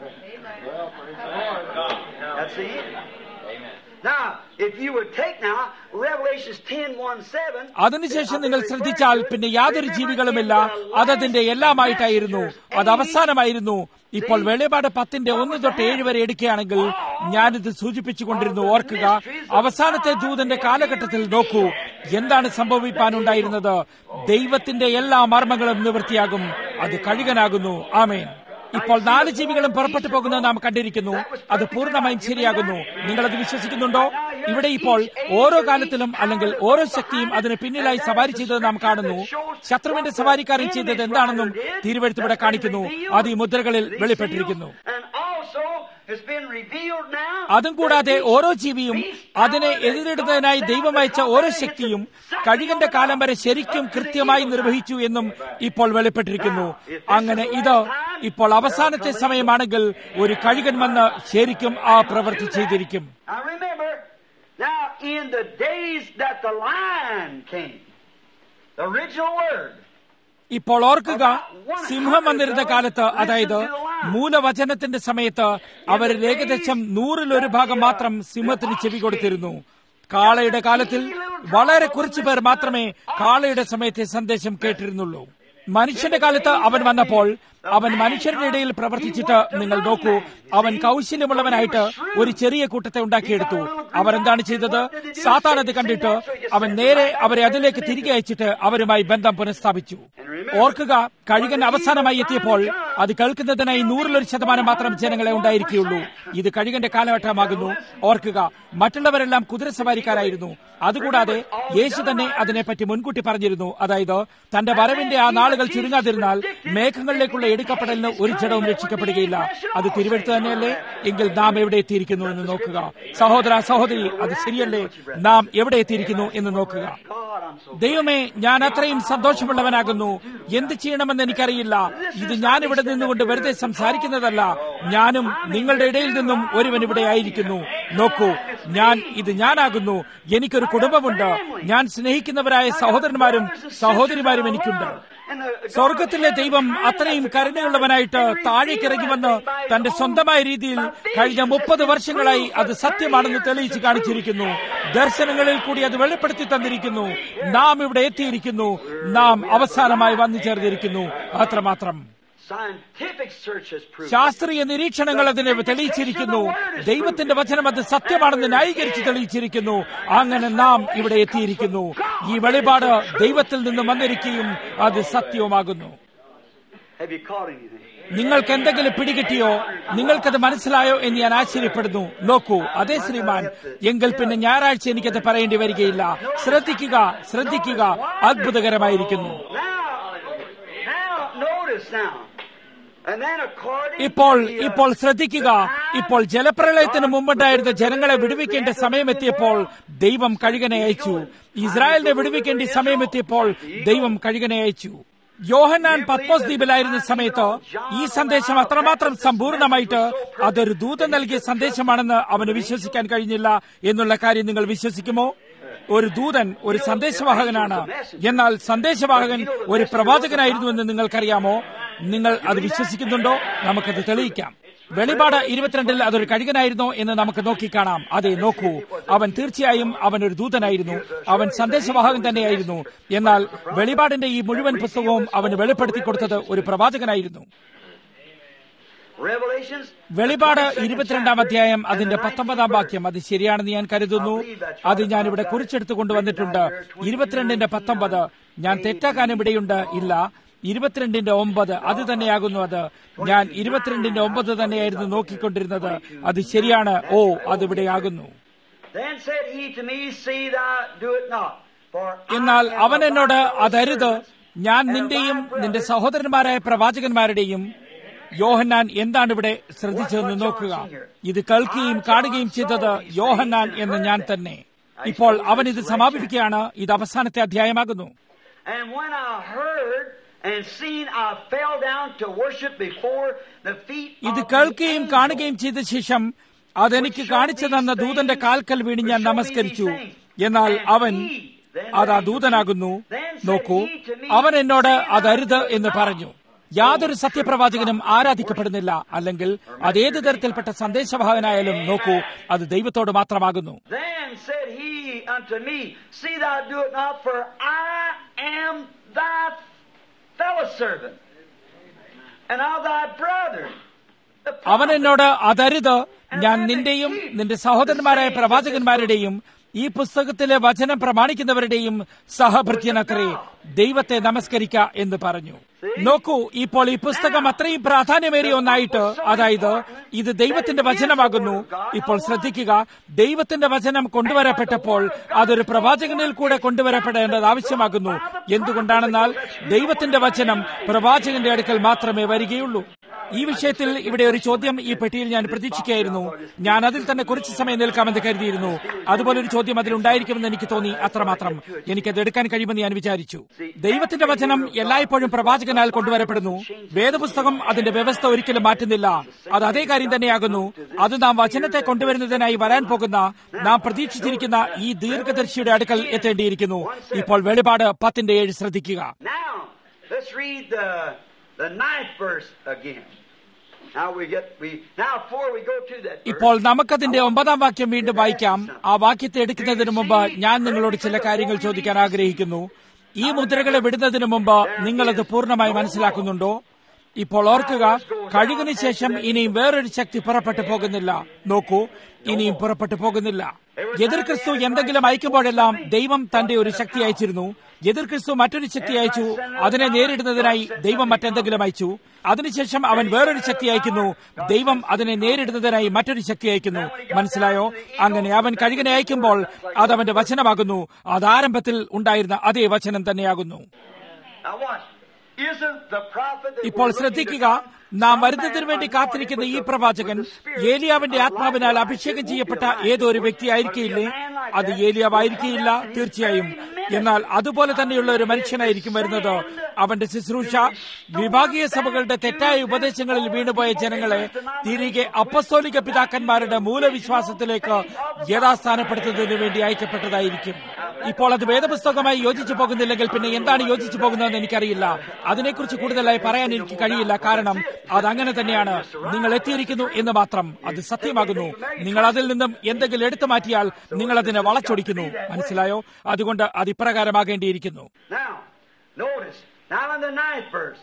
That's the end. Now, if you would take now Revelations 10 1 7. അതിനുശേഷം നിങ്ങൾ ശ്രദ്ധിച്ചാൽ പിന്നെ യാതൊരു ജീവികളുമില്ല അതതിന്റെ എല്ലാമായിട്ടായിരുന്നു അത് അവസാനമായിരുന്നു ഇപ്പോൾ വെളിപാട് പത്തിന്റെ ഒന്ന് തൊട്ട് ഏഴ് വരെ എടുക്കുകയാണെങ്കിൽ ഞാനിത് സൂചിപ്പിച്ചുകൊണ്ടിരുന്നു ഓർക്കുക അവസാനത്തെ ദൂതന്റെ കാലഘട്ടത്തിൽ നോക്കൂ എന്താണ് സംഭവിപ്പാനുണ്ടായിരുന്നത് ദൈവത്തിന്റെ എല്ലാ മർമ്മങ്ങളും നിവൃത്തിയാകും അത് കഴുകനാകുന്നു ആമേൻ ഇപ്പോൾ നാല് ജീവികളും പുറപ്പെട്ടു പോകുന്നത് നാം കണ്ടിരിക്കുന്നു അത് പൂർണ്ണമായും ശരിയാകുന്നു നിങ്ങൾ അത് വിശ്വസിക്കുന്നുണ്ടോ ഇവിടെ ഇപ്പോൾ ഓരോ കാലത്തിലും അല്ലെങ്കിൽ ഓരോ ശക്തിയും അതിന് പിന്നിലായി സവാരി ചെയ്തത് നാം കാണുന്നു ശത്രുവിന്റെ സവാരിക്കാരൻ ചെയ്തത് എന്താണെന്നും തിരുവഴുത്ത് ഇവിടെ കാണിക്കുന്നു അത് ഈ മുദ്രകളിൽ വെളിപ്പെട്ടിരിക്കുന്നു And also has been revealed now. അതും കൂടാതെ ഓരോ ജീവിയും അതിനെ എതിരിടുന്നതിനായി ദൈവം അയച്ച ഓരോ ശക്തിയും കഴുകന്റെ കാലം വരെ ശരിക്കും കൃത്യമായി നിർവഹിച്ചു എന്നും ഇപ്പോൾ വെളിപ്പെട്ടിരിക്കുന്നു അങ്ങനെ ഇത് ഇപ്പോൾ അവസാനത്തെ സമയമാണെങ്കിൽ ഒരു കഴുകൻ വന്ന് ശരിക്കും ആ പ്രവൃത്തി ചെയ്തിരിക്കും Now remember, now in the days that the lion came, the original word, ഇപ്പോൾ ഓർക്കുക സിംഹം വന്നിരുന്ന കാലത്ത് അതായത് മൂലവചനത്തിന്റെ സമയത്ത് അവരിൽ ഏകദേശം നൂറിലൊരു ഭാഗം മാത്രം സിംഹത്തിന് ചെവി കൊടുത്തിരുന്നു കാളയുടെ കാലത്തിൽ വളരെ കുറച്ചു പേർ മാത്രമേ കാളയുടെ സമയത്തെ സന്ദേശം കേട്ടിരുന്നുള്ളൂ മനുഷ്യന്റെ കാലത്ത് അവൻ വന്നപ്പോൾ അവൻ മനുഷ്യരുടെ ഇടയിൽ പ്രവർത്തിച്ചിട്ട് നിങ്ങൾ നോക്കൂ അവൻ കൗശല്യമുള്ളവനായിട്ട് ഒരു ചെറിയ കൂട്ടത്തെ ഉണ്ടാക്കിയെടുത്തു അവർ എന്താണ് ചെയ്തത് സാത്താൻ അത് കണ്ടിട്ട് അവൻ നേരെ അവരെ അതിലേക്ക് തിരികെ അയച്ചിട്ട് അവരുമായി ബന്ധം പുനഃസ്ഥാപിച്ചു and ഓർക്കുക കഴുകൻ അവസാനമായി എത്തിയപ്പോൾ അത് കേൾക്കുന്നതിനായി നൂറിലൊരു ശതമാനം മാത്രം ജനങ്ങളെ ഉണ്ടായിരിക്കുകയുള്ളൂ ഇത് കഴുകന്റെ കാലഘട്ടമാകുന്നു ഓർക്കുക മറ്റുള്ളവരെല്ലാം കുതിരസവാരിക്കാരായിരുന്നു അതുകൂടാതെ യേശു തന്നെ അതിനെപ്പറ്റി മുൻകൂട്ടി പറഞ്ഞിരുന്നു അതായത് തന്റെ വരവിന്റെ ആ നാളുകൾ ചുരുങ്ങാതിരുന്നാൽ മേഘങ്ങളിലേക്കുള്ള എടുക്കപ്പെടലിന് ഒരു ജഡവും രക്ഷിക്കപ്പെടുകയില്ല അത് തിരുവെടുത്ത് തന്നെയല്ലേ എങ്കിൽ നാം എവിടെ എത്തിയിരിക്കുന്നു എന്ന് നോക്കുക സഹോദര സഹോദരി അത് ശരിയല്ലേ നാം എവിടെ എത്തിയിരിക്കുന്നു എന്ന് നോക്കുക ദൈവമേ ഞാൻ അത്രയും സന്തോഷമുള്ളവനാകുന്നു എന്ത് ചെയ്യണമെന്ന് എനിക്കറിയില്ല ഇത് ഞാൻ ഇവിടെ നിന്നുകൊണ്ട് വെറുതെ സംസാരിക്കുന്നതല്ല ഞാനും നിങ്ങളുടെ ഇടയിൽ നിന്നും ഒരുവൻ ഇവിടെ ആയിരിക്കുന്നു നോക്കൂ ഞാൻ ഇത് ഞാനാകുന്നു എനിക്കൊരു കുടുംബമുണ്ട് ഞാൻ സ്നേഹിക്കുന്നവരായ സഹോദരന്മാരും സഹോദരിമാരും എനിക്കുണ്ട് സ്വർഗത്തിലെ ദൈവം അത്രയും കരുണയുള്ളവനായിട്ട് താഴേക്കിറങ്ങി വന്ന് തന്റെ സ്വന്തമായ രീതിയിൽ കഴിഞ്ഞ മുപ്പത് വർഷങ്ങളായി അത് സത്യമാണെന്ന് തെളിയിച്ച് കാണിച്ചിരിക്കുന്നു ദർശനങ്ങളിൽ കൂടി അത് വെളിപ്പെടുത്തി തന്നിരിക്കുന്നു നാം ഇവിടെ എത്തിയിരിക്കുന്നു നാം അവസാനമായി വന്നു ചേർന്നിരിക്കുന്നു അത്രമാത്രം ശാസ്ത്രീയ നിരീക്ഷണങ്ങൾ അതിനെ തെളിയിച്ചിരിക്കുന്നു ദൈവത്തിന്റെ വചനം അത് സത്യമാണെന്ന് ന്യായീകരിച്ച് തെളിയിച്ചിരിക്കുന്നു അങ്ങനെ നാം ഇവിടെ എത്തിയിരിക്കുന്നു ഈ വെളിപാട് ദൈവത്തിൽ നിന്ന് വന്നിരിക്കുകയും അത് സത്യവുമാകുന്നു നിങ്ങൾക്ക് എന്തെങ്കിലും പിടികിട്ടിയോ നിങ്ങൾക്കത് മനസ്സിലായോ എന്ന് ഞാൻ ആശ്ചര്യപ്പെടുന്നു നോക്കൂ അതേ ശ്രീമാൻ എങ്കിൽ പിന്നെ ഞായറാഴ്ച എനിക്കത് പറയേണ്ടി വരികയില്ല ശ്രദ്ധിക്കുക ശ്രദ്ധിക്കുക അത്ഭുതകരമായിരിക്കുന്നു ഇപ്പോൾ ഇപ്പോൾ ശ്രദ്ധിക്കുക ഇപ്പോൾ ജലപ്രളയത്തിന് മുമ്പുണ്ടായിരുന്ന ജനങ്ങളെ വിടുവിക്കേണ്ട സമയമെത്തിയപ്പോൾ ദൈവം കഴുകനെ അയച്ചു ഇസ്രായേലിനെ വിടുവിക്കേണ്ട സമയമെത്തിയപ്പോൾ ദൈവം കഴുകനെ അയച്ചു യോഹന്നാൻ പത്മോസ് ദ്വീപിലായിരുന്ന സമയത്ത് ഈ സന്ദേശം അത്രമാത്രം സമ്പൂർണമായിട്ട് അതൊരു ദൂതം നൽകിയ സന്ദേശമാണെന്ന് അവന് വിശ്വസിക്കാൻ കഴിഞ്ഞില്ല എന്നുള്ള കാര്യം നിങ്ങൾ വിശ്വസിക്കുമോ ഒരു ദൂതൻ ഒരു സന്ദേശവാഹകനാണ് എന്നാൽ സന്ദേശവാഹകൻ ഒരു പ്രവാചകനായിരുന്നുവെന്ന് നിങ്ങൾക്കറിയാമോ നിങ്ങൾ അത് വിശ്വസിക്കുന്നുണ്ടോ നമുക്കത് തെളിയിക്കാം വെളിപാട് ഇരുപത്തിരണ്ടിൽ അതൊരു കഴുകനായിരുന്നോ എന്ന് നമുക്ക് നോക്കിക്കാണാം അതെ നോക്കൂ അവൻ തീർച്ചയായും അവൻ ഒരു ദൂതനായിരുന്നു അവൻ സന്ദേശവാഹകൻ തന്നെയായിരുന്നു എന്നാൽ വെളിപാടിന്റെ ഈ മുഴുവൻ പുസ്തകവും അവന് വെളിപ്പെടുത്തി കൊടുത്തത് ഒരു പ്രവാചകനായിരുന്നു വെളിപാട് ഇരുപത്തിരണ്ടാം അധ്യായം അതിന്റെ പത്തൊമ്പതാം വാക്യം അത് ശരിയാണെന്ന് ഞാൻ കരുതുന്നു അത് ഞാൻ ഇവിടെ കുറിച്ചെടുത്തു കൊണ്ടുവന്നിട്ടുണ്ട് ഇരുപത്തിരണ്ടിന്റെ പത്തൊമ്പത് ഞാൻ തെറ്റാക്കാനും ഇവിടെയുണ്ട് ഇല്ല ഇരുപത്തിരണ്ടിന്റെ ഒമ്പത് അത് തന്നെയാകുന്നു അത് ഞാൻ ഇരുപത്തിരണ്ടിന്റെ ഒമ്പത് തന്നെയായിരുന്നു നോക്കിക്കൊണ്ടിരുന്നത് അത് ശരിയാണ് ഓ അതിവിടെയാകുന്നു എന്നാൽ അവൻ എന്നോട് അതരുത് ഞാൻ നിന്റെയും നിന്റെ സഹോദരന്മാരായ പ്രവാചകന്മാരുടെയും യോഹന്നാൻ എന്താണ് ഇവിടെ ശ്രദ്ധിച്ചതെന്ന് നോക്കുക ഇത് കേൾക്കുകയും കാണുകയും ചെയ്തത് യോഹന്നാൻ എന്ന് ഞാൻ തന്നെ ഇപ്പോൾ അവൻ ഇത് സമാപിപ്പിക്കുകയാണ് ഇത് അവസാനത്തെ അധ്യായമാകുന്നു ഇത് കേൾക്കുകയും കാണുകയും ചെയ്ത ശേഷം അതെനിക്ക് കാണിച്ചു തന്ന ദൂതന്റെ കാൽക്കൽ വീണ് ഞാൻ നമസ്കരിച്ചു എന്നാൽ അവൻ അത് ആ ദൂതനാകുന്നു നോക്കൂ അവൻ എന്നോട് അതരുത് എന്ന് പറഞ്ഞു യാതൊരു സത്യപ്രവാചകനും ആരാധിക്കപ്പെടുന്നില്ല അല്ലെങ്കിൽ അതേത് തരത്തിൽപ്പെട്ട സന്ദേശവാഹകനായാലും നോക്കൂ അത് ദൈവത്തോട് മാത്രമാകുന്നു അവൻ എന്നോട് അതരുത് ഞാൻ നിന്റെയും നിന്റെ സഹോദരന്മാരായ പ്രവാചകന്മാരുടെയും ഈ പുസ്തകത്തിലെ വചനം പ്രമാണിക്കുന്നവരുടെയും സഹഭൃത്യനത്രേ ദൈവത്തെ നമസ്കരിക്ക എന്ന് പറഞ്ഞു നോക്കൂ ഇപ്പോൾ ഈ പുസ്തകം അത്രയും പ്രാധാന്യമേറിയ ഒന്നായിട്ട് അതായത് ഇത് ദൈവത്തിന്റെ വചനമാകുന്നു ഇപ്പോൾ ശ്രദ്ധിക്കുക ദൈവത്തിന്റെ വചനം കൊണ്ടുവരപ്പെട്ടപ്പോൾ അതൊരു പ്രവാചകനിൽ കൂടെ കൊണ്ടുവരപ്പെടേണ്ടത് ആവശ്യമാകുന്നു എന്തുകൊണ്ടാണെന്നാൽ ദൈവത്തിന്റെ വചനം പ്രവാചകന്റെ അടുക്കൽ മാത്രമേ വരികയുള്ളൂ ഈ വിഷയത്തിൽ ഇവിടെ ഒരു ചോദ്യം ഈ പെട്ടിയിൽ ഞാൻ പ്രതീക്ഷിക്കുകയായിരുന്നു ഞാൻ അതിൽ തന്നെ കുറച്ച് സമയം നിൽക്കാമെന്ന് കരുതിയിരുന്നു അതുപോലെ ഒരു ചോദ്യം അതിലുണ്ടായിരിക്കുമെന്ന് എനിക്ക് തോന്നി അത്രമാത്രം എനിക്കത് എടുക്കാൻ കഴിയുമെന്ന് ഞാൻ വിചാരിച്ചു ദൈവത്തിന്റെ വചനം എല്ലായ്പ്പോഴും പ്രവാചകനാൽ കൊണ്ടുവരപ്പെടുന്നു വേദപുസ്തകം അതിന്റെ വ്യവസ്ഥ ഒരിക്കലും മാറ്റുന്നില്ല അത് അതേ കാര്യം തന്നെയാകുന്നു അത് നാം വചനത്തെ കൊണ്ടുവരുന്നതിനായി വരാൻ പോകുന്ന നാം പ്രതീക്ഷിച്ചിരിക്കുന്ന ഈ ദീർഘദർശിയുടെ അടുക്കൽ എത്തേണ്ടിയിരിക്കുന്നു ഇപ്പോൾ വെളിപാട് പത്തിന്റെ ഏഴ് ശ്രദ്ധിക്കുക ഇപ്പോൾ നമുക്കതിന്റെ ഒമ്പതാം വാക്യം വീണ്ടും വായിക്കാം ആ വാക്യത്തെ എടുക്കുന്നതിന് മുമ്പ് ഞാൻ നിങ്ങളോട് ചില കാര്യങ്ങൾ ചോദിക്കാൻ ആഗ്രഹിക്കുന്നു ഈ മുദ്രകളെ വിടുന്നതിന് മുമ്പ് നിങ്ങളത് പൂർണ്ണമായി മനസ്സിലാക്കുന്നുണ്ടോ ഇപ്പോൾ ഓർക്കുക കഴുകിന് ശേഷം ഇനിയും വേറൊരു ശക്തി പുറപ്പെട്ടു പോകുന്നില്ല നോക്കൂ ഇനിയും പുറപ്പെട്ടു പോകുന്നില്ല എതിർ ക്രിസ്തു എന്തെങ്കിലും അയക്കുമ്പോഴെല്ലാം ദൈവം തന്റെ ഒരു ശക്തി അയച്ചിരുന്നു എതിർ ക്രിസ്തു മറ്റൊരു ശക്തി അയച്ചു അതിനെ നേരിടുന്നതിനായി ദൈവം മറ്റെന്തെങ്കിലും അയച്ചു അതിനുശേഷം അവൻ വേറൊരു ശക്തി അയക്കുന്നു ദൈവം അതിനെ നേരിടുന്നതിനായി മറ്റൊരു ശക്തി അയക്കുന്നു മനസ്സിലായോ അങ്ങനെ അവൻ കഴുകനെ അയക്കുമ്പോൾ അത് അവന്റെ വചനമാകുന്നു അത് ആരംഭത്തിൽ ഉണ്ടായിരുന്ന അതേ വചനം തന്നെയാകുന്നു Now watch. Isn't the prophet that ഇപ്പോൾ we're looking ശ്രദ്ധിക്കുക to come, നാം some വരുന്നതിന് man വേണ്ടി anointed കാത്തിരിക്കുന്ന ഈ with the- പ്രവാചകൻ with the spirit ഏലിയാവിന്റെ of ആത്മാവിനാൽ Elijah. അഭിഷേകം It ചെയ്യപ്പെട്ട won't be ഏതോ ഒരു Elijah. വ്യക്തി ആയിരിക്കില്ലേ It won't be a man like അത് that. ഏലിയാവായിരിക്കില്ല It won't be തീർച്ചയായും that very എന്നാൽ അതുപോലെ തന്നെയുള്ള ഒരു മനുഷ്യനായിരിക്കും വരുന്നത് അവന്റെ ശുശ്രൂഷ വിഭാഗീയ സഭകളുടെ തെറ്റായ ഉപദേശങ്ങളിൽ വീണുപോയ ജനങ്ങളെ തിരികെ അപ്പസ്തോലിക പിതാക്കന്മാരുടെ മൂലവിശ്വാസത്തിലേക്ക് യഥാസ്ഥാനപ്പെടുത്തുന്നതിന് വേണ്ടി അയക്കപ്പെട്ടതായിരിക്കും ഇപ്പോൾ അത് വേദപുസ്തകമായി യോജിച്ചു പോകുന്നില്ലെങ്കിൽ പിന്നെ എന്താണ് യോജിച്ചു പോകുന്നതെന്ന് എനിക്കറിയില്ല അതിനെക്കുറിച്ച് കൂടുതലായി പറയാൻ എനിക്ക് കഴിയില്ല കാരണം അത് അങ്ങനെ തന്നെയാണ് നിങ്ങൾ എത്തിയിരിക്കുന്നു എന്ന് മാത്രം അത് സത്യമാകുന്നു നിങ്ങൾ അതിൽ നിന്നും എന്തെങ്കിലും എടുത്തു മാറ്റിയാൽ നിങ്ങൾ അതിനെ വളച്ചൊടിക്കുന്നു മനസ്സിലായോ അതുകൊണ്ട് അത് ഇപ്രകാരമാകേണ്ടിയിരിക്കുന്നു Now, notice. Now in the ninth verse.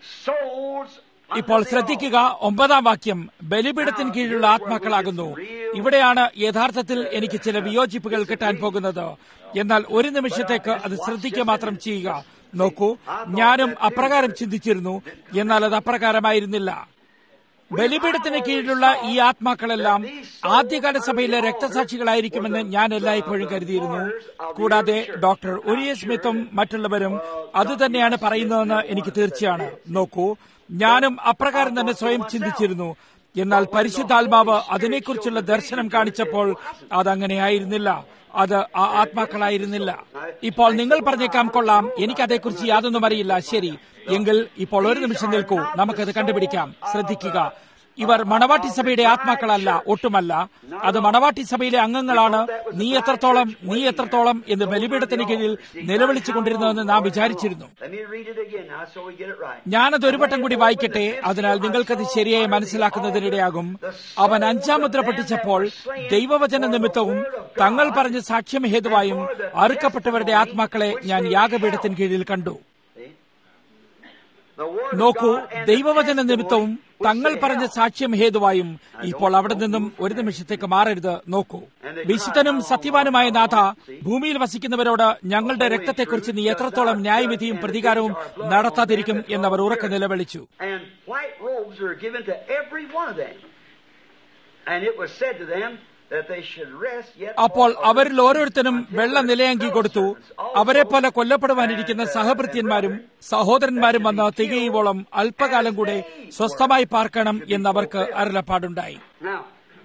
Souls. unto ഇപ്പോൾ the ശ്രദ്ധിക്കുക ഒമ്പതാം വാക്യം ബലിപീഠത്തിന് കീഴിലുള്ള ആത്മാക്കളാകുന്നു ഇവിടെയാണ് യഥാർത്ഥത്തിൽ എനിക്ക് ചില വിയോജിപ്പുകൾ കിട്ടാൻ പോകുന്നത് എന്നാൽ ഒരു നിമിഷത്തേക്ക് അത് ശ്രദ്ധിക്കുക മാത്രം ചെയ്യുക നോക്കൂ ഞാനും അപ്രകാരം ചിന്തിച്ചിരുന്നു എന്നാൽ അത് അപ്രകാരമായിരുന്നില്ല ബലിപീഠത്തിന് കീഴിലുള്ള ഈ ആത്മാക്കളെല്ലാം ആദ്യകാല സഭയിലെ രക്തസാക്ഷികളായിരിക്കുമെന്ന് ഞാൻ എല്ലായ്പ്പോഴും കരുതിയിരുന്നു കൂടാതെ ഡോക്ടർ ഉരിയ സ്മിത്തും മറ്റുള്ളവരും അതുതന്നെയാണ് പറയുന്നതെന്ന് എനിക്ക് തീർച്ചയാണ് നോക്കൂ ഞാനും അപ്രകാരം തന്നെ സ്വയം ചിന്തിച്ചിരുന്നു എന്നാൽ പരിശുദ്ധാത്മാവ് അതിനെക്കുറിച്ചുള്ള ദർശനം കാണിച്ചപ്പോൾ അതങ്ങനെയായിരുന്നില്ല അത് ആ ആത്മാക്കളായിരുന്നില്ല ഇപ്പോൾ നിങ്ങൾ പറഞ്ഞേക്കാം കൊള്ളാം എനിക്കതേക്കുറിച്ച് യാതൊന്നും അറിയില്ല ശരി എങ്കിൽ ഇപ്പോൾ ഒരു നിമിഷം നിൽക്കൂ നമുക്കത് കണ്ടുപിടിക്കാം ശ്രദ്ധിക്കുക ഇവർ മണവാട്ടി സഭയുടെ ആത്മാക്കളല്ല ഒട്ടുമല്ല അത് മണവാട്ടി സഭയിലെ അംഗങ്ങളാണ് നീ എത്രത്തോളം നീ എത്രത്തോളം എന്ന് ബലിപീഠത്തിന് കീഴിൽ നിലവിളിച്ചു കൊണ്ടിരുന്നതെന്ന് നാം വിചാരിച്ചിരുന്നു Let me read it again now so we get it right. ഞാനത് ഒരു വട്ടം കൂടി വായിക്കട്ടെ അതിനാൽ നിങ്ങൾക്കത് ശരിയായി മനസ്സിലാക്കുന്നതിനിടയാകും അവൻ അഞ്ചാം മുദ്ര പൊട്ടിച്ചപ്പോൾ ദൈവവചന നിമിത്തവും തങ്ങൾ പറഞ്ഞ സാക്ഷ്യം ഹേതുവായും അറുക്കപ്പെട്ടവരുടെ ആത്മാക്കളെ ഞാൻ യാഗപീഠത്തിന് കീഴിൽ കണ്ടു See? The word of നോക്കൂ God and the ദൈവവചന testimony നിമിത്തവും which തങ്ങൾ they പറഞ്ഞ held. സാക്ഷ്യം ഹേതുവായും ഇപ്പോൾ അവിടെ നിന്നും ഒരു നിമിഷത്തേക്ക് മാറരുത് നോക്കൂ വിശുദ്ധനും സത്യവാനുമായ നാഥ ഭൂമിയിൽ വസിക്കുന്നവരോട് ഞങ്ങളുടെ രക്തത്തെക്കുറിച്ച് നീ എത്രത്തോളം ന്യായവിധിയും പ്രതികാരവും നടത്താതിരിക്കും എന്നവർ ഉറക്കെ നിലവിളിച്ചു And white robes were given to every one of them. And it was said to them that they should rest yet. അപ്പോൾ all of അവരിൽ them ഓരോരുത്തരും until വെള്ള their നിലയങ്കി കൊടുത്തു fellow അവരെ പോലെ servants കൊല്ലപ്പെടുവാനിരിക്കുന്ന also സഹഭൃത്യന്മാരും സഹോദരന്മാരും വന്ന് തികയുവോളം അല്പകാലം കൂടെ സ്വസ്ഥമായി പാർക്കണം എന്നവർക്ക് അരുളപ്പാടുണ്ടായി Now,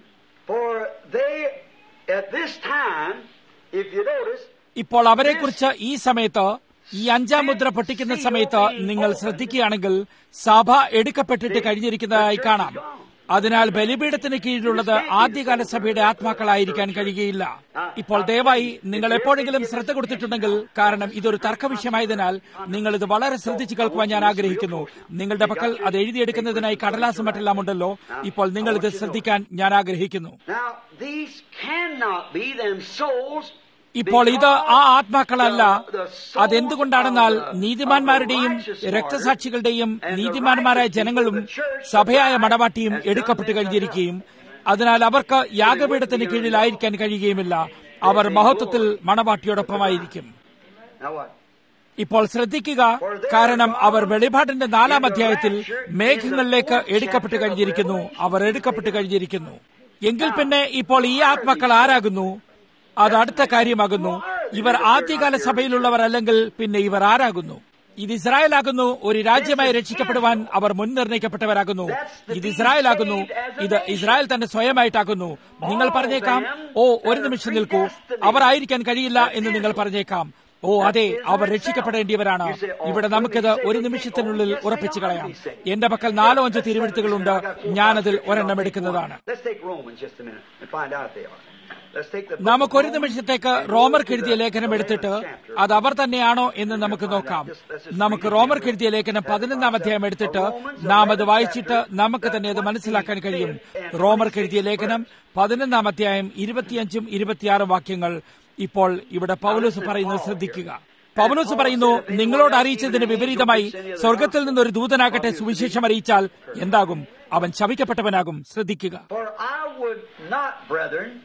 for they, at this time, if you notice, ഇപ്പോൾ അവരെക്കുറിച്ച് ഈ സമയത്ത് ഈ അഞ്ചാം മുദ്ര പൊട്ടിക്കുന്ന സമയത്ത് നിങ്ങൾ ശ്രദ്ധിക്കുകയാണെങ്കിൽ സഭ എടുക്കപ്പെട്ടിട്ട് കഴിഞ്ഞിരിക്കുന്നതായി കാണാം അതിനാൽ ബലിപീഠത്തിന് കീഴിലുള്ളത് ആദ്യകാല സഭയുടെ ആത്മാക്കളായിരിക്കാൻ കഴിയുകയില്ല ഇപ്പോൾ ദയവായി നിങ്ങൾ എപ്പോഴെങ്കിലും ശ്രദ്ധ കൊടുത്തിട്ടുണ്ടെങ്കിൽ കാരണം ഇതൊരു തർക്കവിഷയമായതിനാൽ നിങ്ങൾ ഇത് വളരെ ശ്രദ്ധിച്ചു കേൾക്കുവാൻ ഞാൻ ആഗ്രഹിക്കുന്നു നിങ്ങളുടെ പക്കൽ അത് എഴുതിയെടുക്കുന്നതിനായി കടലാസും മറ്റെല്ലാം ഉണ്ടല്ലോ ഇപ്പോൾ നിങ്ങൾ ഇത് ശ്രദ്ധിക്കാൻ ഞാൻ ആഗ്രഹിക്കുന്നു now these cannot be them souls. ഇപ്പോൾ ഇത് ആ ആത്മാക്കളല്ല അതെന്തുകൊണ്ടാണെന്നാൽ നീതിമാന്മാരുടെയും രക്തസാക്ഷികളുടെയും നീതിമാന്മാരായ ജനങ്ങളും സഭയായ മടവാട്ടിയും എടുക്കപ്പെട്ടു കഴിഞ്ഞിരിക്കുകയും അതിനാൽ അവർക്ക് യാഗപീഠത്തിന് കീഴിലായിരിക്കാൻ കഴിയുകയുമില്ല അവർ മഹത്വത്തിൽ മണവാട്ടിയോടൊപ്പമായിരിക്കും Now what? ഇപ്പോൾ ശ്രദ്ധിക്കുക കാരണം അവർ വെളിപാടിന്റെ നാലാം അധ്യായത്തിൽ മേഘങ്ങളിലേക്ക് എടുക്കപ്പെട്ടു കഴിഞ്ഞിരിക്കുന്നു അവർ എടുക്കപ്പെട്ടു കഴിഞ്ഞിരിക്കുന്നു എങ്കിൽ പിന്നെ ഇപ്പോൾ ഈ ആത്മാക്കൾ ആരാകുന്നു അത് അടുത്ത കാര്യമാകുന്നു ഇവർ ആദ്യകാല സഭയിലുള്ളവർ അല്ലെങ്കിൽ പിന്നെ ഇവർ ആരാകുന്നു ഇത് ഇസ്രായേലാകുന്നു ഒരു രാജ്യമായി രക്ഷിക്കപ്പെടുവാൻ അവർ മുൻനിർണയിക്കപ്പെട്ടവരാകുന്നു ഇത് ഇസ്രായേലാകുന്നു ഇത് ഇസ്രായേൽ തന്നെ സ്വയമായിട്ടാകുന്നു നിങ്ങൾ പറഞ്ഞേക്കാം ഓ ഒരു നിമിഷം നിൽക്കൂ അവർ ആയിരിക്കാൻ കഴിയില്ല എന്ന് നിങ്ങൾ പറഞ്ഞേക്കാം ഓ അതെ അവർ രക്ഷിക്കപ്പെടേണ്ടിയവരാണ് ഇവിടെ നമുക്കിത് ഒരു നിമിഷത്തിനുള്ളിൽ ഉറപ്പിച്ചു കളയാം എന്റെ പക്കൽ നാലോ അഞ്ചോ തിരുവെഴുത്തുകളുണ്ട് ഞാനതിൽ ഒരെണ്ണം എടുക്കുന്നതാണ് Let's take Romans just a minute and find out if they are. Let's take the നമുക്കൊരു നിമിഷത്തേക്ക് റോമർക്ക് എഴുതിയ ലേഖനം എടുത്തിട്ട് അത് അവർ തന്നെയാണോ എന്ന് നമുക്ക് നോക്കാം നമുക്ക് റോമർക്ക് എഴുതിയ ലേഖനം പതിനൊന്നാം അധ്യായം എടുത്തിട്ട് നാം അത് വായിച്ചിട്ട് നമുക്ക് തന്നെ അത് മനസ്സിലാക്കാൻ കഴിയും റോമർക്ക് എഴുതിയ ലേഖനം പതിനൊന്നാം അധ്യായം ഇരുപത്തിയഞ്ചും ഇരുപത്തിയാറും വാക്യങ്ങൾ ഇപ്പോൾ ഇവിടെ പൗലോസ് പറയുന്നത് ശ്രദ്ധിക്കുക പൗലോസ് പറയുന്നു നിങ്ങളോട് അറിയിച്ചതിന് വിപരീതമായി സ്വർഗത്തിൽ നിന്നൊരു ദൂതനാകട്ടെ സുവിശേഷം അറിയിച്ചാൽ എന്താകും അവൻ ശവിക്കപ്പെട്ടവനാകും ശ്രദ്ധിക്കുക For I would not, brethren,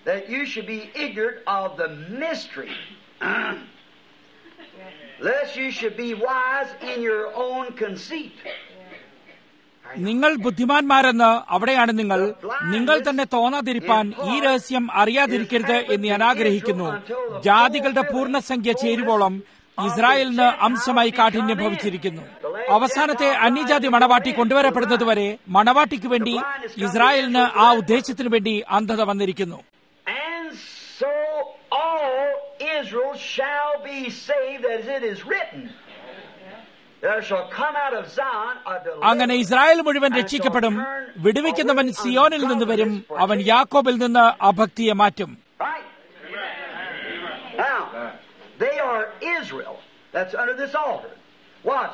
that you should be ignorant of the mystery, lest you should be wise in your own conceit. നിങ്ങൾ ബുദ്ധിമാന്മാരെന്ന് അവിടെയാണ് നിങ്ങൾ നിങ്ങൾ തന്നെ തോന്നാതിരിപ്പാൻ ഈ രഹസ്യം അറിയാതിരിക്കരുത് എന്ന് ഞാൻ ആഗ്രഹിക്കുന്നു ജാതികളുടെ പൂർണ്ണസംഖ്യ ചേരുവോളം ഇസ്രായേലിന് അംശമായി കാഠിന്യം ഭവിച്ചിരിക്കുന്നു അവസാനത്തെ അന്യജാതി മണവാട്ടി കൊണ്ടുവരപ്പെടുന്നതുവരെ മണവാട്ടിക്ക് വേണ്ടി ഇസ്രായേലിന് ആ ഉദ്ദേശത്തിനു വേണ്ടി അന്ധത വന്നിരിക്കുന്നു And so all Israel shall be saved as it is written. There shall come out of Zion a അങ്ങനെ deliverer. ഇസ്രായേൽ മുഴുവൻ രക്ഷിക്കപ്പെടും വിടുവിക്കുന്നവൻ സിയോനിൽ നിന്ന് വരും അവൻ യാക്കോബിൽ നിന്ന് അഭക്തിയെ മാറ്റും Right? Now, they are Israel. That's under this altar. What?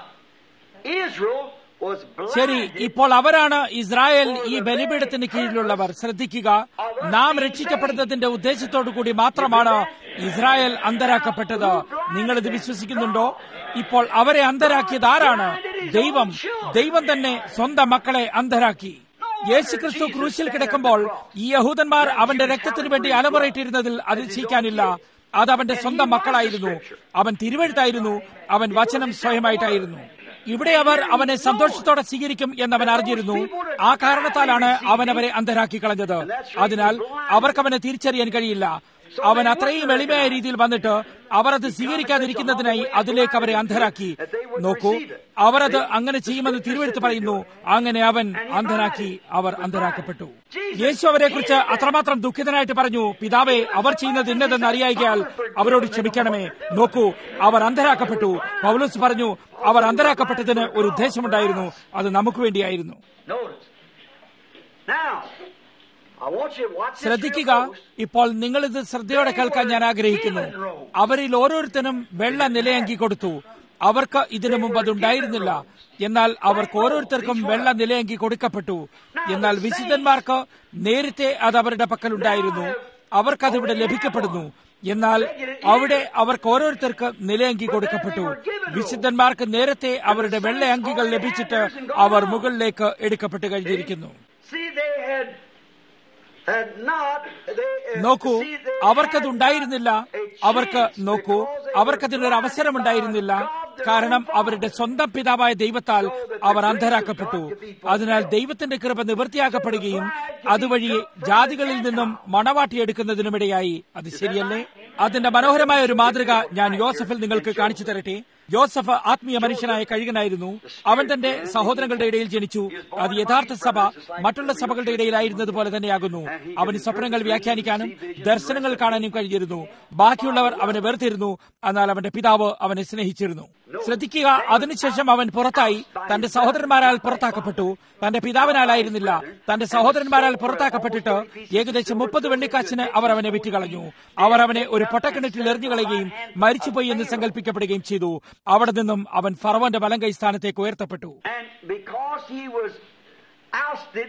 Israel was ശരി blinded. ഇപ്പോൾ അവരാണ് ഇസ്രായേൽ ഈ ബലിപീഠത്തിന് കീഴിലുള്ളവർ ശ്രദ്ധിക്കുക നാം രക്ഷിക്കപ്പെടുന്നതിന്റെ ഉദ്ദേശത്തോടു കൂടി മാത്രമാണ് ഇസ്രായേൽ അന്തരാക്കപ്പെട്ടത് നിങ്ങൾ ഇത് വിശ്വസിക്കുന്നുണ്ടോ ഇപ്പോൾ അവരെ അന്തരാക്കിയത് ആരാണ് ദൈവം ദൈവം തന്നെ സ്വന്തം മക്കളെ അന്തരാക്കി യേശുക്രിസ്തു ക്രൂശിൽ കിടക്കുമ്പോൾ ഈ യഹൂദന്മാർ അവന്റെ രക്തത്തിനു വേണ്ടി അലമുറയിട്ടിരുന്നതിൽ അതിശയിക്കാനില്ല അത് അവന്റെ സ്വന്തം മക്കളായിരുന്നു അവൻ തിരുവഴുത്തായിരുന്നു അവൻ വചനം സ്വയമായിട്ടായിരുന്നു ഇവിടെ അവർ അവനെ സന്തോഷത്തോടെ സ്വീകരിക്കും എന്നവൻ അറിഞ്ഞിരുന്നു ആ കാരണത്താലാണ് അവൻ അവരെ അന്ധരാക്കി കളഞ്ഞത് അതിനാൽ അവർക്ക് അവനെ തിരിച്ചറിയാൻ കഴിയില്ല അവൻ അത്രയും എളിമയായ രീതിയിൽ വന്നിട്ട് അവർ അത് സ്വീകരിക്കാതിരിക്കുന്നതിനായി അതിലേക്ക് അവരെ അന്ധരാക്കി നോക്കൂ അവർ അത് അങ്ങനെ ചെയ്യുമെന്ന് തിരുവെടുത്ത് പറയുന്നു അങ്ങനെ അവൻ അന്ധരാക്കി അവർ അന്ധരാക്കപ്പെട്ടു യേശു അവരെ കുറിച്ച് അത്രമാത്രം ദുഃഖിതനായിട്ട് പറഞ്ഞു പിതാവേ അവർ ചെയ്യുന്നത് ഇന്നതെന്ന് അറിയായികയാൽ അവരോട് ക്ഷമിക്കണമേ നോക്കൂ അവർ അന്ധരാക്കപ്പെട്ടു പൗലോസ് പറഞ്ഞു അവർ അന്ധരാക്കപ്പെട്ടതിന് ഒരു ഉദ്ദേശമുണ്ടായിരുന്നു അത് നമുക്ക് വേണ്ടിയായിരുന്നു Notice. Now, I want you to watch this ശ്രദ്ധിക്കുക real close. ഇപ്പോൾ നിങ്ങൾ ഇത് ശ്രദ്ധയോടെ കേൾക്കാൻ ഞാൻ ആഗ്രഹിക്കുന്നു അവരിൽ ഓരോരുത്തരും വെള്ള നിലയങ്കി കൊടുത്തു അവർക്ക് ഇതിനു മുമ്പ് അതുണ്ടായിരുന്നില്ല എന്നാൽ അവർക്ക് ഓരോരുത്തർക്കും വെള്ള നിലയങ്കി കൊടുക്കപ്പെട്ടു എന്നാൽ വിശുദ്ധന്മാർക്ക് നേരത്തെ അത് അവരുടെ പക്കലുണ്ടായിരുന്നു അവർക്കതിവിടെ ലഭിക്കപ്പെടുന്നു എന്നാൽ അവിടെ അവർക്ക് ഓരോരുത്തർക്ക് നിലയങ്കി കൊടുക്കപ്പെട്ടു വിശുദ്ധന്മാർക്ക് നേരത്തെ അവരുടെ വെള്ള അങ്കികൾ ലഭിച്ചിട്ട് അവർ മുകളിലേക്ക് എടുക്കപ്പെട്ട് കഴിഞ്ഞിരിക്കുന്നു See, they had had not. They, uh, നോക്കൂ see, they അവർക്കത് had ഉണ്ടായിരുന്നില്ല not a അവർക്ക് chance നോക്കൂ because they അവർക്കതിനൊരു were അവസരമുണ്ടായിരുന്നില്ല blinded by God their കാരണം own Father. അവരുടെ സ്വന്തം പിതാവായ ദൈവത്താൽ അവർ അന്ധരാക്കപ്പെട്ടു അതിനാൽ ദൈവത്തിന്റെ കൃപ നിവൃത്തിയാക്കപ്പെടുകയും അതുവഴി ജാതികളിൽ നിന്നും മണവാട്ടിയെടുക്കുന്നതിനുമിടയായി അത് ശരിയല്ലേ അതിന്റെ മനോഹരമായ ഒരു മാതൃക ഞാൻ യോസഫിൽ നിങ്ങൾക്ക് കാണിച്ചു തരട്ടെ യോസഫ് ആത്മീയ മനുഷ്യനായ കഴുകനായിരുന്നു അവൻ തന്റെ സഹോദരങ്ങളുടെ ഇടയിൽ ജനിച്ചു അത് യഥാർത്ഥ സഭ മറ്റുള്ള സഭകളുടെ ഇടയിലായിരുന്നത് പോലെ തന്നെയാകുന്നു അവന് സ്വപ്നങ്ങൾ വ്യാഖ്യാനിക്കാനും ദർശനങ്ങൾ കാണാനും കഴിഞ്ഞിരുന്നു ബാക്കിയുള്ളവർ അവനെ വെറുത്തിരുന്നു എന്നാൽ അവന്റെ പിതാവ് അവനെ സ്നേഹിച്ചിരുന്നു ശ്രദ്ധിക്കുക അതിനുശേഷം അവൻ പുറത്തായി തന്റെ സഹോദരന്മാരാൽ പുറത്താക്കപ്പെട്ടു തന്റെ പിതാവിനാലായിരുന്നില്ല തന്റെ സഹോദരന്മാരാൽ പുറത്താക്കപ്പെട്ടിട്ട് ഏകദേശം മുപ്പത് വെള്ളിക്കാശിന് അവർ അവനെ വിറ്റുകളഞ്ഞു അവർ അവനെ ഒരു പൊട്ടക്കിണറ്റിൽ എറിഞ്ഞുകളയുകയും മരിച്ചുപോയി എന്ന് സങ്കല്പിക്കപ്പെടുകയും ചെയ്തു അവിടെ നിന്നും അവൻ ഫറവന്റെ വലങ്കൈ സ്ഥാനത്തേക്ക് ഉയർത്തപ്പെട്ടു And because he was ousted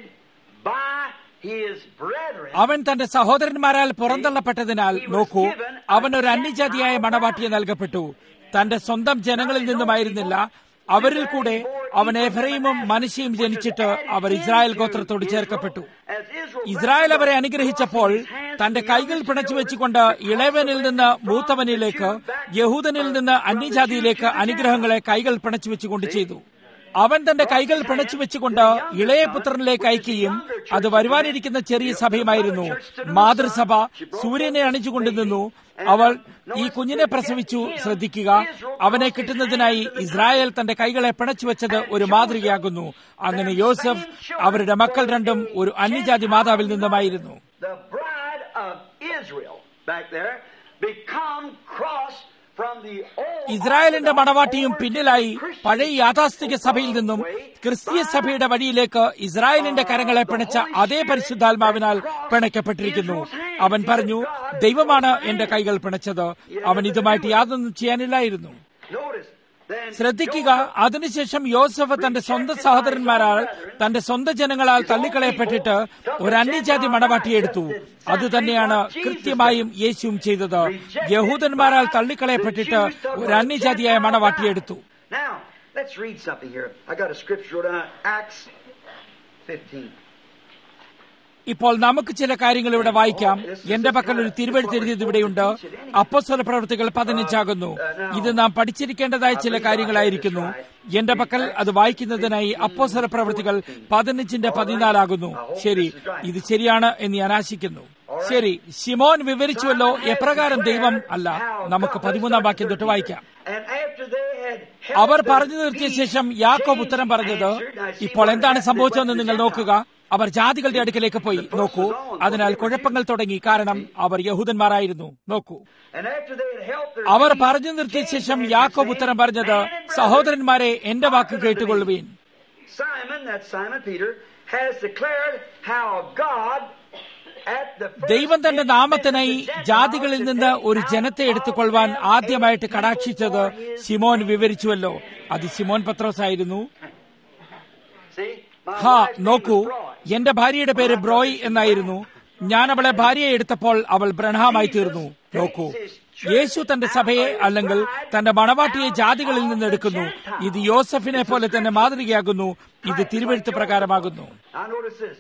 by his brethren, അവൻ തന്റെ സഹോദരന്മാരാൽ പുറന്തള്ളപ്പെട്ടതിനാൽ നോക്കൂ അവൻ ഒരു അന്യജാതിയായ മണവാട്ടിയെ നൽകപ്പെട്ടു തന്റെ സ്വന്തം ജനങ്ങളിൽ നിന്നുമായിരുന്നില്ല അവരിൽ കൂടെ അവൻ എഫ്രൈമും മനുഷ്യയും ജനിച്ചിട്ട് അവർ ഇസ്രായേൽ ഗോത്രത്തോട് ചേർക്കപ്പെട്ടു as Israel ഇസ്രായേൽ അവരെ അനുഗ്രഹിച്ചപ്പോൾ തന്റെ കൈകൾ പിണച്ചു വെച്ചുകൊണ്ട് ഇളയവനിൽ നിന്ന് മൂത്തവനിലേക്ക് യഹൂദനിൽ നിന്ന് അന്യജാതിയിലേക്ക് അനുഗ്രഹങ്ങളെ കൈകൾ പിണച്ചു വെച്ചുകൊണ്ട് ചെയ്തു അവൻ തന്റെ കൈകൾ പിണച്ചു വെച്ചുകൊണ്ട് ഇളയ പുത്രനിലേക്ക് അയക്കുകയും അത് വരുവാനിരിക്കുന്ന ചെറിയ സഭയുമായിരുന്നു മാതൃസഭ സൂര്യനെ അണിച്ചുകൊണ്ട് നിന്നു അവൾ ഈ കുഞ്ഞിനെ പ്രസവിച്ചു ശ്രദ്ധിക്കുക അവനെ കിട്ടുന്നതിനായി ഇസ്രായേൽ തന്റെ കൈകളെ പിണച്ചു വെച്ചത് ഒരു മാതൃകയാകുന്നു അങ്ങനെ യോസഫ് അവരുടെ മക്കൾ രണ്ടും ഒരു അന്യജാതി മാതാവിൽ നിന്നുമായിരുന്നു the bride of Israel back there become cross from the old ഇസ്രായേലിന്റെ മണവാട്ടിയും പിന്നിലായി പഴയ യാഥാസ്ഥിക സഭയിൽ നിന്നും ക്രിസ്തീയ സഭയുടെ വഴിയിലേക്ക് ഇസ്രായേലിന്റെ കരങ്ങളെ പിണച്ച അതേ പരിശുദ്ധാത്മാവിനാൽ പിണയ്ക്കപ്പെട്ടിരിക്കുന്നു അവൻ പറഞ്ഞു ദൈവമാണ് എന്റെ കൈകൾ പിണച്ചത് അവൻ ഇതുമായിട്ട് യാതൊന്നും ചെയ്യാനില്ലായിരുന്നു Notice then ശ്രദ്ധിക്കുക അതിനുശേഷം യോസഫ് തന്റെ സ്വന്തം സഹോദരന്മാരാൽ തന്റെ സ്വന്തം ജനങ്ങളാൽ തള്ളിക്കളയപ്പെട്ടിട്ട് ഒരു അന്യജാതി മണവാട്ടിയെടുത്തു അത് തന്നെയാണ് കൃത്യമായും യേശുവും ചെയ്തത് യഹൂദന്മാരാൽ തള്ളിക്കളയപ്പെട്ടിട്ട് ഒരു അന്യജാതിയായ മണവാട്ടിയെടുത്തു Now, let's read something here. I got a scripture wrote down, Acts 15. ഇപ്പോൾ നമുക്ക് ചില കാര്യങ്ങൾ ഇവിടെ വായിക്കാം എന്റെ പക്കൽ ഒരു തിരുവെഴുത്ത് എഴുതിയത് ഇവിടെയുണ്ട് അപ്പോസ്തല പ്രവൃത്തികൾ പതിനഞ്ചാകുന്നു ഇത് നാം പഠിച്ചിരിക്കേണ്ടതായ ചില കാര്യങ്ങളായിരിക്കുന്നു എന്റെ പക്കൽ അത് വായിക്കുന്നതിനായി അപ്പോസ്തല പ്രവൃത്തികൾ പതിനഞ്ചിന്റെ പതിനാലാകുന്നു ശരി ഇത് ശരിയാണ് എന്ന് ഞാൻ ആശിക്കുന്നു ശരി ശിമോൻ വിവരിച്ചുവല്ലോ എപ്രകാരം ദൈവം അല്ല നമുക്ക് പതിമൂന്നാം വാക്യം തൊട്ട് വായിക്കാം And after they had അവർ പറഞ്ഞു നിർത്തിയ ശേഷം യാക്കോബ് ഉത്തരം പറഞ്ഞത് ഇപ്പോൾ എന്താണ് സംഭവിച്ചതെന്ന് നിങ്ങൾ നോക്കുക അവർ ജാതികളുടെ അടുക്കലേക്ക് പോയി നോക്കൂ അതിനാൽ കുഴപ്പങ്ങൾ തുടങ്ങി കാരണം അവർ യഹൂദന്മാരായിരുന്നു നോക്കൂ And after they had helped their അവർ പറഞ്ഞു നിർത്തിയ ശേഷം യാക്കോബ് ഉത്തരം പറഞ്ഞത് സഹോദരന്മാരെ എന്റെ വാക്ക് കേട്ടുകൊള്ളുവീൻ Simon, that's Simon Peter, has declared how God at the first ദൈവം തന്റെ നാമത്തിനായി ജാതികളിൽ നിന്ന് ഒരു ജനത്തെ എടുത്തുകൊള്ളുവാൻ ആദ്യമായിട്ട് കടാക്ഷിച്ചത് ശിമോൻ വിവരിച്ചുവല്ലോ അത് ശിമോൻ പത്രോസ് ആയിരുന്നു See, my ഹാ wife's name നോക്കൂ was Broy. എന്റെ ഭാര്യയുടെ പേര് ബ്രോയ് എന്നായിരുന്നു ഞാൻ അവളെ ഭാര്യയെ എടുത്തപ്പോൾ അവൾ ബ്രഹ്മാമായി തീർന്നു നോക്കൂ യേശു തന്റെ സഭയെ അല്ലെങ്കിൽ തന്റെ മണവാട്ടിയെ ജാതികളിൽ നിന്ന് എടുക്കുന്നു ഇത് യോസഫിനെ പോലെ തന്നെ മാതൃകയാകുന്നു ഇത് തിരുവെഴുത്ത് പ്രകാരമാകുന്നു Now notice this.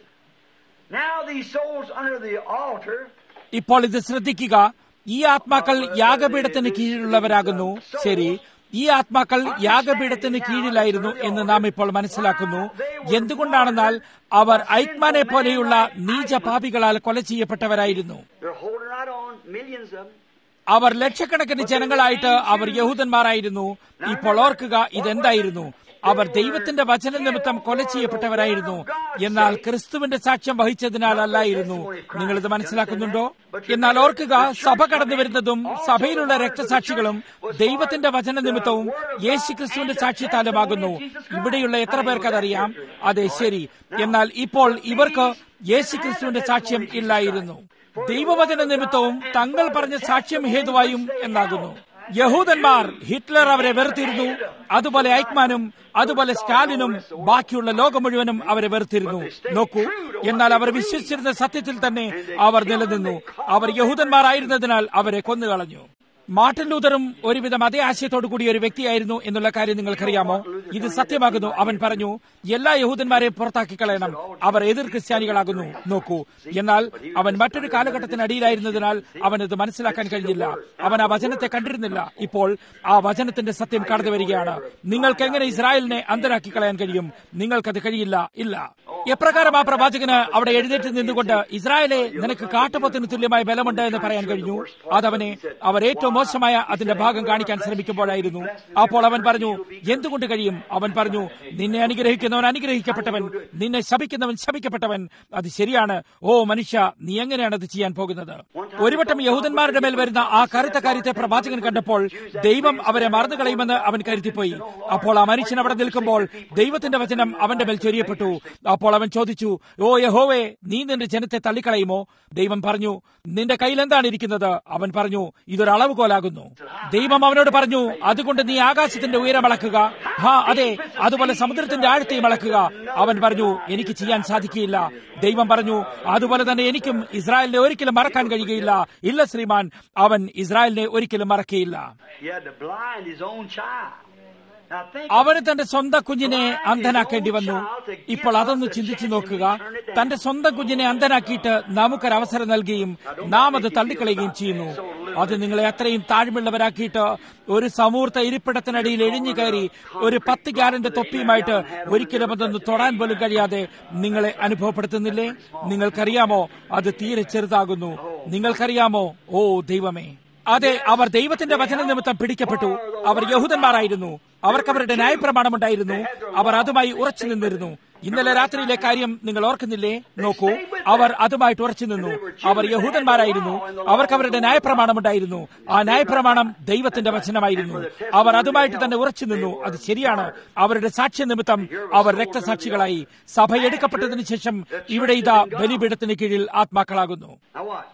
Now these souls under the altar ഇപ്പോൾ ഇത് ശ്രദ്ധിക്കുക ഈ ആത്മാക്കൾ യാഗപീഠത്തിന് കീഴിലുള്ളവരാകുന്നു ശരി ഈ ആത്മാക്കൾ യാഗപീഠത്തിന് കീഴിലായിരുന്നു എന്ന് നാം ഇപ്പോൾ മനസ്സിലാക്കുന്നു എന്തുകൊണ്ടാണെന്നാൽ അവർ ഐക്മാനെ പോലെയുള്ള നീചപാപികളാൽ കൊല ചെയ്യപ്പെട്ടവരായിരുന്നു they're holding right on, millions of them. അവർ ലക്ഷക്കണക്കിന് ജനങ്ങളായിട്ട് അവർ യഹൂദന്മാരായിരുന്നു ഇപ്പോൾ ഓർക്കുക ഇതെന്തായിരുന്നു അവർ ദൈവത്തിന്റെ വചന നിമിത്തം കൊല ചെയ്യപ്പെട്ടവരായിരുന്നു എന്നാൽ ക്രിസ്തുവിന്റെ സാക്ഷ്യം വഹിച്ചതിനാലല്ലായിരുന്നു നിങ്ങളിത് മനസ്സിലാക്കുന്നുണ്ടോ എന്നാൽ ഓർക്കുക സഭ കടന്നു വരുന്നതും സഭയിലുള്ള രക്തസാക്ഷികളും ദൈവത്തിന്റെ വചന നിമിത്തവും യേശു ക്രിസ്തുവിന്റെ സാക്ഷ്യത്താലുമാകുന്നു ഇവിടെയുള്ള എത്ര പേർക്ക് അതറിയാം അതെ ശരി എന്നാൽ ഇപ്പോൾ ഇവർക്ക് യേശു ക്രിസ്തുവിന്റെ സാക്ഷ്യം ഇല്ലായിരുന്നു ദൈവവചന നിമിത്തവും തങ്ങൾ പറഞ്ഞ സാക്ഷ്യം ഹേതുവായും എന്നാകുന്നു യഹൂദന്മാർ ഹിറ്റ്ലർ അവരെ വെറുത്തിരുന്നു അതുപോലെ ഐക്മാനും അതുപോലെ സ്റ്റാലിനും ബാക്കിയുള്ള ലോകം മുഴുവനും അവരെ വെറുത്തിരുന്നു നോക്കൂ എന്നാൽ അവർ വിശ്വസിച്ചിരുന്ന സത്യത്തിൽ തന്നെ അവർ നിലനിന്നു അവർ യഹൂദന്മാരായിരുന്നതിനാൽ അവരെ കൊന്നുകളഞ്ഞു മാർട്ടിൻ ലൂതറും ഒരുവിധം അതേ ആശയത്തോടു കൂടിയ ഒരു വ്യക്തിയായിരുന്നു എന്നുള്ള കാര്യം നിങ്ങൾക്കറിയാമോ ഇത് സത്യമാകുന്നു അവൻ പറഞ്ഞു എല്ലാ യഹൂദന്മാരെയും പുറത്താക്കി കളയണം അവർ എതിർ ക്രിസ്ത്യാനികളാകുന്നു നോക്കൂ എന്നാൽ അവൻ മറ്റൊരു കാലഘട്ടത്തിനടിയിലായിരുന്നതിനാൽ അവനത് മനസ്സിലാക്കാൻ കഴിഞ്ഞില്ല അവൻ ആ വചനത്തെ കണ്ടിരുന്നില്ല ഇപ്പോൾ ആ വചനത്തിന്റെ സത്യം കടന്നു വരികയാണ് നിങ്ങൾക്ക് എങ്ങനെ ഇസ്രായേലിനെ അന്തരാക്കി കളയാൻ കഴിയും നിങ്ങൾക്കത് കഴിയില്ല ഇല്ല എപ്രകാരം ആ പ്രവാചകന് അവിടെ എഴുന്നേറ്റ് നിന്നുകൊണ്ട് ഇസ്രായേലെ നിനക്ക് കാട്ടുപോത്തിന് തുല്യമായ ബലമുണ്ട് എന്ന് പറയാൻ കഴിഞ്ഞു അതവനെ അവർ ഏറ്റവും മോശമായ അതിന്റെ ഭാഗം കാണിക്കാൻ ശ്രമിക്കുമ്പോഴായിരുന്നു അപ്പോൾ അവൻ പറഞ്ഞു എന്തുകൊണ്ട് കഴിയും അവൻ പറഞ്ഞു നിന്നെ അനുഗ്രഹിക്കുന്നവൻ അനുഗ്രഹിക്കപ്പെട്ടവൻ നിന്നെ ശപിക്കുന്നവൻ ശപിക്കപ്പെട്ടവൻ അത് ശരിയാണ് ഓ മനുഷ്യ നീ എങ്ങനെയാണ് അത് ചെയ്യാൻ പോകുന്നത് ഒരു വട്ടം യഹൂദന്മാരുടെ മേൽ വരുന്ന ആ കറുത്ത കാര്യത്തെ പ്രവാചകൻ കണ്ടപ്പോൾ ദൈവം അവരെ മറന്നു കളയുമെന്ന് അവൻ കരുതിപ്പോയി അപ്പോൾ ആ മനുഷ്യൻ അവിടെ നിൽക്കുമ്പോൾ ദൈവത്തിന്റെ വചനം അവന്റെ മേൽ ചൊരിയപ്പെട്ടു അപ്പോൾ അവൻ ചോദിച്ചു ഓ യഹോവേ നീ നിന്റെ ജനത്തെ തള്ളിക്കളയുമോ ദൈവം പറഞ്ഞു നിന്റെ കയ്യിൽ എന്താണ് ഇരിക്കുന്നത് അവൻ പറഞ്ഞു ഇതൊരു അളവുകോലാകുന്നു ദൈവം അവനോട് പറഞ്ഞു അതുകൊണ്ട് നീ ആകാശത്തിന്റെ ഉയരം അളക്കുക ഹാ അതെ അതുപോലെ സമുദ്രത്തിന്റെ ആഴത്തെയും അളക്കുക അവൻ പറഞ്ഞു എനിക്ക് ചെയ്യാൻ സാധിക്കുകയില്ല ദൈവം പറഞ്ഞു അതുപോലെ തന്നെ എനിക്കും ഇസ്രായേലിനെ ഒരിക്കലും മറക്കാൻ കഴിയുകയില്ല ഇല്ല ശ്രീമാൻ അവൻ ഇസ്രായേലിനെ ഒരിക്കലും മറക്കുകയില്ല He had to blind his own child. Now think അവന് തന്റെ സ്വന്തം കുഞ്ഞിനെ അന്ധനാക്കേണ്ടി വന്നു ഇപ്പോൾ അതൊന്ന് ചിന്തിച്ചു നോക്കുക തന്റെ സ്വന്തം കുഞ്ഞിനെ അന്ധനാക്കിയിട്ട് നമുക്കൊരവസരം നൽകുകയും നാം അത് തള്ളിക്കളയുകയും ചെയ്യുന്നു അത് നിങ്ങളെ അത്രയും താഴ്മയുള്ളവരാക്കിയിട്ട് ഒരു സമൂർത്ത ഇരിപ്പിടത്തിനടിയിൽ എഴിഞ്ഞു കയറി ഒരു പത്ത് ഗ്യാരന്റെ തൊപ്പിയുമായിട്ട് ഒരിക്കലും അതൊന്ന് തൊടാൻ പോലും കഴിയാതെ നിങ്ങളെ അനുഭവപ്പെടുത്തുന്നില്ലേ നിങ്ങൾക്കറിയാമോ അത് തീരെ ചെറുതാകുന്നു നിങ്ങൾക്കറിയാമോ ഓ ദൈവമേ അതെ അവർ ദൈവത്തിന്റെ വചന നിമിത്തം പിടിക്കപ്പെട്ടു അവർ യഹൂദന്മാരായിരുന്നു അവർക്ക് അവരുടെ ന്യായപ്രമാണമുണ്ടായിരുന്നു അവർ അതുമായി ഉറച്ചു നിന്നിരുന്നു ഇന്നലെ രാത്രിയിലെ കാര്യം നിങ്ങൾ ഓർക്കുന്നില്ലേ നോക്കൂ അവർ അതുമായിട്ട് ഉറച്ചു നിന്നു അവർ യഹൂദന്മാരായിരുന്നു അവർക്ക് അവരുടെ ന്യായപ്രമാണമുണ്ടായിരുന്നു ആ ന്യായപ്രമാണം ദൈവത്തിന്റെ വചനമായിരുന്നു അവർ അതുമായിട്ട് തന്നെ ഉറച്ചു നിന്നു അത് ശരിയാണ് അവരുടെ സാക്ഷ്യ നിമിത്തം അവർ രക്തസാക്ഷികളായി സഭ എടുക്കപ്പെട്ടതിനു ശേഷം ഇവിടെ ഇതാ ബലിപീഠത്തിന് കീഴിൽ ആത്മാക്കളാകുന്നു now what?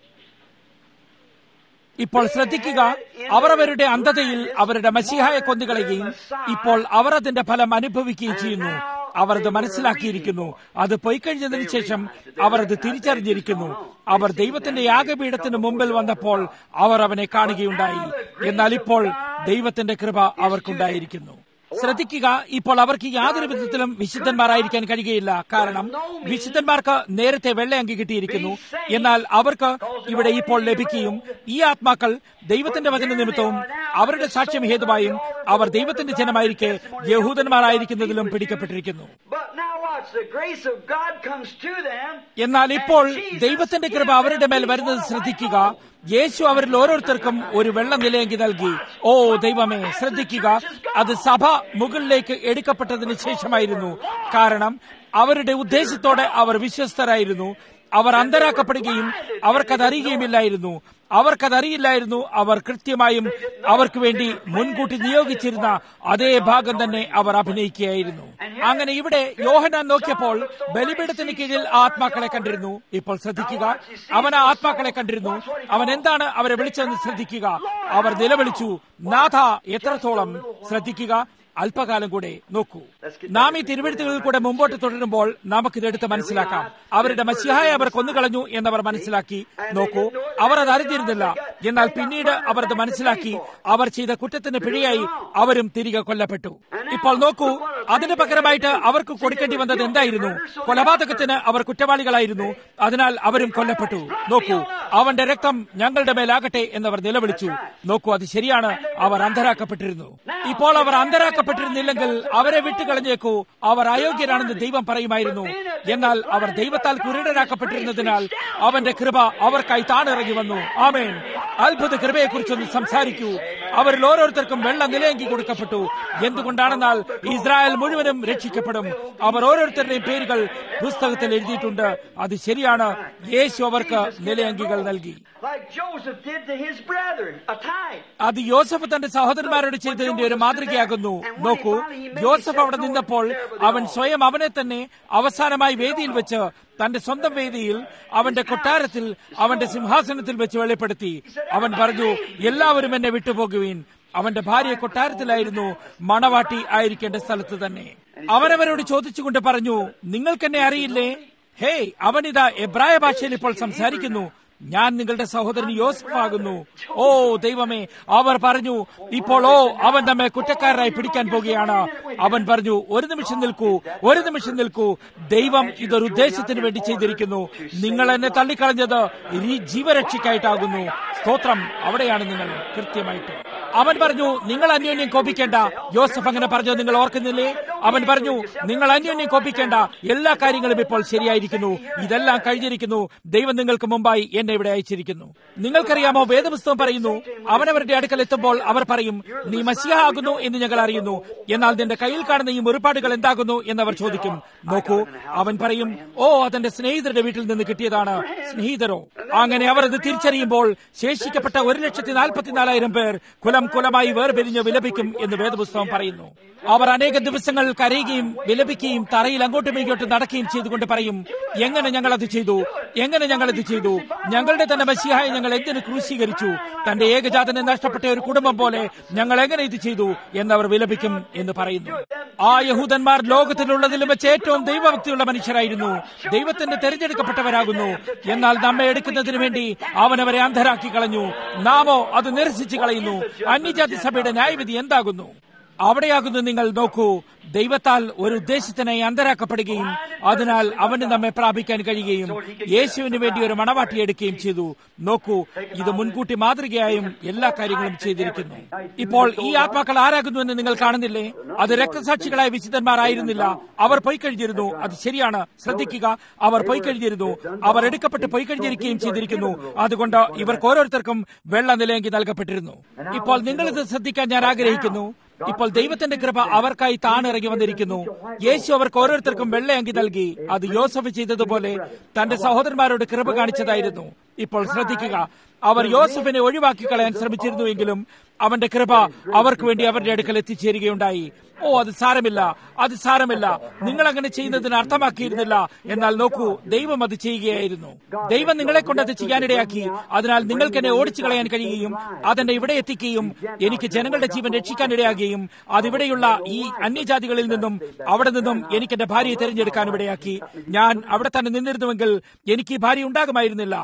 ഇപ്പോൾ ശ്രദ്ധിക്കുക അവർ അവരുടെ അന്ധതയിൽ അവരുടെ മസിഹായെ കൊന്നുകളയുകയും ഇപ്പോൾ അവർ അതിന്റെ ഫലം അനുഭവിക്കുകയും ചെയ്യുന്നു അവർ അത് മനസ്സിലാക്കിയിരിക്കുന്നു അത് പൊയ്ക്കഴിഞ്ഞതിന് ശേഷം അവർ അത് തിരിച്ചറിഞ്ഞിരിക്കുന്നു അവർ ദൈവത്തിന്റെ യാഗപീഠത്തിന് മുമ്പിൽ വന്നപ്പോൾ അവർ അവനെ കാണുകയുണ്ടായി എന്നാൽ ഇപ്പോൾ ദൈവത്തിന്റെ കൃപ അവർക്കുണ്ടായിരിക്കുന്നു ശ്രദ്ധിക്കുക ഇപ്പോൾ അവർക്ക് യാതൊരു വിധത്തിലും വിശുദ്ധന്മാരായിരിക്കാൻ കഴിയുകയില്ല കാരണം വിശുദ്ധന്മാർക്ക് നേരത്തെ വെള്ളയങ്കി കിട്ടിയിരിക്കുന്നു എന്നാൽ അവർക്ക് ഇവിടെ ഇപ്പോൾ ലഭിക്കുകയും ഈ ആത്മാക്കൾ ദൈവത്തിന്റെ വചന നിമിത്തവും അവരുടെ സാക്ഷ്യം ഹേതുവായും അവർ ദൈവത്തിന്റെ ജനമായിരിക്കെ യഹൂദന്മാരായിരിക്കുന്നതിലും പിടിക്കപ്പെട്ടിരിക്കുന്നു But now watch, the grace of God comes to them. എന്നാൽ ഇപ്പോൾ ദൈവത്തിന്റെ കൃപ അവരുടെ മേൽ വരുന്നത് ശ്രദ്ധിക്കുക യേശു അവരിൽ ഓരോരുത്തർക്കും ഒരു വെള്ള നിലയെങ്കി നൽകി ഓ ദൈവമേ ശ്രദ്ധിക്കുക അത് സഭ മുകളിലേക്ക് എടുക്കപ്പെട്ടതിന് ശേഷമായിരുന്നു കാരണം അവരുടെ ഉദ്ദേശത്തോടെ അവർ വിശ്വസ്തരായിരുന്നു അവർ അന്തരാക്കപ്പെടുകയും അവർക്കത് അറിയുകയുമില്ലായിരുന്നു അവർക്കതറിയില്ലായിരുന്നു അവർ കൃത്യമായും അവർക്ക് വേണ്ടി മുൻകൂട്ടി നിയോഗിച്ചിരുന്ന അതേ ഭാഗം തന്നെ അവർ അഭിനയിക്കുകയായിരുന്നു അങ്ങനെ ഇവിടെ യോഹനാൻ നോക്കിയപ്പോൾ ബലിപീഠത്തിന് കീഴിൽ ആ ആത്മാക്കളെ കണ്ടിരുന്നു ഇപ്പോൾ ശ്രദ്ധിക്കുക അവൻ ആ ആത്മാക്കളെ കണ്ടിരുന്നു അവൻ എന്താണ് അവരെ വിളിച്ചതെന്ന് ശ്രദ്ധിക്കുക അവർ നിലവിളിച്ചു നാഥ എത്രത്തോളം ശ്രദ്ധിക്കുക അല്പകാലം കൂടെ നോക്കൂ നാം ഈ തിരുവഴുത്തുകളിൽ കൂടെ മുമ്പോട്ട് തുടരുമ്പോൾ നമുക്കിതെടുത്ത് മനസ്സിലാക്കാം അവരുടെ മസിഹായ അവർ കൊന്നുകളഞ്ഞു എന്നവർ മനസ്സിലാക്കി നോക്കൂ അവർ അത് അറിഞ്ഞിരുന്നില്ല എന്നാൽ പിന്നീട് അവർ അത് മനസ്സിലാക്കി അവർ ചെയ്ത കുറ്റത്തിന് പിഴയായി അവരും തിരികെ കൊല്ലപ്പെട്ടു ഇപ്പോൾ നോക്കൂ അതിന് പകരമായിട്ട് അവർക്ക് കൊടുക്കേണ്ടി വന്നത് എന്തായിരുന്നു കൊലപാതകത്തിന് അവർ കുറ്റവാളികളായിരുന്നു അതിനാൽ അവരും കൊല്ലപ്പെട്ടു നോക്കൂ അവന്റെ രക്തം ഞങ്ങളുടെ മേലാകട്ടെ എന്നവർ നിലവിളിച്ചു നോക്കൂ അത് ശരിയാണ് അവർ അന്ധരാക്കപ്പെട്ടിരുന്നു ഇപ്പോൾ അവർ അന്ധരാക്കപ്പെട്ടിരുന്നില്ലെങ്കിൽ അവരെ വിട്ടുകളഞ്ഞേക്കൂ അവർ അയോഗ്യരാണെന്ന് ദൈവം പറയുമായിരുന്നു എന്നാൽ അവർ ദൈവത്താൽ കുരുടരാക്കപ്പെട്ടിരുന്നതിനാൽ അവന്റെ കൃപ അവർക്കായി താണിറങ്ങി വന്നു ആമേൻ അത്ഭുത കൃപയെക്കുറിച്ചൊന്ന് സംസാരിക്കൂ അവരിൽ ഓരോരുത്തർക്കും വെള്ള നിലയങ്കി കൊടുക്കപ്പെട്ടു എന്തുകൊണ്ടാണെന്നാൽ ഇസ്രായേൽ മുഴുവനും രക്ഷിക്കപ്പെടും അവർ ഓരോരുത്തരുടെയും പേരുകൾ പുസ്തകത്തിൽ എഴുതിയിട്ടുണ്ട് അത് ശരിയാണ് യേശു അവർക്ക് നിലയങ്കികൾ നൽകി Like Joseph did to his brethren, a type. അത് യോസഫ് തന്റെ സഹോദരന്മാരോട് ചെയ്തതിന്റെ ഒരു മാതൃകയാകുന്നു നോക്കൂ യോസഫ് അവിടെ നിന്നപ്പോൾ അവൻ സ്വയം അവനെ തന്നെ അവസാനമായി വേദിയിൽ വെച്ച് തന്റെ സ്വന്തം വേദിയിൽ അവന്റെ കൊട്ടാരത്തിൽ അവന്റെ സിംഹാസനത്തിൽ വെച്ച് വെളിപ്പെടുത്തി അവൻ പറഞ്ഞു എല്ലാവരും എന്നെ വിട്ടുപോകുവീൻ അവന്റെ ഭാര്യ കൊട്ടാരത്തിലായിരുന്നു മണവാട്ടി ആയിരിക്കേണ്ട സ്ഥലത്ത് തന്നെ അവനവരോട് ചോദിച്ചുകൊണ്ട് പറഞ്ഞു നിങ്ങൾക്കെന്നെ അറിയില്ലേ ഹേയ് അവനിതാ എബ്രായ ഭാഷയിൽ ഇപ്പോൾ സംസാരിക്കുന്നു ഞാൻ നിങ്ങളുടെ സഹോദരൻ യോസഫ് ആകുന്നു ഓ ദൈവമേ അവർ പറഞ്ഞു ഇപ്പോൾ ഓ അവൻ നമ്മെ കുറ്റക്കാരനായി പിടിക്കാൻ പോകുകയാണ് അവൻ പറഞ്ഞു ഒരു നിമിഷം നിൽക്കൂ ഒരു നിമിഷം നിൽക്കൂ ദൈവം ഇതൊരു ഉദ്ദേശത്തിന് വേണ്ടി ചെയ്തിരിക്കുന്നു നിങ്ങൾ എന്നെ തള്ളിക്കളഞ്ഞത് ഈ ജീവരക്ഷയ്ക്കായിട്ടാകുന്നു സ്തോത്രം അവിടെയാണ് നിങ്ങൾ കൃത്യമായിട്ട് അവൻ പറഞ്ഞു നിങ്ങൾ അന്യോന്യം കോപിക്കേണ്ട യോസഫ് അങ്ങനെ പറഞ്ഞു നിങ്ങൾ ഓർക്കുന്നില്ലേ അവൻ പറഞ്ഞു നിങ്ങൾ അന്യോന്യം കോപിക്കേണ്ട എല്ലാ കാര്യങ്ങളും ഇപ്പോൾ ശരിയായിരിക്കുന്നു ഇതെല്ലാം കഴിഞ്ഞിരിക്കുന്നു ദൈവം നിങ്ങൾക്ക് മുമ്പായി എന്നെ ഇവിടെ അയച്ചിരിക്കുന്നു നിങ്ങൾക്കറിയാമോ വേദപുസ്തകം പറയുന്നു അവനവരുടെ അടുക്കൽ എത്തുമ്പോൾ അവർ പറയും നീ മസിയ ആകുന്നു എന്ന് ഞങ്ങൾ അറിയുന്നു എന്നാൽ നിന്റെ കയ്യിൽ കാണുന്ന ഈ മുറിപ്പാടുകൾ എന്താകുന്നു എന്നവർ ചോദിക്കും നോക്കൂ അവൻ പറയും ഓ അതെന്റെ സ്നേഹിതരുടെ വീട്ടിൽ നിന്ന് കിട്ടിയതാണ് സ്നേഹിതരോ അങ്ങനെ അവർ അത് തിരിച്ചറിയുമ്പോൾ ശേഷിക്കപ്പെട്ട ഒരു ലക്ഷത്തി നാൽപ്പത്തിനാലായിരം പേർ കുലം കുലമായി വേർപിരിഞ്ഞ് വിലപിക്കും എന്ന് വേദപുസ്തകം പറയുന്നു അവർ അനേക ദിവസങ്ങൾ കരയുകയും വിലപിക്കുകയും തറയിൽ അങ്ങോട്ടും ഇങ്ങോട്ടും നടക്കുകയും ചെയ്തുകൊണ്ട് പറയും എങ്ങനെ ഞങ്ങൾ അത് ചെയ്തു എങ്ങനെ ഞങ്ങൾ ഇത് ചെയ്തു ഞങ്ങളുടെ തന്നെ മസിയായി ഞങ്ങൾ എന്തിനു ക്രൂശീകരിച്ചു തന്റെ ഏകജാതനെ നഷ്ടപ്പെട്ട ഒരു കുടുംബം പോലെ ഞങ്ങൾ എങ്ങനെ ഇത് ചെയ്തു എന്നവർ വിലപിക്കും എന്ന് പറയുന്നു ആ യഹൂദന്മാർ ലോകത്തിലുള്ളതിലും വെച്ച് ഏറ്റവും ദൈവഭക്തിയുള്ള മനുഷ്യരായിരുന്നു ദൈവത്തിന്റെ തെരഞ്ഞെടുക്കപ്പെട്ടവരാകുന്നു എന്നാൽ നമ്മെ എടുക്കുന്നതിന് വേണ്ടി അവനവരെ അന്ധരാക്കി കളഞ്ഞു നാമോ അത് നിരസിച്ചു കളയുന്നു അന്യജാതി സഭയുടെ ന്യായവിധി എന്താകുന്നു അവിടെയാകുന്നു നിങ്ങൾ നോക്കൂ ദൈവത്താൽ ഒരു ഉദ്ദേശത്തിനായി അന്തരാക്കപ്പെടുകയും അതിനാൽ അവന് നമ്മെ പ്രാപിക്കാൻ കഴിയുകയും യേശുവിന് വേണ്ടി ഒരു മണവാട്ടി എടുക്കുകയും ചെയ്തു നോക്കൂ ഇത് മുൻകൂട്ടി മാതൃകയായും എല്ലാ കാര്യങ്ങളും ചെയ്തിരിക്കുന്നു ഇപ്പോൾ ഈ ആത്മാക്കൾ ആരാകുന്നു എന്ന് നിങ്ങൾ കാണുന്നില്ലേ അത് രക്തസാക്ഷികളായ വിശുദ്ധന്മാരായിരുന്നില്ല അവർ പോയി കഴിഞ്ഞിരുന്നു അത് ശരിയാണ് ശ്രദ്ധിക്കുക അവർ പോയി കഴിഞ്ഞിരുന്നു അവർ എടുക്കപ്പെട്ട് പോയി കഴിഞ്ഞിരിക്കുകയും ചെയ്തിരിക്കുന്നു അതുകൊണ്ട് ഇവർക്ക് ഓരോരുത്തർക്കും വെള്ള നിലയെങ്കിൽ നൽകപ്പെട്ടിരുന്നു ഇപ്പോൾ നിങ്ങളിത് ശ്രദ്ധിക്കാൻ ഞാൻ ആഗ്രഹിക്കുന്നു ഇപ്പോൾ ദൈവത്തിന്റെ കൃപ അവർക്കായി താണിറങ്ങി വന്നിരിക്കുന്നു യേശു അവർക്ക് ഓരോരുത്തർക്കും വെള്ളയങ്കി നൽകി അത് യോസഫ് ചെയ്തതുപോലെ തന്റെ സഹോദരന്മാരോട് കൃപ കാണിച്ചതായിരുന്നു ഇപ്പോൾ ശ്രദ്ധിക്കുക അവർ യോസഫിനെ ഒഴിവാക്കി കളയാൻ ശ്രമിച്ചിരുന്നുവെങ്കിലും അവന്റെ കൃപ അവർക്ക് വേണ്ടി അവരുടെ അടുക്കൽ എത്തിച്ചേരുകയുണ്ടായി ഓ അത് സാരമില്ല അത് സാരമില്ല നിങ്ങൾ അങ്ങനെ ചെയ്യുന്നതിന് അർത്ഥമാക്കിയിരുന്നില്ല എന്നാൽ നോക്കൂ ദൈവം അത് ചെയ്യുകയായിരുന്നു ദൈവം നിങ്ങളെ കൊണ്ട് അത് ചെയ്യാനിടയാക്കി അതിനാൽ നിങ്ങൾക്ക് എന്നെ ഓടിച്ചു കളയാൻ കഴിയുകയും അതെന്നെ ഇവിടെ എത്തിക്കുകയും എനിക്ക് ജനങ്ങളുടെ ജീവൻ രക്ഷിക്കാനിടയാകുകയും അതിവിടെയുള്ള ഈ അന്യജാതികളിൽ നിന്നും അവിടെ നിന്നും എനിക്ക് എന്റെ ഭാര്യയെ തിരഞ്ഞെടുക്കാൻ ഇടയാക്കി ഞാൻ അവിടെ തന്നെ നിന്നിരുന്നുവെങ്കിൽ എനിക്ക് ഈ ഭാര്യ ഉണ്ടാകുമായിരുന്നില്ല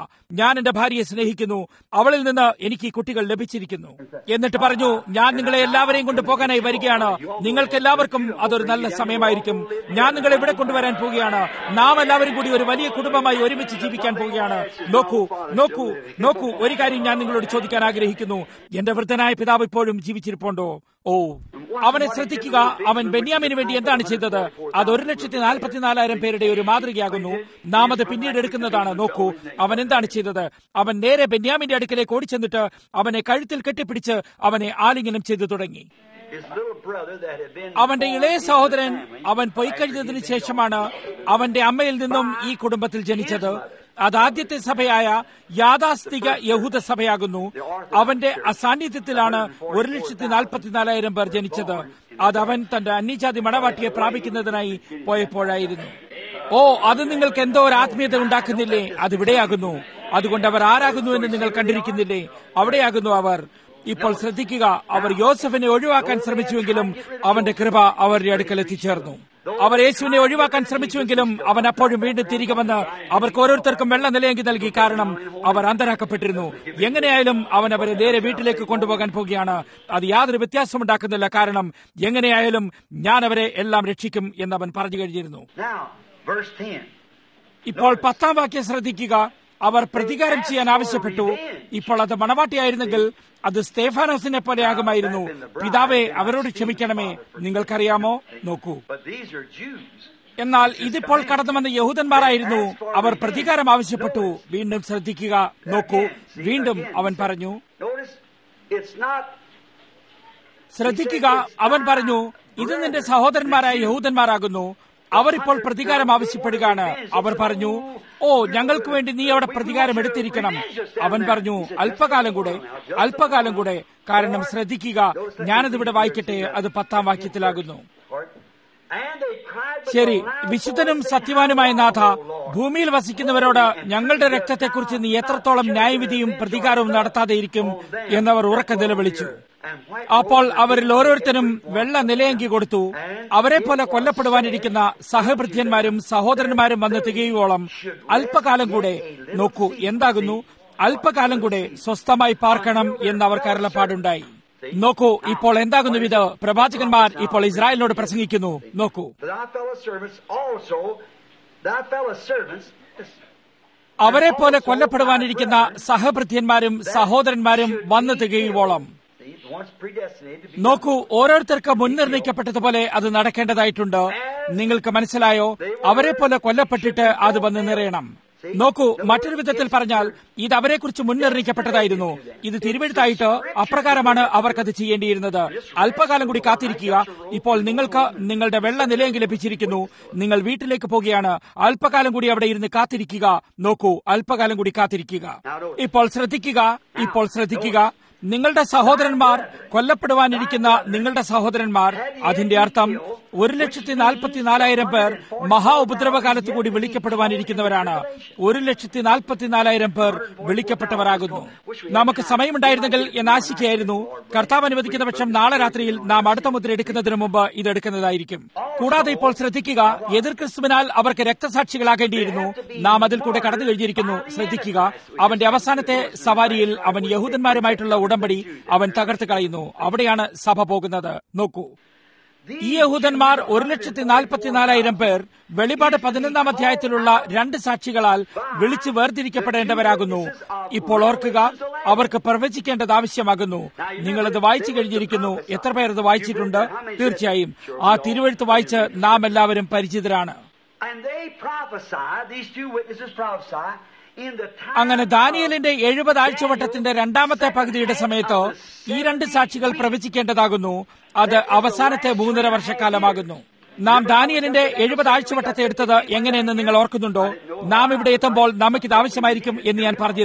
ഞാൻ എന്റെ ഭാര്യയെ സ്നേഹിക്കുന്നു അവളിൽ നിന്ന് എനിക്ക് ഈ കുട്ടികൾ ലഭിച്ചിരിക്കുന്നു എന്നിട്ട് പറഞ്ഞു ഞാൻ നിങ്ങളെ എല്ലാവരെയും കൊണ്ട് പോകാനായി വരികയാണ് നിങ്ങൾക്ക് എല്ലാവർക്കും അതൊരു നല്ല സമയമായിരിക്കും ഞാൻ നിങ്ങളെ ഇവിടെ കൊണ്ടുവരാൻ പോവുകയാണ് നാം എല്ലാവരും കൂടി ഒരു വലിയ കുടുംബമായി ഒരുമിച്ച് ജീവിക്കാൻ പോവുകയാണ് നോക്കൂ നോക്കൂ നോക്കൂ ഒരു കാര്യം ഞാൻ നിങ്ങളോട് ചോദിക്കാൻ ആഗ്രഹിക്കുന്നു എന്റെ വൃദ്ധനായ പിതാവ് ഇപ്പോഴും ജീവിച്ചിരിപ്പുണ്ടോ ഓ അവനെ ശ്രദ്ധിക്കുക അവൻ ബെന്യാമിന് വേണ്ടി എന്താണ് ചെയ്തത് അത് ഒരു ലക്ഷത്തി നാൽപ്പത്തിനാലായിരം പേരുടെ ഒരു മാതൃകയാകുന്നു നാം അത് പിന്നീട് എടുക്കുന്നതാണ് നോക്കൂ അവൻ എന്താണ് ചെയ്തത് അവൻ നേരെ ബെന്യാമിന്റെ അടുക്കലേക്ക് ഓടിച്ചെന്നിട്ട് അവനെ കഴുത്തിൽ കെട്ടിപ്പിടിച്ച് അവനെ ആലിംഗനം ചെയ്തു തുടങ്ങി His little brother that had been അവന്റെ ഇളയ സഹോദരൻ അവൻ പൊയ്ക്കഴിഞ്ഞതിന് ശേഷമാണ് അവന്റെ അമ്മയിൽ നിന്നും ഈ കുടുംബത്തിൽ ജനിച്ചത് അത് ആദ്യത്തെ സഭയായ യാഥാസ്ഥിക യഹൂദ സഭയാകുന്നു അവന്റെ അസാന്നിധ്യത്തിലാണ് ഒരു ലക്ഷത്തി നാൽപ്പത്തിനാലായിരം പേർ ജനിച്ചത് അത് അവൻ തന്റെ അന്യജാതി മണവാട്ടിയെ പ്രാപിക്കുന്നതിനായി പോയപ്പോഴായിരുന്നു ഓ അത് നിങ്ങൾക്ക് എന്തോ ഒരു ആത്മീയത ഉണ്ടാക്കുന്നില്ലേ അത് ഇവിടെയാകുന്നു അതുകൊണ്ട് അവർ ആരാകുന്നു എന്ന് നിങ്ങൾ കണ്ടിരിക്കുന്നില്ലേ അവിടെയാകുന്നു അവർ ഇപ്പോൾ ശ്രദ്ധിക്കുക അവർ യോസഫിനെ ഒഴിവാക്കാൻ ശ്രമിച്ചുവെങ്കിലും അവന്റെ കൃപ അവരുടെ അടുക്കൽ എത്തിച്ചേർന്നു അവർ യേശുവിനെ ഒഴിവാക്കാൻ ശ്രമിച്ചുവെങ്കിലും അവൻ അപ്പോഴും വീണ്ടും തിരികെ വന്ന് അവർക്ക് ഓരോരുത്തർക്കും വെള്ള നിലയെങ്കിൽ നൽകി കാരണം അവർ അന്തരാക്കപ്പെട്ടിരുന്നു എങ്ങനെയായാലും അവൻ അവരെ നേരെ വീട്ടിലേക്ക് കൊണ്ടുപോകാൻ പോകുകയാണ് അത് യാതൊരു വ്യത്യാസമുണ്ടാക്കുന്നില്ല കാരണം എങ്ങനെയായാലും ഞാൻ അവരെ എല്ലാം രക്ഷിക്കും എന്ന് അവൻ പറഞ്ഞു കഴിഞ്ഞിരുന്നു Now, verse 10. ഇപ്പോൾ പത്താം വാക്യം ശ്രദ്ധിക്കുക അവർ പ്രതികാരം ചെയ്യാൻ ആവശ്യപ്പെട്ടു ഇപ്പോൾ അത് മണവാട്ടിയായിരുന്നെങ്കിൽ അത് സ്തേഫാനോസിനെ പോലെയാകുമായിരുന്നു പിതാവെ അവരോട് ക്ഷമിക്കണമേ നിങ്ങൾക്കറിയാമോ നോക്കൂ But these are Jews. എന്നാൽ ഇതിപ്പോൾ കടന്നു വന്ന യഹൂദന്മാരായിരുന്നു അവർ പ്രതികാരം ആവശ്യപ്പെട്ടു വീണ്ടും ശ്രദ്ധിക്കുക നോക്കൂ വീണ്ടും അവൻ പറഞ്ഞു Notice, it's not ശ്രദ്ധിക്കുക അവൻ പറഞ്ഞു ഇത് നിന്റെ സഹോദരന്മാരായ യഹൂദന്മാരാകുന്നു അവർ ഇപ്പോൾ പ്രതികാരം ആവശ്യപ്പെടുകയാണ് അവർ പറഞ്ഞു ഓ ഞങ്ങൾക്ക് വേണ്ടി നീ അവിടെ പ്രതികാരം എടുത്തിരിക്കണം അവൻ പറഞ്ഞു അല്പകാലം കൂടെ അല്പകാലം കൂടെ കാരണം ശ്രദ്ധിക്കുക ഞാനതിവിടെ വായിക്കട്ടെ അത് പത്താം വാക്യത്തിലാകുന്നു And they cried, but ശരി the Lamb വിശുദ്ധനും സത്യവാനുമായ നാഥ ഭൂമിയിൽ വസിക്കുന്നവരോട് ഞങ്ങളുടെ രക്തത്തെക്കുറിച്ച് നീ എത്രത്തോളം ന്യായവിധിയും പ്രതികാരവും നടത്താതെ ഇരിക്കും എന്നവർ ഉറക്ക നിലവിളിച്ചു and white അപ്പോൾ അവരിൽ ഓരോരുത്തരും വെള്ള നിലയങ്കി കൊടുത്തു അവരെ പോലെ കൊല്ലപ്പെടുവാനിരിക്കുന്ന സഹഭൃത്യന്മാരും സഹോദരന്മാരും വന്ന് തികയുവോളം അല്പകാലം കൂടെ നോക്കൂ എന്താകുന്നു അല്പകാലം കൂടെ സ്വസ്ഥമായി പാർക്കണം എന്ന് അവർക്ക് അരുളപ്പാടുണ്ടായി നോക്കൂ ഇപ്പോൾ എന്താകുന്നു ഇത് പ്രവാചകന്മാർ ഇപ്പോൾ ഇസ്രായേലിനോട് പ്രസംഗിക്കുന്നു നോക്കൂ thy fellow servants also, thy fellow servants, അവരെ പോലെ കൊല്ലപ്പെടുവാനിരിക്കുന്ന സഹഭൃത്യന്മാരും സഹോദരന്മാരും വന്നു തികയുവോളം see, once predestinated to be നോക്കൂ ഓരോരുത്തർക്ക് മുൻനിർണയിക്കപ്പെട്ടതുപോലെ അത് നടക്കേണ്ടതായിട്ടുണ്ട് നിങ്ങൾക്ക് മനസ്സിലായോ അവരെ പോലെ കൊല്ലപ്പെട്ടിട്ട് അത് വന്ന് നിറയണം നോക്കൂ മറ്റൊരു വിധത്തിൽ പറഞ്ഞാൽ ഇത് അവരെക്കുറിച്ച് മുൻനിർണയിക്കപ്പെട്ടതായിരുന്നു ഇത് തിരുവെഴുത്തായിട്ട് അപ്രകാരമാണ് അവർക്കത് ചെയ്യേണ്ടിയിരുന്നത് അല്പകാലം കൂടി കാത്തിരിക്കുക ഇപ്പോൾ നിങ്ങൾക്ക് നിങ്ങളുടെ വെള്ള നിലയെങ്കിൽ ലഭിച്ചിരിക്കുന്നു നിങ്ങൾ വീട്ടിലേക്ക് പോവുകയാണ് അല്പകാലം കൂടി അവിടെ ഇരുന്ന് കാത്തിരിക്കുക നോക്കൂ അല്പകാലം കൂടി കാത്തിരിക്കുക ഇപ്പോൾ ശ്രദ്ധിക്കുക ഇപ്പോൾ ശ്രദ്ധിക്കുക നിങ്ങളുടെ സഹോദരന്മാർ കൊല്ലപ്പെടുവാനിരിക്കുന്ന നിങ്ങളുടെ സഹോദരന്മാർ അതിന്റെ അർത്ഥം ഒരു ലക്ഷത്തി നാൽപ്പത്തിനാലായിരം പേർ മഹാ ഉപദ്രവകാലത്ത് കൂടി വിളിക്കപ്പെടുവാനിരിക്കുന്നവരാണ് ഒരു ലക്ഷത്തി നാൽപ്പത്തിനാലായിരം പേർ വിളിക്കപ്പെട്ടവരാകുന്നു നമുക്ക് സമയമുണ്ടായിരുന്നെങ്കിൽ എന്ന് ആശിക്കുകയായിരുന്നു കർത്താവ് അനുവദിക്കുന്ന പക്ഷം നാളെ രാത്രിയിൽ നാം അടുത്ത മുദ്ര എടുക്കുന്നതിന് മുമ്പ് ഇത് എടുക്കുന്നതായിരിക്കും കൂടാതെ ഇപ്പോൾ ശ്രദ്ധിക്കുക എതിർ ക്രിസ്തുവിനാൽ അവർക്ക് രക്തസാക്ഷികളാകേണ്ടിയിരുന്നു നാം അതിൽ കൂടെ കടന്നു കഴിഞ്ഞിരിക്കുന്നു ശ്രദ്ധിക്കുക അവന്റെ അവസാനത്തെ സവാരിയിൽ അവൻ യഹൂദന്മാരുമായിട്ടുള്ള ഉടമ്പടി അവൻ തകർത്ത് കളയുന്നു അവിടെയാണ് സഭ പോകുന്നത് നോക്കൂ ഈ യഹൂദന്മാർ ഒരു ലക്ഷത്തി നാൽപ്പത്തിനാലായിരം പേർ വെളിപാട് പതിനൊന്നാം അധ്യായത്തിലുള്ള രണ്ട് സാക്ഷികളാൽ വിളിച്ചു വേർതിരിക്കപ്പെടേണ്ടവരാകുന്നു ഇപ്പോൾ ഓർക്കുക അവർക്ക് പ്രവചിക്കേണ്ടത് ആവശ്യമാകുന്നു നിങ്ങളത് വായിച്ചു കഴിഞ്ഞിരിക്കുന്നു എത്ര പേർ അത് വായിച്ചിട്ടുണ്ട് തീർച്ചയായും ആ തിരുവഴുത്ത് വായിച്ച് നാം എല്ലാവരും പരിചിതരാണ് And they prophesy, these two witnesses prophesy, in the time അങ്ങനെ ദാനിയലിന്റെ എഴുപത് ആഴ്ചവട്ടത്തിന്റെ രണ്ടാമത്തെ പകുതിയുടെ സമയത്ത് ഈ രണ്ട് സാക്ഷികൾ പ്രവചിക്കേണ്ടതാകുന്നു അത് അവസാനത്തെ മൂന്നര വർഷക്കാലമാകുന്നു നാം ദാനിയലിന്റെ എഴുപത് ആഴ്ചവട്ടത്തെ എടുത്തത് എങ്ങനെയെന്ന് നിങ്ങൾ ഓർക്കുന്നുണ്ടോ നാം ഇവിടെ എത്തുമ്പോൾ നമുക്കിത് ആവശ്യമായിരിക്കും എന്ന് ഞാൻ പറഞ്ഞിരുന്നു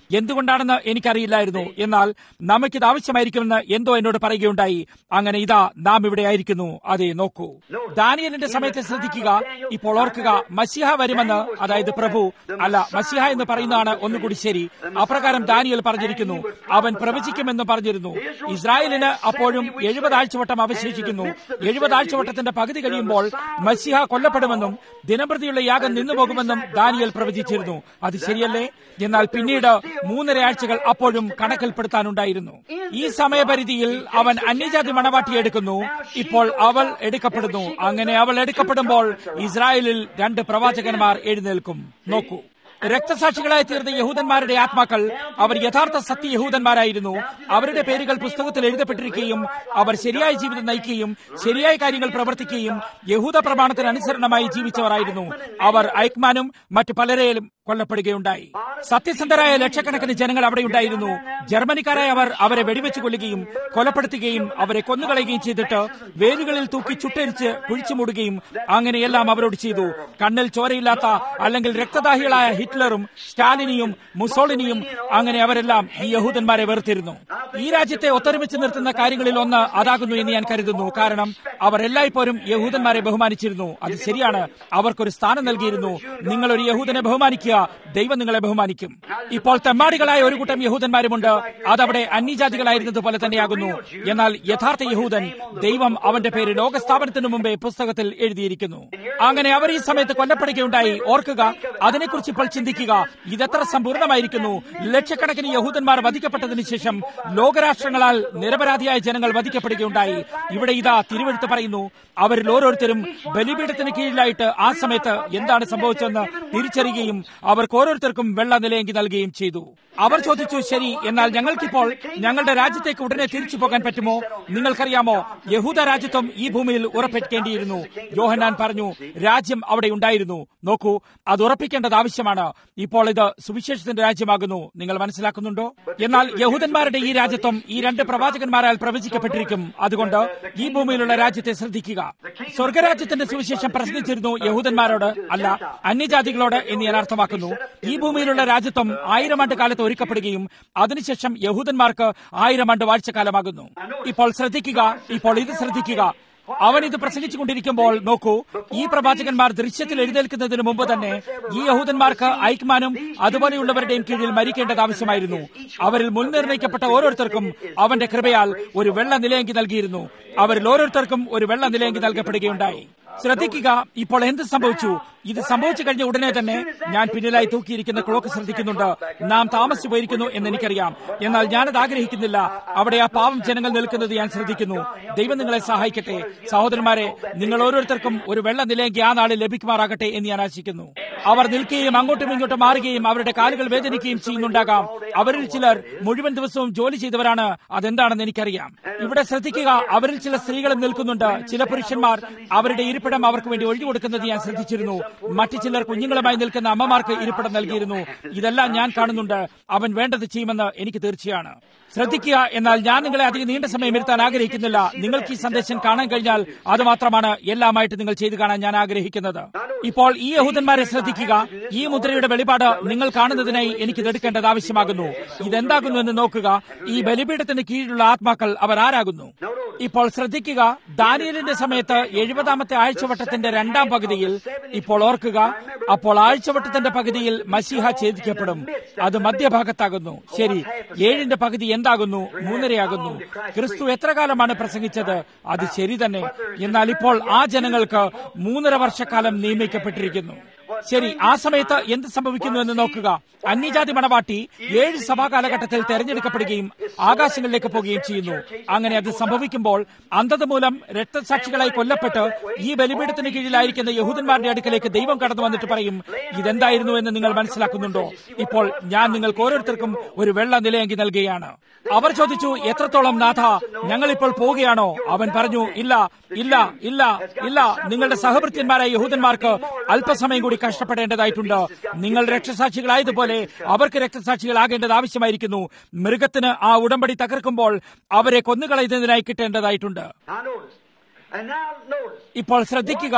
എന്തുകൊണ്ടാണെന്ന് എനിക്കറിയില്ലായിരുന്നു എന്നാൽ നമുക്കിത് ആവശ്യമായിരിക്കുമെന്ന് എന്തോ എന്നോട് പറയുകയുണ്ടായി അങ്ങനെ ഇതാ നാം ഇവിടെ ആയിരിക്കുന്നു അതെ നോക്കൂ ദാനിയലിന്റെ സമയത്തെ ശ്രദ്ധിക്കുക ഇപ്പോൾ ഓർക്കുക മസിഹ വരുമെന്ന് അതായത് പ്രഭു അല്ല മസിഹ എന്ന് പറയുന്നതാണ് ഒന്നുകൂടി ശരി അപ്രകാരം ദാനിയൽ പറഞ്ഞിരിക്കുന്നു അവൻ പ്രവചിക്കുമെന്ന് പറഞ്ഞിരുന്നു ഇസ്രായേലിന് അപ്പോഴും എഴുപത് ആഴ്ചവട്ടം അവശേഷിക്കുന്നു എഴുപത് ആഴ്ചവട്ടത്തിന്റെ പകുതി കഴിയുമ്പോൾ മസിഹ കൊല്ലപ്പെടുമെന്നും ദിനംപ്രതിയുള്ള യാഗം നിന്നുപോകുമെന്നും ദാനിയൽ പ്രവചിച്ചിരുന്നു അത് ശരിയല്ലേ എന്നാൽ പിന്നീട് മൂന്നര ആഴ്ചകൾ അപ്പോഴും കണക്കിൽപ്പെടുത്താനുണ്ടായിരുന്നു ഈ സമയപരിധിയിൽ അവൻ അന്യജാതി മണവാട്ടി എടുക്കുന്നു ഇപ്പോൾ അവൾ എടുക്കപ്പെടുന്നു അങ്ങനെ അവൾ എടുക്കപ്പെടുമ്പോൾ ഇസ്രായേലിൽ രണ്ട് പ്രവാചകന്മാർ എഴുന്നേൽക്കും നോക്കൂ രക്തസാക്ഷികളായി തീർന്ന യഹൂദന്മാരുടെ ആത്മാക്കൾ അവർ യഥാർത്ഥ സത്യ യഹൂദന്മാരായിരുന്നു അവരുടെ പേരുകൾ പുസ്തകത്തിൽ എഴുതപ്പെട്ടിരിക്കുകയും അവർ ശരിയായ ജീവിതം നയിക്കുകയും ശരിയായ കാര്യങ്ങൾ പ്രവർത്തിക്കുകയും യഹൂദ പ്രമാണത്തിന് അനുസരണമായി ജീവിച്ചവരായിരുന്നു അവർ ഐക്മാനും മറ്റു പലരെയും കൊല്ലപ്പെടുകയുണ്ടായി സത്യസന്ധരായ ലക്ഷക്കണക്കിന് ജനങ്ങൾ അവിടെ ഉണ്ടായിരുന്നു ജർമ്മനിക്കാരായ അവർ അവരെ വെടിവെച്ച് കൊല്ലുകയും കൊലപ്പെടുത്തുകയും അവരെ കൊന്നുകളയുകയും ചെയ്തിട്ട് വേലുകളിൽ തൂക്കി ചുട്ടരിച്ച് കുഴിച്ചു മൂടുകയും അങ്ങനെയെല്ലാം അവരോട് ചെയ്തു കണ്ണിൽ ചോരയില്ലാത്ത അല്ലെങ്കിൽ രക്തദാഹികളായ ഹിറ്റ്ലറും സ്റ്റാലിനിയും മുസോളിനിയും അങ്ങനെ അവരെല്ലാം ഈ യഹൂദന്മാരെ വെറുത്തിരുന്നു ഈ രാജ്യത്തെ ഒത്തൊരുമിച്ച് നിർത്തുന്ന കാര്യങ്ങളിൽ ഒന്ന് അതാകുന്നു എന്ന് ഞാൻ കരുതുന്നു കാരണം അവർ എല്ലായ്പ്പോഴും യഹൂദന്മാരെ ബഹുമാനിച്ചിരുന്നു അത് ശരിയാണ് അവർക്കൊരു സ്ഥാനം നൽകിയിരുന്നു നിങ്ങൾ ഒരു യഹൂദനെ ബഹുമാനിക്കുക ദൈവം നിങ്ങളെ ബഹുമാനിക്കും ഇപ്പോൾ തെമ്മാടികളായ ഒരു കൂട്ടം യഹൂദന്മാരുമുണ്ട് അതവിടെ അന്യജാതികളായിരുന്നത് പോലെ തന്നെയാകുന്നു എന്നാൽ യഥാർത്ഥ യഹൂദൻ ദൈവം അവന്റെ പേര് ലോകസ്ഥാപനത്തിനു മുമ്പേ പുസ്തകത്തിൽ എഴുതിയിരിക്കുന്നു അങ്ങനെ അവർ ഈ സമയത്ത് കൊല്ലപ്പെടുകയുണ്ടായി ഓർക്കുക അതിനെക്കുറിച്ച് ഇപ്പോൾ ചിന്തിക്കുക ഇതെത്ര സമ്പൂർണ്ണമായിരിക്കുന്നു ലക്ഷക്കണക്കിന് യഹൂദന്മാർ വധിക്കപ്പെട്ടതിനു ശേഷം ലോകരാഷ്ട്രങ്ങളാൽ നിരപരാധിയായ ജനങ്ങൾ വധിക്കപ്പെടുകയുണ്ടായി ഇവിടെ ഇതാ തിരുവെടുത്ത് പറയുന്നു അവരിൽ ഓരോരുത്തരും ബലിപീഠത്തിന് കീഴിലായിട്ട് ആ സമയത്ത് എന്താണ് സംഭവിച്ചതെന്ന് തിരിച്ചറിയുകയും അവർക്ക് ഓരോരുത്തർക്കും വെള്ള നിലയെങ്കി നൽകുകയും ചെയ്തു അവർ ചോദിച്ചു ശരി എന്നാൽ ഞങ്ങൾക്കിപ്പോൾ ഞങ്ങളുടെ രാജ്യത്തേക്ക് ഉടനെ തിരിച്ചു പോകാൻ പറ്റുമോ നിങ്ങൾക്കറിയാമോ യഹൂദ രാജ്യത്വം ഈ ഭൂമിയിൽ ഉറപ്പിക്കേണ്ടിയിരുന്നു യോഹന്നാൻ പറഞ്ഞു രാജ്യം അവിടെ ഉണ്ടായിരുന്നു നോക്കൂ അത് ഉറപ്പിക്കേണ്ടത് ആവശ്യമാണ് ഇപ്പോൾ ഇത് സുവിശേഷത്തിന്റെ രാജ്യമാകുന്നു നിങ്ങൾ മനസ്സിലാക്കുന്നുണ്ടോ എന്നാൽ യഹൂദന്മാരുടെ ഈ രാജ്യത്വം ഈ രണ്ട് പ്രവാചകന്മാരാൽ പ്രവചിക്കപ്പെട്ടിരിക്കും അതുകൊണ്ട് ഈ ഭൂമിയിലുള്ള രാജ്യത്തെ ശ്രദ്ധിക്കുക സ്വർഗരാജ്യത്തിന്റെ സുവിശേഷം പ്രസംഗിച്ചിരുന്നു യഹൂദന്മാരോട് അല്ല അന്യജാതികളോട് എന്ന് ഞാൻ അർത്ഥമാക്കുന്നു ഈ ഭൂമിയിലുള്ള രാജ്യത്വം ആയിരം ആണ്ട് കാലത്ത് ഒരുക്കപ്പെടുകയും അതിനുശേഷം യഹൂദന്മാർക്ക് ആയിരം ആണ്ട് വാഴ്ചക്കാലമാകുന്നു ഇപ്പോൾ ശ്രദ്ധിക്കുക ഇപ്പോൾ ഇത് ശ്രദ്ധിക്കുക അവൻ ഇത് പ്രസംഗിച്ചുകൊണ്ടിരിക്കുമ്പോൾ നോക്കൂ ഈ പ്രവാചകന്മാർ ദൃശ്യത്തിൽ എഴുന്നേൽക്കുന്നതിന് മുമ്പ് തന്നെ ഈ യഹൂദന്മാർക്ക് ഐക്മാനും അതുപോലെയുള്ളവരുടെയും കീഴിൽ മരിക്കേണ്ടത് ആവശ്യമായിരുന്നു അവരിൽ മുൻനിർണയിക്കപ്പെട്ട ഓരോരുത്തർക്കും അവന്റെ കൃപയാൽ ഒരു വെള്ള നിലയെങ്കി നൽകിയിരുന്നു അവരിൽ ഓരോരുത്തർക്കും ഒരു വെള്ള നിലയെങ്കി നൽകപ്പെടുകയുണ്ടായി ശ്രദ്ധിക്കുക ഇപ്പോൾ എന്ത് സംഭവിച്ചു ഇത് സംഭവിച്ചു കഴിഞ്ഞ ഉടനെ തന്നെ ഞാൻ പിന്നിലായി തൂക്കിയിരിക്കുന്ന ക്ലോക്ക് ശ്രദ്ധിക്കുന്നുണ്ട് നാം താമസിച്ചു പോയിരിക്കുന്നു എന്ന് എനിക്കറിയാം എന്നാൽ ഞാനത് ആഗ്രഹിക്കുന്നില്ല അവിടെ ആ പാവം ജനങ്ങൾ നിൽക്കുന്നത് ഞാൻ ശ്രദ്ധിക്കുന്നു ദൈവം നിങ്ങളെ സഹായിക്കട്ടെ സഹോദരന്മാരെ നിങ്ങൾ ഓരോരുത്തർക്കും ഒരു വെള്ള നിലയെങ്കിൽ ആ നാളിൽ ലഭിക്കുമാറാകട്ടെ എന്ന് ഞാൻ ആശിക്കുന്നു അവർ നിൽക്കുകയും അങ്ങോട്ടും ഇങ്ങോട്ടും മാറുകയും അവരുടെ കാലുകൾ വേദനിക്കുകയും ചെയ്യുന്നുണ്ടാകാം അവരിൽ ചിലർ മുഴുവൻ ദിവസവും ജോലി ചെയ്തവരാണ് അതെന്താണെന്ന് എനിക്കറിയാം ഇവിടെ ശ്രദ്ധിക്കുക അവരിൽ ചില സ്ത്രീകളും നിൽക്കുന്നുണ്ട് ചില പുരുഷന്മാർ അവരുടെ ഇരിപ്പിടം അവർക്ക് വേണ്ടി ഒഴിഞ്ഞു കൊടുക്കുന്നത് ഞാൻ ശ്രദ്ധിച്ചിരുന്നു മറ്റു ചിലർ കുഞ്ഞുങ്ങളുമായി നിൽക്കുന്ന അമ്മമാർക്ക് ഇരിപ്പിടം നൽകിയിരുന്നു ഇതെല്ലാം ഞാൻ കാണുന്നുണ്ട് അവൻ വേണ്ടത് ചെയ്യുമെന്ന് എനിക്ക് തീർച്ചയാണ് ശ്രദ്ധിക്കുക എന്നാൽ ഞാൻ നിങ്ങളെ അധികം നീണ്ട സമയം ഇരുത്താൻ ആഗ്രഹിക്കുന്നില്ല നിങ്ങൾക്ക് ഈ സന്ദേശം കാണാൻ കഴിഞ്ഞാൽ അത് മാത്രമാണ് എല്ലാമായിട്ട് നിങ്ങൾ ചെയ്തു കാണാൻ ഞാൻ ആഗ്രഹിക്കുന്നത് ഇപ്പോൾ ഈ യഹൂദന്മാരെ ശ്രദ്ധിക്കുക ഈ മുദ്രയുടെ വെളിപാട് നിങ്ങൾ കാണുന്നതിനായി എനിക്ക് ഇതെടുക്കേണ്ടത് ആവശ്യമാകുന്നു ഇതെന്താകുന്നു എന്ന് നോക്കുക ഈ ബലിപീഠത്തിന് കീഴിലുള്ള ആത്മാക്കൾ അവർ ആരാകുന്നു ഇപ്പോൾ ശ്രദ്ധിക്കുക ദാനിയലിന്റെ സമയത്ത് എഴുപതാമത്തെ ആഴ്ചവട്ടത്തിന്റെ രണ്ടാം പകുതിയിൽ ഇപ്പോൾ ഓർക്കുക അപ്പോൾ ആഴ്ചവട്ടത്തിന്റെ പകുതിയിൽ മസിഹ ഛേദിക്കപ്പെടും അത് മധ്യഭാഗത്താകുന്നു ശരി ഏഴിന്റെ പകുതി എന്താകുന്നു മൂന്നരയാകുന്നു ക്രിസ്തു എത്ര കാലമാണ് പ്രസംഗിച്ചത് അത് ശരി തന്നെ എന്നാൽ ഇപ്പോൾ ആ ജനങ്ങൾക്ക് മൂന്നര വർഷക്കാലം നിയമിക്കപ്പെട്ടിരിക്കുന്നു ശരി ആ സമയത്ത് എന്ത് സംഭവിക്കുന്നു എന്ന് നോക്കുക അന്യജാതി മണവാട്ടി ഏഴ് സഭാ കാലഘട്ടത്തിൽ തെരഞ്ഞെടുക്കപ്പെടുകയും ആകാശങ്ങളിലേക്ക് പോവുകയും ചെയ്യുന്നു അങ്ങനെ അത് സംഭവിക്കുമ്പോൾ അന്ധത മൂലം രക്തസാക്ഷികളായി കൊല്ലപ്പെട്ട് ഈ ബലിപീഠത്തിന് കീഴിലായിരിക്കുന്ന യഹൂദന്മാരുടെ അടുക്കലേക്ക് ദൈവം കടന്നു വന്നിട്ട് പറയും ഇതെന്തായിരുന്നു എന്ന് നിങ്ങൾ മനസ്സിലാക്കുന്നുണ്ടോ ഇപ്പോൾ ഞാൻ നിങ്ങൾക്ക് ഓരോരുത്തർക്കും ഒരു വെള്ള നിലയെങ്കിൽ നൽകുകയാണ് അവർ ചോദിച്ചു എത്രത്തോളം നാഥ ഞങ്ങൾ ഇപ്പോൾ പോവുകയാണോ അവൻ പറഞ്ഞു ഇല്ല ഇല്ല ഇല്ല ഇല്ല നിങ്ങളുടെ സഹഭൃത്യന്മാരായ യഹൂദന്മാർക്ക് അല്പസമയം കൂടി കഷ്ടപ്പെടേണ്ടതായിട്ടുണ്ട് നിങ്ങൾ രക്തസാക്ഷികളായതുപോലെ അവർക്ക് രക്തസാക്ഷികളാകേണ്ടത് ആവശ്യമായിരിക്കുന്നു മൃഗത്തിന് ആ ഉടമ്പടി തകർക്കുമ്പോൾ അവരെ കൊന്നുകളയുന്നതിനായി കിട്ടേണ്ടതായിട്ടുണ്ട് Now notice. And now notice. ഇപ്പോൾ ശ്രദ്ധിക്കുക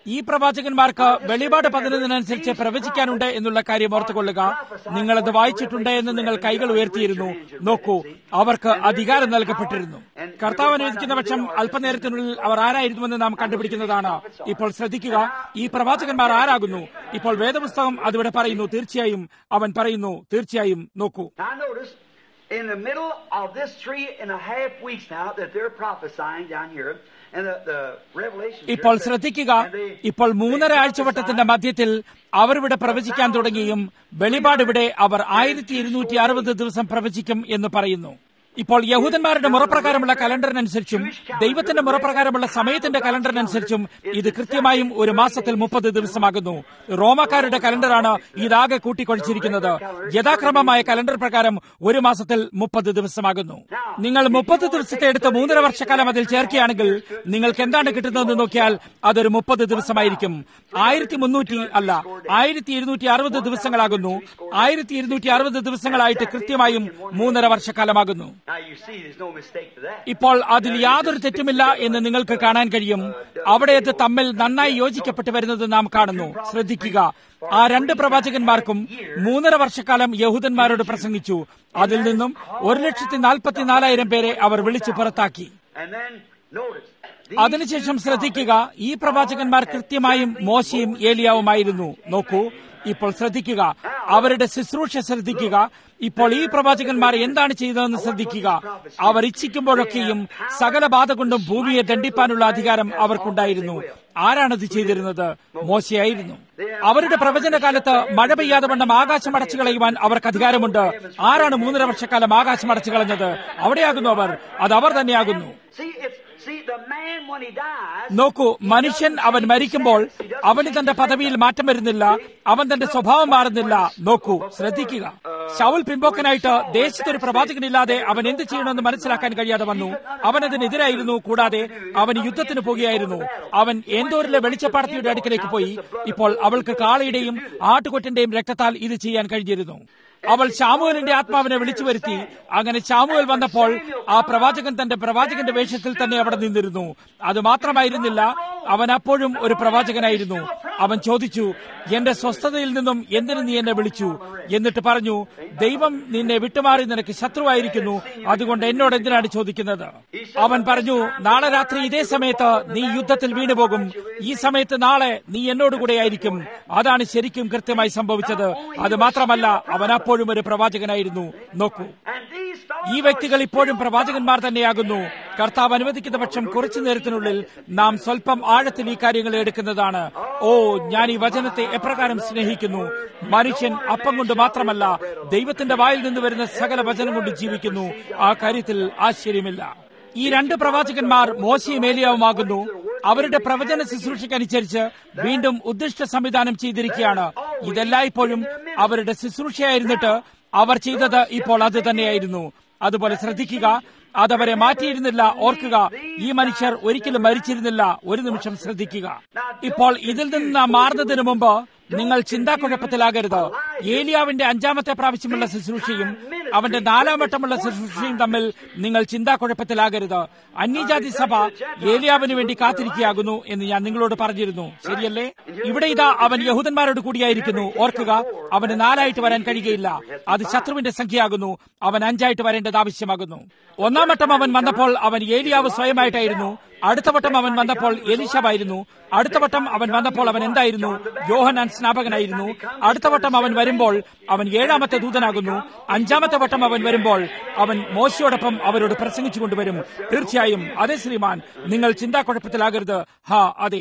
ഈ പ്രവാചകന്മാർക്ക് വെളിപാട് പതിനൊന്നിനനുസരിച്ച് പ്രവചിക്കാനുണ്ട് എന്നുള്ള കാര്യം ഓർത്തുകൊള്ളുക നിങ്ങളത് വായിച്ചിട്ടുണ്ട് എന്ന് നിങ്ങൾ കൈകൾ ഉയർത്തിയിരുന്നു നോക്കൂ അവർക്ക് അധികാരം നൽകപ്പെട്ടിരുന്നു കർത്താവ് അനുവദിക്കുന്ന പക്ഷം അല്പനേരത്തിനുള്ളിൽ അവർ ആരായിരുന്നുവെന്ന് നാം കണ്ടുപിടിക്കുന്നതാണ് ഇപ്പോൾ ശ്രദ്ധിക്കുക ഈ പ്രവാചകന്മാർ ആരാകുന്നു ഇപ്പോൾ വേദപുസ്തകം അതിവിടെ പറയുന്നു തീർച്ചയായും അവൻ പറയുന്നു തീർച്ചയായും നോക്കൂ Now notice, in the middle of this three and a half weeks now that they're prophesying down here, and the, the Revelation. ഇപ്പോൾ ശ്രദ്ധിക്കുക ഇപ്പോൾ മൂന്നര ആഴ്ചവട്ടത്തിന്റെ മധ്യത്തിൽ അവർ ഇവിടെ പ്രവചിക്കാൻ തുടങ്ങിയും വെളിപാട് ഇവിടെ അവർ ആയിരത്തി ഇരുന്നൂറ്റി അറുപത് ദിവസം പ്രവചിക്കും എന്ന് പറയുന്നു ഇപ്പോൾ യഹൂദന്മാരുടെ മുറപ്രകാരമുള്ള കലണ്ടറിനനുസരിച്ചും ദൈവത്തിന്റെ മുറപ്രകാരമുള്ള സമയത്തിന്റെ കലണ്ടറിനനുസരിച്ചും ഇത് കൃത്യമായും ഒരു മാസത്തിൽ മുപ്പത് ദിവസമാകുന്നു റോമക്കാരുടെ കലണ്ടറാണ് ഇതാകെ കൂട്ടിക്കൊഴിച്ചിരിക്കുന്നത് യഥാക്രമമായ കലണ്ടർ പ്രകാരം ഒരു മാസത്തിൽ മുപ്പത് ദിവസമാകുന്നു നിങ്ങൾ മുപ്പത് ദിവസത്തെ എടുത്ത് മൂന്നര വർഷക്കാലം അതിൽ ചേർക്കുകയാണെങ്കിൽ നിങ്ങൾക്ക് എന്താണ് കിട്ടുന്നതെന്ന് നോക്കിയാൽ അതൊരു മുപ്പത് ദിവസമായിരിക്കും ആയിരത്തി മുന്നൂറ്റി അല്ല ആയിരത്തി ഇരുന്നൂറ്റി അറുപത് ദിവസങ്ങളാകുന്നു ആയിരത്തി ഇരുന്നൂറ്റി അറുപത് ദിവസങ്ങളായിട്ട് കൃത്യമായും മൂന്നര വർഷക്കാലമാകുന്നു Now you see, there's no mistake to that. ഇപ്പോൾ അതിൽ യാതൊരു തെറ്റുമില്ല എന്ന് നിങ്ങൾക്ക് കാണാൻ കഴിയും അവിടെ അത് തമ്മിൽ നന്നായി യോജിക്കപ്പെട്ടു വരുന്നത് നാം കാണുന്നു ശ്രദ്ധിക്കുക ആ രണ്ട് പ്രവാചകന്മാർക്കും മൂന്നര വർഷക്കാലം യഹൂദന്മാരോട് പ്രസംഗിച്ചു അതിൽ നിന്നും ഒരു ലക്ഷത്തി നാൽപ്പത്തിനാലായിരം പേരെ അവർ വിളിച്ചു പുറത്താക്കി And then notice. അതിനുശേഷം ശ്രദ്ധിക്കുക ഈ പ്രവാചകന്മാർ കൃത്യമായും മോശയും ഏലിയാവുമായിരുന്നു നോക്കൂ ഇപ്പോൾ ശ്രദ്ധിക്കുക അവരുടെ ശുശ്രൂഷ ശ്രദ്ധിക്കുക ഇപ്പോൾ ഈ പ്രവാചകന്മാർ എന്താണ് ചെയ്തതെന്ന് ശ്രദ്ധിക്കുക അവർ ഇച്ഛിക്കുമ്പോഴൊക്കെയും സകല ബാധ കൊണ്ടും ഭൂമിയെ ദണ്ഡിപ്പാനുള്ള അധികാരം അവർക്കുണ്ടായിരുന്നു ആരാണത് ചെയ്തിരുന്നത് മോശയായിരുന്നു അവരുടെ പ്രവചന കാലത്ത് മഴ പെയ്യാതെ വണ്ണം ആകാശം അടച്ചു കളയുവാൻ അവർക്ക് അധികാരമുണ്ട് ആരാണ് മൂന്നര വർഷക്കാലം ആകാശം അടച്ചു കളഞ്ഞത് അവിടെയാകുന്നു അവർ അത് അവർ തന്നെയാകുന്നു See, it's see the man when he dies. നോക്കൂ മനുഷ്യൻ അവൻ മരിക്കുമ്പോൾ അവന് തന്റെ പദവിയിൽ മാറ്റം വരുന്നില്ല അവൻ തന്റെ സ്വഭാവം മാറുന്നില്ല നോക്കൂ ശ്രദ്ധിക്കുക ശൗൽ പിമ്പോക്കനായിട്ട് ദേശത്തൊരു പ്രവാചകനില്ലാതെ അവൻ എന്ത് ചെയ്യണമെന്ന് മനസ്സിലാക്കാൻ കഴിയാതെ വന്നു അവൻ അതിനെതിരായിരുന്നു കൂടാതെ അവൻ യുദ്ധത്തിന് പോകുകയായിരുന്നു അവൻ എന്തോരിലെ വെളിച്ചപ്പാടത്തിയുടെ അടുക്കിലേക്ക് പോയി ഇപ്പോൾ അവൾക്ക് കാളയുടെയും ആട്ടുകൊറ്റന്റെയും രക്തത്താൽ ഇത് ചെയ്യാൻ കഴിഞ്ഞിരുന്നു അവൾ ശാമുവലിന്റെ ആത്മാവിനെ വിളിച്ചു വരുത്തി അങ്ങനെ ശാമുവൽ വന്നപ്പോൾ ആ പ്രവാചകൻ തന്റെ പ്രവാചകന്റെ വേഷത്തിൽ തന്നെ അവിടെ നിന്നിരുന്നു അത് മാത്രമായിരുന്നില്ല അവൻ അപ്പോഴും ഒരു പ്രവാചകനായിരുന്നു അവൻ ചോദിച്ചു എന്റെ സ്വസ്ഥതയിൽ നിന്നും എന്തിനു നീ എന്നെ വിളിച്ചു എന്നിട്ട് പറഞ്ഞു ദൈവം നിന്നെ വിട്ടുമാറി നിനക്ക് ശത്രുവായിരിക്കുന്നു അതുകൊണ്ട് എന്നോട് എന്തിനാണ് ചോദിക്കുന്നത് അവൻ പറഞ്ഞു നാളെ രാത്രി ഇതേ സമയത്ത് നീ യുദ്ധത്തിൽ വീണുപോകും ഈ സമയത്ത് നാളെ നീ എന്നോടുകൂടെ ആയിരിക്കും അതാണ് ശരിക്കും കൃത്യമായി സംഭവിച്ചത് അത് മാത്രമല്ല അവൻ അപ്പോഴും ഒരു പ്രവാചകനായിരുന്നു നോക്കൂ And these ഈ വ്യക്തികൾ ഇപ്പോഴും പ്രവാചകന്മാർ തന്നെയാകുന്നു കർത്താവ് അനുവദിക്കുന്ന പക്ഷം കുറച്ചു നേരത്തിനുള്ളിൽ നാം സ്വല്പം ആഴത്തിൽ ഈ കാര്യങ്ങൾ എടുക്കുന്നതാണ് ഓ ഞാൻ ഈ വചനത്തെ എപ്രകാരം സ്നേഹിക്കുന്നു മനുഷ്യൻ അപ്പം കൊണ്ട് മാത്രമല്ല ദൈവത്തിന്റെ വായിൽ നിന്ന് വരുന്ന സകല വചനം കൊണ്ട് ജീവിക്കുന്നു ആ കാര്യത്തിൽ ആശ്ചര്യമില്ല ഈ രണ്ട് പ്രവാചകന്മാർ മോശയും ഏലിയാവുമാകുന്നു അവരുടെ പ്രവചന ശുശ്രൂഷയ്ക്കനുസരിച്ച് വീണ്ടും ഉദ്ദിഷ്ട സംവിധാനം ചെയ്തിരിക്കുകയാണ് ഇതെല്ലായ്പ്പോഴും അവരുടെ ശുശ്രൂഷയായിരുന്നിട്ട് അവർ ചെയ്തത് ഇപ്പോൾ അത് തന്നെയായിരുന്നു അതുപോലെ ശ്രദ്ധിക്കുക അതവരെ മാറ്റിയിരുന്നില്ല ഓർക്കുക ഈ മനുഷ്യർ ഒരിക്കലും മരിച്ചിരുന്നില്ല ഒരു നിമിഷം ശ്രദ്ധിക്കുക ഇപ്പോൾ ഇതിൽ നിന്ന് നാം മാറുന്നതിന് മുമ്പ് നിങ്ങൾ ചിന്താക്കുഴപ്പത്തിലാകരുത് ഏലിയാവിന്റെ അഞ്ചാമത്തെ പ്രാവശ്യമുള്ള ശുശ്രൂഷയും അവന്റെ നാലാം വട്ടമുള്ള ശുശ്രൂഷയും തമ്മിൽ നിങ്ങൾ ചിന്താക്കുഴപ്പത്തിലാകരുത് അന്യജാതി സഭ ഏലിയാവിന് വേണ്ടി കാത്തിരിക്കുകയാകുന്നു എന്ന് ഞാൻ നിങ്ങളോട് പറഞ്ഞിരുന്നു ശരിയല്ലേ ഇവിടെ ഇതാ അവൻ യഹൂദന്മാരോട് കൂടിയായിരിക്കുന്നു ഓർക്കുക അവന് നാലായിട്ട് വരാൻ കഴിയുകയില്ല അത് ശത്രുവിന്റെ സംഖ്യയാകുന്നു അവൻ അഞ്ചായിട്ട് വരേണ്ടത് ആവശ്യമാകുന്നു ഒന്നാം വട്ടം അവൻ വന്നപ്പോൾ അവൻ ഏലിയാവ് സ്വയമായിട്ടായിരുന്നു അടുത്ത വട്ടം അവൻ വന്നപ്പോൾ എലിശാവായിരുന്നു അടുത്ത വട്ടം അവൻ വന്നപ്പോൾ അവൻ എന്തായിരുന്നു യോഹനാൻ സ്നാപകനായിരുന്നു അടുത്ത വട്ടം അവൻ വരുമ്പോൾ അവൻ ഏഴാമത്തെ ദൂതനാകുന്നു അഞ്ചാമത്തെ വട്ടം അവൻ വരുമ്പോൾ അവൻ മോശയോടൊപ്പം അവരോട് പ്രസംഗിച്ചു കൊണ്ടുവരും തീർച്ചയായും അതെ ശ്രീമാൻ നിങ്ങൾ ചിന്താക്കുഴപ്പത്തിലാകരുത് ഹാ അതെ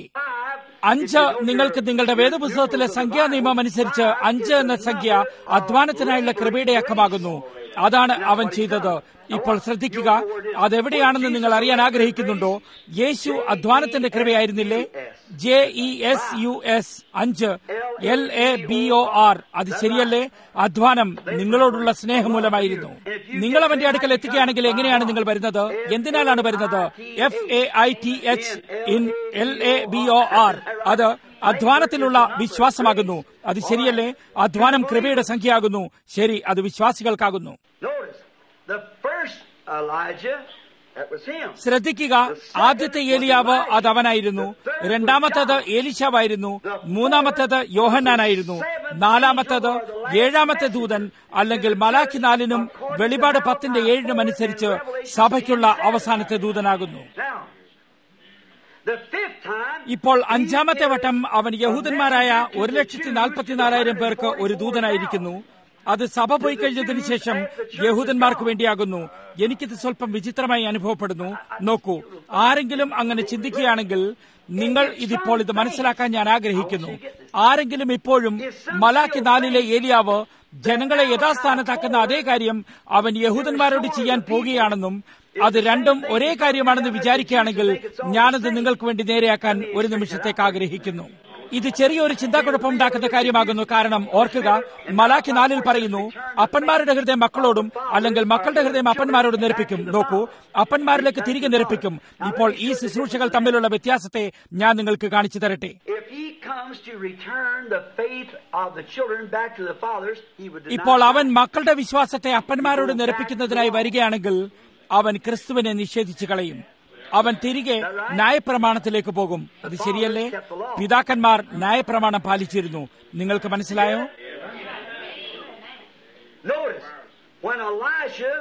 അഞ്ച് നിങ്ങൾക്ക് നിങ്ങളുടെ വേദപുസ്തകത്തിലെ സംഖ്യാ നിയമം അനുസരിച്ച് അഞ്ച് എന്ന സംഖ്യ അധ്വാനത്തിനായുള്ള കൃപയുടെ അക്കമാകുന്നു അതാണ് അവൻ ചെയ്തത് ഇപ്പോൾ ശ്രദ്ധിക്കുക അതെവിടെയാണെന്ന് നിങ്ങൾ അറിയാൻ ആഗ്രഹിക്കുന്നുണ്ടോ യേശു അധ്വാനത്തിന്റെ കൃപയായിരുന്നില്ലേ J E S U S അഞ്ച് L A B O R അത് ശരിയല്ലേ അധ്വാനം നിങ്ങളോടുള്ള സ്നേഹമൂലമായിരുന്നു നിങ്ങൾ അവന്റെ അടുക്കൽ എത്തുകയാണെങ്കിൽ എങ്ങനെയാണ് നിങ്ങൾ വരുന്നത് എന്തിനാലാണ് വരുന്നത് F A I T H in L A B O R അത് അധ്വാനത്തിലുള്ള വിശ്വാസമാകുന്നു അത് ശരിയല്ലേ അധ്വാനം കൃപയുടെ സംഖ്യയാകുന്നു ശരി അത് വിശ്വാസികൾക്കാകുന്നു Notice, the first Elijah That was him. ശ്രദ്ധിക്കുക ആദ്യത്തെ ഏലിയാവ് അത് അവനായിരുന്നു രണ്ടാമത്തേത് ഏലിശാവായിരുന്നു മൂന്നാമത്തേത് യോഹന്നാനായിരുന്നു നാലാമത്തേത് ഏഴാമത്തെ ദൂതൻ അല്ലെങ്കിൽ മലാക്കി നാലിനും വെളിപാട് പത്തിന്റെ ഏഴിനും അനുസരിച്ച് സഭയ്ക്കുള്ള അവസാനത്തെ ദൂതനാകുന്നു Now, the fifth time, ഇപ്പോൾ അഞ്ചാമത്തെ വട്ടം അവൻ യഹൂദന്മാരായ ഒരു ലക്ഷത്തി നാൽപ്പത്തിനാലായിരം പേർക്ക് ഒരു ദൂതനായിരിക്കുന്നു അത് സഭ പോയി കഴിഞ്ഞതിന് ശേഷം യഹൂദന്മാർക്ക് വേണ്ടിയാകുന്നു എനിക്കിത് സ്വല്പം വിചിത്രമായി അനുഭവപ്പെടുന്നു നോക്കൂ ആരെങ്കിലും അങ്ങനെ ചിന്തിക്കുകയാണെങ്കിൽ നിങ്ങൾ ഇതിപ്പോൾ ഇത് മനസ്സിലാക്കാൻ ഞാൻ ആഗ്രഹിക്കുന്നു ആരെങ്കിലും ഇപ്പോഴും മലാക്കി നാലിലെ ഏലിയാവ് ജനങ്ങളെ യഥാസ്ഥാനത്താക്കുന്ന അതേ കാര്യം അവൻ യഹൂദന്മാരോട് ചെയ്യാൻ പോകുകയാണെന്നും അത് രണ്ടും ഒരേ കാര്യമാണെന്ന് വിചാരിക്കുകയാണെങ്കിൽ ഞാനത് നിങ്ങൾക്ക് വേണ്ടി നേരെയാക്കാൻ ഒരു നിമിഷത്തേക്ക് ആഗ്രഹിക്കുന്നു ഇത് ചെറിയൊരു ചിന്താക്കുഴപ്പം ഉണ്ടാക്കുന്ന കാര്യമാകുന്നു കാരണം ഓർക്കുക മലാഖി നാലിൽ പറയുന്നു അപ്പന്മാരുടെ ഹൃദയം മക്കളോടും അല്ലെങ്കിൽ മക്കളുടെ ഹൃദയം അപ്പന്മാരോട് നിരപ്പിക്കും നോക്കൂ അപ്പന്മാരിലേക്ക് തിരികെ നിരപ്പിക്കും ഇപ്പോൾ ഈ ശുശ്രൂഷകൾ തമ്മിലുള്ള വ്യത്യാസത്തെ ഞാൻ നിങ്ങൾക്ക് കാണിച്ചു തരട്ടെ if he comes to return the faith of the children back to the fathers, he would deny ഇപ്പോൾ അവൻ മക്കളുടെ വിശ്വാസത്തെ അപ്പന്മാരോട് നിരപ്പിക്കുന്നതിനായി വരികയാണെങ്കിൽ അവൻ ക്രിസ്തുവിനെ നിഷേധിച്ചു കളയും അവൻ തിരികെ ന്യായപ്രമാണത്തിലേക്ക് പോകും അത് ശരിയല്ലേ പിതാക്കന്മാർ ന്യായപ്രമാണം പാലിച്ചിരുന്നു നിങ്ങൾക്ക് മനസ്സിലായോ Notice, when Elijah,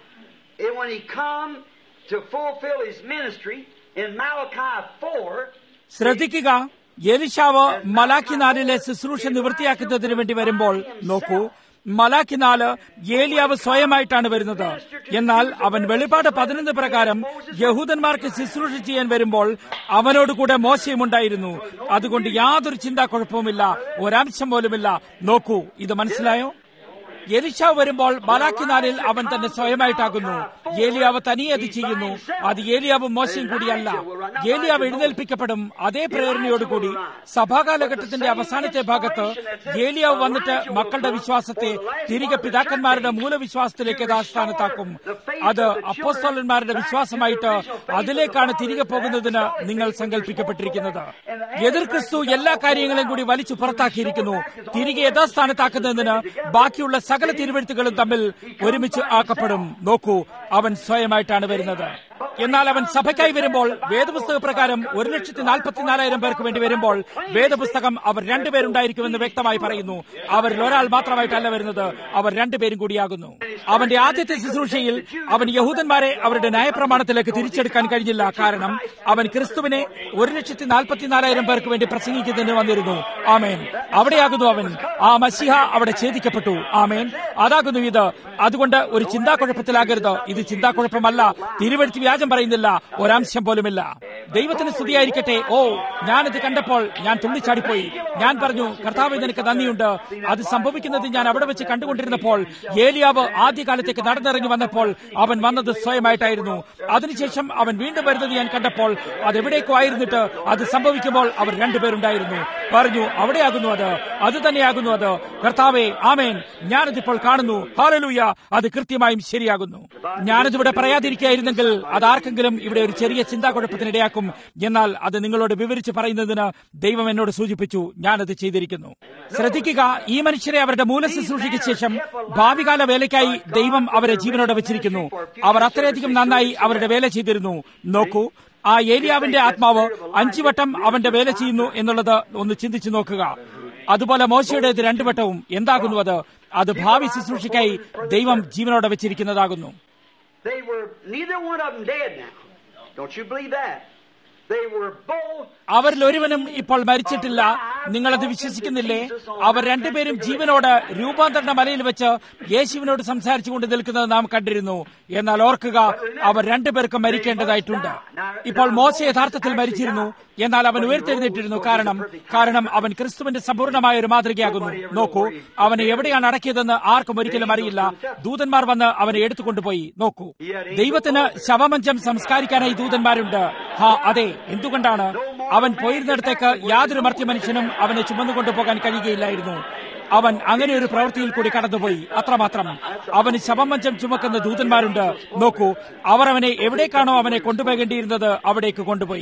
and when he come to fulfill his ministry in Malachi 4, ശ്രദ്ധിക്കുക എലിശാവ് മലാഖി നാലിലെ ശുശ്രൂഷ നിവൃത്തിയാക്കുന്നതിന് വേണ്ടി വരുമ്പോൾ നോക്കൂ മലാഖി നാല് ഏലിയാവ് സ്വയമായിട്ടാണ് വരുന്നത് എന്നാൽ അവൻ വെളിപാട് പതിനൊന്ന് പ്രകാരം യഹൂദന്മാർക്ക് ശുശ്രൂഷ ചെയ്യാൻ വരുമ്പോൾ അവനോടുകൂടെ മോശയുമുണ്ടായിരുന്നു അതുകൊണ്ട് യാതൊരു ചിന്താക്കുഴപ്പവുമില്ല ഒരംശം പോലുമില്ല നോക്കൂ ഇത് മനസ്സിലായോ എലിശാവ് വരുമ്പോൾ ബാലാക്കിനാലിൽ അവൻ തന്നെ സ്വയമായിട്ടാകുന്നു ഏലിയാവ് തനിയെ അത് ചെയ്യുന്നു അത് ഏലിയാവും മോശയും കൂടിയല്ല ഏലിയാവ് എഴുന്നേൽപ്പിക്കപ്പെടും അതേ പ്രേരണയോടുകൂടി സഭാകാലഘട്ടത്തിന്റെ അവസാനത്തെ ഭാഗത്ത് ഏലിയാവ് വന്നിട്ട് മക്കളുടെ വിശ്വാസത്തെ തിരികെ പിതാക്കന്മാരുടെ മൂലവിശ്വാസത്തിലേക്ക് യഥാസ്ഥാനത്താക്കും അത് അപ്പോസ്തോലന്മാരുടെ വിശ്വാസമായിട്ട് അതിലേക്കാണ് തിരികെ പോകുന്നതിന് നിങ്ങൾ സങ്കല്പിക്കപ്പെട്ടിരിക്കുന്നത് എതിർ ക്രിസ്തു എല്ലാ കാര്യങ്ങളെയും കൂടി വലിച്ചു പുറത്താക്കിയിരിക്കുന്നു തിരികെ യഥാസ്ഥാനത്താക്കുന്നതിന് ബാക്കിയുള്ള സകല തിരുവഴുത്തുകളും തമ്മിൽ ഒരുമിച്ച് ആക്കപ്പെടും നോക്കൂ അവൻ സ്വയമായിട്ടാണ് വരുന്നത് എന്നാൽ അവൻ സഭയ്ക്കായി വരുമ്പോൾ വേദപുസ്തക പ്രകാരം ഒരു ലക്ഷത്തി നാൽപ്പത്തിനാലായിരം പേർക്ക് വേണ്ടി വരുമ്പോൾ വേദപുസ്തകം അവർ രണ്ടുപേരുണ്ടായിരിക്കുമെന്ന് വ്യക്തമായി പറയുന്നു അവരിൽ ഒരാൾ മാത്രമായിട്ടല്ല വരുന്നത് അവർ രണ്ടുപേരും കൂടിയാകുന്നു അവന്റെ ആദ്യത്തെ ശുശ്രൂഷയിൽ അവൻ യഹൂദന്മാരെ അവരുടെ ന്യായപ്രമാണത്തിലേക്ക് തിരിച്ചെടുക്കാൻ കഴിഞ്ഞില്ല കാരണം അവൻ ക്രിസ്തുവിനെ ഒരു ലക്ഷത്തി നാൽപ്പത്തിനാലായിരം പേർക്ക് വേണ്ടി പ്രസംഗിക്കുന്നതിന് വന്നിരുന്നു ആമേൻ അവിടെയാകുന്നു അവൻ ആ മസിഹ അവിടെ ഛേദിക്കപ്പെട്ടു ആമേൻ അതാകുന്നു ഇത് അതുകൊണ്ട് ഒരു ചിന്താക്കുഴപ്പത്തിലാകരുത് ഇത് ചിന്താക്കുഴപ്പമല്ല തിരുവഴുത്തി വ്യാജം പറയുന്നില്ല ഒരംശം പോലുമില്ല ദൈവത്തിന് സ്തുതിയായിരിക്കട്ടെ ഓ ഞാനിത് കണ്ടപ്പോൾ ഞാൻ തുള്ളിച്ചാടിപ്പോയി ഞാൻ പറഞ്ഞു കർത്താവ് നിനക്ക് നന്ദിയുണ്ട് അത് സംഭവിക്കുന്നത് ഞാൻ അവിടെ വെച്ച് കണ്ടുകൊണ്ടിരുന്നപ്പോൾ ഏലിയാവ് ആദ്യകാലത്തേക്ക് നടന്നിറങ്ങി വന്നപ്പോൾ അവൻ വന്നത് സ്വയമായിട്ടായിരുന്നു അതിനുശേഷം അവൻ വീണ്ടും വരുന്നത് ഞാൻ കണ്ടപ്പോൾ അതെവിടേക്കോ ആയിരുന്നിട്ട് അത് സംഭവിക്കുമ്പോൾ അവർ രണ്ടുപേരുണ്ടായിരുന്നു പറഞ്ഞു അവിടെയാകുന്നു അത് അത് തന്നെയാകുന്നു അത് കർത്താവേ ആമേൻ ഞാനതിപ്പോൾ കാണുന്നു ഹാലലൂയ അത് കൃത്യമായും ശരിയാകുന്നു ഞാനതിവിടെ പറയാതിരിക്കായിരുന്നെങ്കിൽ അത് ആർക്കെങ്കിലും ഇവിടെ ഒരു ചെറിയ ചിന്താക്കുഴപ്പത്തിനിടയാക്കും എന്നാൽ അത് നിങ്ങളോട് വിവരിച്ച് പറയുന്നതിന് ദൈവം എന്നോട് സൂചിപ്പിച്ചു ഞാനത് ചെയ്തിരിക്കുന്നു ശ്രദ്ധിക്കുക ഈ മനുഷ്യരെ അവരുടെ മൂലശുശ്രൂഷയ്ക്ക് ശേഷം ഭാവികാല വേലയ്ക്കായി ദൈവം അവരെ ജീവനോടെ വെച്ചിരിക്കുന്നു അവർ അത്രയധികം നന്നായി അവരുടെ വേല ചെയ്തിരുന്നു നോക്കൂ ആ ഏലിയാവിന്റെ ആത്മാവ് അഞ്ചു വട്ടം അവന്റെ വേല ചെയ്യുന്നു എന്നുള്ളത് ഒന്ന് ചിന്തിച്ചു നോക്കുക അതുപോലെ മോശയുടേത് രണ്ടു വട്ടവും എന്താകുന്നു അത് അത് ഭാവി ശുശ്രൂഷയ്ക്കായി ദൈവം ജീവനോടെ വെച്ചിരിക്കുന്നതാകുന്നു they were neither one of them dead now. Don't you believe that? They were both അവരിൽ ഒരുവനും ഇപ്പോൾ മരിച്ചിട്ടില്ല നിങ്ങളത് വിശ്വസിക്കുന്നില്ലേ അവർ രണ്ടുപേരും ജീവനോട് രൂപാന്തരണ മലയിൽ വെച്ച് യേശുവിനോട് സംസാരിച്ചുകൊണ്ട് നിൽക്കുന്നത് നാം കണ്ടിരുന്നു എന്നാൽ ഓർക്കുക അവർ രണ്ടുപേർക്കും മരിക്കേണ്ടതായിട്ടുണ്ട് ഇപ്പോൾ മോശ യഥാർത്ഥത്തിൽ മരിച്ചിരുന്നു എന്നാൽ അവൻ ഉയർത്തെഴുന്നേറ്റിരുന്നു കാരണം കാരണം അവൻ ക്രിസ്തുവിന്റെ സമ്പൂർണമായ ഒരു മാതൃകയാകുന്നു നോക്കൂ അവനെ എവിടെയാണ് അടക്കിയതെന്ന് ആർക്കും ഒരിക്കലും അറിയില്ല ദൂതന്മാർ വന്ന് അവനെ എടുത്തുകൊണ്ടുപോയി നോക്കൂ ദൈവത്തിന് ശവമഞ്ചം സംസ്കാരിക്കാനായി ദൂതന്മാരുണ്ട് ഹാ അതെ എന്തുകൊണ്ടാണ് അവൻ പോയിരുന്നിടത്തേക്ക് യാതൊരു മർത്യ മനുഷ്യനും അവനെ ചുമന്നുകൊണ്ടു പോകാൻ കഴിയുകയില്ലായിരുന്നു അവൻ അങ്ങനെ ഒരു പ്രവൃത്തിയിൽ കൂടി കടന്നുപോയി അത്രമാത്രം അവന് ശവമഞ്ചം ചുമക്കുന്ന ദൂതന്മാരുണ്ട് നോക്കൂ അവർ അവനെ എവിടേക്കാണോ അവനെ കൊണ്ടുപോകേണ്ടിയിരുന്നത് അവിടേക്ക് കൊണ്ടുപോയി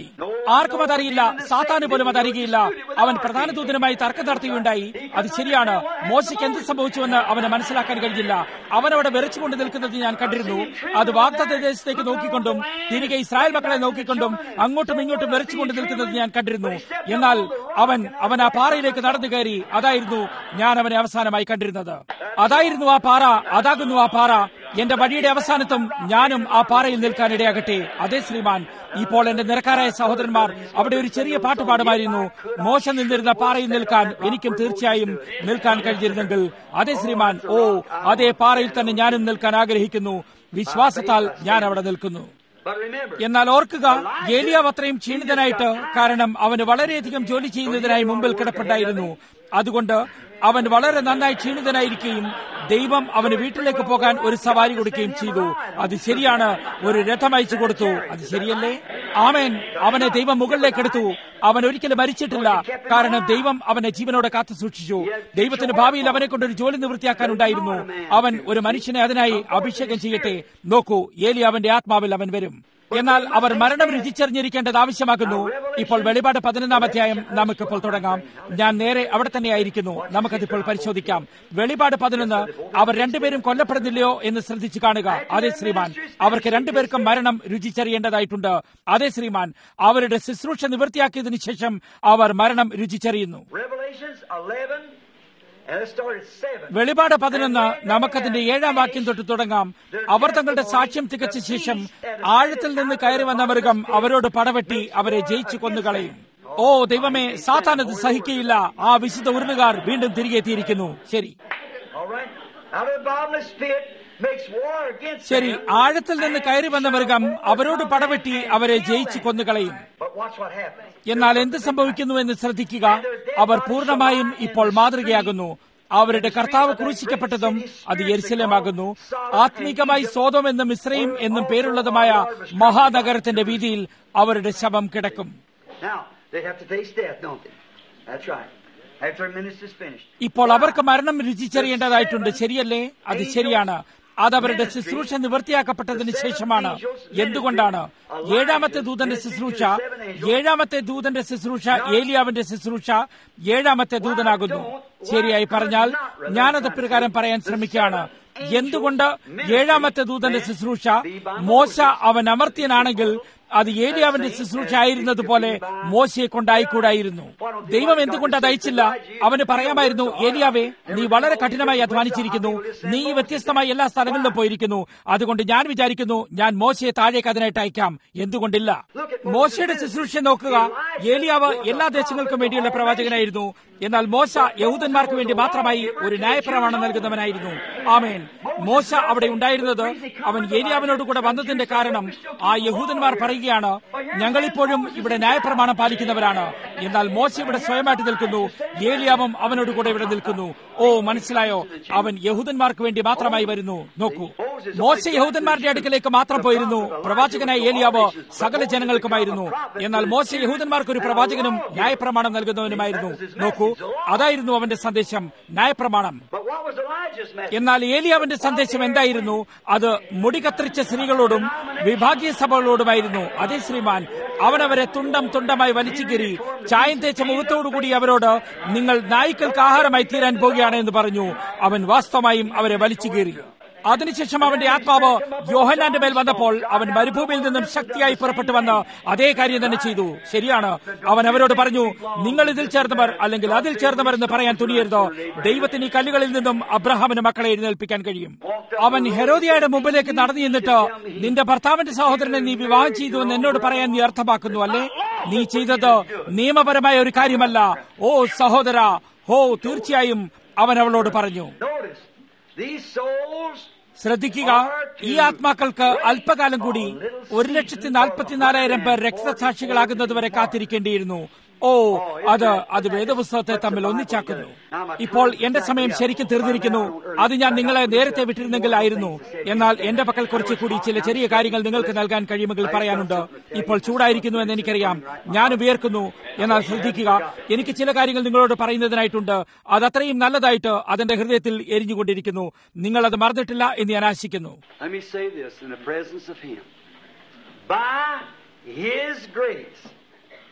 ആർക്കും അതറിയില്ല സാത്താന് പോലും അതറിയുകയില്ല അവൻ പ്രധാന ദൂതനുമായി തർക്കം നടത്തുകയുണ്ടായി അത് ശരിയാണ് മോശയ്ക്ക് എന്ത് സംഭവിച്ചുവെന്ന് അവന് മനസ്സിലാക്കാൻ കഴിഞ്ഞില്ല അവൻ അവിടെ വിറച്ചുകൊണ്ട് നിൽക്കുന്നത് ഞാൻ കണ്ടിരുന്നു അത് വാഗ്ദത്ത ദേശത്തേക്ക് നോക്കിക്കൊണ്ടും തിരികെ ഇസ്രായേൽ മക്കളെ നോക്കിക്കൊണ്ടും അങ്ങോട്ടും ഇങ്ങോട്ടും വിറച്ചുകൊണ്ട് നിൽക്കുന്നത് ഞാൻ കണ്ടിരുന്നു എന്നാൽ അവൻ അവൻ ആ പാറയിലേക്ക് നടന്നു കയറി അതായിരുന്നു ഞാൻ അവനെ അവസാനമായി കണ്ടിരുന്നത് അതായിരുന്നു ആ പാറ അതാകുന്നു ആ പാറ എന്റെ വഴിയുടെ അവസാനത്തും ഞാനും ആ പാറയിൽ നിൽക്കാൻ ഇടയാകട്ടെ അതെ ശ്രീമാൻ ഇപ്പോൾ എന്റെ നിരക്കാരായ സഹോദരന്മാർ അവിടെ ഒരു ചെറിയ പാട്ട് പാടുമായിരുന്നു മോശം നിന്നിരുന്ന പാറയിൽ നിൽക്കാൻ എനിക്കും തീർച്ചയായും നിൽക്കാൻ കഴിഞ്ഞിരുന്നെങ്കിൽ അതെ ശ്രീമാൻ ഓ അതേ പാറയിൽ തന്നെ ഞാനും നിൽക്കാൻ ആഗ്രഹിക്കുന്നു വിശ്വാസത്താൽ ഞാൻ അവിടെ നിൽക്കുന്നു But remember, എന്നാൽ ഓർക്കുക ഏലിയാവ് അത്രയും ക്ഷീണിതനായിട്ട് കാരണം അവന് വളരെയധികം ജോലി ചെയ്യുന്നതിനായി മുമ്പിൽ കിടപ്പുണ്ടായിരുന്നു അതുകൊണ്ട് അവൻ വളരെ നന്നായി ക്ഷീണിതനായിരിക്കുകയും ദൈവം അവന് വീട്ടിലേക്ക് പോകാൻ ഒരു സവാരി കൊടുക്കുകയും ചെയ്തു അത് ശരിയാണ് ഒരു രഥം അയച്ചു കൊടുത്തു അത് ശരിയല്ലേ ആമേൻ അവനെ ദൈവം മുകളിലേക്ക് എടുത്തു അവൻ ഒരിക്കലും മരിച്ചിട്ടില്ല കാരണം ദൈവം അവനെ ജീവനോടെ കാത്തു സൂക്ഷിച്ചു ദൈവത്തിന് ഭാവിയിൽ അവനെ കൊണ്ട് ഒരു ജോലി നിവൃത്തിയാക്കാനുണ്ടായിരുന്നു അവൻ ഒരു മനുഷ്യനെ അതിനായി അഭിഷേകം ചെയ്യട്ടെ നോക്കൂ ഏലി അവന്റെ ആത്മാവിൽ അവൻ വരും എന്നാൽ അവർ മരണം രുചിച്ചറിഞ്ഞിരിക്കേണ്ടത് ആവശ്യമാകുന്നു ഇപ്പോൾ വെളിപാട് പതിനൊന്നാം അധ്യായം നമുക്കിപ്പോൾ തുടങ്ങാം ഞാൻ നേരെ അവിടെ തന്നെയായിരിക്കുന്നു നമുക്കതിപ്പോൾ പരിശോധിക്കാം വെളിപാട് പതിനൊന്ന് അവർ രണ്ടുപേരും കൊല്ലപ്പെടുന്നില്ലയോ എന്ന് ശ്രദ്ധിച്ചു കാണുക അതെ ശ്രീമാൻ അവർക്ക് രണ്ടുപേർക്കും മരണം രുചിച്ചറിയേണ്ടതായിട്ടുണ്ട് അതെ ശ്രീമാൻ അവരുടെ ശുശ്രൂഷ നിവൃത്തിയാക്കിയതിനു ശേഷം അവർ മരണം രുചിച്ചറിയുന്നു Revelations 11, and let's start at 7. വെളിപാട് പതിനൊന്ന് നമുക്കതിന്റെ ഏഴാം വാക്യം തൊട്ട് തുടങ്ങാം അവർ തങ്ങളുടെ സാക്ഷ്യം തികച്ച ശേഷം ആഴത്തിൽ നിന്ന് കയറി വന്ന മൃഗം അവരോട് പടവെട്ടി അവരെ ജയിച്ചു കൊന്നുകളയും ഓ ദൈവമേ സാത്താനത് സഹിക്കയില്ല ആ വിശുദ്ധ ഉരുളുകാർ വീണ്ടും തിരികെ എത്തിയിരിക്കുന്നു ശരി All right? Out of the bottomless pit makes war against ശരി them. ആഴത്തിൽ നിന്ന് കയറി വന്ന മൃഗം അവരോട് പടവെട്ടി അവരെ ജയിച്ചു കൊന്നുകളയും But watch what happens. എന്നാൽ എന്ത് സംഭവിക്കുന്നു എന്ന് ശ്രദ്ധിക്കുക അവർ പൂർണ്ണമായും ഇപ്പോൾ മാതൃകയാകുന്നു അവരുടെ കർത്താവ് ക്രൂശിക്കപ്പെട്ടതും അത് യെരുസലേമാകുന്നു ആത്മീകമായി സോതം എന്നും ഇസ്രയും എന്നും പേരുള്ളതുമായ മഹാനഗരത്തിന്റെ വീതിയിൽ അവരുടെ ശവം കിടക്കും Now, they have to face death, don't they? That's right. After a minute is finished. ഇപ്പോൾ അവർക്ക് മരണം രുചിച്ചറിയേണ്ടതായിട്ടുണ്ട് ശരിയല്ലേ അത് ശരിയാണ് അത് അവരുടെ ശുശ്രൂഷ നിവൃത്തിയാക്കപ്പെട്ടതിന് ശേഷമാണ് എന്തുകൊണ്ടാണ് ഏഴാമത്തെ ദൂതന്റെ ശുശ്രൂഷ ഏഴാമത്തെ ദൂതന്റെ ശുശ്രൂഷ ഏലിയാവിന്റെ ശുശ്രൂഷ ഏഴാമത്തെ ദൂതനാകുന്നു ശരിയായി പറഞ്ഞാൽ ഞാനത് പ്രകാരം പറയാൻ ശ്രമിക്കുകയാണ് എന്തുകൊണ്ട് ഏഴാമത്തെ ദൂതന്റെ ശുശ്രൂഷ മോശ അവൻ അമർത്യനാണെങ്കിൽ അത് ഏലിയാവിന്റെ ശുശ്രൂഷ ആയിരുന്നതുപോലെ മോശയെ കൊണ്ടായിക്കൂടായിരുന്നു ദൈവം എന്തുകൊണ്ട് അത് അയച്ചില്ല അവന് പറയാമായിരുന്നു ഏലിയാവേ നീ വളരെ കഠിനമായി അധ്വാനിച്ചിരിക്കുന്നു നീ വ്യത്യസ്തമായി എല്ലാ സ്ഥലങ്ങളിലും പോയിരിക്കുന്നു അതുകൊണ്ട് ഞാൻ വിചാരിക്കുന്നു ഞാൻ മോശയെ താഴേക്ക് അതിനായിട്ട് അയക്കാം എന്തുകൊണ്ടില്ല മോശയുടെ ശുശ്രൂഷ നോക്കുക ഏലിയാവ് എല്ലാ ദേശങ്ങൾക്കും വേണ്ടിയുള്ള പ്രവാചകനായിരുന്നു എന്നാൽ മോശ യഹൂദന്മാർക്ക് വേണ്ടി മാത്രമായി ഒരു ന്യായപ്രമാണം നൽകുന്നവനായിരുന്നു ആമേൻ മോശ അവിടെ ഉണ്ടായിരുന്നത് അവൻ ഏലിയാവിനോട് കൂടെ വന്നതിന്റെ കാരണം ആ യഹൂദന്മാർ പറയുകയാണ് ഞങ്ങളിപ്പോഴും ഇവിടെ ന്യായപ്രമാണം പാലിക്കുന്നവരാണ് എന്നാൽ മോശ ഇവിടെ സ്വയമായിട്ട് നിൽക്കുന്നു ഏലിയാവും അവനോട് കൂടെ ഇവിടെ നിൽക്കുന്നു ഓ മനസ്സിലായോ അവൻ യഹൂദന്മാർക്ക് വേണ്ടി മാത്രമായി വരുന്നു നോക്കൂ മോശ യഹൂദന്മാരുടെ അടുക്കലേക്ക് മാത്രം പോയിരുന്നു പ്രവാചകനായ ഏലിയാവ് സകല ജനങ്ങൾക്കുമായിരുന്നു എന്നാൽ മോശ യഹൂദന്മാർക്ക് ഒരു പ്രവാചകനും ന്യായപ്രമാണം നൽകുന്നവനുമായിരുന്നു നോക്കൂ അതായിരുന്നു അവന്റെ സന്ദേശം ന്യായപ്രമാണം But what was Elijah's message? എന്നാൽ ഏലിയാവിന്റെ സന്ദേശം എന്തായിരുന്നു അത് മുടി കത്തിരിച്ച സ്ത്രീകളോടും വിഭാഗീയ സഭകളോടുമായിരുന്നു അതേ ശ്രീമാൻ അവനവരെ തുണ്ടം തുണ്ടമായി വലിച്ചു കീറി ചായം തേച്ച മുഖത്തോടുകൂടി അവരോട് നിങ്ങൾ നായ്ക്കൾക്ക് ആഹാരമായി തീരാൻ പോകുകയാണ് എന്ന് പറഞ്ഞു അവൻ വാസ്തവമായും അവരെ വലിച്ചു കീറി അതിനുശേഷം അവന്റെ ആത്മാവ് യോഹന്നാന്റെ മേൽ വന്നപ്പോൾ അവൻ മരുഭൂമിയിൽ നിന്നും ശക്തിയായി പുറപ്പെട്ടു വന്ന് അതേ കാര്യം തന്നെ ചെയ്തു ശരിയാണ് അവൻ അവരോട് പറഞ്ഞു നിങ്ങൾ ഇതിൽ ചേർന്നവർ അല്ലെങ്കിൽ അതിൽ ചേർന്നവർ എന്ന് പറയാൻ തുണിയരുത് ദൈവത്തിന് ഈ കല്ലുകളിൽ നിന്നും അബ്രഹാമിന് മക്കളെ എഴുന്നേൽപ്പിക്കാൻ കഴിയും അവൻ ഹെരോദിയയുടെ മുമ്പിലേക്ക് നടന്നു നിന്നിട്ട് നിന്റെ ഭർത്താവിന്റെ സഹോദരനെ നീ വിവാഹം ചെയ്തു എന്ന് എന്നോട് പറയാൻ നീ അർത്ഥമാക്കുന്നു അല്ലേ നീ ചെയ്തത് നിയമപരമായ ഒരു കാര്യമല്ല ഓ സഹോദര ഹോ തീർച്ചയായും അവൻ അവളോട് പറഞ്ഞു Notice, these souls ശ്രദ്ധിക്കുക ഈ ആത്മാക്കൾക്ക് അല്പകാലം കൂടി ഒരു ലക്ഷത്തി നാൽപ്പത്തിനാലായിരം പേർ രക്തസാക്ഷികളാകുന്നതുവരെ കാത്തിരിക്കേണ്ടിയിരുന്നു ഓ അത് അത് വേദപുസ്തകത്തെ തമ്മിൽ ഒന്നിച്ചാക്കുന്നു ഇപ്പോൾ എന്റെ സമയം ശരിക്കും തീർന്നിരിക്കുന്നു അത് ഞാൻ നിങ്ങളെ നേരത്തെ വിട്ടിരുന്നെങ്കിൽ ആയിരുന്നു എന്നാൽ എന്റെ പക്കൽ കുറച്ച് കൂടി ചില ചെറിയ കാര്യങ്ങൾ നിങ്ങൾക്ക് നൽകാൻ കഴിയുമെങ്കിൽ പറയാനുണ്ട് ഇപ്പോൾ ചൂടായിരിക്കുന്നു എന്ന് എനിക്കറിയാം ഞാൻ വിയർക്കുന്നു എന്നാൽ ശ്രദ്ധിക്കുക എനിക്ക് ചില കാര്യങ്ങൾ നിങ്ങളോട് പറയുന്നതിനായിട്ടുണ്ട് അത് അത്രയും നല്ലതായിട്ട് അതെന്റെ ഹൃദയത്തിൽ എരിഞ്ഞുകൊണ്ടിരിക്കുന്നു നിങ്ങൾ അത് മറന്നിട്ടില്ല എന്ന് ഞാൻ ആശിക്കുന്നു Let me say this in the presence of Him. By His grace,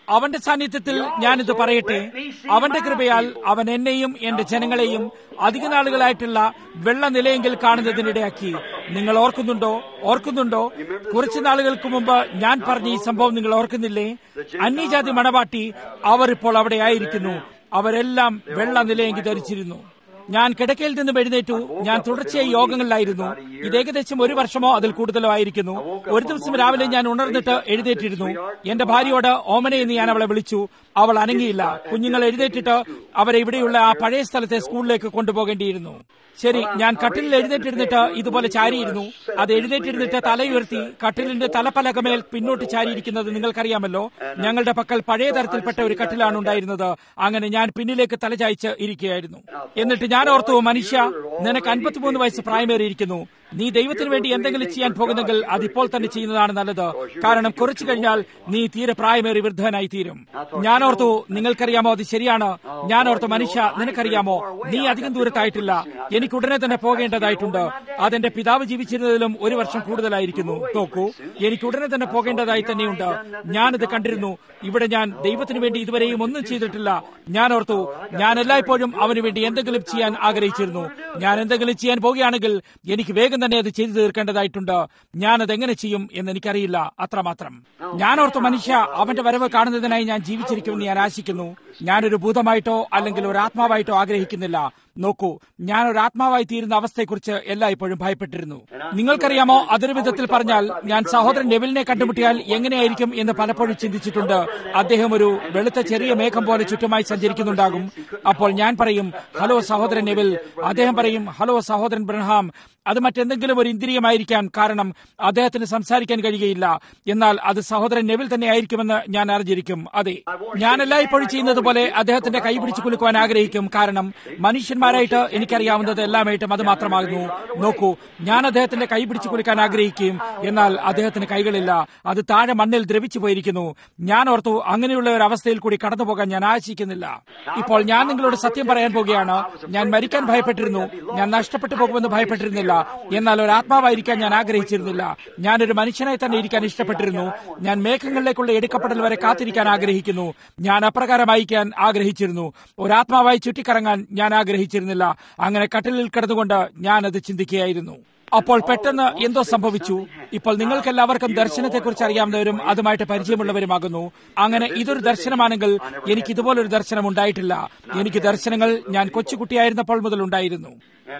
അവന്റെ സാന്നിധ്യത്തിൽ ഞാനിത് പറയട്ടെ അവന്റെ കൃപയാൽ അവൻ എന്നെയും എന്റെ ജനങ്ങളെയും അധിക നാളുകളായിട്ടുള്ള വെള്ള നിലയെങ്കിൽ കാണുന്നതിനിടയാക്കി നിങ്ങൾ ഓർക്കുന്നുണ്ടോ ഓർക്കുന്നുണ്ടോ കുറച്ചു നാളുകൾക്ക് മുമ്പ് ഞാൻ പറഞ്ഞ ഈ സംഭവം നിങ്ങൾ ഓർക്കുന്നില്ലേ അന്യജാതി മണവാട്ടി അവർ ഇപ്പോൾ അവിടെ ആയിരിക്കുന്നു അവരെല്ലാം വെള്ള നിലയെങ്കിൽ ധരിച്ചിരുന്നു ഞാൻ കിടക്കയിൽ നിന്നും എഴുന്നേറ്റു ഞാൻ തുടർച്ചയായി യോഗങ്ങളിലായിരുന്നു ഇത് ഏകദേശം ഒരു വർഷമോ അതിൽ കൂടുതലോ ആയിരിക്കുന്നു ഒരു ദിവസം രാവിലെ ഞാൻ ഉണർന്നിട്ട് എഴുന്നേറ്റിരുന്നു എന്റെ ഭാര്യയോട് ഓമനെ എന്ന് ഞാൻ അവളെ വിളിച്ചു അവൾ അനങ്ങിയില്ല കുഞ്ഞുങ്ങൾ എഴുന്നേറ്റിട്ട് അവരെ ഇവിടെയുള്ള ആ പഴയ സ്ഥലത്തെ സ്കൂളിലേക്ക് കൊണ്ടുപോകേണ്ടിയിരുന്നു ശരി ഞാൻ കട്ടിലിൽ എഴുന്നേറ്റിരുന്നിട്ട് ഇതുപോലെ ചാരിയിരുന്നു അത് എഴുന്നേറ്റിരുന്നിട്ട് തലയുയർത്തി കട്ടിലിന്റെ തലപ്പലകമേൽ പിന്നോട്ട് ചാരിയിരിക്കുന്നത് നിങ്ങൾക്കറിയാമല്ലോ ഞങ്ങളുടെ പക്കൽ പഴയ തരത്തിൽപ്പെട്ട ഒരു കട്ടിലാണ് ഉണ്ടായിരുന്നത് അങ്ങനെ ഞാൻ പിന്നിലേക്ക് തലചായ്ച്ച് ഇരിക്കുകയായിരുന്നു എന്നിട്ട് ഞാൻ ഓർത്തു മനുഷ്യ നിനക്ക് അൻപത്തിമൂന്ന് വയസ്സ് പ്രായമേറിയിരിക്കുന്നു നീ ദൈവത്തിന് വേണ്ടി എന്തെങ്കിലും ചെയ്യാൻ പോകുന്നെങ്കിൽ അതിപ്പോൾ തന്നെ ചെയ്യുന്നതാണ് നല്ലത് കാരണം കുറച്ചു കഴിഞ്ഞാൽ നീ തീരെ പ്രായമേറി വൃദ്ധനായി തീരും ഞാൻ ഓർത്തു നിങ്ങൾക്കറിയാമോ അത് ശരിയാണ് ഞാൻ ഓർത്തു മനുഷ്യ നിനക്കറിയാമോ നീ അധികം ദൂരത്തായിട്ടില്ല എനിക്ക് ഉടനെ തന്നെ പോകേണ്ടതായിട്ടുണ്ട് അതെന്റെ പിതാവ് ജീവിച്ചിരുന്നതിലും ഒരു വർഷം കൂടുതലായിരിക്കുന്നു നോക്കൂ എനിക്ക് ഉടനെ തന്നെ പോകേണ്ടതായി തന്നെയുണ്ട് ഞാനിത് കണ്ടിരുന്നു ഇവിടെ ഞാൻ ദൈവത്തിന് വേണ്ടി ഇതുവരെയും ഒന്നും ചെയ്തിട്ടില്ല ഞാൻ ഓർത്തു ഞാൻ എല്ലായ്പ്പോഴും അവന് വേണ്ടി എന്തെങ്കിലും ചെയ്യാൻ ആഗ്രഹിച്ചിരുന്നു ഞാൻ എന്തെങ്കിലും ചെയ്യാൻ പോവുകയാണെങ്കിൽ എനിക്ക് വേഗം തന്നെ അത് ചെയ്തു തീർക്കേണ്ടതായിട്ടുണ്ട് ഞാൻ അത് എങ്ങനെ ചെയ്യും എന്ന് എനിക്കറിയില്ല അത്രമാത്രം ഞാൻ ഓർത്തു മനുഷ്യ അവന്റെ വരവ് കാണുന്നതിനായി ഞാൻ ജീവിച്ചിരിക്കുമെന്ന് ഞാൻ ആശിക്കുന്നു ഞാനൊരു ഭൂതമായിട്ടോ അല്ലെങ്കിൽ ഒരു ആത്മാവായിട്ടോ ആഗ്രഹിക്കുന്നില്ല നോക്കൂ ഞാൻ ഒരു ആത്മാവായി തീരുന്ന അവസ്ഥയെക്കുറിച്ച് എല്ലായ്പ്പോഴും ഭയപ്പെട്ടിരുന്നു നിങ്ങൾക്കറിയാമോ അതൊരു വിധത്തിൽ പറഞ്ഞാൽ ഞാൻ സഹോദരൻ നെവിലിനെ കണ്ടുമുട്ടിയാൽ എങ്ങനെയായിരിക്കും എന്ന് പലപ്പോഴും ചിന്തിച്ചിട്ടുണ്ട് അദ്ദേഹം ഒരു വെളുത്ത ചെറിയ മേഘം പോലെ ചുറ്റുമായി സഞ്ചരിക്കുന്നുണ്ടാകും അപ്പോൾ ഞാൻ പറയും ഹലോ സഹോദരൻ നെവിൽ അദ്ദേഹം പറയും ഹലോ സഹോദരൻ ബ്രഹാം അത് മറ്റെന്തെങ്കിലും ഒരു ഇന്ദ്രിയമായിരിക്കാം കാരണം അദ്ദേഹത്തിന് സംസാരിക്കാൻ കഴിയുകയില്ല എന്നാൽ അത് സഹോദരൻ നെവിൽ തന്നെ ആയിരിക്കുമെന്ന് ഞാൻ അറിഞ്ഞിരിക്കും അതെ ഞാൻ എല്ലായ്പ്പോഴും ചെയ്യുന്നത് പോലെ അദ്ദേഹത്തിന്റെ കൈ പിടിച്ചു കുലുക്കുവാൻ ആഗ്രഹിക്കും കാരണം മനുഷ്യന്മാരായിട്ട് എനിക്കറിയാവുന്നത് എല്ലാമായിട്ടും അത് മാത്രമാകുന്നു നോക്കൂ ഞാൻ അദ്ദേഹത്തിന്റെ കൈ പിടിച്ചു കുലുക്കാൻ ആഗ്രഹിക്കും എന്നാൽ അദ്ദേഹത്തിന് കൈകളില്ല അത് താഴെ മണ്ണിൽ ദ്രവിച്ചു പോയിരിക്കുന്നു ഞാൻ ഓർത്തു അങ്ങനെയുള്ള ഒരു അവസ്ഥയിൽ കൂടി കടന്നു പോകാൻ ഞാൻ ആശിക്കുന്നില്ല ഇപ്പോൾ ഞാൻ നിങ്ങളോട് സത്യം പറയാൻ പോകുകയാണ് ഞാൻ മരിക്കാൻ ഭയപ്പെട്ടിരുന്നു ഞാൻ നഷ്ടപ്പെട്ടു പോകുമെന്ന് ഭയപ്പെട്ടിരുന്നില്ല എന്നാൽ ഒരു ആത്മാവായിരിക്കാൻ ഞാൻ ആഗ്രഹിച്ചിരുന്നില്ല ഞാനൊരു മനുഷ്യനായി തന്നെ ഇരിക്കാൻ ഇഷ്ടപ്പെട്ടിരുന്നു ഞാൻ മേഘങ്ങളിലേക്കുള്ള എടുക്കപ്പെടൽ വരെ കാത്തിരിക്കാൻ ആഗ്രഹിക്കുന്നു ഞാൻ അപ്രകാരമായിരിക്കാൻ ആഗ്രഹിച്ചിരുന്നു ഒരു ആത്മാവായി ചുറ്റിക്കറങ്ങാൻ ഞാൻ ആഗ്രഹിച്ചിരുന്നില്ല അങ്ങനെ കട്ടിലിൽ കിടന്നുകൊണ്ട് ഞാൻ അത് ചിന്തിക്കുകയായിരുന്നു അപ്പോൾ പെട്ടെന്ന് എന്തോ സംഭവിച്ചു ഇപ്പോൾ നിങ്ങൾക്കെല്ലാവർക്കും ദർശനത്തെക്കുറിച്ച് അറിയാവുന്നവരും അതുമായിട്ട് പരിചയമുള്ളവരുമാകുന്നു അങ്ങനെ ഇതൊരു ദർശനമാണെങ്കിൽ എനിക്ക് ഇതുപോലൊരു ദർശനം ഉണ്ടായിട്ടില്ല എനിക്ക് ദർശനങ്ങൾ ഞാൻ കൊച്ചുകുട്ടിയായിരുന്നപ്പോൾ മുതൽ ഉണ്ടായിരുന്നു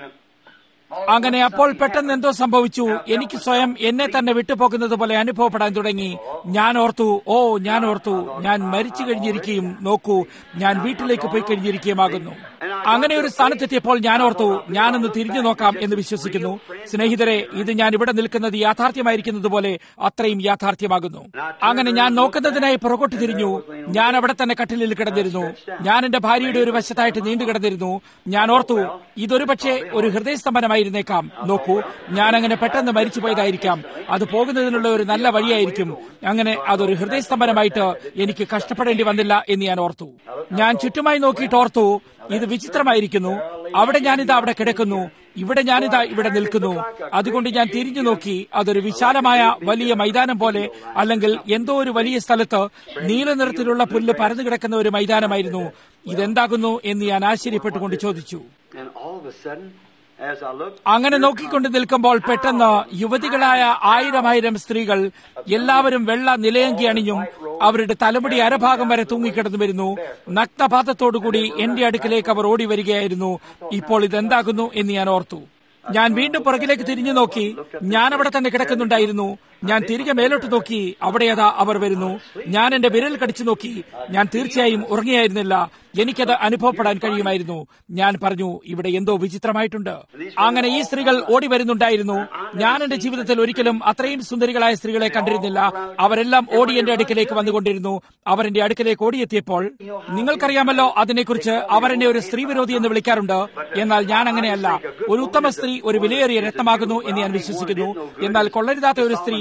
അങ്ങനെ അപ്പോൾ പെട്ടെന്ന് എന്തോ സംഭവിച്ചു എനിക്ക് സ്വയം എന്നെ തന്നെ വിട്ടുപോകുന്നത് പോലെ അനുഭവപ്പെടാൻ തുടങ്ങി ഞാൻ ഓർത്തു ഓ ഞാൻ ഓർത്തു ഞാൻ മരിച്ചു കഴിഞ്ഞിരിക്കുകയും നോക്കൂ ഞാൻ വീട്ടിലേക്ക് പോയി കഴിഞ്ഞിരിക്കുകയുമാകുന്നു അങ്ങനെ ഒരു സ്ഥാനത്തെത്തിയപ്പോൾ ഞാൻ ഓർത്തു ഞാനൊന്ന് തിരിഞ്ഞു നോക്കാം എന്ന് വിശ്വസിക്കുന്നു സ്നേഹിതരെ ഇത് ഞാൻ ഇവിടെ നിൽക്കുന്നത് യാഥാർത്ഥ്യമായിരിക്കുന്നത് പോലെ അത്രയും യാഥാർത്ഥ്യമാകുന്നു അങ്ങനെ ഞാൻ നോക്കുന്നതിനായി പുറകോട്ട് തിരിഞ്ഞു ഞാൻ അവിടെ തന്നെ കട്ടിലിൽ കിടന്നിരുന്നു ഞാൻ എന്റെ ഭാര്യയുടെ ഒരു വശത്തായിട്ട് നീണ്ടു കിടന്നിരുന്നു ഞാൻ ഓർത്തു ഇതൊരു പക്ഷേ ഒരു ഹൃദയസ്തംഭനമായിരുന്നേക്കാം നോക്കൂ ഞാൻ അങ്ങനെ പെട്ടെന്ന് മരിച്ചു പോയതായിരിക്കാം അത് പോകുന്നതിനുള്ള ഒരു നല്ല വഴിയായിരിക്കും അങ്ങനെ അതൊരു ഹൃദയസ്തംഭനമായിട്ട് എനിക്ക് കഷ്ടപ്പെടേണ്ടി വന്നില്ല എന്ന് ഞാൻ ഓർത്തു ഞാൻ ചുറ്റുമായി നോക്കിയിട്ട് ഓർത്തു ഇത് വിചിത്രമായിരിക്കുന്നു അവിടെ ഞാനിതാ അവിടെ കിടക്കുന്നു ഇവിടെ ഞാനിതാ ഇവിടെ നിൽക്കുന്നു അതുകൊണ്ട് ഞാൻ തിരിഞ്ഞു നോക്കി അതൊരു വിശാലമായ വലിയ മൈതാനം പോലെ അല്ലെങ്കിൽ എന്തോ ഒരു വലിയ സ്ഥലത്ത് നീല നിറത്തിലുള്ള പുല്ല് പരന്നു കിടക്കുന്ന ഒരു മൈതാനമായിരുന്നു ഇതെന്താകുന്നു എന്ന് ഞാൻ ആശ്ചര്യപ്പെട്ടുകൊണ്ട് ചോദിച്ചു And all of a sudden, as I looked, അങ്ങനെ നോക്കിക്കൊണ്ട് നിൽക്കുമ്പോൾ പെട്ടെന്ന് യുവതികളായ ആയിരമായിരം സ്ത്രീകൾ എല്ലാവരും വെള്ള നിലയങ്കി അണിഞ്ഞും അവരുടെ തലമുടി അരഭാഗം വരെ തൂങ്ങിക്കിടന്നു വരുന്നു നഗ്നപാതത്തോടുകൂടി എന്റെ അടുക്കിലേക്ക് അവർ ഓടി വരികയായിരുന്നു ഇപ്പോൾ ഇതെന്താകുന്നു എന്ന് ഞാൻ ഓർത്തു ഞാൻ വീണ്ടും പുറകിലേക്ക് തിരിഞ്ഞു നോക്കി ഞാൻ അവിടെ തന്നെ കിടക്കുന്നുണ്ടായിരുന്നു ഞാൻ തിരികെ മേലോട്ട് നോക്കി അവിടെ അതാ അവർ വരുന്നു ഞാൻ എന്റെ വിരൽ കടിച്ചു നോക്കി ഞാൻ തീർച്ചയായും ഉറങ്ങിയായിരുന്നില്ല എനിക്കത് അനുഭവപ്പെടാൻ കഴിയുമായിരുന്നു ഞാൻ പറഞ്ഞു ഇവിടെ എന്തോ വിചിത്രമായിട്ടുണ്ട് അങ്ങനെ ഈ സ്ത്രീകൾ ഓടി വരുന്നുണ്ടായിരുന്നു ഞാൻ എന്റെ ജീവിതത്തിൽ ഒരിക്കലും അത്രയും സുന്ദരികളായ സ്ത്രീകളെ കണ്ടിരുന്നില്ല അവരെല്ലാം ഓടി എന്റെ അടുക്കിലേക്ക് വന്നുകൊണ്ടിരുന്നു അവർ എന്റെ അടുക്കിലേക്ക് ഓടിയെത്തിയപ്പോൾ നിങ്ങൾക്കറിയാമല്ലോ അതിനെക്കുറിച്ച് അവർ എന്നെ ഒരു സ്ത്രീ വിരോധി എന്ന് വിളിക്കാറുണ്ട് എന്നാൽ ഞാൻ അങ്ങനെയല്ല ഒരു ഉത്തമ സ്ത്രീ ഒരു വിലയേറിയ രത്നമാകുന്നു എന്ന് ഞാൻ വിശ്വസിക്കുന്നു എന്നാൽ കൊള്ളരുതാത്ത ഒരു സ്ത്രീ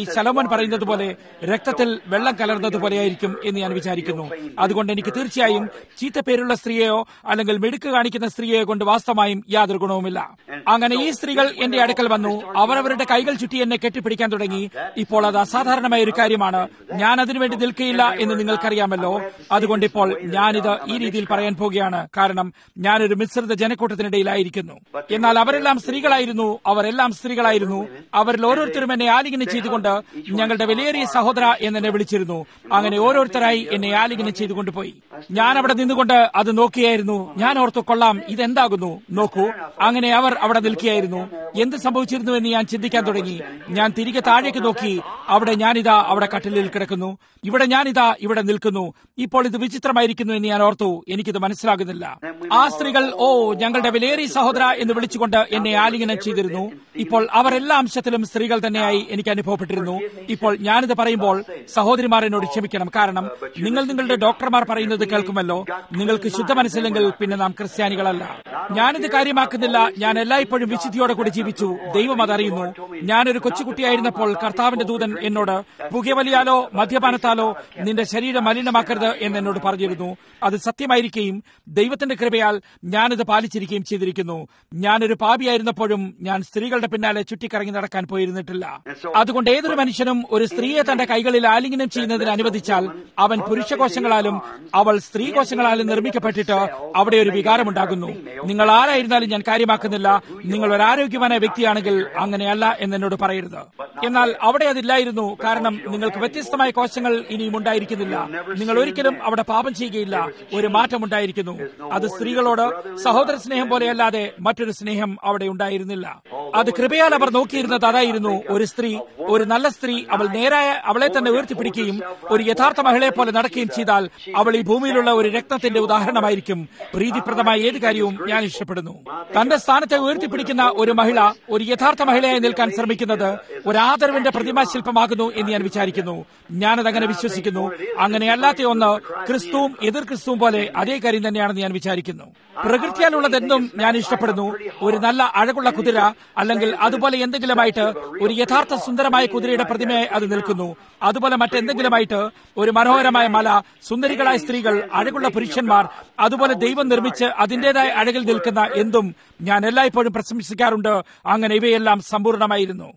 ശലോമൻ പറയുന്നത് പോലെ രക്തത്തിൽ വെള്ളം കലർന്നതുപോലെയായിരിക്കും എന്ന് ഞാൻ വിചാരിക്കുന്നു അതുകൊണ്ട് എനിക്ക് തീർച്ചയായും ചീത്ത പേരുള്ള സ്ത്രീയെയോ അല്ലെങ്കിൽ മിടുക്ക് കാണിക്കുന്ന സ്ത്രീയെയോ കൊണ്ട് വാസ്തവമായും യാതൊരു ഗുണവുമില്ല അങ്ങനെ ഈ സ്ത്രീകൾ എന്റെ അടുക്കൽ വന്നു അവരവരുടെ കൈകൾ ചുറ്റി എന്നെ കെട്ടിപ്പിടിക്കാൻ തുടങ്ങി ഇപ്പോൾ അത് അസാധാരണമായ ഒരു കാര്യമാണ് ഞാൻ അതിനുവേണ്ടി നിൽക്കുകയില്ല എന്ന് നിങ്ങൾക്കറിയാമല്ലോ അതുകൊണ്ട് ഇപ്പോൾ ഞാനിത് ഈ രീതിയിൽ പറയാൻ പോകുകയാണ് കാരണം ഞാനൊരു മിശ്രിത ജനക്കൂട്ടത്തിനിടയിലായിരിക്കുന്നു എന്നാൽ അവരെല്ലാം സ്ത്രീകളായിരുന്നു അവരെല്ലാം സ്ത്രീകളായിരുന്നു അവരിൽ ഓരോരുത്തരും എന്നെ ആലിംഗനം ചെയ്തുകൊണ്ട് ഞങ്ങളുടെ വിലയേറിയ സഹോദര എന്നെ വിളിച്ചിരുന്നു അങ്ങനെ ഓരോരുത്തരായി എന്നെ ആലിംഗനം ചെയ്തുകൊണ്ട് പോയി ഞാൻ അവിടെ നിന്നുകൊണ്ട് അത് നോക്കിയായിരുന്നു ഞാൻ ഓർത്തു കൊള്ളാം ഇതെന്താകുന്നു നോക്കൂ അങ്ങനെ അവർ അവിടെ നിൽക്കുകയായിരുന്നു എന്ത് സംഭവിച്ചിരുന്നു എന്ന് ഞാൻ ചിന്തിക്കാൻ തുടങ്ങി ഞാൻ തിരികെ താഴേക്ക് നോക്കി അവിടെ ഞാനിതാ അവിടെ കട്ടിലിൽ കിടക്കുന്നു ഇവിടെ ഞാനിതാ ഇവിടെ നിൽക്കുന്നു ഇപ്പോൾ ഇത് വിചിത്രമായിരിക്കുന്നു എന്ന് ഞാൻ ഓർത്തു എനിക്കിത് മനസ്സിലാകുന്നില്ല ആ സ്ത്രീകൾ ഓ ഞങ്ങളുടെ വിലയേറിയ സഹോദര എന്ന് വിളിച്ചുകൊണ്ട് എന്നെ ആലിംഗനം ചെയ്തിരുന്നു ഇപ്പോൾ അവർ എല്ലാ അംശത്തിലും സ്ത്രീകൾ തന്നെയായി എനിക്ക് അനുഭവപ്പെട്ടിരുന്നു ഇപ്പോൾ ഞാനിത് പറയുമ്പോൾ സഹോദരിമാർ എന്നോട് ക്ഷമിക്കണം കാരണം നിങ്ങൾ നിങ്ങളുടെ ഡോക്ടർമാർ പറയുന്നത് കേൾക്കുമല്ലോ നിങ്ങൾക്ക് ശുദ്ധ മനസ്സില്ലെങ്കിൽ പിന്നെ നാം ക്രിസ്ത്യാനികളല്ല ഞാനിത് കാര്യമാക്കുന്നില്ല ഞാൻ എല്ലായ്പ്പോഴും വിശുദ്ധിയോടെ കൂടി ജീവിച്ചു ദൈവം അതറിയുന്നു ഞാനൊരു കൊച്ചുകുട്ടിയായിരുന്നപ്പോൾ കർത്താവിന്റെ ദൂതൻ എന്നോട് പുകവലിയാലോ മദ്യപാനത്താലോ നിന്റെ ശരീരം മലിനമാക്കരുത് എന്ന് എന്നോട് പറഞ്ഞിരുന്നു അത് സത്യമായിരിക്കുകയും ദൈവത്തിന്റെ കൃപയാൽ ഞാനിത് പാലിച്ചിരിക്കുകയും ചെയ്തിരിക്കുന്നു ഞാനൊരു പാപിയായിരുന്നപ്പോഴും ഞാൻ സ്ത്രീകളുടെ പിന്നാലെ ചുറ്റിക്കറങ്ങി നടക്കാൻ പോയിരുന്നിട്ടില്ല അതുകൊണ്ട് ഏതൊരു മനുഷ്യനും ഒരു സ്ത്രീയെ തന്റെ കൈകളിൽ ആലിംഗനം ചെയ്യുന്നതിന് അനുവദിച്ചാൽ അവൻ പുരുഷകോശങ്ങളാലും അവൾ സ്ത്രീകോശങ്ങളാലും നിർമ്മിക്കപ്പെട്ടിട്ട് അവിടെ ഒരു വികാരമുണ്ടാകുന്നു നിങ്ങൾ ആരായിരുന്നാലും ഞാൻ കാര്യമാക്കുന്നില്ല നിങ്ങൾ ഒരു ആരോഗ്യവാനായ വ്യക്തിയാണെങ്കിൽ അങ്ങനെയല്ല എന്നോട് പറയരുത് എന്നാൽ അവിടെ അതില്ലായിരുന്നു കാരണം നിങ്ങൾക്ക് വ്യത്യസ്തമായ കോശങ്ങൾ ഇനിയും ഉണ്ടായിരിക്കുന്നില്ല നിങ്ങൾ ഒരിക്കലും അവിടെ പാപം ചെയ്യുകയില്ല ഒരു മാറ്റം ഉണ്ടായിരിക്കുന്നു അത് സ്ത്രീകളോട് സഹോദര സ്നേഹം പോലെയല്ലാതെ മറ്റൊരു സ്നേഹം അവിടെ ഉണ്ടായിരുന്നില്ല അത് കൃപയാൽ അവർ നോക്കിയിരുന്നത് അതായിരുന്നു ഒരു സ്ത്രീ ഒരു നല്ല സ്ത്രീ അവൾ നേരായ അവളെ തന്നെ ഉയർത്തിപ്പിടിക്കുകയും ഒരു യഥാർത്ഥ മഹിളയെ പോലെ നടക്കുകയും ചെയ്താൽ അവൾ ഈ ഭൂമിയിലുള്ള ഒരു രക്തത്തിന്റെ ഉദാഹരണമായിരിക്കും പ്രീതിപ്രദമായ ഏത് കാര്യവും ഞാൻ ഇഷ്ടപ്പെടുന്നു തന്റെ സ്ഥാനത്തെ ഉയർത്തിപ്പിടിക്കുന്ന ഒരു മഹിള ഒരു യഥാർത്ഥ മഹിളയായി നിൽക്കാൻ ശ്രമിക്കുന്നത് ഒരു ആദരവിന്റെ പ്രതിമാശില്പമാകുന്നു എന്ന് ഞാൻ വിചാരിക്കുന്നു ഞാനത് അങ്ങനെ വിശ്വസിക്കുന്നു അങ്ങനെയല്ലാത്ത ഒന്ന് ക്രിസ്തുവും എതിർ ക്രിസ്തുവും പോലെ അതേ കാര്യം തന്നെയാണെന്ന് ഞാൻ വിചാരിക്കുന്നു പ്രകൃതിയാലുള്ളതെന്തും ഞാൻ ഇഷ്ടപ്പെടുന്നു ഒരു നല്ല അഴകുള്ള കുതിര അല്ലെങ്കിൽ അതുപോലെ എന്തെങ്കിലുമായിട്ട് ഒരു യഥാർത്ഥ സുന്ദരമായ കുതിരയുടെ പ്രതിമയായി അത് നിൽക്കുന്നു അതുപോലെ മറ്റെന്തെങ്കിലുമായിട്ട് ഒരു മനോഹരമായ മല സുന്ദരികളായ സ്ത്രീകൾ അഴകുള്ള പുരുഷന്മാർ അതുപോലെ ദൈവം നിർമ്മിച്ച് അതിന്റേതായ അഴകിൽ നിൽക്കുന്ന എന്തും ഞാൻ എല്ലായ്പ്പോഴും പ്രശംസിക്കാറുണ്ട് അങ്ങനെ ഇവയെല്ലാം സമ്പൂർണമായിരുന്നു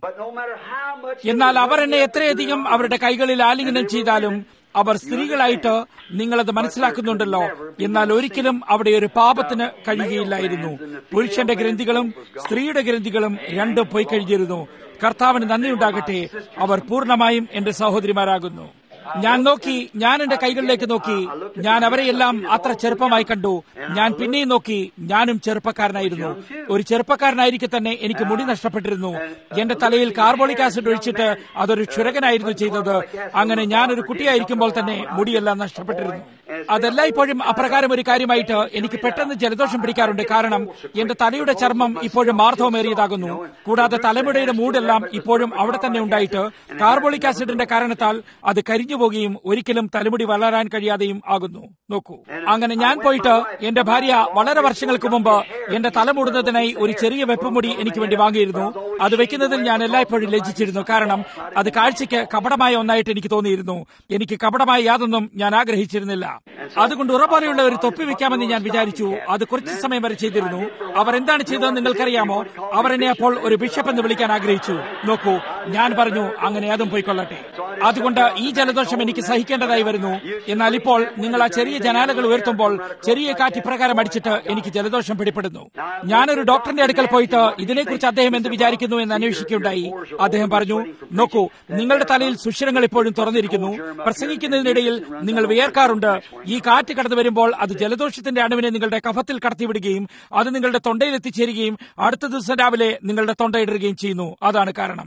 എന്നാൽ അവർ എന്നെ എത്രയധികം അവരുടെ കൈകളിൽ ആലിംഗനം ചെയ്താലും അവർ സ്ത്രീകളായിട്ട് നിങ്ങളത് മനസ്സിലാക്കുന്നുണ്ടല്ലോ എന്നാൽ ഒരിക്കലും അവിടെ ഒരു പാപത്തിന് കഴിയുകയില്ലായിരുന്നു പുരുഷന്റെ ഗ്രന്ഥികളും സ്ത്രീയുടെ ഗ്രന്ഥികളും രണ്ടും പോയി കഴിഞ്ഞിരുന്നു കർത്താവിന് നന്ദിയുണ്ടാകട്ടെ അവർ പൂർണ്ണമായും എന്റെ സഹോദരിമാരാകുന്നു ഞാൻ നോക്കി ഞാൻ എന്റെ കൈകളിലേക്ക് നോക്കി ഞാൻ അവരെയെല്ലാം അത്ര ചെറുപ്പമായി കണ്ടു ഞാൻ പിന്നെയും നോക്കി ഞാനും ചെറുപ്പക്കാരനായിരുന്നു ഒരു ചെറുപ്പക്കാരനായിരിക്കെ തന്നെ എനിക്ക് മുടി നഷ്ടപ്പെട്ടിരുന്നു എന്റെ തലയിൽ കാർബോളിക് ആസിഡ് ഒഴിച്ചിട്ട് അതൊരു ക്ഷുരകനായിരുന്നു ചെയ്തത് അങ്ങനെ ഞാനൊരു കുട്ടിയായിരിക്കുമ്പോൾ തന്നെ മുടിയെല്ലാം നഷ്ടപ്പെട്ടിരുന്നു അതെല്ലായ്പ്പോഴും അപ്രകാരം ഒരു കാര്യമായിട്ട് എനിക്ക് പെട്ടെന്ന് ജലദോഷം പിടിക്കാറുണ്ട് കാരണം എന്റെ തലയുടെ ചർമ്മം ഇപ്പോഴും മാർദ്ദവമേറിയതാകുന്നു കൂടാതെ തലമുടിയുടെ മൂടെല്ലാം ഇപ്പോഴും അവിടെ തന്നെ ഉണ്ടായിട്ട് കാർബോളിക് ആസിഡിന്റെ കാരണത്താൽ അത് കരിഞ്ഞു പോകുകയും ഒരിക്കലും തലമുടി വളരാൻ കഴിയാതെയും ആകുന്നു നോക്കൂ അങ്ങനെ ഞാൻ പോയിട്ട് എന്റെ ഭാര്യ വളരെ വർഷങ്ങൾക്ക് മുമ്പ് എന്റെ തല മൂടുന്നതിനായി ഒരു ചെറിയ വെപ്പുമുടി എനിക്ക് വേണ്ടി വാങ്ങിയിരുന്നു അത് വെക്കുന്നതിൽ ഞാൻ എല്ലായ്പ്പോഴും ലജ്ജിച്ചിരുന്നു കാരണം അത് കാഴ്ചയ്ക്ക് കപടമായ ഒന്നായിട്ട് എനിക്ക് തോന്നിയിരുന്നു എനിക്ക് കപടമായ യാതൊന്നും ഞാൻ ആഗ്രഹിച്ചിരുന്നില്ല അതുകൊണ്ട് ഉറപ്പാനെയുള്ള ഒരു തൊപ്പി വെക്കാമെന്ന് ഞാൻ വിചാരിച്ചു അത് കുറച്ചു സമയം വരെ ചെയ്തിരുന്നു അവർ എന്താണ് ചെയ്തതെന്ന് നിങ്ങൾക്കറിയാമോ അവർ എന്നെ അപ്പോൾ ഒരു ബിഷപ്പ് എന്ന് വിളിക്കാൻ ആഗ്രഹിച്ചു നോക്കൂ ഞാൻ പറഞ്ഞു അങ്ങനെ അതും പോയിക്കൊള്ളട്ടെ അതുകൊണ്ട് ഈ ജലദോഷം എനിക്ക് സഹിക്കേണ്ടതായി വരുന്നു എന്നാൽ ഇപ്പോൾ നിങ്ങൾ ആ ചെറിയ ജനാലകൾ ഉയർത്തുമ്പോൾ ചെറിയ കാറ്റ് ഇപ്രകാരം അടിച്ചിട്ട് എനിക്ക് ജലദോഷം പിടിപ്പെടുന്നു ഞാനൊരു ഡോക്ടറിന്റെ അടുക്കൽ പോയിട്ട് ഇതിനെക്കുറിച്ച് അദ്ദേഹം എന്ത് വിചാരിക്കുന്നു എന്ന് അന്വേഷിക്കുകയുണ്ടായി അദ്ദേഹം പറഞ്ഞു നോക്കൂ നിങ്ങളുടെ തലയിൽ സുഷിരങ്ങൾ ഇപ്പോഴും തുറന്നിരിക്കുന്നു പ്രസംഗിക്കുന്നതിനിടയിൽ നിങ്ങൾ വിയർക്കാറുണ്ട് ഈ കാറ്റ് കടന്നു വരുമ്പോൾ അത് ജലദോഷത്തിന്റെ അണുവിനെ നിങ്ങളുടെ കഫത്തിൽ കടത്തിവിടുകയും അത് നിങ്ങളുടെ തൊണ്ടയിൽ എത്തിച്ചേരുകയും അടുത്ത ദിവസം രാവിലെ നിങ്ങളുടെ തൊണ്ടയിടുകയും ചെയ്യുന്നു അതാണ് കാരണം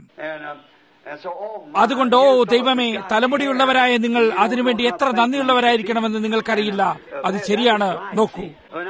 അതുകൊണ്ട് ഓ ദൈവമേ തലമുടിയുള്ളവരായ നിങ്ങൾ അതിനുവേണ്ടി എത്ര നന്ദിയുള്ളവരായിരിക്കണമെന്ന് നിങ്ങൾക്കറിയില്ല അത് ശരിയാണ് നോക്കൂ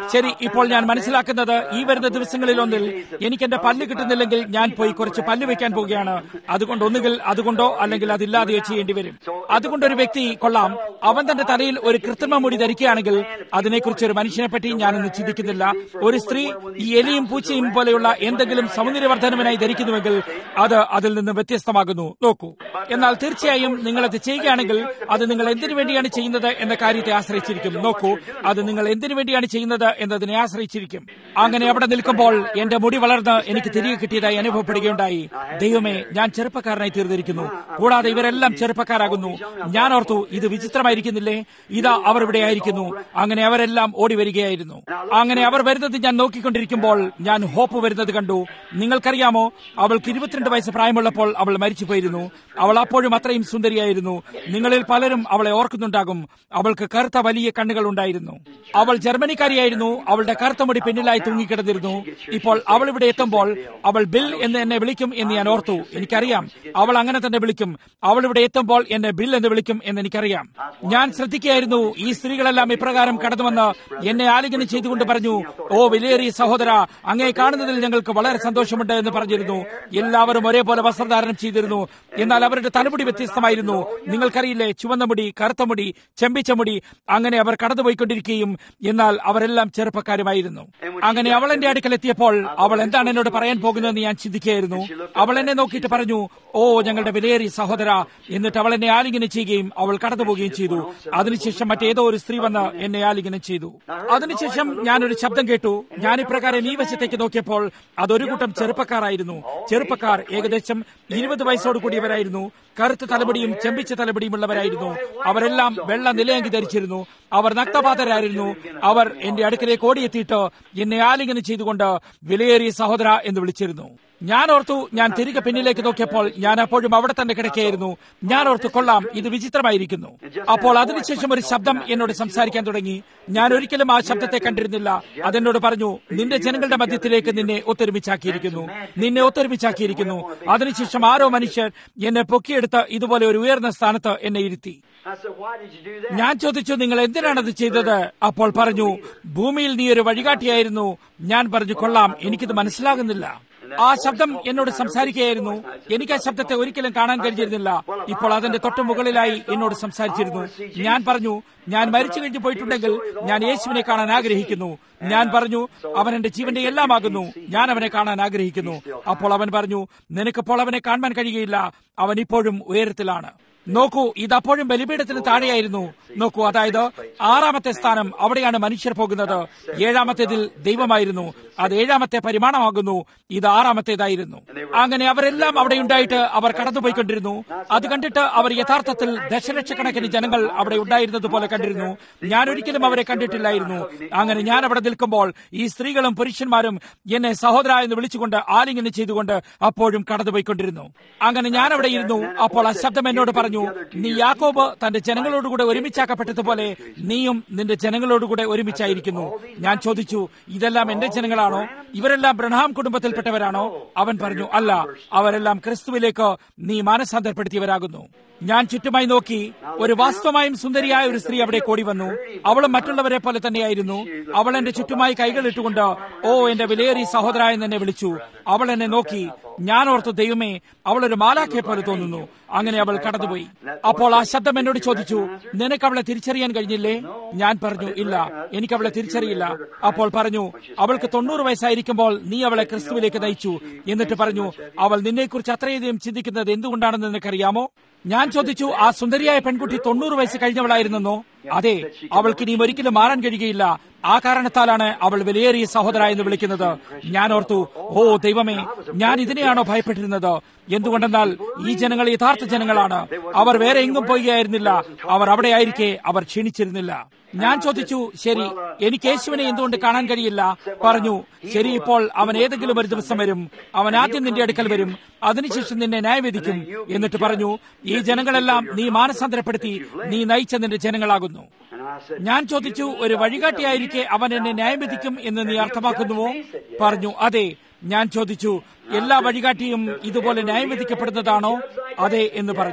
ശരി ഇപ്പോൾ ഞാൻ മനസ്സിലാക്കുന്നത് ഈ വരുന്ന ദിവസങ്ങളിലൊന്നിൽ എനിക്ക് എന്റെ പല്ല് കിട്ടുന്നില്ലെങ്കിൽ ഞാൻ പോയി കുറച്ച് പല്ല് വെക്കാൻ പോവുകയാണ് അതുകൊണ്ട് ഒന്നുകിൽ അതുകൊണ്ടോ അല്ലെങ്കിൽ അതില്ലാതെയോ ചെയ്യേണ്ടി വരും അതുകൊണ്ട് ഒരു വ്യക്തി കൊള്ളാം അവൻ തന്റെ തലയിൽ ഒരു കൃത്രിമ മുടി ധരിക്കുകയാണെങ്കിൽ അതിനെക്കുറിച്ച് ഒരു മനുഷ്യനെ പറ്റി ഞാനൊന്ന് ചിന്തിക്കുന്നില്ല ഒരു സ്ത്രീ ഈ എലിയും പൂച്ചയും പോലെയുള്ള എന്തെങ്കിലും സൗന്ദര്യവർദ്ധനവിനായി ധരിക്കുന്നുവെങ്കിൽ അത് അതിൽ നിന്ന് വ്യത്യസ്തമാകുന്നു നോക്കൂ എന്നാൽ തീർച്ചയായും നിങ്ങൾ അത് ചെയ്യുകയാണെങ്കിൽ അത് നിങ്ങൾ എന്തിനു വേണ്ടിയാണ് ചെയ്യുന്നത് എന്ന കാര്യത്തെ ആശ്രയിച്ചിരിക്കും നോക്കൂ അത് നിങ്ങൾ എന്തിനു വേണ്ടിയാണ് ചെയ്യുന്നത് എന്നതിനെ ആശ്രയിച്ചിരിക്കും അങ്ങനെ അവിടെ നിൽക്കുമ്പോൾ എന്റെ മുടി വളർന്ന് എനിക്ക് തിരികെ കിട്ടിയതായി അനുഭവപ്പെടുകയുണ്ടായി ദൈവമേ ഞാൻ ചെറുപ്പക്കാരനായി തീർന്നിരിക്കുന്നു കൂടാതെ ഇവരെല്ലാം ചെറുപ്പക്കാരാകുന്നു ഞാൻ ഓർത്തു ഇത് വിചിത്രമായിരിക്കുന്നില്ലേ ഇതാ അവർ ഇവിടെ ആയിരിക്കുന്നു അങ്ങനെ അവരെല്ലാം ഓടി വരികയായിരുന്നു അങ്ങനെ അവർ വരുന്നത് ഞാൻ നോക്കിക്കൊണ്ടിരിക്കുമ്പോൾ ഞാൻ ഹോപ്പ് വരുന്നത് കണ്ടു നിങ്ങൾക്കറിയാമോ അവൾക്ക് ഇരുപത്തിരണ്ട് വയസ്സ് പ്രായമുള്ളപ്പോൾ അവൾ മരിച്ചുപോയിരുന്നു അവൾ അപ്പോഴും അത്രയും സുന്ദരിയായിരുന്നു നിങ്ങളിൽ പലരും അവളെ ഓർക്കുന്നുണ്ടാകും അവൾക്ക് കറുത്ത വലിയ കണ്ണുകൾ ഉണ്ടായിരുന്നു അവൾ ജർമ്മനിക്കാരിയായിരുന്നു അവളുടെ കറുത്ത മുടി പിന്നിലായി തൂങ്ങിക്കിടന്നിരുന്നു ഇപ്പോൾ അവൾ ഇവിടെ എത്തുമ്പോൾ അവൾ ബിൽ എന്ന് എന്നെ വിളിക്കും എന്ന് ഞാൻ ഓർത്തു എനിക്കറിയാം അവൾ അങ്ങനെ തന്നെ വിളിക്കും അവൾ ഇവിടെ എത്തുമ്പോൾ എന്നെ ബിൽ എന്ന് വിളിക്കും എന്ന് എനിക്കറിയാം ഞാൻ ശ്രദ്ധിക്കുകയായിരുന്നു ഈ സ്ത്രീകളെല്ലാം ഇപ്രകാരം കടന്നുവന്ന് എന്നെ ആലിംഗനം ചെയ്തുകൊണ്ട് പറഞ്ഞു ഓ വിലയേറിയ സഹോദര അങ്ങേ കാണുന്നതിൽ ഞങ്ങൾക്ക് വളരെ സന്തോഷമുണ്ട് എന്ന് പറഞ്ഞിരുന്നു എല്ലാവരും ഒരേപോലെ വസ്ത്രധാരണം ചെയ്തിരുന്നു എന്നാൽ അവരുടെ തലമുടി വ്യത്യസ്തമായിരുന്നു നിങ്ങൾക്കറിയില്ലേ ചുവന്ന മുടി കറുത്ത മുടി ചെമ്പിച്ച മുടി അങ്ങനെ അവർ കടന്നുപോയിക്കൊണ്ടിരിക്കുകയും എന്നാൽ അവരെല്ലാം ചെറുപ്പക്കാരുമായിരുന്നു അങ്ങനെ അവൾ എന്റെ അടുക്കൽ എത്തിയപ്പോൾ അവൾ എന്താണ് എന്നോട് പറയാൻ പോകുന്നതെന്ന് ഞാൻ ചിന്തിക്കുകയായിരുന്നു അവൾ എന്നെ നോക്കിയിട്ട് പറഞ്ഞു ഓ ഞങ്ങളുടെ വിലയേറിയ സഹോദര എന്നിട്ട് അവൾ എന്നെ ആലിംഗനം ചെയ്യുകയും അവൾ കടന്നുപോവുകയും ചെയ്തു അതിനുശേഷം മറ്റേതോ ഒരു സ്ത്രീ വന്ന് എന്നെ ആലിംഗനം ചെയ്തു അതിനുശേഷം ഞാനൊരു ശബ്ദം കേട്ടു ഞാൻ ഇപ്രകാരം ഈ വശത്തേക്ക് നോക്കിയപ്പോൾ അതൊരു കൂട്ടം ചെറുപ്പക്കാരായിരുന്നു ചെറുപ്പക്കാർ ഏകദേശം ഇരുപത് വയസ്സോട് കൂടിയവരായിരുന്നു കറുത്ത തലമുടിയും ചെമ്പിച്ച തലമുടിയും ഉള്ളവരായിരുന്നു അവരെല്ലാം വെള്ള നിലയങ്കി ധരിച്ചിരുന്നു അവർ നഗ്നപാതരായിരുന്നു അവർ എന്റെ അടുക്കലേക്ക് ഓടിയെത്തിയിട്ട് എന്നെ ആലിംഗനം ചെയ്തുകൊണ്ട് വിലയേറിയ സഹോദര എന്ന് വിളിച്ചിരുന്നു ഞാൻ ഓർത്തു ഞാൻ തിരികെ പിന്നിലേക്ക് നോക്കിയപ്പോൾ ഞാൻ അപ്പോഴും അവിടെ തന്നെ കിടക്കുകയായിരുന്നു ഞാൻ ഓർത്തു കൊള്ളാം ഇത് വിചിത്രമായിരിക്കുന്നു അപ്പോൾ അതിനുശേഷം ഒരു ശബ്ദം എന്നോട് സംസാരിക്കാൻ തുടങ്ങി ഞാൻ ഒരിക്കലും ആ ശബ്ദത്തെ കണ്ടിരുന്നില്ല അതെന്നോട് പറഞ്ഞു നിന്റെ ജനങ്ങളുടെ മധ്യത്തിലേക്ക് നിന്നെ ഒത്തൊരുമിച്ചാക്കിയിരിക്കുന്നു നിന്നെ ഒത്തൊരുമിച്ചാക്കിയിരിക്കുന്നു അതിനുശേഷം ആരോ മനുഷ്യർ എന്നെ പൊക്കിയെടുത്ത് ഇതുപോലെ ഒരു ഉയർന്ന സ്ഥാനത്ത് എന്നെ ഇരുത്തി I said, why did you do that? ഞാൻ ചോദിച്ചു നിങ്ങൾ എന്തിനാണത് ചെയ്തത് അപ്പോൾ പറഞ്ഞു ഭൂമിയിൽ നീ ഒരു വഴികാട്ടിയായിരുന്നു ഞാൻ പറഞ്ഞു കൊള്ളാം എനിക്കിത് മനസ്സിലാകുന്നില്ല ആ ശബ്ദം എന്നോട് സംസാരിക്കുകയായിരുന്നു എനിക്ക് ആ ശബ്ദത്തെ ഒരിക്കലും കാണാൻ കഴിഞ്ഞിരുന്നില്ല ഇപ്പോൾ അതിന്റെ തൊട്ട് മുകളിലായി എന്നോട് സംസാരിച്ചിരുന്നു ഞാൻ പറഞ്ഞു ഞാൻ മരിച്ചു കഴിഞ്ഞു പോയിട്ടുണ്ടെങ്കിൽ ഞാൻ യേശുവിനെ കാണാൻ ആഗ്രഹിക്കുന്നു ഞാൻ പറഞ്ഞു അവൻ എന്റെ ജീവന്റെ എല്ലാമാകുന്നു ഞാൻ അവനെ കാണാൻ ആഗ്രഹിക്കുന്നു അപ്പോൾ അവൻ പറഞ്ഞു നിനക്കിപ്പോൾ അവനെ കാണാൻ കഴിയുകയില്ല അവൻ ഇപ്പോഴും ഉയരത്തിലാണ് നോക്കൂ ഇതപ്പോഴും ബലിപീഠത്തിന് താഴെയായിരുന്നു നോക്കൂ അതായത് ആറാമത്തെ സ്ഥാനം അവിടെയാണ് മനുഷ്യർ പോകുന്നത് ഏഴാമത്തേതിൽ ദൈവമായിരുന്നു അത് ഏഴാമത്തെ പരിമാണമാകുന്നു ഇത് ആറാമത്തേതായിരുന്നു അങ്ങനെ അവരെല്ലാം അവിടെ ഉണ്ടായിട്ട് അവർ കടന്നുപോയിക്കൊണ്ടിരുന്നു അത് കണ്ടിട്ട് അവർ യഥാർത്ഥത്തിൽ ദശലക്ഷക്കണക്കിന് ജനങ്ങൾ അവിടെ ഉണ്ടായിരുന്നത് പോലെ കണ്ടിരുന്നു ഞാൻ ഒരിക്കലും അവരെ കണ്ടിട്ടില്ലായിരുന്നു അങ്ങനെ ഞാൻ അവിടെ നിൽക്കുമ്പോൾ ഈ സ്ത്രീകളും പുരുഷന്മാരും എന്നെ സഹോദര എന്ന് വിളിച്ചുകൊണ്ട് ആലിംഗനം ചെയ്തുകൊണ്ട് അപ്പോഴും കടന്നുപോയിക്കൊണ്ടിരുന്നു അങ്ങനെ ഞാൻ അവിടെ ഇരുന്നു അപ്പോൾ ആ ശബ്ദം എന്നോട് പറഞ്ഞു നീ യാക്കോബ് തന്റെ ജനങ്ങളോടുകൂടെ ഒരുമിച്ചാക്കപ്പെട്ടതുപോലെ നീയും നിന്റെ ജനങ്ങളോടുകൂടെ ഒരുമിച്ചായിരിക്കുന്നു ഞാൻ ചോദിച്ചു ഇതെല്ലാം എന്റെ ജനങ്ങളാണോ ഇവരെല്ലാം ബ്രഹാം കുടുംബത്തിൽപ്പെട്ടവരാണോ അവൻ പറഞ്ഞു അല്ല അവരെല്ലാം ക്രിസ്തുവിലേക്ക് നീ മാനസാന്തരപ്പെടുത്തിയവരാകുന്നു ഞാൻ ചുറ്റുമായി നോക്കി ഒരു വാസ്തവമായും സുന്ദരിയായ ഒരു സ്ത്രീ അവിടെ കൂടി വന്നു അവളും മറ്റുള്ളവരെ പോലെ തന്നെയായിരുന്നു അവൾ എന്റെ ചുറ്റുമായി കൈകൾ ഇട്ടുകൊണ്ട് ഓ എന്റെ വിലയേറി സഹോദര എന്ന് എന്നെ വിളിച്ചു അവൾ എന്നെ നോക്കി ഞാൻ ഓർത്തു ദൈവമേ അവൾ ഒരു മാലാഖയെ പോലെ തോന്നുന്നു അങ്ങനെ അവൾ കടന്നുപോയി അപ്പോൾ ആ ശബ്ദം എന്നോട് ചോദിച്ചു നിനക്ക് അവളെ തിരിച്ചറിയാൻ കഴിഞ്ഞില്ലേ ഞാൻ പറഞ്ഞു ഇല്ല എനിക്ക് അവളെ തിരിച്ചറിയില്ല അപ്പോൾ പറഞ്ഞു അവൾക്ക് തൊണ്ണൂറ് വയസ്സായിരിക്കുമ്പോൾ നീ അവളെ ക്രിസ്തുവിലേക്ക് നയിച്ചു എന്നിട്ട് പറഞ്ഞു അവൾ നിന്നെക്കുറിച്ച് അത്രയധികം ചിന്തിക്കുന്നത് എന്തുകൊണ്ടാണെന്ന് നിനക്കറിയാമോ ഞാൻ ചോദിച്ചു ആ സുന്ദരിയായ പെൺകുട്ടി തൊണ്ണൂറ് വയസ്സ് കഴിഞ്ഞവളായിരുന്നെന്നോ അതെ അവൾക്ക് ഇനിയും ഒരിക്കലും മാറാൻ കഴിയുകയില്ല ആ കാരണത്താലാണ് അവൾ വിലയേറിയ സഹോദര എന്ന് വിളിക്കുന്നത് ഞാൻ ഓർത്തു ഓ ദൈവമേ ഞാൻ ഇതിനെയാണോ ഭയപ്പെട്ടിരുന്നത് എന്തുകൊണ്ടെന്നാൽ ഈ ജനങ്ങൾ യഥാർത്ഥ ജനങ്ങളാണ് അവർ വേറെ എങ്ങും പോവുകയായിരുന്നില്ല അവർ അവിടെ ആയിരിക്കെ അവർ ക്ഷീണിച്ചിരുന്നില്ല ഞാൻ ചോദിച്ചു ശരി എനിക്ക് യേശുവിനെ എന്തുകൊണ്ട് കാണാൻ കഴിയില്ല പറഞ്ഞു ശരി ഇപ്പോൾ അവൻ ഏതെങ്കിലും ഒരു ദിവസം വരും അവൻ ആദ്യം നിന്റെ അടുക്കൽ വരും അതിനുശേഷം നിന്നെ ന്യായവിധിക്കും എന്നിട്ട് പറഞ്ഞു ഈ ജനങ്ങളെല്ലാം നീ മാനസാന്തരപ്പെടുത്തി നീ നയിച്ച നിന്റെ ജനങ്ങളാകുന്നു ഞാൻ ചോദിച്ചു ഒരു വഴികാട്ടിയായിരിക്കെ അവൻ എന്നെ ന്യായം വിധിക്കും എന്ന് നീ അർത്ഥമാക്കുന്നുവോ പറഞ്ഞു അതെ ഞാൻ ചോദിച്ചു എല്ലാ വഴികാട്ടിയും ഇതുപോലെ ന്യായം വിധിക്കപ്പെടുന്നതാണോ അതെ എന്ന് പറഞ്ഞു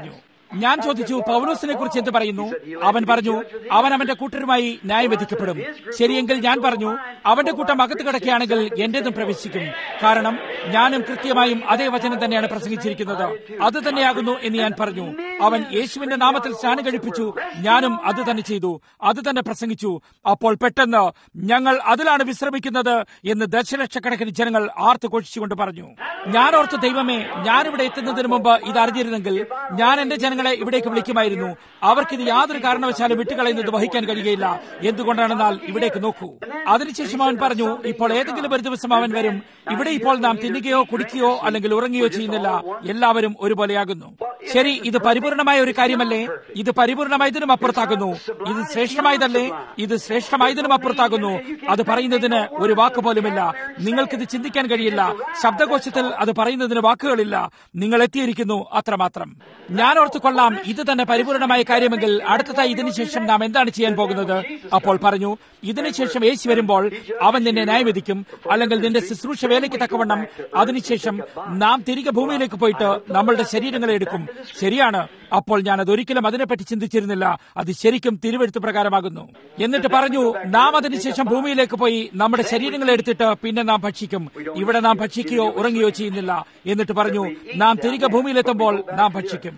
ഞാൻ ചോദിച്ചു പൗലോസിനെ കുറിച്ച് എന്ത് പറയുന്നു അവൻ പറഞ്ഞു അവൻ അവന്റെ കൂട്ടരുമായി ന്യായം വിധിക്കപ്പെടും ശരിയെങ്കിൽ ഞാൻ പറഞ്ഞു അവന്റെ കൂട്ടം അകത്ത് കിടക്കുകയാണെങ്കിൽ എന്റേതും പ്രവേശിക്കും കാരണം ഞാനും കൃത്യമായും അതേ വചനം തന്നെയാണ് പ്രസംഗിച്ചിരിക്കുന്നത് അത് തന്നെയാകുന്നു എന്ന് ഞാൻ പറഞ്ഞു അവൻ യേശുവിന്റെ നാമത്തിൽ സ്നാനം കഴിപ്പിച്ചു ഞാനും അത് തന്നെ ചെയ്തു അത് തന്നെ പ്രസംഗിച്ചു അപ്പോൾ പെട്ടെന്ന് ഞങ്ങൾ അതിലാണ് വിശ്രമിക്കുന്നത് എന്ന് ദശലക്ഷക്കണക്കിന് ജനങ്ങൾ ആർത്തു ഘോഷിച്ചുകൊണ്ട് പറഞ്ഞു ഞാൻ ഓർത്ത് ദൈവമേ ഞാനിവിടെ എത്തുന്നതിന് മുമ്പ് ഇത് അറിഞ്ഞിരുന്നെങ്കിൽ ഞാൻ എന്റെ ജനങ്ങളെ ഇവിടേക്ക് വിളിക്കുമായിരുന്നു അവർക്കിത് യാതൊരു കാരണവശാലും വിട്ടുകളയുന്നത് വഹിക്കാൻ കഴിയുകയില്ല എന്തുകൊണ്ടാണെന്നാൽ ഇവിടേക്ക് നോക്കൂ അതിനുശേഷം അവൻ പറഞ്ഞു ഇപ്പോൾ ഏതെങ്കിലും ഒരു ദിവസം അവൻ വരും ഇവിടെ ഇപ്പോൾ നാം തിന്നുകയോ കുടിക്കുകയോ അല്ലെങ്കിൽ ഉറങ്ങുകയോ ചെയ്യുന്നില്ല എല്ലാവരും ഒരുപോലെയാകുന്നു ശരി ഇത് പരിപൂർണമായ ഒരു കാര്യമല്ലേ ഇത് പരിപൂർണമായതിനും അപ്പുറത്താകുന്നു ഇത് ശ്രേഷ്ഠമായതല്ലേ ഇത് ശ്രേഷ്ഠമായതിനും അപ്പുറത്താകുന്നു അത് പറയുന്നതിന് ഒരു വാക്ക് പോലുമില്ല നിങ്ങൾക്കിത് ചിന്തിക്കാൻ കഴിയില്ല ശബ്ദകോശത്തിൽ അത് പറയുന്നതിന് വാക്കുകളില്ല നിങ്ങൾ എത്തിയിരിക്കുന്നു അത്രമാത്രം ഞാൻ ഓർത്തു കൊള്ളാം ഇത് തന്നെ പരിപൂർണമായ കാര്യമെങ്കിൽ അടുത്തതായി ഇതിനുശേഷം നാം എന്താണ് ചെയ്യാൻ പോകുന്നത് അപ്പോൾ പറഞ്ഞു ഇതിനുശേഷം യേശു വരുമ്പോൾ അവൻ നിന്നെ ന്യായവിധിക്കും അല്ലെങ്കിൽ നിന്റെ ശുശ്രൂഷ വേലയ്ക്ക് തക്കവണ്ണം അതിനുശേഷം നാം തിരികെ ഭൂമിയിലേക്ക് പോയിട്ട് നമ്മളുടെ ശരീരങ്ങളെ എടുക്കും ശരിയാണ് അപ്പോൾ ഞാൻ അതൊരിക്കലും അതിനെപ്പറ്റി ചിന്തിച്ചിരുന്നില്ല അത് ശരിക്കും തിരുവെഴുത്ത് പ്രകാരമാകുന്നു എന്നിട്ട് പറഞ്ഞു നാം അതിനുശേഷം ഭൂമിയിലേക്ക് പോയി നമ്മുടെ ശരീരങ്ങൾ എടുത്തിട്ട് പിന്നെ നാം ഭക്ഷിക്കും ഇവിടെ നാം ഭക്ഷിക്കുകയോ ഉറങ്ങുകയോ ചെയ്യുന്നില്ല എന്നിട്ട് പറഞ്ഞു നാം തിരികെ ഭൂമിയിലെത്തുമ്പോൾ നാം ഭക്ഷിക്കും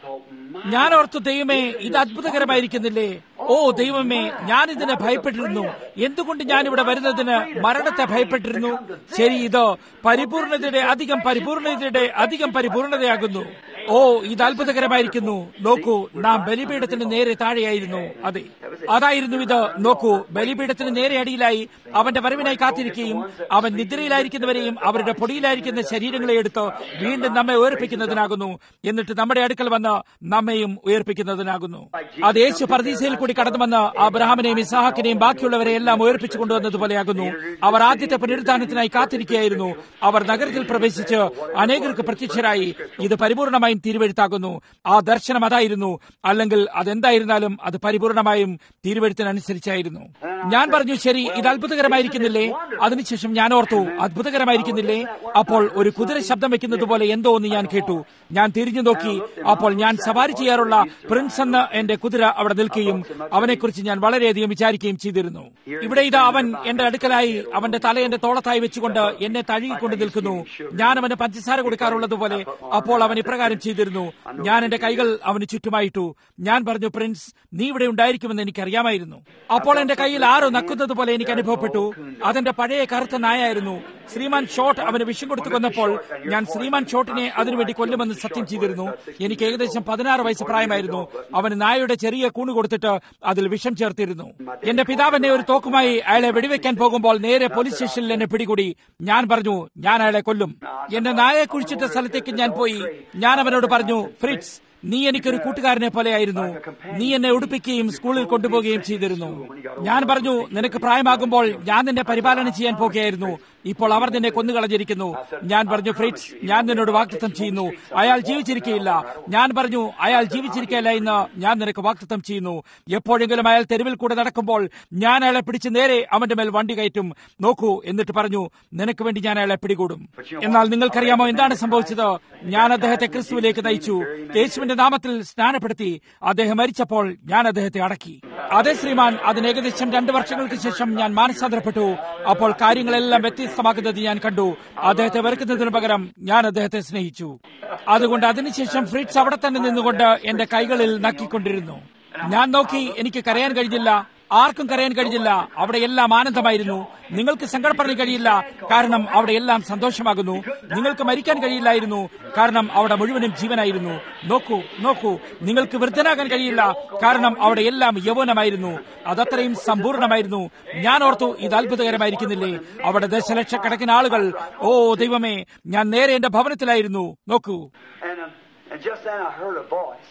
ഞാൻ ഓർത്തു ദൈവമേ ഇത് അത്ഭുതകരമായിരിക്കുന്നില്ലേ ഓ ദൈവമേ ഞാൻ ഇതിനെ ഭയപ്പെട്ടിരുന്നു എന്തുകൊണ്ട് ഞാൻ ഇവിടെ വരുന്നതിന് മരണത്തെ ഭയപ്പെട്ടിരുന്നു ശരി ഇത് പരിപൂർണതയുടെ അധികം പരിപൂർണതയുടെ അധികം പരിപൂർണതയാകുന്നു ഓ ഇത് അത്ഭുതകരമായിരിക്കുന്നു നോക്കൂ നാം ബലിപീഠത്തിന് നേരെ താഴെയായിരുന്നു അതെ അതായിരുന്നു ഇത് നോക്കൂ ബലിപീഠത്തിന് നേരെ അടിയിലായി അവന്റെ വരവിനായി കാത്തിരിക്കുകയും അവൻ നിദ്രയിലായിരിക്കുന്നവരെയും അവരുടെ പൊടിയിലായിരിക്കുന്ന ശരീരങ്ങളെ എടുത്ത് വീണ്ടും നമ്മെ ഉയർപ്പിക്കുന്നതിനാകുന്നു എന്നിട്ട് നമ്മുടെ അടുക്കൽ വന്ന് നമ്മെയും ഉയർപ്പിക്കുന്നതിനാകുന്നു അത് യേശു പർദീസയിൽ കൂടി കടന്നു വന്ന് അബ്രഹാമിനെയും ഇസാഹാക്കിനെയും ബാക്കിയുള്ളവരെ എല്ലാം ഉയർപ്പിച്ചു കൊണ്ടുവന്നതുപോലെയാകുന്നു അവർ ആദ്യത്തെ പുനരുദ്ധാനത്തിനായി കാത്തിരിക്കുകയായിരുന്നു അവർ നഗരത്തിൽ പ്രവേശിച്ച് അനേകർക്ക് പ്രത്യക്ഷരായി ഇത് പരിപൂർണമായും തിരുവെഴുത്താകുന്നു ആ ദർശനം അതായിരുന്നു അല്ലെങ്കിൽ അതെന്തായിരുന്നാലും അത് പരിപൂർണമായും തിരുവെഴുത്തിനനുസരിച്ചായിരുന്നു ഞാൻ പറഞ്ഞു ശരി ഇത് അത്ഭുതകരമായിരിക്കുന്നില്ലേ അതിനുശേഷം ഞാൻ ഓർത്തു അത്ഭുതകരമായിരിക്കുന്നില്ലേ അപ്പോൾ ഒരു കുതിര ശബ്ദം വെക്കുന്നത് പോലെ എന്തോ എന്ന് ഞാൻ കേട്ടു ഞാൻ തിരിഞ്ഞു നോക്കി അപ്പോൾ ഞാൻ സവാരി ചെയ്യാറുള്ള പ്രിൻസ് എന്ന എന്റെ കുതിര അവിടെ നിൽക്കുകയും അവനെക്കുറിച്ച് ഞാൻ വളരെയധികം വിചാരിക്കുകയും ചെയ്തിരുന്നു ഇവിടെ ഇത് അവൻ എന്റെ അടുക്കലായി അവന്റെ തല എന്റെ തോളത്തായി വെച്ചുകൊണ്ട് എന്നെ തഴുകിക്കൊണ്ട് നിൽക്കുന്നു ഞാൻ അവന് പഞ്ചസാര കൊടുക്കാറുള്ളതുപോലെ അപ്പോൾ അവൻ ഇപ്രകാരം ചെയ്തിരുന്നു ഞാൻ എന്റെ കൈകൾ അവന് ചുറ്റുമായിട്ടു ഞാൻ പറഞ്ഞു പ്രിൻസ് നീ ഇവിടെ ഉണ്ടായിരിക്കുമെന്ന് എനിക്കറിയാമായിരുന്നു അപ്പോൾ എന്റെ കയ്യിൽ ആരോ നക്കുന്നത് പോലെ എനിക്ക് അനുഭവപ്പെട്ടു അതെന്റെ പഴയ കറുത്ത നായായിരുന്നു ശ്രീമാൻ ഷോട്ട് അവന് വിഷം കൊടുത്തു കൊന്നപ്പോൾ ഞാൻ ശ്രീമാൻ ഷോട്ടിനെ അതിനുവേണ്ടി കൊല്ലുമെന്ന് സത്യം ചെയ്തിരുന്നു എനിക്ക് ഏകദേശം പതിനാറ് വയസ്സ് പ്രായമായിരുന്നു അവന് നായയുടെ ചെറിയ കൂണ് കൊടുത്തിട്ട് അതിൽ വിഷം ചേർത്തിരുന്നു എന്റെ പിതാവ് എന്നെ ഒരു തോക്കുമായി അയാളെ വെടിവെക്കാൻ പോകുമ്പോൾ നേരെ പോലീസ് സ്റ്റേഷനിൽ എന്നെ പിടികൂടി ഞാൻ പറഞ്ഞു ഞാൻ അയാളെ കൊല്ലും എന്റെ നായയെ കുഴിച്ചിട്ട സ്ഥലത്തേക്ക് ഞാൻ പോയി ഞാൻ അവനോട് പറഞ്ഞു ഫ്രിറ്റ്സ് നീ എനിക്കൊരു കൂട്ടുകാരനെ പോലെയായിരുന്നു നീ എന്നെ ഉടുപ്പിക്കുകയും സ്കൂളിൽ കൊണ്ടുപോവുകയും ചെയ്തിരുന്നു ഞാൻ പറഞ്ഞു നിനക്ക് പ്രായമാകുമ്പോൾ ഞാൻ നിന്നെ പരിപാലനം ചെയ്യാൻ പോകുകയായിരുന്നു ഇപ്പോൾ അവർ നിന്നെ കൊന്നുകളഞ്ഞിരിക്കുന്നു ഞാൻ പറഞ്ഞു ഫ്രിറ്റ്സ് ഞാൻ നിന്നോട് വാക്തത്വം ചെയ്യുന്നു അയാൾ ജീവിച്ചിരിക്കുകയില്ല ഞാൻ പറഞ്ഞു അയാൾ ജീവിച്ചിരിക്കുകയില്ല എന്ന് ഞാൻ നിനക്ക് വാക്തത്വം ചെയ്യുന്നു എപ്പോഴെങ്കിലും അയാൾ തെരുവിൽ കൂടെ നടക്കുമ്പോൾ ഞാൻ അയാളെ പിടിച്ച് നേരെ അവന്റെ മേൽ വണ്ടി കയറ്റും നോക്കൂ എന്നിട്ട് പറഞ്ഞു നിനക്ക് വേണ്ടി ഞാൻ അയാളെ പിടികൂടും എന്നാൽ നിങ്ങൾക്കറിയാമോ എന്താണ് സംഭവിച്ചത് ഞാൻ അദ്ദേഹത്തെ ക്രിസ്തുവിലേക്ക് നയിച്ചു യേശുവിന്റെ നാമത്തിൽ സ്നാനപ്പെടുത്തി അദ്ദേഹം മരിച്ചപ്പോൾ ഞാൻ അദ്ദേഹത്തെ അടക്കി അതെ ശ്രീമാൻ അതിന് ഏകദേശം രണ്ടു വർഷങ്ങൾക്ക് ശേഷം ഞാൻ മാനസാന്തരപ്പെട്ടു അപ്പോൾ കാര്യങ്ങളെല്ലാം വ്യത്യസ്തമാക്കുന്നത് ഞാൻ കണ്ടു അദ്ദേഹത്തെ വെറുക്കുന്നതിന് പകരം ഞാൻ അദ്ദേഹത്തെ സ്നേഹിച്ചു അതുകൊണ്ട് അതിനുശേഷം ഫ്രിഡ്സ് അവിടെ തന്നെ നിന്നുകൊണ്ട് എന്റെ കൈകളിൽ നക്കിക്കൊണ്ടിരുന്നു ഞാൻ നോക്കി എനിക്ക് കരയാൻ കഴിഞ്ഞില്ല ആർക്കും കരയാൻ കഴിഞ്ഞില്ല അവിടെ എല്ലാം ആനന്ദമായിരുന്നു നിങ്ങൾക്ക് സങ്കടപ്പെടാൻ കഴിയില്ല കാരണം അവിടെ എല്ലാം സന്തോഷമാകുന്നു നിങ്ങൾക്ക് മരിക്കാൻ കഴിയില്ലായിരുന്നു കാരണം അവിടെ മുഴുവനും ജീവനായിരുന്നു നോക്കൂ നോക്കൂ നിങ്ങൾക്ക് വൃദ്ധനാകാൻ കഴിയില്ല കാരണം അവിടെ എല്ലാം യൗവനമായിരുന്നു അതത്രയും സമ്പൂർണമായിരുന്നു ഞാൻ ഓർത്തു ഇത് അത്ഭുതകരമായിരിക്കുന്നില്ലേ അവിടെ ദശലക്ഷക്കണക്കിന് ആളുകൾ ഓ ദൈവമേ ഞാൻ നേരെ എന്റെ ഭവനത്തിലായിരുന്നു നോക്കൂ And, um, and just then I heard a voice.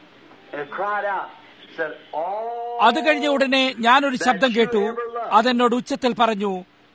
And it cried out, said, All അത് കഴിഞ്ഞ ഉടനെ ഞാനൊരു ശബ്ദം കേട്ടു അതെന്നോട് ഉച്ചത്തിൽ പറഞ്ഞു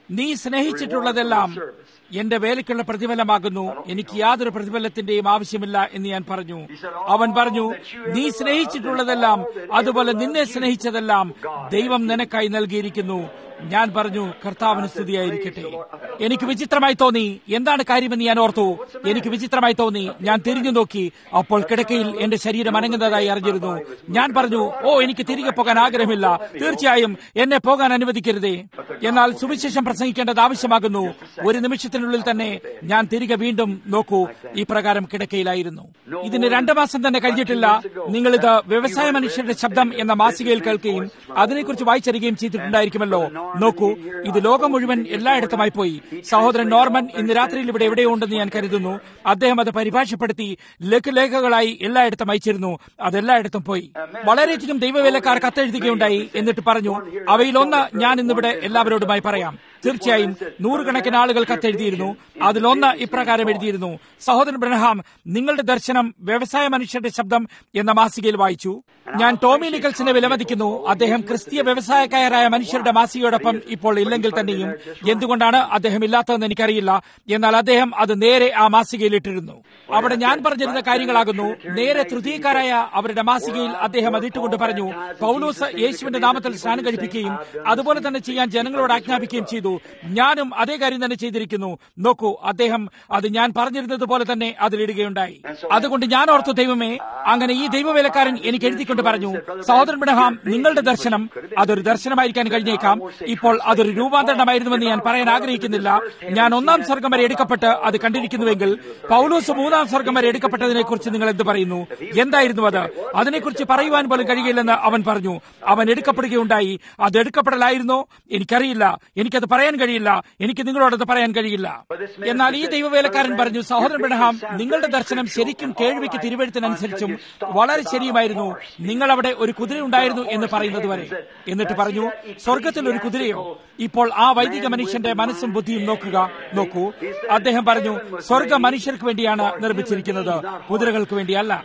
നീ സ്നേഹിച്ചിട്ടുള്ളതെല്ലാം എന്റെ വേലയ്ക്കുള്ള പ്രതിഫലമാകുന്നു എനിക്ക് യാതൊരു പ്രതിഫലത്തിന്റെയും ആവശ്യമില്ല എന്ന് ഞാൻ പറഞ്ഞു അവൻ പറഞ്ഞു നീ സ്നേഹിച്ചിട്ടുള്ളതെല്ലാം അതുപോലെ നിന്നെ സ്നേഹിച്ചതെല്ലാം ദൈവം നിനക്കായി നൽകിയിരിക്കുന്നു ഞാൻ പറഞ്ഞു കർത്താവിന് സ്തുതിയായിരിക്കട്ടെ എനിക്ക് വിചിത്രമായി തോന്നി എന്താണ് കാര്യമെന്ന് ഞാൻ ഓർത്തു എനിക്ക് വിചിത്രമായി തോന്നി ഞാൻ തിരിഞ്ഞു നോക്കി അപ്പോൾ കിടക്കയിൽ എന്റെ ശരീരം അനങ്ങുന്നതായി അറിഞ്ഞിരുന്നു ഞാൻ പറഞ്ഞു ഓ എനിക്ക് തിരികെ പോകാൻ ആഗ്രഹമില്ല തീർച്ചയായും എന്നെ പോകാൻ അനുവദിക്കരുതേ എന്നാൽ സുവിശേഷം പ്രസംഗിക്കേണ്ടത് ആവശ്യമാകുന്നു ഒരു നിമിഷത്തിനുള്ളിൽ തന്നെ ഞാൻ തിരികെ വീണ്ടും നോക്കൂ ഈ പ്രകാരം കിടക്കയിലായിരുന്നു ഇതിന് രണ്ടു മാസം തന്നെ കഴിഞ്ഞിട്ടില്ല നിങ്ങളിത് വ്യവസായ മനുഷ്യരുടെ ശബ്ദം എന്ന മാസികയിൽ കേൾക്കുകയും അതിനെക്കുറിച്ച് വായിച്ചറിയുകയും ചെയ്തിട്ടുണ്ടായിരിക്കുമല്ലോ നോക്കൂ ഇത് ലോകം മുഴുവൻ എല്ലായിടത്തുമായി പോയി സഹോദരൻ നോർമൻ ഇന്ന് രാത്രിയിൽ ഇവിടെ എവിടെയോ ഉണ്ടെന്ന് ഞാൻ കരുതുന്നു അദ്ദേഹം അത് പരിഭാഷപ്പെടുത്തി ലഘുലേഖകളായി എല്ലായിടത്തും അയച്ചിരുന്നു അതെല്ലായിടത്തും പോയി വളരെയധികം ദൈവവേലക്കാർ കത്തെഴുതുകയുണ്ടായി എന്നിട്ട് പറഞ്ഞു അവയിലൊന്ന് ഞാൻ ഇന്നിവിടെ എല്ലാവരോടുമായി പറയാം തീർച്ചയായും നൂറുകണക്കിന് ആളുകൾ കത്തെഴുതിയിരുന്നു അതിലൊന്ന് ഇപ്രകാരം എഴുതിയിരുന്നു സഹോദരൻ ബ്രഹ്ഹാം നിങ്ങളുടെ ദർശനം വ്യവസായ മനുഷ്യരുടെ ശബ്ദം എന്ന മാസികയിൽ വായിച്ചു ഞാൻ ടോമി നിക്കൽസിനെ വിലമതിക്കുന്നു അദ്ദേഹം ക്രിസ്തീയ വ്യവസായക്കാരായ മനുഷ്യരുടെ മാസികയോടൊപ്പം ഇപ്പോൾ ഇല്ലെങ്കിൽ തന്നെയും എന്തുകൊണ്ടാണ് അദ്ദേഹം ഇല്ലാത്തതെന്ന് എനിക്കറിയില്ല എന്നാൽ അദ്ദേഹം അത് നേരെ ആ മാസികയിൽ ഇട്ടിരുന്നു അവിടെ ഞാൻ പറഞ്ഞിരുന്ന കാര്യങ്ങളാകുന്നു നേരെ തൃതീയക്കാരായ അവരുടെ മാസികയിൽ അദ്ദേഹം അതിട്ടുകൊണ്ട് പറഞ്ഞു പൗലോസ് യേശുവിന്റെ നാമത്തിൽ സ്നാനം കഴിപ്പിക്കുകയും അതുപോലെ തന്നെ ചെയ്യാൻ ജനങ്ങളോട് ആജ്ഞാപിക്കുകയും ചെയ്തു ഞാനും അതേ കാര്യം തന്നെ ചെയ്തിരിക്കുന്നു നോക്കൂ അദ്ദേഹം അത് ഞാൻ പറഞ്ഞിരുന്നത് പോലെ തന്നെ അതിലിടുകയുണ്ടായി അതുകൊണ്ട് ഞാൻ ഓർത്തു ദൈവമേ അങ്ങനെ ഈ ദൈവവേലക്കാരൻ എനിക്ക് എഴുതിക്കൊണ്ട് പറഞ്ഞു സഹോദരൻ ബ്രഹാം നിങ്ങളുടെ ദർശനം അതൊരു ദർശനമായിരിക്കാൻ കഴിഞ്ഞേക്കാം ഇപ്പോൾ അതൊരു രൂപാന്തരണമായിരുന്നുവെന്ന് ഞാൻ പറയാൻ ആഗ്രഹിക്കുന്നില്ല ഞാൻ ഒന്നാം സ്വർഗം വരെ എടുക്കപ്പെട്ട് അത് കണ്ടിരിക്കുന്നുവെങ്കിൽ പൗലോസ് മൂന്നാം സ്വർഗം വരെ എടുക്കപ്പെട്ടതിനെ കുറിച്ച് നിങ്ങൾ എന്ത് പറയുന്നു എന്തായിരുന്നു അത് അതിനെക്കുറിച്ച് പറയുവാൻ പോലും കഴിയില്ലെന്ന് അവൻ പറഞ്ഞു അവൻ എടുക്കപ്പെടുകയുണ്ടായി അത് എടുക്കപ്പെടലായിരുന്നോ എനിക്കറിയില്ല എനിക്കത് പറയാൻ കഴിയില്ല എനിക്ക് നിങ്ങളോടത് പറയാൻ കഴിയില്ല എന്നാൽ ഈ ദൈവവേലക്കാരൻ പറഞ്ഞു സഹോദരൻ ബ്രഹ്ഹാം നിങ്ങളുടെ ദർശനം ശരിക്കും കേൾവിക്ക് തിരുവഴുത്തിനനുസരിച്ചും വളരെ ശരിയുമായിരുന്നു നിങ്ങൾ അവിടെ ഒരു കുതിര ഉണ്ടായിരുന്നു എന്ന് പറയുന്നത് വരെ എന്നിട്ട് പറഞ്ഞു സ്വർഗത്തിൽ ഒരു കുതിരയോ ഇപ്പോൾ ആ വൈദിക മനുഷ്യന്റെ മനസ്സും ബുദ്ധിയും നോക്കുക നോക്കൂ അദ്ദേഹം പറഞ്ഞു സ്വർഗ മനുഷ്യർക്ക് വേണ്ടിയാണ് നിർമ്മിച്ചിരിക്കുന്നത് കുതിരകൾക്ക് വേണ്ടിയല്ല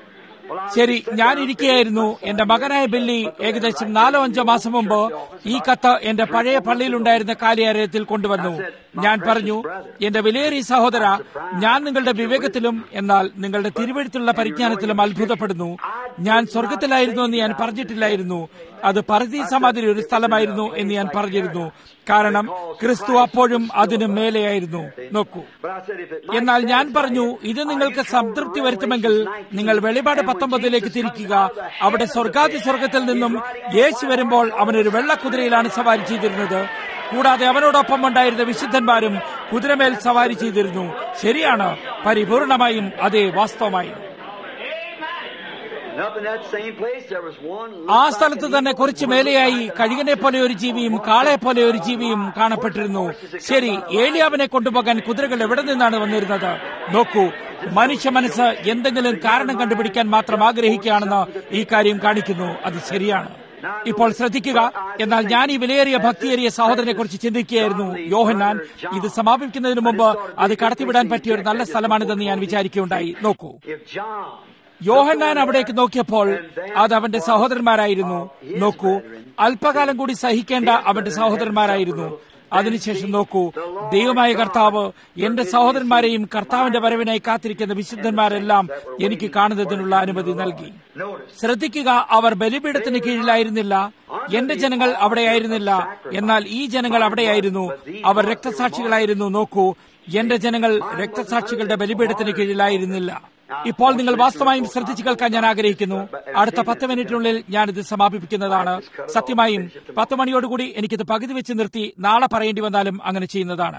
ശരി ഞാൻ ഇരിക്കുകയായിരുന്നു എന്റെ മകനായ ബില്ലി ഏകദേശം നാലോ അഞ്ചോ മാസം മുമ്പ് ഈ കത്ത് എന്റെ പഴയ പള്ളിയിലുണ്ടായിരുന്ന കാര്യാലയത്തിൽ കൊണ്ടുവന്നു ഞാൻ പറഞ്ഞു എന്റെ വിലയേറിയ സഹോദര ഞാൻ നിങ്ങളുടെ വിവേകത്തിലും എന്നാൽ നിങ്ങളുടെ തിരുവഴുത്തുള്ള പരിജ്ഞാനത്തിലും അത്ഭുതപ്പെടുന്നു ഞാൻ സ്വർഗത്തിലായിരുന്നു എന്ന് ഞാൻ പറഞ്ഞിട്ടില്ലായിരുന്നു അത് പരദീസമാതിരി ഒരു സ്ഥലമായിരുന്നു എന്ന് ഞാൻ പറഞ്ഞിരുന്നു കാരണം ക്രിസ്തു അപ്പോഴും അതിനു മേലെയായിരുന്നു നോക്കൂ എന്നാൽ ഞാൻ പറഞ്ഞു ഇത് നിങ്ങൾക്ക് സംതൃപ്തി വരുത്തുമെങ്കിൽ നിങ്ങൾ വെളിപാട് പത്തൊമ്പതിലേക്ക് തിരിക്കുക അവിടെ സ്വർഗാതി സ്വർഗത്തിൽ നിന്നും യേശു വരുമ്പോൾ അവനൊരു വെള്ളക്കുതിരയിലാണ് സവാരി ചെയ്തിരുന്നത് കൂടാതെ അവനോടൊപ്പം ഉണ്ടായിരുന്ന വിശുദ്ധന്മാരും കുതിരമേൽ സവാരി ചെയ്തിരുന്നു ശരിയാണ് പരിപൂർണമായും അതെ വാസ്തവമായും ആ സ്ഥലത്ത് തന്നെ കുറച്ച് മേലെയായി കഴുകനെ പോലെ ഒരു ജീവിയും കാളെ പോലെ ഒരു ജീവിയും കാണപ്പെട്ടിരുന്നു ശരി ഏലിയാവിനെ കൊണ്ടുപോകാൻ കുതിരകൾ എവിടെ നിന്നാണ് വന്നിരുന്നത് നോക്കൂ മനുഷ്യ മനസ്സ് എന്തെങ്കിലും കാരണം കണ്ടുപിടിക്കാൻ മാത്രം ആഗ്രഹിക്കുകയാണെന്ന് ഈ കാര്യം കാണിക്കുന്നു അത് ശരിയാണ് ഇപ്പോൾ ശ്രദ്ധിക്കുക എന്നാൽ ഞാൻ ഈ വിലയേറിയ ഭക്തിയേറിയ സഹോദരനെ കുറിച്ച് ചിന്തിക്കുകയായിരുന്നു യോഹന്നാൻ ഇത് സമാപിക്കുന്നതിന് മുമ്പ് അത് കടത്തിവിടാൻ പറ്റിയ ഒരു നല്ല സ്ഥലമാണിതെന്ന് ഞാൻ വിചാരിക്കുകയുണ്ടായി നോക്കൂ യോഹന്നാൻ അവിടേക്ക് നോക്കിയപ്പോൾ അത് അവന്റെ സഹോദരന്മാരായിരുന്നു നോക്കൂ അല്പകാലം കൂടി സഹിക്കേണ്ട അവന്റെ സഹോദരന്മാരായിരുന്നു അതിനുശേഷം നോക്കൂ ദൈവമായ കർത്താവ് എന്റെ സഹോദരന്മാരെയും കർത്താവിന്റെ വരവിനായി കാത്തിരിക്കുന്ന വിശുദ്ധന്മാരെല്ലാം എനിക്ക് കാണുന്നതിനുള്ള അനുമതി നൽകി ശ്രദ്ധിക്കുക അവർ ബലിപീഠത്തിന് കീഴിലായിരുന്നില്ല എന്റെ ജനങ്ങൾ അവിടെയായിരുന്നില്ല എന്നാൽ ഈ ജനങ്ങൾ അവിടെയായിരുന്നു അവർ രക്തസാക്ഷികളായിരുന്നു നോക്കൂ എന്റെ ജനങ്ങൾ രക്തസാക്ഷികളുടെ ബലിപീഠത്തിന് കീഴിലായിരുന്നില്ല ഇപ്പോൾ നിങ്ങൾ വാസ്തവമായും ശ്രദ്ധിച്ചു കേൾക്കാൻ ഞാൻ ആഗ്രഹിക്കുന്നു അടുത്ത പത്ത് മിനിറ്റിനുള്ളിൽ ഞാനിത് സമാപിപ്പിക്കുന്നതാണ് സത്യമായും പത്ത് മണിയോടുകൂടി എനിക്കിത് പകുതി വെച്ച് നിർത്തി നാളെ പറയേണ്ടി വന്നാലും അങ്ങനെ ചെയ്യുന്നതാണ്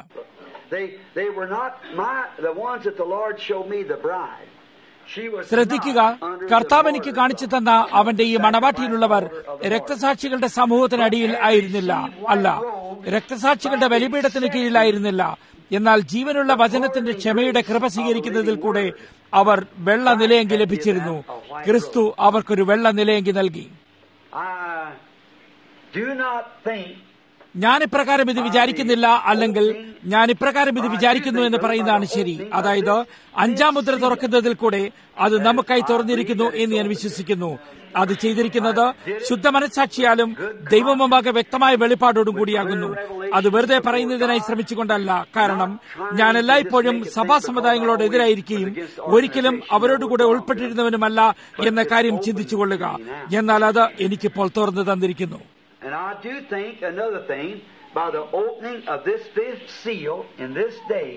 ശ്രദ്ധിക്കുക കർത്താവ് എനിക്ക് കാണിച്ചു തന്ന അവന്റെ ഈ മണവാട്ടിയിലുള്ളവർ രക്തസാക്ഷികളുടെ സമൂഹത്തിനടിയിൽ ആയിരുന്നില്ല അല്ല രക്തസാക്ഷികളുടെ ബലിപീഠത്തിന് കീഴിലായിരുന്നില്ല എന്നാൽ ജീവനുള്ള വചനത്തിന്റെ ക്ഷമയുടെ കൃപ സ്വീകരിക്കുന്നതിൽ കൂടെ അവർ വെള്ള നിലയെങ്കിൽ ലഭിച്ചിരുന്നു ക്രിസ്തു അവർക്കൊരു വെള്ള നിലയെങ്കിൽ നൽകി ഞാൻ ഇപ്രകാരം ഇത് വിചാരിക്കുന്നില്ല അല്ലെങ്കിൽ ഞാൻ ഇപ്രകാരം ഇത് വിചാരിക്കുന്നു എന്ന് പറയുന്നതാണ് ശരി അതായത് അഞ്ചാം മുദ്ര തുറക്കുന്നതിൽ കൂടെ അത് നമുക്കായി തുറന്നിരിക്കുന്നു എന്ന് ഞാൻ വിശ്വസിക്കുന്നു അത് ചെയ്തിരിക്കുന്നത് ശുദ്ധ മനസ്സാക്ഷിയാലും ദൈവമുമ്പാകെ വ്യക്തമായ വെളിപ്പാടോടും കൂടിയാകുന്നു അത് വെറുതെ പറയുന്നതിനായി ശ്രമിച്ചുകൊണ്ടല്ല കാരണം ഞാൻ എല്ലായ്പ്പോഴും സഭാ സമുദായങ്ങളോട് എതിരായിരിക്കുകയും ഒരിക്കലും അവരോടുകൂടെ ഉൾപ്പെട്ടിരുന്നവനുമല്ല എന്ന കാര്യം ചിന്തിച്ചുകൊള്ളുക എന്നാൽ അത് എനിക്കിപ്പോൾ തുറന്നു തന്നിരിക്കുന്നു And I do think another thing, by the opening of this fifth seal in this day,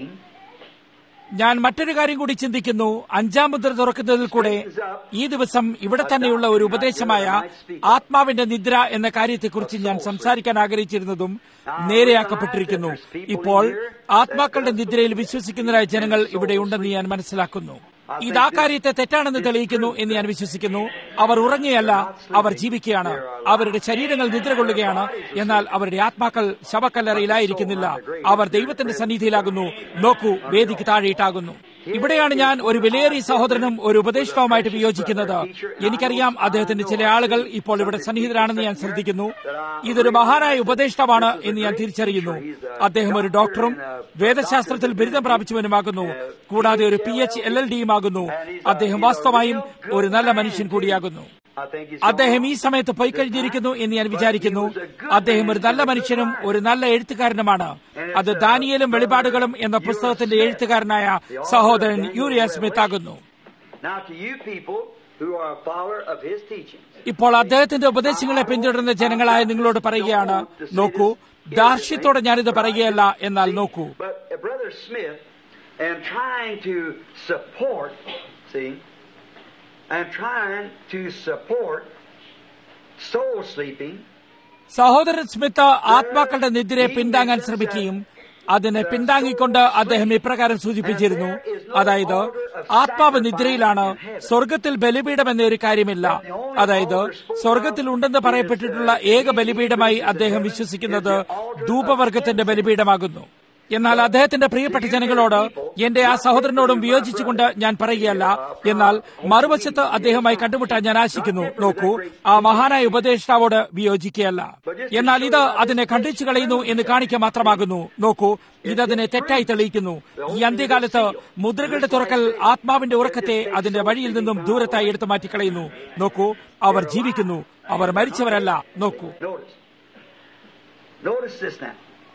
ഞാൻ മറ്റൊരു കാര്യം കൂടി ചിന്തിക്കുന്നു അഞ്ചാം മുദ്ര തുറക്കുന്നതിൽ കൂടെ ഈ ദിവസം ഇവിടെ തന്നെയുള്ള ഒരു ഉപദേശമായ ആത്മാവിന്റെ നിദ്ര എന്ന കാര്യത്തെക്കുറിച്ച് ഞാൻ സംസാരിക്കാൻ ആഗ്രഹിച്ചിരുന്നതും നേരെയാക്കപ്പെട്ടിരിക്കുന്നു ഇപ്പോൾ ആത്മാക്കളുടെ നിദ്രയിൽ വിശ്വസിക്കുന്നവരായ ജനങ്ങൾ ഇവിടെയുണ്ടെന്ന് ഞാൻ മനസ്സിലാക്കുന്നു ഇത് ആ കാര്യത്തെ തെറ്റാണെന്ന് തെളിയിക്കുന്നു എന്ന് ഞാൻ വിശ്വസിക്കുന്നു അവർ ഉറങ്ങുകയല്ല അവർ ജീവിക്കുകയാണ് അവരുടെ ശരീരങ്ങൾ നിദ്ര കൊള്ളുകയാണ് എന്നാൽ അവരുടെ ആത്മാക്കൾ ശവക്കല്ലറയിലായിരിക്കുന്നില്ല അവർ ദൈവത്തിന്റെ സന്നിധിയിലാകുന്നു നോക്കൂ വേദിക്ക് താഴെയിട്ടാകുന്നു ഇവിടെയാണ് ഞാൻ ഒരു വിലയേറിയ സഹോദരനും ഒരു ഉപദേഷ്ടാവുമായിട്ട് വിയോജിക്കുന്നത് എനിക്കറിയാം അദ്ദേഹത്തിന്റെ ചില ആളുകൾ ഇപ്പോൾ ഇവിടെ സന്നിഹിതരാണെന്ന് ഞാൻ ശ്രദ്ധിക്കുന്നു ഇതൊരു മഹാനായ ഉപദേഷ്ടാവാണ് എന്ന് ഞാൻ തിരിച്ചറിയുന്നു അദ്ദേഹം ഒരു ഡോക്ടറും വേദശാസ്ത്രത്തിൽ ബിരുദം പ്രാപിച്ചവനുമാകുന്നു കൂടാതെ ഒരു പി എച്ച് എൽ എൽ ഡിയുമാകുന്നു അദ്ദേഹം വാസ്തവമായും ഒരു നല്ല മനുഷ്യൻ കൂടിയാകുന്നു I think he's അദ്ദേഹം ഈ സമയത്ത് പോയി കഴിഞ്ഞിരിക്കുന്നു എന്ന് ഞാൻ വിചാരിക്കുന്നു അദ്ദേഹം ഒരു നല്ല മനുഷ്യനും ഒരു നല്ല എഴുത്തുകാരനുമാണ് അത് ദാനിയലും വെളിപാടുകളും എന്ന പുസ്തകത്തിന്റെ എഴുത്തുകാരനായ സഹോദരൻ യൂരിയ സ്മിത്ത് ആകുന്നു Now to you people who are a follower of his teachings, ഇപ്പോൾ അദ്ദേഹത്തിന്റെ ഉപദേശങ്ങളെ പിന്തുടരുന്ന ജനങ്ങളായ നിങ്ങളോട് പറയുകയാണ് നോക്കൂ ദാർഷ്ട്യത്തോടെ ഞാനിത് പറയുകയല്ല എന്നാൽ നോക്കൂ but uh, Brother Smith, and trying to support, see, and trying to support soul sleeping, സഹോദരൻ സ്മിത്ത് ആത്മാക്കളുടെ നിദ്രയെ പിന്താങ്ങാൻ ശ്രമിക്കുകയും അതിനെ പിന്താങ്ങിക്കൊണ്ട് അദ്ദേഹം ഇപ്രകാരം സൂചിപ്പിച്ചിരുന്നു അതായത് ആത്മാവ് നിദ്രയിലാണ് സ്വർഗത്തിൽ ബലിപീഠം എന്നൊരു കാര്യമില്ല അതായത് സ്വർഗത്തിൽ ഉണ്ടെന്ന് പറയപ്പെട്ടിട്ടുള്ള ഏക ബലിപീഠമായി അദ്ദേഹം വിശ്വസിക്കുന്നത് ധൂപവർഗത്തിന്റെ ബലിപീഠമാകുന്നു എന്നാൽ അദ്ദേഹത്തിന്റെ പ്രിയപ്പെട്ട ജനങ്ങളോട് എന്റെ ആ സഹോദരനോടും വിയോജിച്ചുകൊണ്ട് ഞാൻ പറയുകയല്ല എന്നാൽ മറുവശത്ത് അദ്ദേഹമായി കണ്ടുമുട്ടാൻ ഞാൻ ആശിക്കുന്നു നോക്കൂ ആ മഹാനായ ഉപദേഷ്ടാവോട് വിയോജിക്കുകയല്ല എന്നാൽ ഇത് അതിനെ ഖണ്ഡിച്ചു കളയുന്നു എന്ന് കാണിക്കുക മാത്രമാകുന്നു നോക്കൂ ഇതതിനെ തെറ്റായി തെളിയിക്കുന്നു ഈ അന്ത്യകാലത്ത് മുദ്രകളുടെ തുറക്കൽ ആത്മാവിന്റെ ഉറക്കത്തെ അതിന്റെ വഴിയിൽ നിന്നും ദൂരത്തായി എടുത്തു മാറ്റിക്കളയുന്നു നോക്കൂ അവർ ജീവിക്കുന്നു അവർ മരിച്ചവരല്ല നോക്കൂ notice. Notice this now.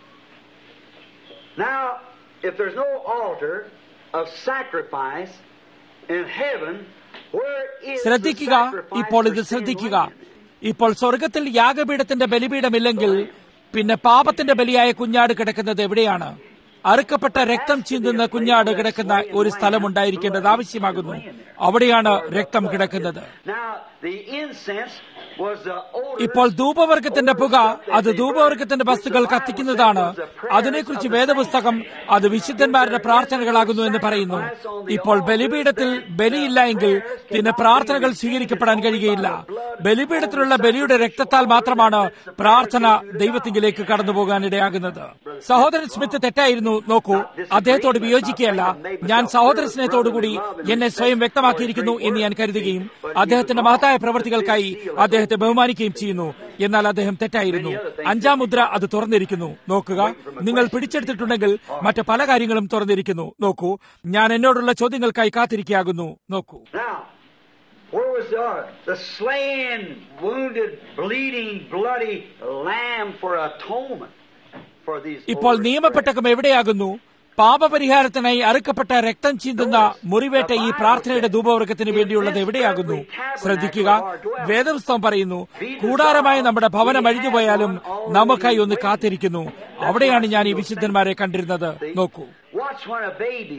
Now, if there's no altar of sacrifice in heaven, where is the ശ്രദ്ധിക്കുക sacrifice ഇപ്പോൾ for ഇത് sin ശ്രദ്ധിക്കുക laying? ഇപ്പോൾ സ്വർഗത്തിൽ യാഗപീഠത്തിന്റെ ബലിപീഠമില്ലെങ്കിൽ പിന്നെ പാപത്തിന്റെ ബലിയായ കുഞ്ഞാട് കിടക്കുന്നത് എവിടെയാണ് അറുക്കപ്പെട്ട രക്തം ചീന്തുന്ന കുഞ്ഞാട് കിടക്കുന്ന ഒരു സ്ഥലമുണ്ടായിരിക്കേണ്ടത് ആവശ്യമാകുന്നു അവിടെയാണ് രക്തം കിടക്കുന്നത് Now, the incense was the odor ഇപ്പോൾ ധൂപവർഗത്തിന്റെ പുക അത് ധൂപവർഗത്തിന്റെ വസ്തുക്കൾ കത്തിക്കുന്നതാണ് അതിനെക്കുറിച്ച് വേദപുസ്തകം അത് വിശുദ്ധന്മാരുടെ പ്രാർത്ഥനകളാകുന്നു എന്ന് പറയുന്നു ഇപ്പോൾ ബലിപീഠത്തിൽ ബലിയില്ല എങ്കിൽ പിന്നെ പ്രാർത്ഥനകൾ സ്വീകരിക്കപ്പെടാൻ കഴിയുകയില്ല ബലിപീഠത്തിലുള്ള ബലിയുടെ രക്തത്താൽ മാത്രമാണ് പ്രാർത്ഥന ദൈവത്തിങ്കിലേക്ക് കടന്നു പോകാൻ ഇടയാകുന്നത് സഹോദരൻ സ്മിത്ത് തെറ്റായിരുന്നു നോക്കൂ അദ്ദേഹത്തോട് വിയോജിക്കുകയല്ല ഞാൻ സഹോദര സ്നേഹത്തോടുകൂടി എന്നെ സ്വയം വ്യക്തമാക്കിയിരിക്കുന്നു എന്ന് ഞാൻ കരുതുകയും അദ്ദേഹത്തിന്റെ മഹത്തായ പ്രവൃത്തികൾക്കായി അദ്ദേഹത്തെ ബഹുമാനിക്കുകയും ചെയ്യുന്നു എന്നാൽ അദ്ദേഹം തെറ്റായിരുന്നു അഞ്ചാം മുദ്ര അത് തുറന്നിരിക്കുന്നു നോക്കുക നിങ്ങൾ പിടിച്ചെടുത്തിട്ടുണ്ടെങ്കിൽ മറ്റ് പല കാര്യങ്ങളും തുറന്നിരിക്കുന്നു നോക്കൂ ഞാൻ എന്നോടുള്ള ചോദ്യങ്ങൾക്കായി കാത്തിരിക്കുകയാകുന്നു നോക്കൂ Now, where was the, the slain, wounded, bleeding, bloody lamb for atonement for these? ഇപ്പോൾ odors? നിയമപ്പെട്ടകം എവിടെയാകുന്നു പാപപരിഹാരത്തിനായി അറുക്കപ്പെട്ട രക്തം ചീന്തുന്ന മുറിവേറ്റ ഈ പ്രാർത്ഥനയുടെ ധൂപവർഗത്തിന് വേണ്ടിയുള്ളത് എവിടെയാകുന്നു ശ്രദ്ധിക്കുക വേദപുസ്തകം പറയുന്നു കൂടാരമായ നമ്മുടെ ഭവനം അഴിഞ്ഞുപോയാലും നമുക്കായി ഒന്ന് കാത്തിരിക്കുന്നു അവിടെയാണ് ഞാൻ ഈ വിശുദ്ധന്മാരെ കണ്ടിരുന്നത് നോക്കൂ Watch when a baby.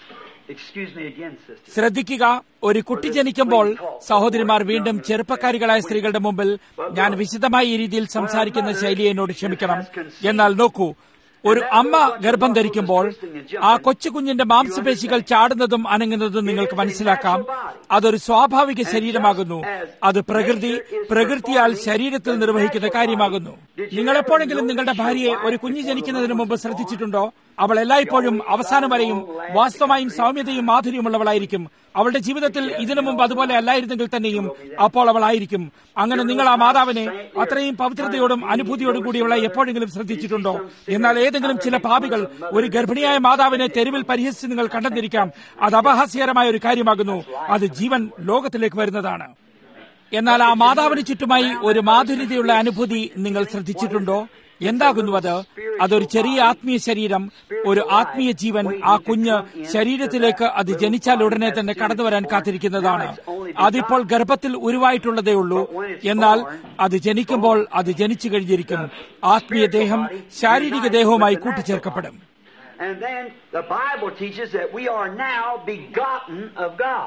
Excuse me again, sister. ശ്രദ്ധിക്കുക ഒരു കുട്ടി ജനിക്കുമ്പോൾ സഹോദരിമാർ വീണ്ടും ചെറുപ്പക്കാരികളായ സ്ത്രീകളുടെ മുമ്പിൽ ഞാൻ വിശദമായ ഈ രീതിയിൽ സംസാരിക്കുന്ന ശൈലി എന്നോട് ക്ഷമിക്കണം എന്നാൽ നോക്കൂ ഒരു അമ്മ ഗർഭം ധരിക്കുമ്പോൾ ആ കൊച്ചു കുഞ്ഞിന്റെ മാംസപേശികൾ ചാടുന്നതും അനങ്ങുന്നതും നിങ്ങൾക്ക് മനസ്സിലാക്കാം അതൊരു സ്വാഭാവിക ശരീരമാകുന്നു അത് പ്രകൃതി പ്രകൃതിയാൽ ശരീരത്തിൽ നിർവഹിക്കുന്ന കാര്യമാകുന്നു നിങ്ങൾ എപ്പോഴെങ്കിലും നിങ്ങളുടെ ഭാര്യയെ ഒരു കുഞ്ഞ് ജനിക്കുന്നതിന് മുമ്പ് ശ്രദ്ധിച്ചിട്ടുണ്ടോ അവൾ എല്ലായ്പ്പോഴും അവസാനം വരെയും വാസ്തവമായും സൗമ്യതയും മാധുര്യമുള്ളവളായിരിക്കും അവളുടെ ജീവിതത്തിൽ ഇതിനു മുമ്പ് അതുപോലെ അല്ലായിരുന്നെങ്കിൽ തന്നെയും അപ്പോൾ അവൾ ആയിരിക്കും അങ്ങനെ നിങ്ങൾ ആ മാതാവിനെ അത്രയും പവിത്രതയോടും അനുഭൂതിയോടും കൂടിയുള്ള എപ്പോഴെങ്കിലും ശ്രദ്ധിച്ചിട്ടുണ്ടോ എന്നാൽ ഏതെങ്കിലും ചില പാപികൾ ഒരു ഗർഭിണിയായ മാതാവിനെ തെരുവിൽ പരിഹസിച്ച് നിങ്ങൾ കണ്ടെന്നിരിക്കാം അത് അപഹാസ്യകരമായ ഒരു കാര്യമാകുന്നു അത് ജീവൻ ലോകത്തിലേക്ക് വരുന്നതാണ് എന്നാൽ ആ മാതാവിന് ചുറ്റുമായി ഒരു മാധുര്യതയുള്ള അനുഭൂതി നിങ്ങൾ ശ്രദ്ധിച്ചിട്ടുണ്ടോ എന്താകുന്നു അത് അതൊരു ചെറിയ ആത്മീയ ശരീരം ഒരു ആത്മീയ ജീവൻ ആ കുഞ്ഞ് ശരീരത്തിലേക്ക് അത് ജനിച്ചാൽ ഉടനെ തന്നെ കടന്നു വരാൻ കാത്തിരിക്കുന്നതാണ് അതിപ്പോൾ ഗർഭത്തിൽ ഉരുവായിട്ടുള്ളതേ ഉള്ളൂ എന്നാൽ അത് ജനിക്കുമ്പോൾ അത് ജനിച്ചു കഴിഞ്ഞിരിക്കും ആത്മീയ ദേഹം ശാരീരിക ദേഹവുമായി കൂട്ടിച്ചേർക്കപ്പെടും And then the Bible teaches that we are now begotten of God.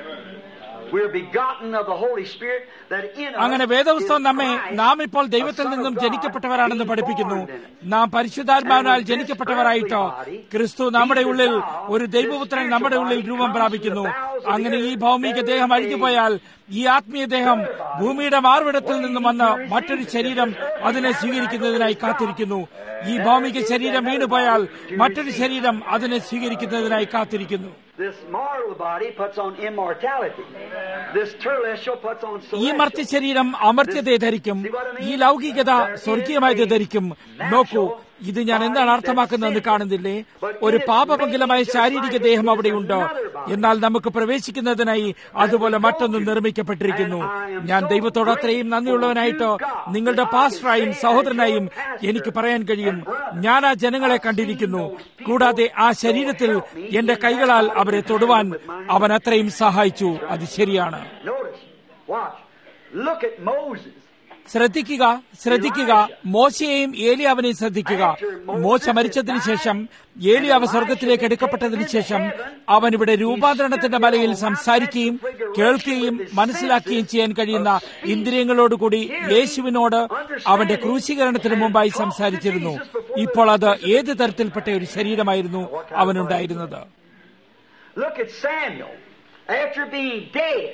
We're begotten of the Holy Spirit that in us അങ്ങനെ വേദപുസ്തകം is നമ്മെ Christ, നാം ഇപ്പോൾ a ദൈവത്തിൽ son of നിന്നും God, ജനിക്കപ്പെട്ടവരാണെന്ന് being പഠിപ്പിക്കുന്നു formed in us. നാം പരിശുദ്ധാത്മാവിനാൽ ജനിക്കപ്പെട്ടവരായിട്ടോ ക്രിസ്തു നമ്മുടെ ഉള്ളിൽ ഒരു ദൈവപുത്രൻ നമ്മുടെ ഉള്ളിൽ രൂപം പ്രാപിക്കുന്നു അങ്ങനെ ഈ ഭൗമിക ദേഹം അഴിഞ്ഞുപോയാൽ ഈ ആത്മീയ ദേഹം ഭൂമിയുടെ മാർവിടത്തിൽ നിന്നും വന്ന് മറ്റൊരു ശരീരം അതിനെ സ്വീകരിക്കുന്നതിനായി കാത്തിരിക്കുന്നു ഈ ഭൗമിക ശരീരം വീണുപോയാൽ മറ്റൊരു ശരീരം അതിനെ സ്വീകരിക്കുന്നതിനായി കാത്തിരിക്കുന്നു This mortal body puts on immortality. This terrestrial puts on ഈ celestial. മർത്യ ശരീരം അമർത്യതയെ ധരിക്കും ഈ ലൗകികത സ്വർഗീയമായത് ധരിക്കും നോക്കൂ ഇത് ഞാൻ എന്താണ് അർത്ഥമാക്കുന്നതെന്ന് കാണുന്നില്ലേ ഒരു പാപമംഗലമായ ശാരീരിക ദേഹം അവിടെയുണ്ട് എന്നാൽ നമുക്ക് പ്രവേശിക്കുന്നതിനായി അതുപോലെ മറ്റൊന്നും നിർമ്മിക്കപ്പെട്ടിരിക്കുന്നു ഞാൻ ദൈവത്തോട് അത്രയും നന്ദിയുള്ളവനായിട്ട് നിങ്ങളുടെ പാസ്റ്ററായും സഹോദരനായും എനിക്ക് പറയാൻ കഴിയും ഞാൻ ആ ജനങ്ങളെ കണ്ടിരിക്കുന്നു കൂടാതെ ആ ശരീരത്തിൽ എന്റെ കൈകളാൽ അവരെ തൊടുവാൻ അവൻ അത്രയും സഹായിച്ചു അത് ശരിയാണ് Notice, watch. Look at Moses. ശ്രദ്ധിക്കുക ശ്രദ്ധിക്കുക മോശയെയും ഏലിയാവിനെയും ശ്രദ്ധിക്കുക മോശ മരിച്ചതിന് ശേഷം ഏലിയാവ് സ്വർഗത്തിലേക്ക് എടുക്കപ്പെട്ടതിന് ശേഷം അവൻ ഇവിടെ രൂപാന്തരണത്തിന്റെ മലയിൽ സംസാരിക്കുകയും കേൾക്കുകയും മനസ്സിലാക്കുകയും ചെയ്യാൻ കഴിയുന്ന ഇന്ദ്രിയങ്ങളോടുകൂടി യേശുവിനോട് അവന്റെ ക്രൂശീകരണത്തിന് മുമ്പായി സംസാരിച്ചിരുന്നു ഇപ്പോൾ അത് ഏത് തരത്തിൽപ്പെട്ട ഒരു ശരീരമായിരുന്നു അവനുണ്ടായിരുന്നത് Look at Samuel. After being dead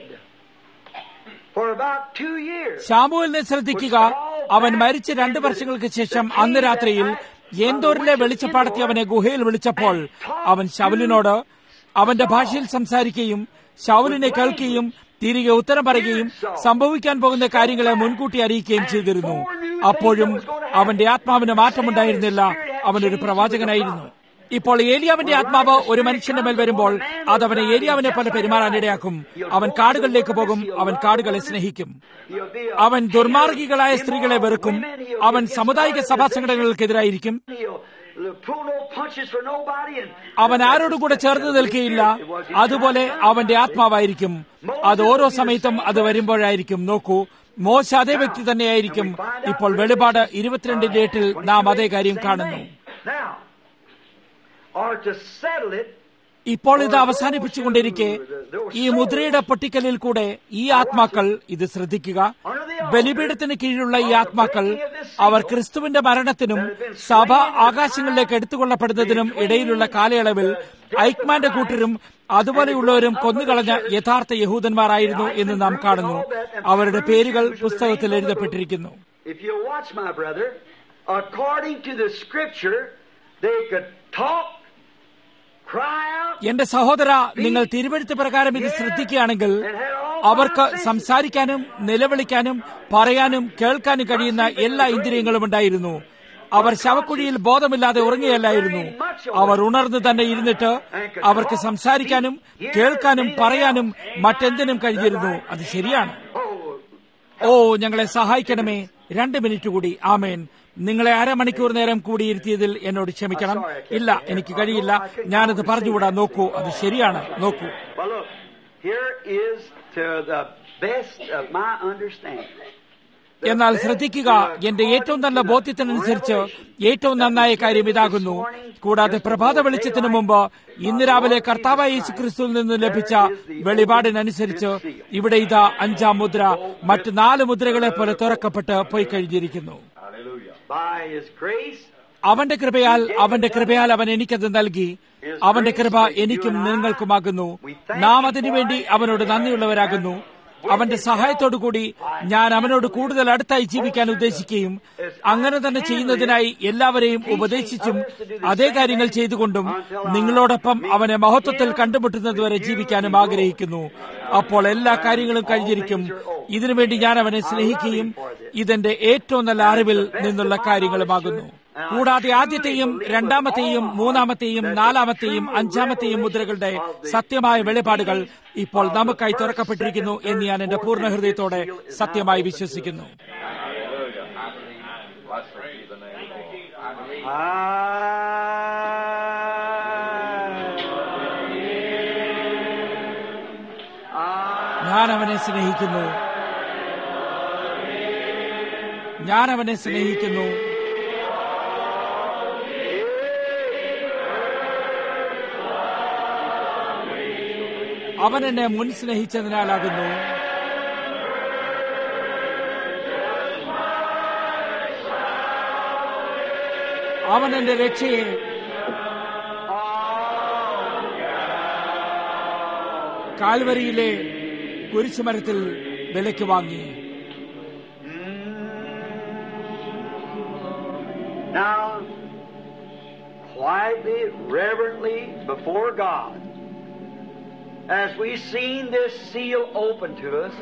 for about two years, ശാമുവിനെ ശ്രദ്ധിക്കുക അവൻ മരിച്ച രണ്ടു വർഷങ്ങൾക്ക് ശേഷം അന്ന് രാത്രിയിൽ എന്തോരിലെ വെളിച്ചപ്പാടത്തി അവനെ ഗുഹയിൽ വിളിച്ചപ്പോൾ അവൻ ശൗലിനോട് അവന്റെ ഭാഷയിൽ സംസാരിക്കുകയും ശൗലിനെ കേൾക്കുകയും തിരികെ ഉത്തരം പറയുകയും സംഭവിക്കാൻ പോകുന്ന കാര്യങ്ങളെ മുൻകൂട്ടി അറിയിക്കുകയും ചെയ്തിരുന്നു അപ്പോഴും അവന്റെ ആത്മാവിന് മാറ്റമുണ്ടായിരുന്നില്ല അവനൊരു പ്രവാചകനായിരുന്നു ഇപ്പോൾ ഏലിയാവിന്റെ ആത്മാവ് ഒരു മനുഷ്യന്റെ മേൽ വരുമ്പോൾ അത് അവനെ ഏലിയാവിനെ പോലെ പെരുമാറാൻ ഇടയാക്കും അവൻ കാടുകളിലേക്ക് പോകും അവൻ കാടുകളെ സ്നേഹിക്കും he'll be a, അവൻ ദുർമാർഗികളായ സ്ത്രീകളെ വെറുക്കും അവൻ സാമുദായിക സഭാ സംഘടനകൾക്കെതിരായിരിക്കും he'll pull no punches for nobody and അവൻ ആരോടും കൂടെ ചേർന്ന് നിൽക്കുകയില്ല അതുപോലെ അവന്റെ ആത്മാവായിരിക്കും അത് ഓരോ സമയത്തും അത് വരുമ്പോഴായിരിക്കും നോക്കൂ മോശ അതേ വ്യക്തി തന്നെയായിരിക്കും ഇപ്പോൾ വെളിപാട് ഇരുപത്തിരണ്ടിന്റെ എട്ടിൽ നാം അതേ കാര്യം കാണുന്നു now, or to settle it, ഇപ്പോൾ ഇത് അവസാനിപ്പിച്ചുകൊണ്ടിരിക്കെ ഈ മുദ്രയുടെ പൊട്ടിക്കലിൽ കൂടെ ഈ ആത്മാക്കൾ ഇത് ശ്രദ്ധിക്കുക ബലിപീഠത്തിന് കീഴിലുള്ള ഈ ആത്മാക്കൾ അവർ ക്രിസ്തുവിന്റെ മരണത്തിനും സഭ ആകാശങ്ങളിലേക്ക് എടുത്തുകൊള്ളപ്പെടുന്നതിനും ഇടയിലുള്ള കാലയളവിൽ ഐക്മാന്റെ കൂട്ടരും അതുപോലെയുള്ളവരും കൊന്നുകളഞ്ഞ യഥാർത്ഥ യഹൂദന്മാരായിരുന്നു എന്ന് നാം കാണുന്നു അവരുടെ പേരുകൾ പുസ്തകത്തിൽ എഴുതപ്പെട്ടിരിക്കുന്നു if you watch my brother, according to the scripture, they could talk, cry out, എന്റെ സഹോദര നിങ്ങൾ തിരുവഴുത്ത് പ്രകാരം ഇത് ശ്രദ്ധിക്കുകയാണെങ്കിൽ അവർക്ക് സംസാരിക്കാനും നിലവിളിക്കാനും പറയാനും കേൾക്കാനും കഴിയുന്ന എല്ലാ ഇന്ദ്രിയങ്ങളും ഉണ്ടായിരുന്നു അവർ ശവക്കുഴിയിൽ ബോധമില്ലാതെ ഉറങ്ങുകയല്ലായിരുന്നു അവർ ഉണർന്നു തന്നെ ഇരുന്നിട്ട് അവർക്ക് സംസാരിക്കാനും കേൾക്കാനും പറയാനും മറ്റെന്തിനും കഴിഞ്ഞിരുന്നു അത് ശരിയാണ് oh, ഓ ഞങ്ങളെ സഹായിക്കണമേ രണ്ട് മിനിറ്റ് കൂടി ആമേൻ നിങ്ങളെ അരമണിക്കൂർ നേരം കൂടിയിരുത്തിയതിൽ എന്നോട് ക്ഷമിക്കണം ഇല്ല എനിക്ക് കഴിയില്ല ഞാനത് പറഞ്ഞുകൂടാ നോക്കൂ അത് ശരിയാണ് നോക്കൂ Well, look, here is to the best of my understanding. എന്നാൽ ശ്രദ്ധിക്കുക എന്റെ ഏറ്റവും നല്ല ബോധ്യത്തിനനുസരിച്ച് ഏറ്റവും നന്നായ കാര്യം ഇതാകുന്നു കൂടാതെ പ്രഭാത വെളിച്ചത്തിനു മുമ്പ് ഇന്ന് രാവിലെ കർത്താവായ യേശു ക്രിസ്തുവിൽ നിന്ന് ലഭിച്ച വെളിപാടിനനുസരിച്ച് ഇവിടെ ഇതാ അഞ്ചാം മുദ്ര മറ്റ് നാല് മുദ്രകളെ പോലെ തുറക്കപ്പെട്ട് പോയി കഴിഞ്ഞിരിക്കുന്നു By His grace, അവന്റെ കൃപയാൽ അവന്റെ കൃപയാൽ അവൻ എനിക്കത് നൽകി അവന്റെ കൃപ എനിക്കും നിങ്ങൾക്കുമാകുന്നു നാം അതിനുവേണ്ടി അവനോട് നന്ദിയുള്ളവരാകുന്നു അവന്റെ സഹായത്തോടുകൂടി ഞാൻ അവനോട് കൂടുതൽ അടുത്തായി ജീവിക്കാൻ ഉദ്ദേശിക്കുകയും അങ്ങനെ തന്നെ ചെയ്യുന്നതിനായി എല്ലാവരെയും ഉപദേശിച്ചും അതേ കാര്യങ്ങൾ ചെയ്തുകൊണ്ടും നിങ്ങളോടൊപ്പം അവനെ മഹത്വത്തിൽ കണ്ടുമുട്ടുന്നതുവരെ ജീവിക്കാനും ആഗ്രഹിക്കുന്നു അപ്പോൾ എല്ലാ കാര്യങ്ങളും കഴിഞ്ഞിരിക്കും ഇതിനുവേണ്ടി ഞാൻ അവനെ സ്നേഹിക്കുകയും ഇതെന്റെ ഏറ്റവും നല്ല അറിവിൽ നിന്നുള്ള കാര്യങ്ങളുമാകുന്നു കൂടാതെ ആദ്യത്തെയും രണ്ടാമത്തെയും മൂന്നാമത്തെയും നാലാമത്തെയും അഞ്ചാമത്തെയും മുദ്രകളുടെ സത്യമായ വെളിപാടുകൾ ഇപ്പോൾ നമുക്കായി തുറക്കപ്പെട്ടിരിക്കുന്നു എന്ന് ഞാൻ എന്റെ പൂർണ്ണ ഹൃദയത്തോടെ സത്യമായി വിശ്വസിക്കുന്നു ഞാൻ അവനെ സ്നേഹിക്കുന്നു ഞാൻ അവനെ സ്നേഹിക്കുന്നു അവൻ എന്നെ മുൻ സ്നേഹിച്ചതിനാലാകുന്നു അവൻ എന്റെ രക്ഷയെ കാൽവരിയിലെ കുരിശുമരത്തിൽ വിലയ്ക്ക് വാങ്ങി Now, quietly, reverently, before God, as we've seen this seal open to us,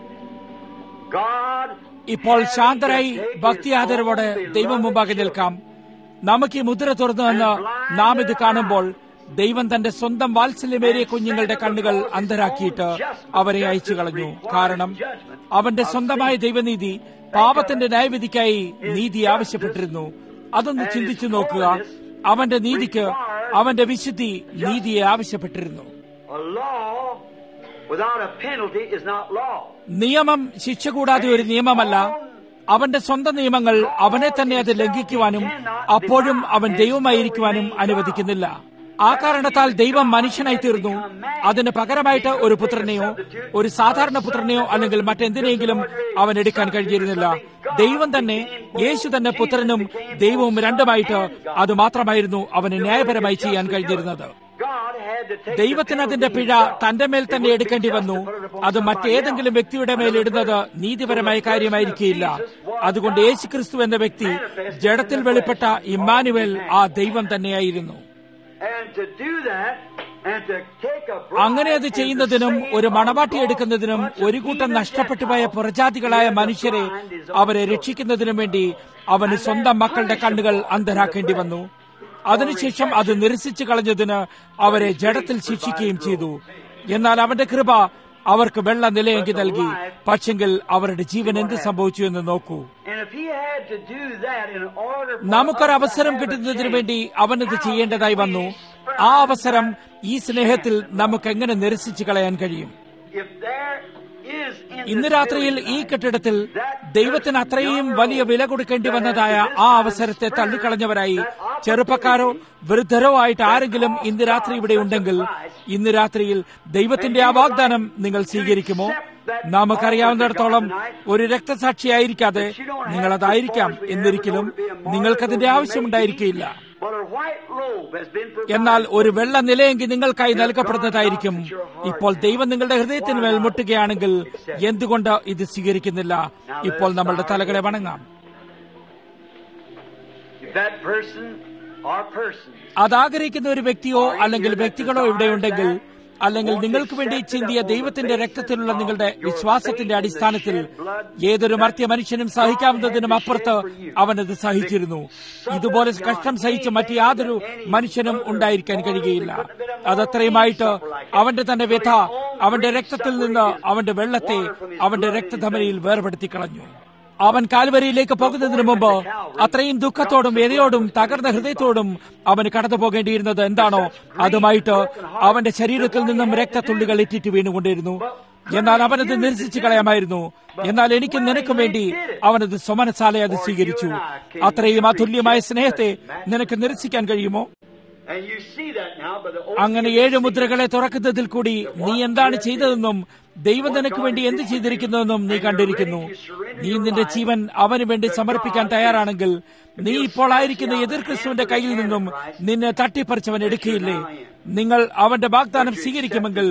God ഇപ്പോൾ ശാന്തരായി ഭക്തി ആദരവോടെ ദൈവം മുമ്പാകെ നിൽക്കാം നമുക്ക് ഈ മുദ്ര തുറന്നുവെന്ന് നാം ഇത് കാണുമ്പോൾ ദൈവം തന്റെ സ്വന്തം വാത്സല്യമേറിയ കുഞ്ഞുങ്ങളുടെ കണ്ണുകൾ അന്ധരാക്കിയിട്ട് അവരെ അയച്ചു കളഞ്ഞു കാരണം അവന്റെ സ്വന്തമായ ദൈവനീതി പാപത്തിന്റെ ന്യായവിധിക്കായി നീതി ആവശ്യപ്പെട്ടിരുന്നു അതൊന്ന് ചിന്തിച്ചു നോക്കുക അവന്റെ നീതിക്ക് അവന്റെ വിശുദ്ധി നീതിയെ ആവശ്യപ്പെട്ടിരുന്നു a law without a penalty is not law. നിയമം ശിക്ഷ കൂടാതെ ഒരു നിയമമല്ല അവന്റെ സ്വന്തം നിയമങ്ങൾ അവനെ തന്നെ അത് ലംഘിക്കുവാനും അപ്പോഴും അവൻ ദൈവമായിരിക്കുവാനും അനുവദിക്കുന്നില്ല ആ കാരണത്താൽ ദൈവം മനുഷ്യനായി തീർന്നു അതിന് പകരമായിട്ട് ഒരു പുത്രനെയോ ഒരു സാധാരണ പുത്രനെയോ അല്ലെങ്കിൽ മറ്റെന്തിനെങ്കിലും അവൻ എടുക്കാൻ കഴിഞ്ഞിരുന്നില്ല ദൈവം തന്നെ യേശു തന്നെ പുത്രനും ദൈവവും രണ്ടുമായിട്ട് അത് മാത്രമായിരുന്നു അവന് ന്യായപരമായി ചെയ്യാൻ കഴിഞ്ഞിരുന്നത് God had to take ദൈവത്തിന് അതിന്റെ പിഴ തന്റെ മേൽ തന്നെ എടുക്കേണ്ടി വന്നു അത് മറ്റേതെങ്കിലും വ്യക്തിയുടെ മേൽ ഇടുന്നത് നീതിപരമായ കാര്യമായിരിക്കില്ല അതുകൊണ്ട് യേശു ക്രിസ്തു എന്ന വ്യക്തി ജഡത്തിൽ വെളിപ്പെട്ട ഇമ്മാനുവേൽ ആ ദൈവം തന്നെയായിരുന്നു and to do that and to take a അങ്ങനെ അത് ചെയ്യുന്നതിനും ഒരു മണവാട്ടി എടുക്കുന്നതിനും ഒരു കൂട്ടം നഷ്ടപ്പെട്ടു പോയ പുറജാതികളായ മനുഷ്യരെ അവരെ രക്ഷിക്കുന്നതിനും വേണ്ടി അവന് സ്വന്തം മക്കളുടെ കണ്ണുകൾ അന്ധരാക്കേണ്ടി വന്നു അതിനുശേഷം അത് നിരസിച്ചു കളഞ്ഞതിന് അവരെ ജഡത്തിൽ ശിക്ഷിക്കുകയും ചെയ്തു എന്നാൽ അവന്റെ കൃപ അവർക്ക് വെള്ള നിലയെങ്കി നൽകി പക്ഷെങ്കിൽ അവരുടെ ജീവൻ എന്ത് സംഭവിച്ചു എന്ന് നോക്കൂ And if he had to do that in order for നമുക്കൊരു us to അവസരം have a കിട്ടുന്നതിന് chance, വേണ്ടി അവനത് ചെയ്യേണ്ടതായി വന്നു ആ അവസരം ഈ സ്നേഹത്തിൽ നമുക്ക് എങ്ങനെ നിരസിച്ചു കളയാൻ കഴിയും if there is in ഇന്ന് this രാത്രിയിൽ building ഈ tonight കെട്ടിടത്തിൽ ദൈവത്തിന് അത്രയും വലിയ വില കൊടുക്കേണ്ടി വന്നതായ ആ അവസരത്തെ തള്ളിക്കളഞ്ഞവരായി ചെറുപ്പക്കാരോ വൃദ്ധരോ ആയിട്ട് ആരെങ്കിലും ഇന്ന് രാത്രി ഇവിടെ ഉണ്ടെങ്കിൽ ഇന്ന് രാത്രിയിൽ ദൈവത്തിന്റെ ആ വാഗ്ദാനം നിങ്ങൾ സ്വീകരിക്കുമോ നമുക്കറിയാവുന്നിടത്തോളം ഒരു രക്തസാക്ഷിയായിരിക്കാതെ നിങ്ങൾ അതായിരിക്കാം എന്നിരിക്കലും നിങ്ങൾക്കതിന്റെ ആവശ്യമുണ്ടായിരിക്കില്ല But a white robe has been provided എന്നാൽ ഒരു വെള്ള നിലയെങ്കിൽ നിങ്ങൾക്കായി നൽകപ്പെടുന്നതായിരിക്കും ഇപ്പോൾ ദൈവം നിങ്ങളുടെ ഹൃദയത്തിന്മേൽ മുട്ടുകയാണെങ്കിൽ എന്തുകൊണ്ട് ഇത് സ്വീകരിക്കുന്നില്ല ഇപ്പോൾ നമ്മളുടെ തലകളെ വണങ്ങാം If that person or person അതാഗ്രഹിക്കുന്ന ഒരു വ്യക്തിയോ അല്ലെങ്കിൽ വ്യക്തികളോ ഇവിടെയുണ്ടെങ്കിൽ അല്ലെങ്കിൽ നിങ്ങൾക്ക് വേണ്ടി ചിന്തിയ ദൈവത്തിന്റെ രക്തത്തിലുള്ള നിങ്ങളുടെ വിശ്വാസത്തിന്റെ അടിസ്ഥാനത്തിൽ ഏതൊരു മർത്യ മനുഷ്യനും സഹിക്കാവുന്നതിനും അപ്പുറത്ത് അവനത് സഹിച്ചിരുന്നു ഇതുപോലെ കഷ്ടം സഹിച്ച് മറ്റു യാതൊരു മനുഷ്യനും ഉണ്ടായിരിക്കാൻ കഴിയുകയില്ല അതത്രയുമായിട്ട് അവന്റെ തന്നെ വ്യഥ അവന്റെ രക്തത്തിൽ നിന്ന് അവന്റെ വെള്ളത്തെ അവന്റെ രക്തധമനിയിൽ വേർപെടുത്തി കളഞ്ഞു അവൻ കാൽവരിയിലേക്ക് പോകുന്നതിന് മുമ്പ് അത്രയും ദുഃഖത്തോടും വ്യതയോടും തകർന്ന ഹൃദയത്തോടും അവന് കടന്നു പോകേണ്ടിയിരുന്നത് എന്താണോ അതുമായിട്ട് അവന്റെ ശരീരത്തിൽ നിന്നും രക്തത്തുള്ളികൾ ഇറ്റിറ്റ് വീണുകൊണ്ടിരുന്നു എന്നാൽ അവനത് നിരസിച്ചു കളയാമായിരുന്നു എന്നാൽ എനിക്കും നിനക്കും വേണ്ടി അവനത് സ്വമനസാലെ അത് സ്വീകരിച്ചു അത്രയും അതുല്യമായ സ്നേഹത്തെ നിനക്ക് നിരസിക്കാൻ കഴിയുമോ and you see that now by the അങ്ങനെ ഏഴ് മുദ്രകളെ തുറക്കുന്നതിൽ കൂടി നീ എന്താണ് ചെയ്തതെന്നും ദൈവം നിനക്ക് വേണ്ടി എന്ത് ചെയ്തിരിക്കുന്നതെന്നും നീ കണ്ടിരിക്കുന്നു നീ നിന്റെ ജീവൻ അവന് വേണ്ടി സമർപ്പിക്കാൻ തയ്യാറാണെങ്കിൽ നീ ഇപ്പോൾ ആയിരിക്കുന്ന എതിർ ക്രിസ്തുവിന്റെ കയ്യിൽ നിന്നും നിന്നെ തട്ടിപ്പറിച്ചവൻ എടുക്കുകയില്ലേ നിങ്ങൾ അവന്റെ വാഗ്ദാനം സ്വീകരിക്കുമെങ്കിൽ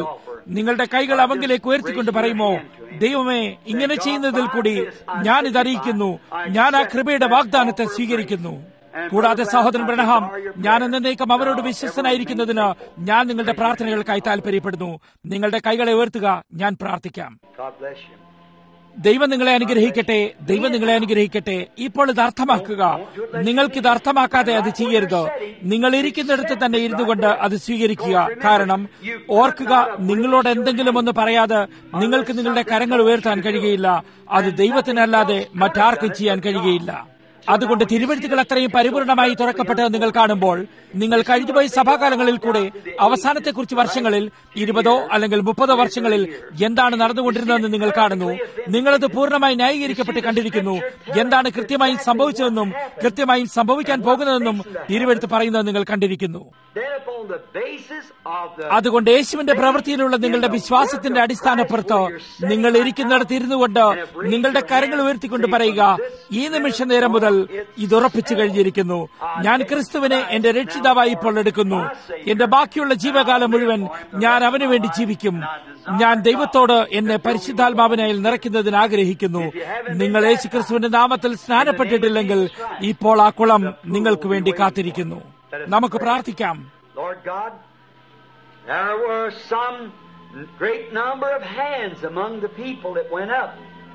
നിങ്ങളുടെ കൈകൾ അവങ്കിലേക്ക് ഉയർത്തിക്കൊണ്ട് പറയുമോ ദൈവമേ ഇങ്ങനെ ചെയ്യുന്നതിൽ കൂടി ഞാൻ ഇത് അറിയിക്കുന്നു ഞാൻ ആ കൃപയുടെ വാഗ്ദാനത്തെ സ്വീകരിക്കുന്നു കൂടാതെ സഹോദരൻ ബ്രണഹാം ഞാൻ എന്നേക്കും അവരോട് വിശ്വസനായിരിക്കുന്നതിന് ഞാൻ നിങ്ങളുടെ പ്രാർത്ഥനകൾക്കായി താല്പര്യപ്പെടുന്നു നിങ്ങളുടെ കൈകളെ ഉയർത്തുക ഞാൻ പ്രാർത്ഥിക്കാം God bless you. ദൈവം നിങ്ങളെ അനുഗ്രഹിക്കട്ടെ ദൈവം നിങ്ങളെ അനുഗ്രഹിക്കട്ടെ ഇപ്പോൾ ഇത് അർത്ഥമാക്കുക നിങ്ങൾക്കിത് അർത്ഥമാക്കാതെ അത് ചെയ്യരുത് നിങ്ങൾ ഇരിക്കുന്നിടത്ത് തന്നെ ഇരുന്നു കൊണ്ട് അത് സ്വീകരിക്കുക കാരണം ഓർക്കുക നിങ്ങളോട് എന്തെങ്കിലും ഒന്ന് പറയാതെ നിങ്ങൾക്ക് നിങ്ങളുടെ കരങ്ങൾ ഉയർത്താൻ കഴിയുകയില്ല അത് ദൈവത്തിനല്ലാതെ മറ്റാർക്കും ചെയ്യാൻ കഴിയുകയില്ല അതുകൊണ്ട് തിരുവഴുത്തുകൾ അത്രയും പരിപൂർണമായി തുറക്കപ്പെട്ടത് നിങ്ങൾ കാണുമ്പോൾ നിങ്ങൾ കഴിഞ്ഞുപോയ സഭാകാലങ്ങളിൽ കൂടെ അവസാനത്തെക്കുറിച്ച് വർഷങ്ങളിൽ ഇരുപതോ അല്ലെങ്കിൽ മുപ്പതോ വർഷങ്ങളിൽ എന്താണ് നടന്നുകൊണ്ടിരുന്നതെന്ന് നിങ്ങൾ കാണുന്നു നിങ്ങളത് പൂർണ്ണമായി ന്യായീകരിക്കപ്പെട്ട് കണ്ടിരിക്കുന്നു എന്താണ് കൃത്യമായി സംഭവിച്ചതെന്നും കൃത്യമായി സംഭവിക്കാൻ പോകുന്നതെന്നും തിരുവഴുത്ത് പറയുന്നത് നിങ്ങൾ കണ്ടിരിക്കുന്നു Then upon the basis of the അതുകൊണ്ട് യേശുവിന്റെ പ്രവൃത്തിയിലുള്ള നിങ്ങളുടെ വിശ്വാസത്തിന്റെ അടിസ്ഥാനപ്പുറത്ത് നിങ്ങൾ ഇരിക്കുന്നിടത്ത് ഇരുന്നു കൊണ്ട് നിങ്ങളുടെ കരങ്ങൾ ഉയർത്തിക്കൊണ്ട് പറയുക ഈ നിമിഷ നേരം മുതൽ ഇത് ഉറപ്പിച്ചു കഴിഞ്ഞിരിക്കുന്നു ഞാൻ ക്രിസ്തുവിനെ എന്റെ രക്ഷിതാവായി ഇപ്പോൾ എടുക്കുന്നു എന്റെ ബാക്കിയുള്ള ജീവകാലം മുഴുവൻ ഞാൻ അവന് വേണ്ടി ജീവിക്കും ഞാൻ ദൈവത്തോട് എന്നെ പരിശുദ്ധാത്മാവിനായി നിറയ്ക്കുന്നതിന് ആഗ്രഹിക്കുന്നു നിങ്ങൾ യേശു ക്രിസ്തുവിന്റെ നാമത്തിൽ സ്നാനപ്പെട്ടിട്ടില്ലെങ്കിൽ ഇപ്പോൾ ആ കുളം നിങ്ങൾക്ക് വേണ്ടി കാത്തിരിക്കുന്നു നമുക്ക് പ്രാർത്ഥിക്കാം Lord God, there were some great number of hands among the people that went up.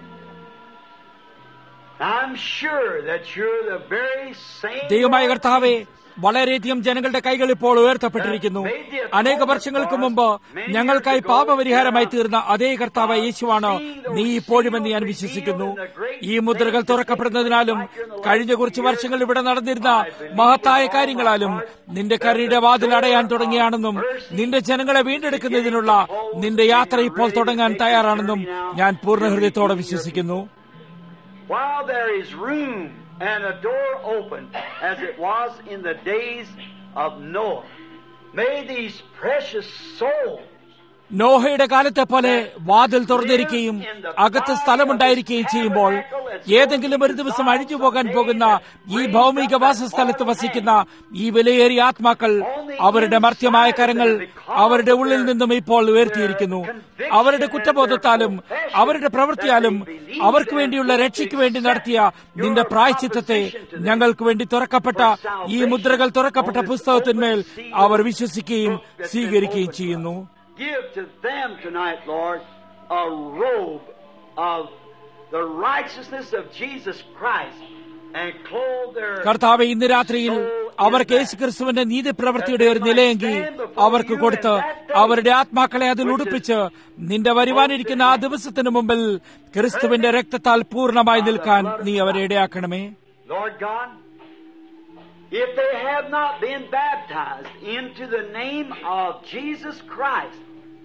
I'm sure that you're the very same. ദൈവമായ Lord കർത്താവെ വളരെയധികം ജനങ്ങളുടെ കൈകൾ ഇപ്പോൾ ഉയർത്തപ്പെട്ടിരിക്കുന്നു അനേക വർഷങ്ങൾക്ക് മുമ്പ് ഞങ്ങൾക്കായി പാപപരിഹാരമായി തീർന്ന അതേ കർത്താവ് യേശുവാണ് നീ ഇപ്പോഴുമെന്ന് ഞാൻ വിശ്വസിക്കുന്നു ഈ മുദ്രകൾ തുറക്കപ്പെടുന്നതിനാലും കഴിഞ്ഞ കുറച്ച് വർഷങ്ങൾ ഇവിടെ നടന്നിരുന്ന മഹത്തായ കാര്യങ്ങളാലും നിന്റെ കരുണയുടെ വാതിൽ അടയാൻ തുടങ്ങിയാണെന്നും നിന്റെ ജനങ്ങളെ വീണ്ടെടുക്കുന്നതിനുള്ള നിന്റെ യാത്ര ഇപ്പോൾ തുടങ്ങാൻ തയ്യാറാണെന്നും ഞാൻ പൂർണ്ണ ഹൃദയത്തോടെ വിശ്വസിക്കുന്നു While there is room and a door open, as it was in the days of Noah, may these precious souls നോഹയുടെ കാലത്തെ പോലെ വാതിൽ തുറന്നിരിക്കുകയും അകത്ത് സ്ഥലമുണ്ടായിരിക്കുകയും ചെയ്യുമ്പോൾ ഏതെങ്കിലും ഒരു ദിവസം അഴിഞ്ഞു പോകാൻ പോകുന്ന ഈ ഭൗമിക വാസസ്ഥലത്ത് വസിക്കുന്ന ഈ വിലയേറിയ ആത്മാക്കൾ അവരുടെ മർത്യമായ കരങ്ങൾ അവരുടെ ഉള്ളിൽ നിന്നും ഇപ്പോൾ ഉയർത്തിയിരിക്കുന്നു അവരുടെ കുറ്റബോധത്താലും അവരുടെ പ്രവൃത്തിയാലും അവർക്ക് വേണ്ടിയുള്ള രക്ഷയ്ക്ക് വേണ്ടി നടത്തിയ നിന്റെ പ്രായച്ചിത്തത്തെ ഞങ്ങൾക്ക് വേണ്ടി തുറക്കപ്പെട്ട ഈ മുദ്രകൾ തുറക്കപ്പെട്ട പുസ്തകത്തിന്മേൽ അവർ വിശ്വസിക്കുകയും സ്വീകരിക്കുകയും ചെയ്യുന്നു Give to them tonight, Lord, a robe of the righteousness of Jesus Christ and clothe their കർത്താവ് ഇന്ന് രാത്രിയിൽ അവർക്ക് യേശു ക്രിസ്തുവിന്റെ നീതിപ്രവൃത്തിയുടെ ഒരു നിലയെങ്കിൽ അവർക്ക് കൊടുത്ത് അവരുടെ ആത്മാക്കളെ അതിൽ ഉടുപ്പിച്ച് നിന്റെ വരുവാനിരിക്കുന്ന ആ ദിവസത്തിന് മുമ്പിൽ ക്രിസ്തുവിന്റെ രക്തത്താൽ പൂർണ്ണമായി നിൽക്കാൻ നീ അവരെ ഇടയാക്കണമേ Lord God, if they have not been baptized into the name of Jesus Christ,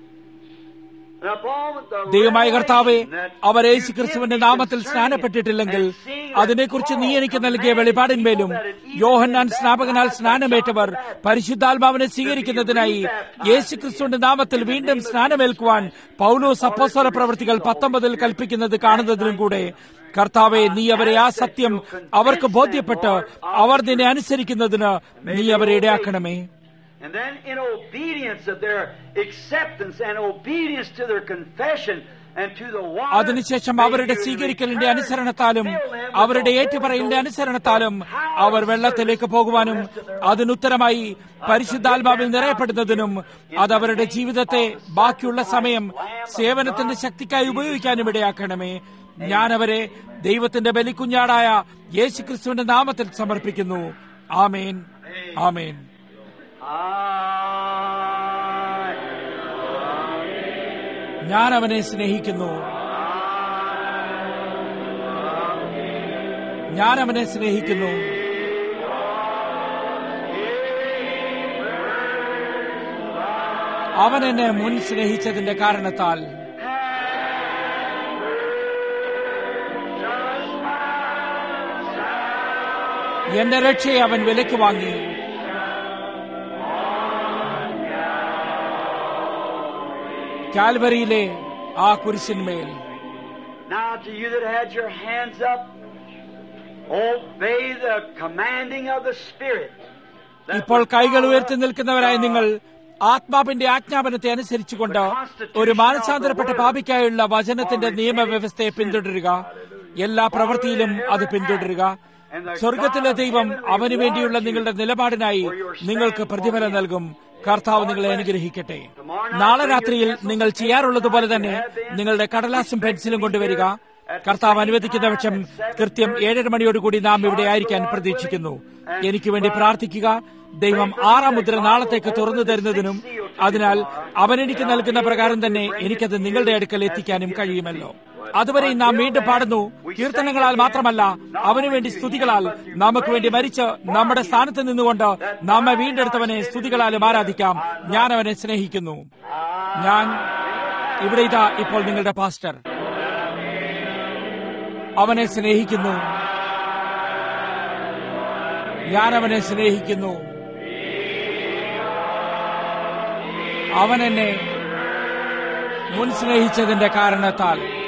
and upon the ദൈവമായ കർത്താവെ revelation that our you Yeshu give ക്രിസ്തുവിന്റെ me നാമത്തിൽ concerning സ്നാനപ്പെട്ടിട്ടില്ലെങ്കിൽ and seeing that അതിനെക്കുറിച്ച് നീ Paul എനിക്ക് നൽകിയ commanded വെളിപാടിന്മേലും people that had even Yohannan been സ്നാപകനാൽ baptized by സ്നാനമേറ്റവർ John the Baptist പരിശുദ്ധാത്മാവിനെ സ്വീകരിക്കുന്നതിനായി യേശു ക്രിസ്തുവിന്റെ നാമത്തിൽ വീണ്ടും സ്നാനമേൽക്കുവാൻ പൗലോസ് അപ്പോസ്തല പ്രവൃത്തികൾ പത്തൊമ്പതിൽ കൽപ്പിക്കുന്നത് കാണുന്നതിനും കൂടെ കർത്താവെ നീ അവരെ ആ സത്യം അവർക്ക് ബോധ്യപ്പെട്ട് അവർ നിന്നെ അനുസരിക്കുന്നതിന് നീ അവരെ ഇടയാക്കണമേ And then, in obedience of their acceptance and obedience to their confession and to the water, അതിനുശേഷം may അവരുടെ you സ്വീകരിക്കലിന്റെ return അനുസരണത്താലും and fill them with അവരുടെ the ഏറ്റുപറയലിന്റെ Holy Ghost അനുസരണത്താലും with the power our of വെള്ളത്തിലേക്ക് service പോകുവാനും for the rest of their life. അതിനുത്തരമായി പരിശുദ്ധാത്മാവിൽ നിറയപ്പെടുന്നതിനും അത് അവരുടെ ജീവിതത്തെ ബാക്കിയുള്ള സമയം സേവനത്തിന്റെ ശക്തിക്കായി ഉപയോഗിക്കാനും ഇടയാക്കണമേ ഞാൻ അവരെ ദൈവത്തിന്റെ ബലിക്കുഞ്ഞാടായ യേശു ക്രിസ്തുവിന്റെ നാമത്തിൽ സമർപ്പിക്കുന്നു ആമേൻ ആമേൻ I ഞാൻ അവനെ സ്നേഹിക്കുന്നു ഞാൻ അവനെ സ്നേഹിക്കുന്നു അവൻ എന്നെ മുൻ സ്നേഹിച്ചതിന്റെ കാരണത്താൽ എന്റെ രക്ഷയെ അവൻ വിലയ്ക്ക് വാങ്ങി കാൽവരിയിലെ ആ കുരിശിന്മേൽ Now, to you that had your hands up, obey the commanding of the Spirit. that ഇപ്പോൾ would കൈകൾ follow ഉയർത്തി നിൽക്കുന്നവരായ നിങ്ങൾ ആത്മാവിന്റെ ആജ്ഞാപനത്തെ അനുസരിച്ചുകൊണ്ട് ഒരു മാനസാന്തരപ്പെട്ട പാപിക്കായുള്ള വചനത്തിന്റെ നിയമവ്യവസ്ഥയെ പിന്തുടരുക എല്ലാ പ്രവൃത്തിയിലും അത് പിന്തുടരുക സ്വർഗത്തിലെ ദൈവം അവനു വേണ്ടിയുള്ള നിങ്ങളുടെ നിലപാടിനായി നിങ്ങൾക്ക് പ്രതിഫലം നൽകും കർത്താവ് നിങ്ങളെ അനുഗ്രഹിക്കട്ടെ നാളെ രാത്രിയിൽ നിങ്ങൾ ചെയ്യാറുള്ളതുപോലെ തന്നെ നിങ്ങളുടെ കടലാസും പെൻസിലും കൊണ്ടുവരിക കർത്താവ് അനുവദിക്കുന്ന പക്ഷം കൃത്യം ഏഴര മണിയോടുകൂടി നാം ഇവിടെ ആയിരിക്കാൻ പ്രതീക്ഷിക്കുന്നു എനിക്ക് വേണ്ടി പ്രാർത്ഥിക്കുക ദൈവം ആറാം മുദ്ര നാളത്തേക്ക് തുറന്നു തരുന്നതിനും അതിനാൽ അവൻ എനിക്ക് നൽകുന്ന പ്രകാരം തന്നെ എനിക്കത് നിങ്ങളുടെ അടുക്കൽ എത്തിക്കാനും കഴിയുമല്ലോ അതുവരെ നാം വീണ്ടും പാടുന്നു കീർത്തനങ്ങളാൽ മാത്രമല്ല അവനു വേണ്ടി സ്തുതികളാൽ നമുക്ക് വേണ്ടി മരിച്ച് നമ്മുടെ സ്ഥാനത്ത് നിന്നുകൊണ്ട് നമ്മെ വീണ്ടെടുത്തവനെ സ്തുതികളാലും ആരാധിക്കാം ഞാൻ അവനെ സ്നേഹിക്കുന്നു ഞാൻ ഇവിടെ ഇതാ ഇപ്പോൾ നിങ്ങളുടെ പാസ്റ്റർ അവനെ സ്നേഹിക്കുന്നു ഞാൻ അവനെ സ്നേഹിക്കുന്നു അവൻ എന്നെ മുൻ സ്നേഹിച്ചതിന്റെ കാരണത്താൽ